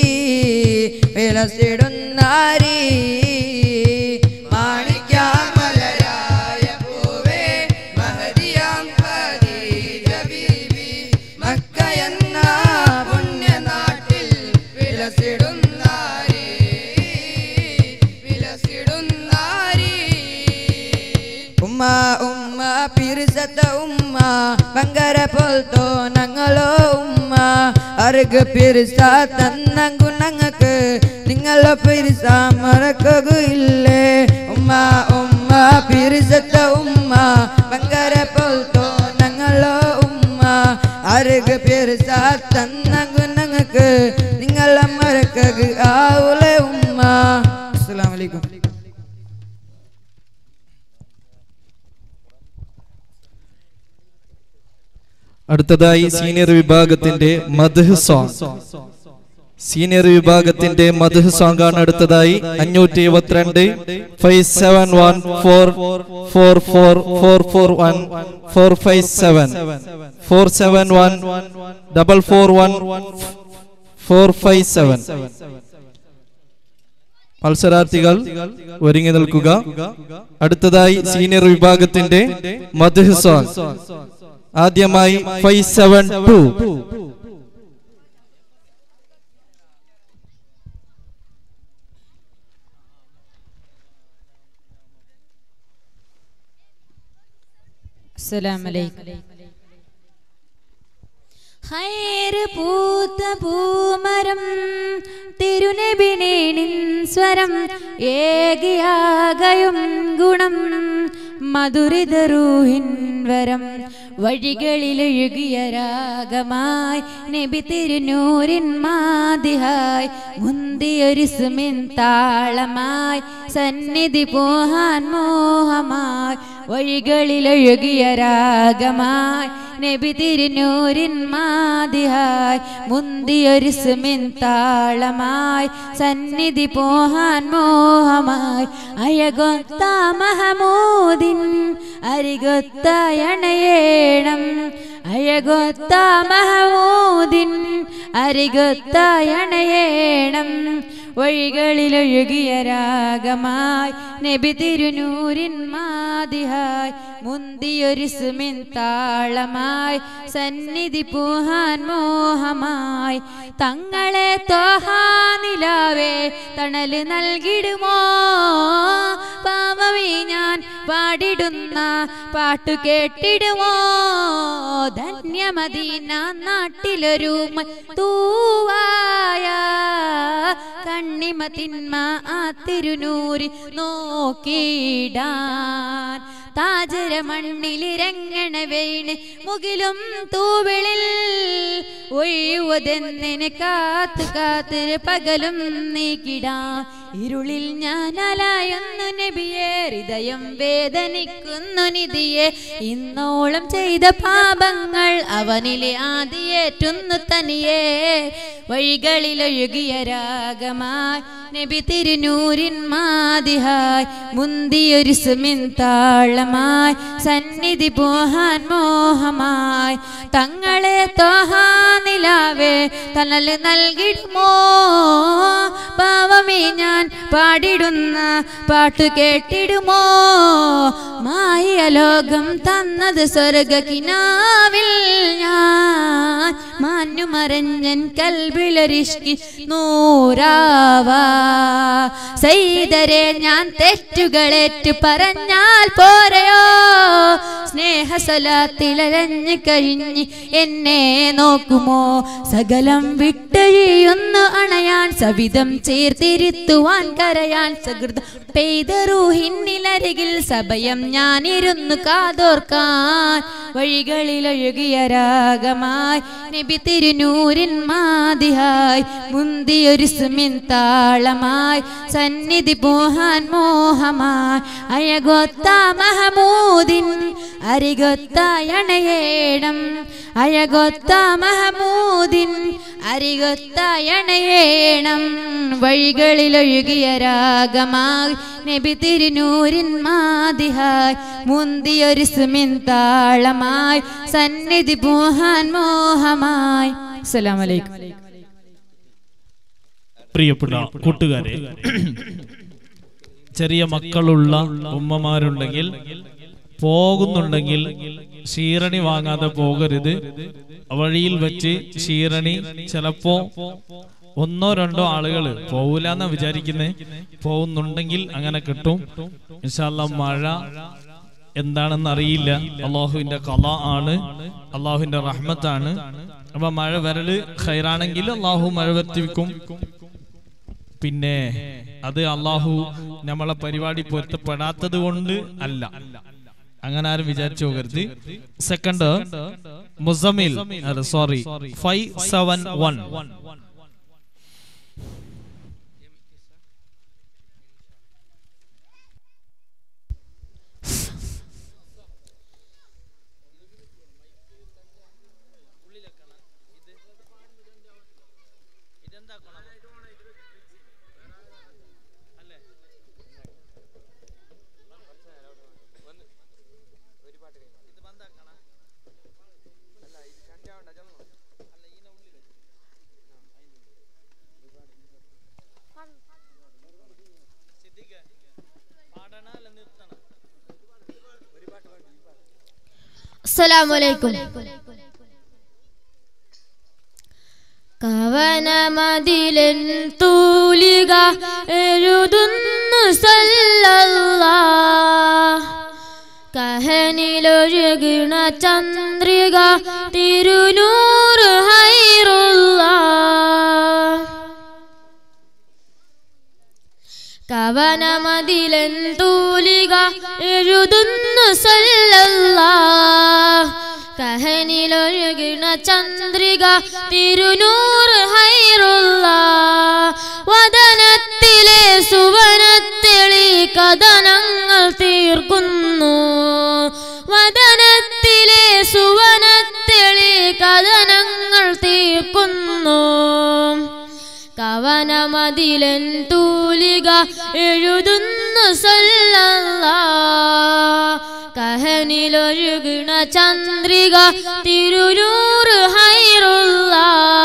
വിലസിടുന്നാരി മാണിക്യാമലരായ പൂവേ മഹദിയാം ഖദീജ ബീവി മക്ക എന്ന പുണ്യനാട്ടിൽ വിലസിടുന്നാരി വിലസിടുന്നാരി ഉമ്മ ഉമ്മ പിരിസത്ത ഉമ്മ ബങ്കര പോൽത്തോ ഞങ്ങളോ ഉമ്മ അർഗ് പിരിസ തന്നങ്കു ഞങ്ങൾക്ക് നിങ്ങളോ പിരിസ മറക്കുകയില്ലേ ഉമ്മ ഉമ്മ പിരിസത്ത ഉമ്മ ബങ്കര പോൽത്തോ ഞങ്ങളോ ഉമ്മ അർഗ് പിരിസ തന്നങ്കു ഞങ്ങൾക്ക് നിങ്ങളെ മറക്കുക ആവുലെ ഉമ്മ അസ്സലാമു അലൈക്കും അടുത്തതായി സീനിയർ വിഭാഗത്തിന്റെ മധു സോങ് സീനിയർ വിഭാഗത്തിന്റെ മധു സോങ് ആണ് അടുത്തതായി അഞ്ഞൂറ്റി എഴുപത്തിരണ്ട് five seven one four four four four four one four five seven four seven one double four one four five seven മത്സരാർത്ഥികൾ ഒരുങ്ങി നിൽക്കുക അടുത്തതായി സീനിയർ വിഭാഗത്തിന്റെ മധു സോങ് ആദ്യമായി ഫൈവ് സെവൻ ടു അസ്സലാമലൈക്കും ഹൈറ് പൂത്ത പൂമരം തിരുനബിനേണിൻ സ്വരം ഏകിയാകയും ഗുണം മധുരിതറൂഹിൻ വരം വഴികളിലൊഴുകിയ രാഗമായി നബി തിരുനൂരിൻ മാതിഹായി മുന്തിയൊരു സുമിൻ താളമായി സന്നിധി പോഹാൻ മോഹമായി വഴികളിലൊഴുകിയ രാഗമായി നബി തിരുനൂരിൻ മാതിഹായി മുന്തിയൊരു സുമിൻ താളമായി സന്നിധി പോഹാൻ മോഹമായി അയകൊത്ത മഹമൂദിൻ അരികൊത്ത അണയേണം അഴകൊത്ത മഹമൂദിൻ അരികൊത്ത അണയേണം വഴികളിലൊഴുകിയ രാഗമായി നബി തിരുനൂരിൻ മാതിഹായി മുന്തിയൊരു സുമിൻ താളമായി സന്നിധി പൂഹാൻ മോഹമായി തങ്ങളെ തോഹാനിലാവേ തണല് നൽകിടുമോ പാവമേ ഞാൻ പാടിടുന്ന പാട്ടു കേട്ടിടുമോ ധന്യമദീന നാട്ടിലൊരു തൂവായ കണ്ണിമ തിന്മ ആ തിരുനൂരി നോക്കിടാൻ താജര മണ്ണിലിരങ്ങണ വീണ് മുകിലും തൂവിളിൽ ഒഴിവതെന്നിന് കാത്തു കാത്തിര് പകലും നീക്കിടാ ഇരുളിൽ ഞാൻ അലായൊന്നു നബിയെ ഹൃദയം വേദനിക്കുന്നു നിധിയെ ഇന്നോളം ചെയ്ത പാപങ്ങൾ അവനിലെ ആദിയേറ്റുന്നു തനിയെ വഴികളിലൊഴുകിയ രാഗമായി നബി തിരുനൂരിൻ മാതിഹായി മുന്തിയൊരു സുമിൻ താളമായി സന്നിധി പോഹാൻ മോഹമായി തങ്ങളെ തോഹാനിലാവേ തണൽ നൽകിടുമോ പാവമേ ഞാൻ പാടിടുന്ന പാട്ടു കേട്ടിടുമോ മായ ലോകം തന്നത് സ്വർഗക്കിനാവിൽ ഞാൻ മാഞ്ഞുമറഞ്ഞൻ കൽവിളരിഷ്കി നൂറാവാ സൈതരെ ഞാൻ തെറ്റുകളേറ്റു പറഞ്ഞാൽ പോരയോ സ്നേഹസലാത്തിലരഞ്ഞു കഴിഞ്ഞ് എന്നെ നോക്കുമോ സകലം വിട്ടഴിയുന്നു അണയാൻ സവിധം ചേർത്തിരുത്തുവാൻ കരയാൻ സകൃത പെയ്ത റൂഹിന്നിലരികിൽ സഭയം ഞാനിരുന്നു കാതോർക്കാൻ വഴികളിലൊഴുകിയ രാഗമായി നബി തിരുനൂരിൻ മാതിഹായി മുന്തിയൊരു സുമിൻ താളമായി സന്നിധി പോഹാൻ മോഹമായി അയകൊത്ത മഹമൂദിൻ അരികൊത്ത അണയേണം അയകൊത്ത മഹമൂദിൻ അരികൊത്ത അണയേണം വഴികളിലൊഴുകിയ രാഗമായി നബി തിരുനൂരിൻ മാതിഹായി മുന്തിയൊരു സുമിൻ താളമായി സന്നിധി പോഹാൻ മോഹമായി അസ്സലാമലൈക്കും പ്രിയപ്പെട്ട കൂട്ടുകാരെ ചെറിയ മക്കളുള്ള ഉമ്മമാരുണ്ടെങ്കിൽ പോകുന്നുണ്ടെങ്കിൽ ക്ഷീരണി വാങ്ങാതെ പോകരുത് വഴിയിൽ വെച്ച് ക്ഷീരണി ചിലപ്പോ ഒന്നോ രണ്ടോ ആളുകൾ പോവില്ലെന്നാ വിചാരിക്കുന്നത് പോകുന്നുണ്ടെങ്കിൽ അങ്ങനെ കിട്ടും ഇൻഷാല്ല മഴ എന്താണെന്ന് അറിയില്ല അള്ളാഹുവിന്റെ കല ആണ് അള്ളാഹുവിന്റെ റഹ്മത്താണ് അപ്പൊ മഴ വരല് ഖൈറാണെങ്കിൽ അള്ളാഹു മഴ വരുത്തിവെക്കും പിന്നെ അത് അള്ളാഹു നമ്മളെ പരിപാടി പൊരുത്തപ്പെടാത്തത് കൊണ്ട് അല്ല അങ്ങനെ ആരും വിചാരിച്ചു പോകരുത് സെക്കൻഡ് മുസമിൽ അതെ സോറി ഫൈവ് സെവൻ വൺ അസ്സലാമലൈക്കും കവനമതിലൻ തൂലിക എഴുതുന്നു സല്ലല്ലാ കഹനിലൊഴുകിണ ചന്ദ്രിക തിരുനൂറ് ഹൈറുള്ള കവനമതിലൻ തൂലിക എഴുതുന്നു സല്ലല്ലാഹ് കഹനിലൊഴുകിണ ചന്ദ്രിക തിരുനൂറ് ഹൈറുള്ള വദനത്തിലെ സുവനത്തെളി കഥനങ്ങൾ തീർക്കുന്നു വദനത്തിലെ സുവനത്തെളി കഥനങ്ങൾ തീർക്കുന്നു കവനമതിലൻ തൂലിക എഴുതുന്നു സല്ലല്ലാ കഹനിലൊഴുകിണ ചന്ദ്രിക തിരുനൂറ് ഹൈറുള്ള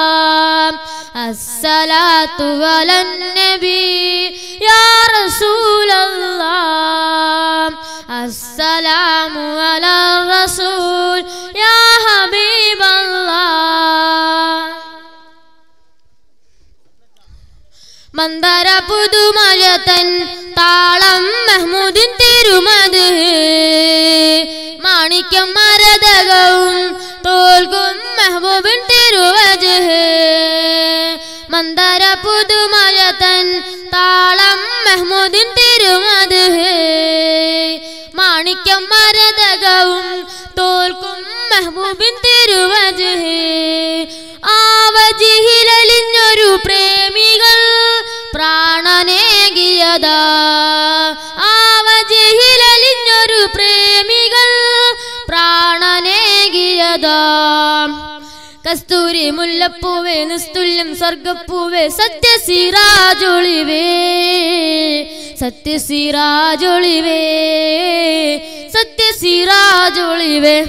അസ്സലാത്തു വലൻ നബി യാ റസൂലല്ലാ അസ്സലാമു അലാ റസൂൽ യാ ഹബീബല്ലാ മന്ദര പുതുമഴത്തൻ താളം മഹ്മൂദിൻ തിരുമത് മാണിക്യം മരതകവും തോൽക്കും മെഹബൂബിൻ തിരുവജ് മന്ദര പുതുമഴത്തൻ താളം മഹ്മൂദിൻ തിരുമത് മാണിക്യം മരതകവും തോൽക്കും മെഹബൂബിൻ തിരുവജ് ആവജിഹിലലിഞ്ഞൊരു പ്രേമികൾ പ്രാണനേകിയതാ ആവജിഹിലലിഞ്ഞൊരു പ്രേമികൾ പ്രാണനേകിയതാ കസ്തൂരി മുല്ലപ്പൂവേ നിസ്തുല്യം സ്വർഗപ്പൂവേ സത്യസിരാജൊളിവേ സത്യസിരാജൊളിവേ സത്യസിരാജൊളിവേ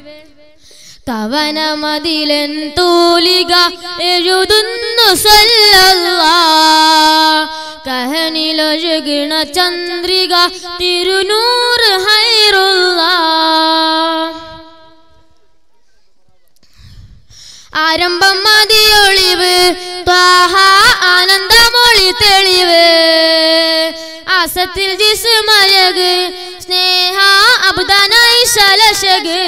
കവനമതിലൻ തൂലിക എഴുതുന്നു സല്ലല്ലാ കഹനിലൊഴുകിണ ചന്ദ്രിക തിരുനൂറ് ഹൈറുള്ള ആരംഭം മതിയൊളിവ് ത്വാഹ ആനന്ദമൊളി തെളിവ് ആസത്തിൽ ജിസ്മയക് സ്നേഹ അബുദാനായി ശലശക്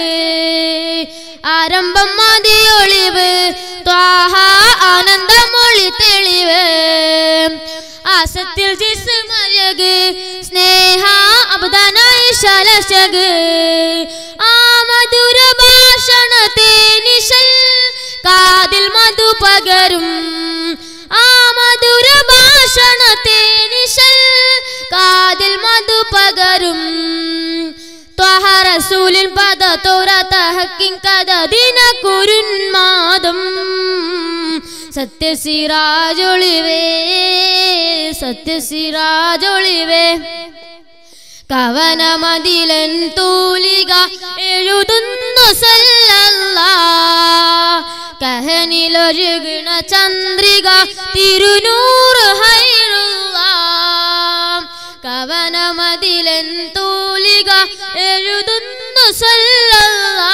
ആരംഭം മതിയൊളിവ് ത്വാഹ ആനന്ദമൊളി തെളിവ് ആസത്തിൽ ജിസ്മയക് സ്നേഹ അബുദാനായി ശലശക് ആ മധുര ഭാഷണ തേനിശൽ കാതിൽ മധു പകരും ആ മധുര ഭാഷണ തേനിശൽ കാതിൽ മധു പകരും ത്വഹ റസൂലിൻ പദ തോരാത്ത ഹക്കിൻ കഥ ദിന കുരുന്മാദം സത്യസിരാജൊളിവേ സത്യസിരാജൊളിവേ കവനമതിലൻ തൂലിക എഴുതുന്നു സല്ലല്ലാ കഹനിലൊഴുകിണ ചന്ദ്രിക തിരുനൂറ് ഹൈറുള്ള കവനമതിലൻ തൂലിക എഴുതുന്നു സല്ലല്ലാ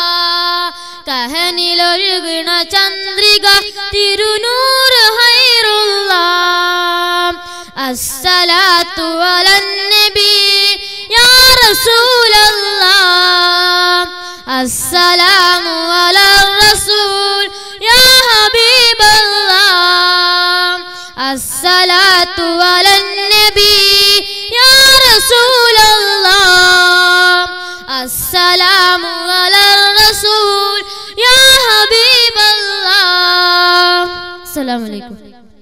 കഹനിലൊഴുകിണ ചന്ദ്രിക തിരുനൂറ് ഹൈറുള്ള അസ്സലാത്തു അലൻ നബി യാ റസൂലല്ലാ അസ്സലാമു അലാ റസൂൽ യാ ഹബീബല്ലാ അസ്സലാത്തു അലൻ നബി യാ റസൂലല്ലാ അസ്സലാമു അലാ റസൂൽ യാ ഹബീബല്ലാ അസ്സലാമു അലൈക്കും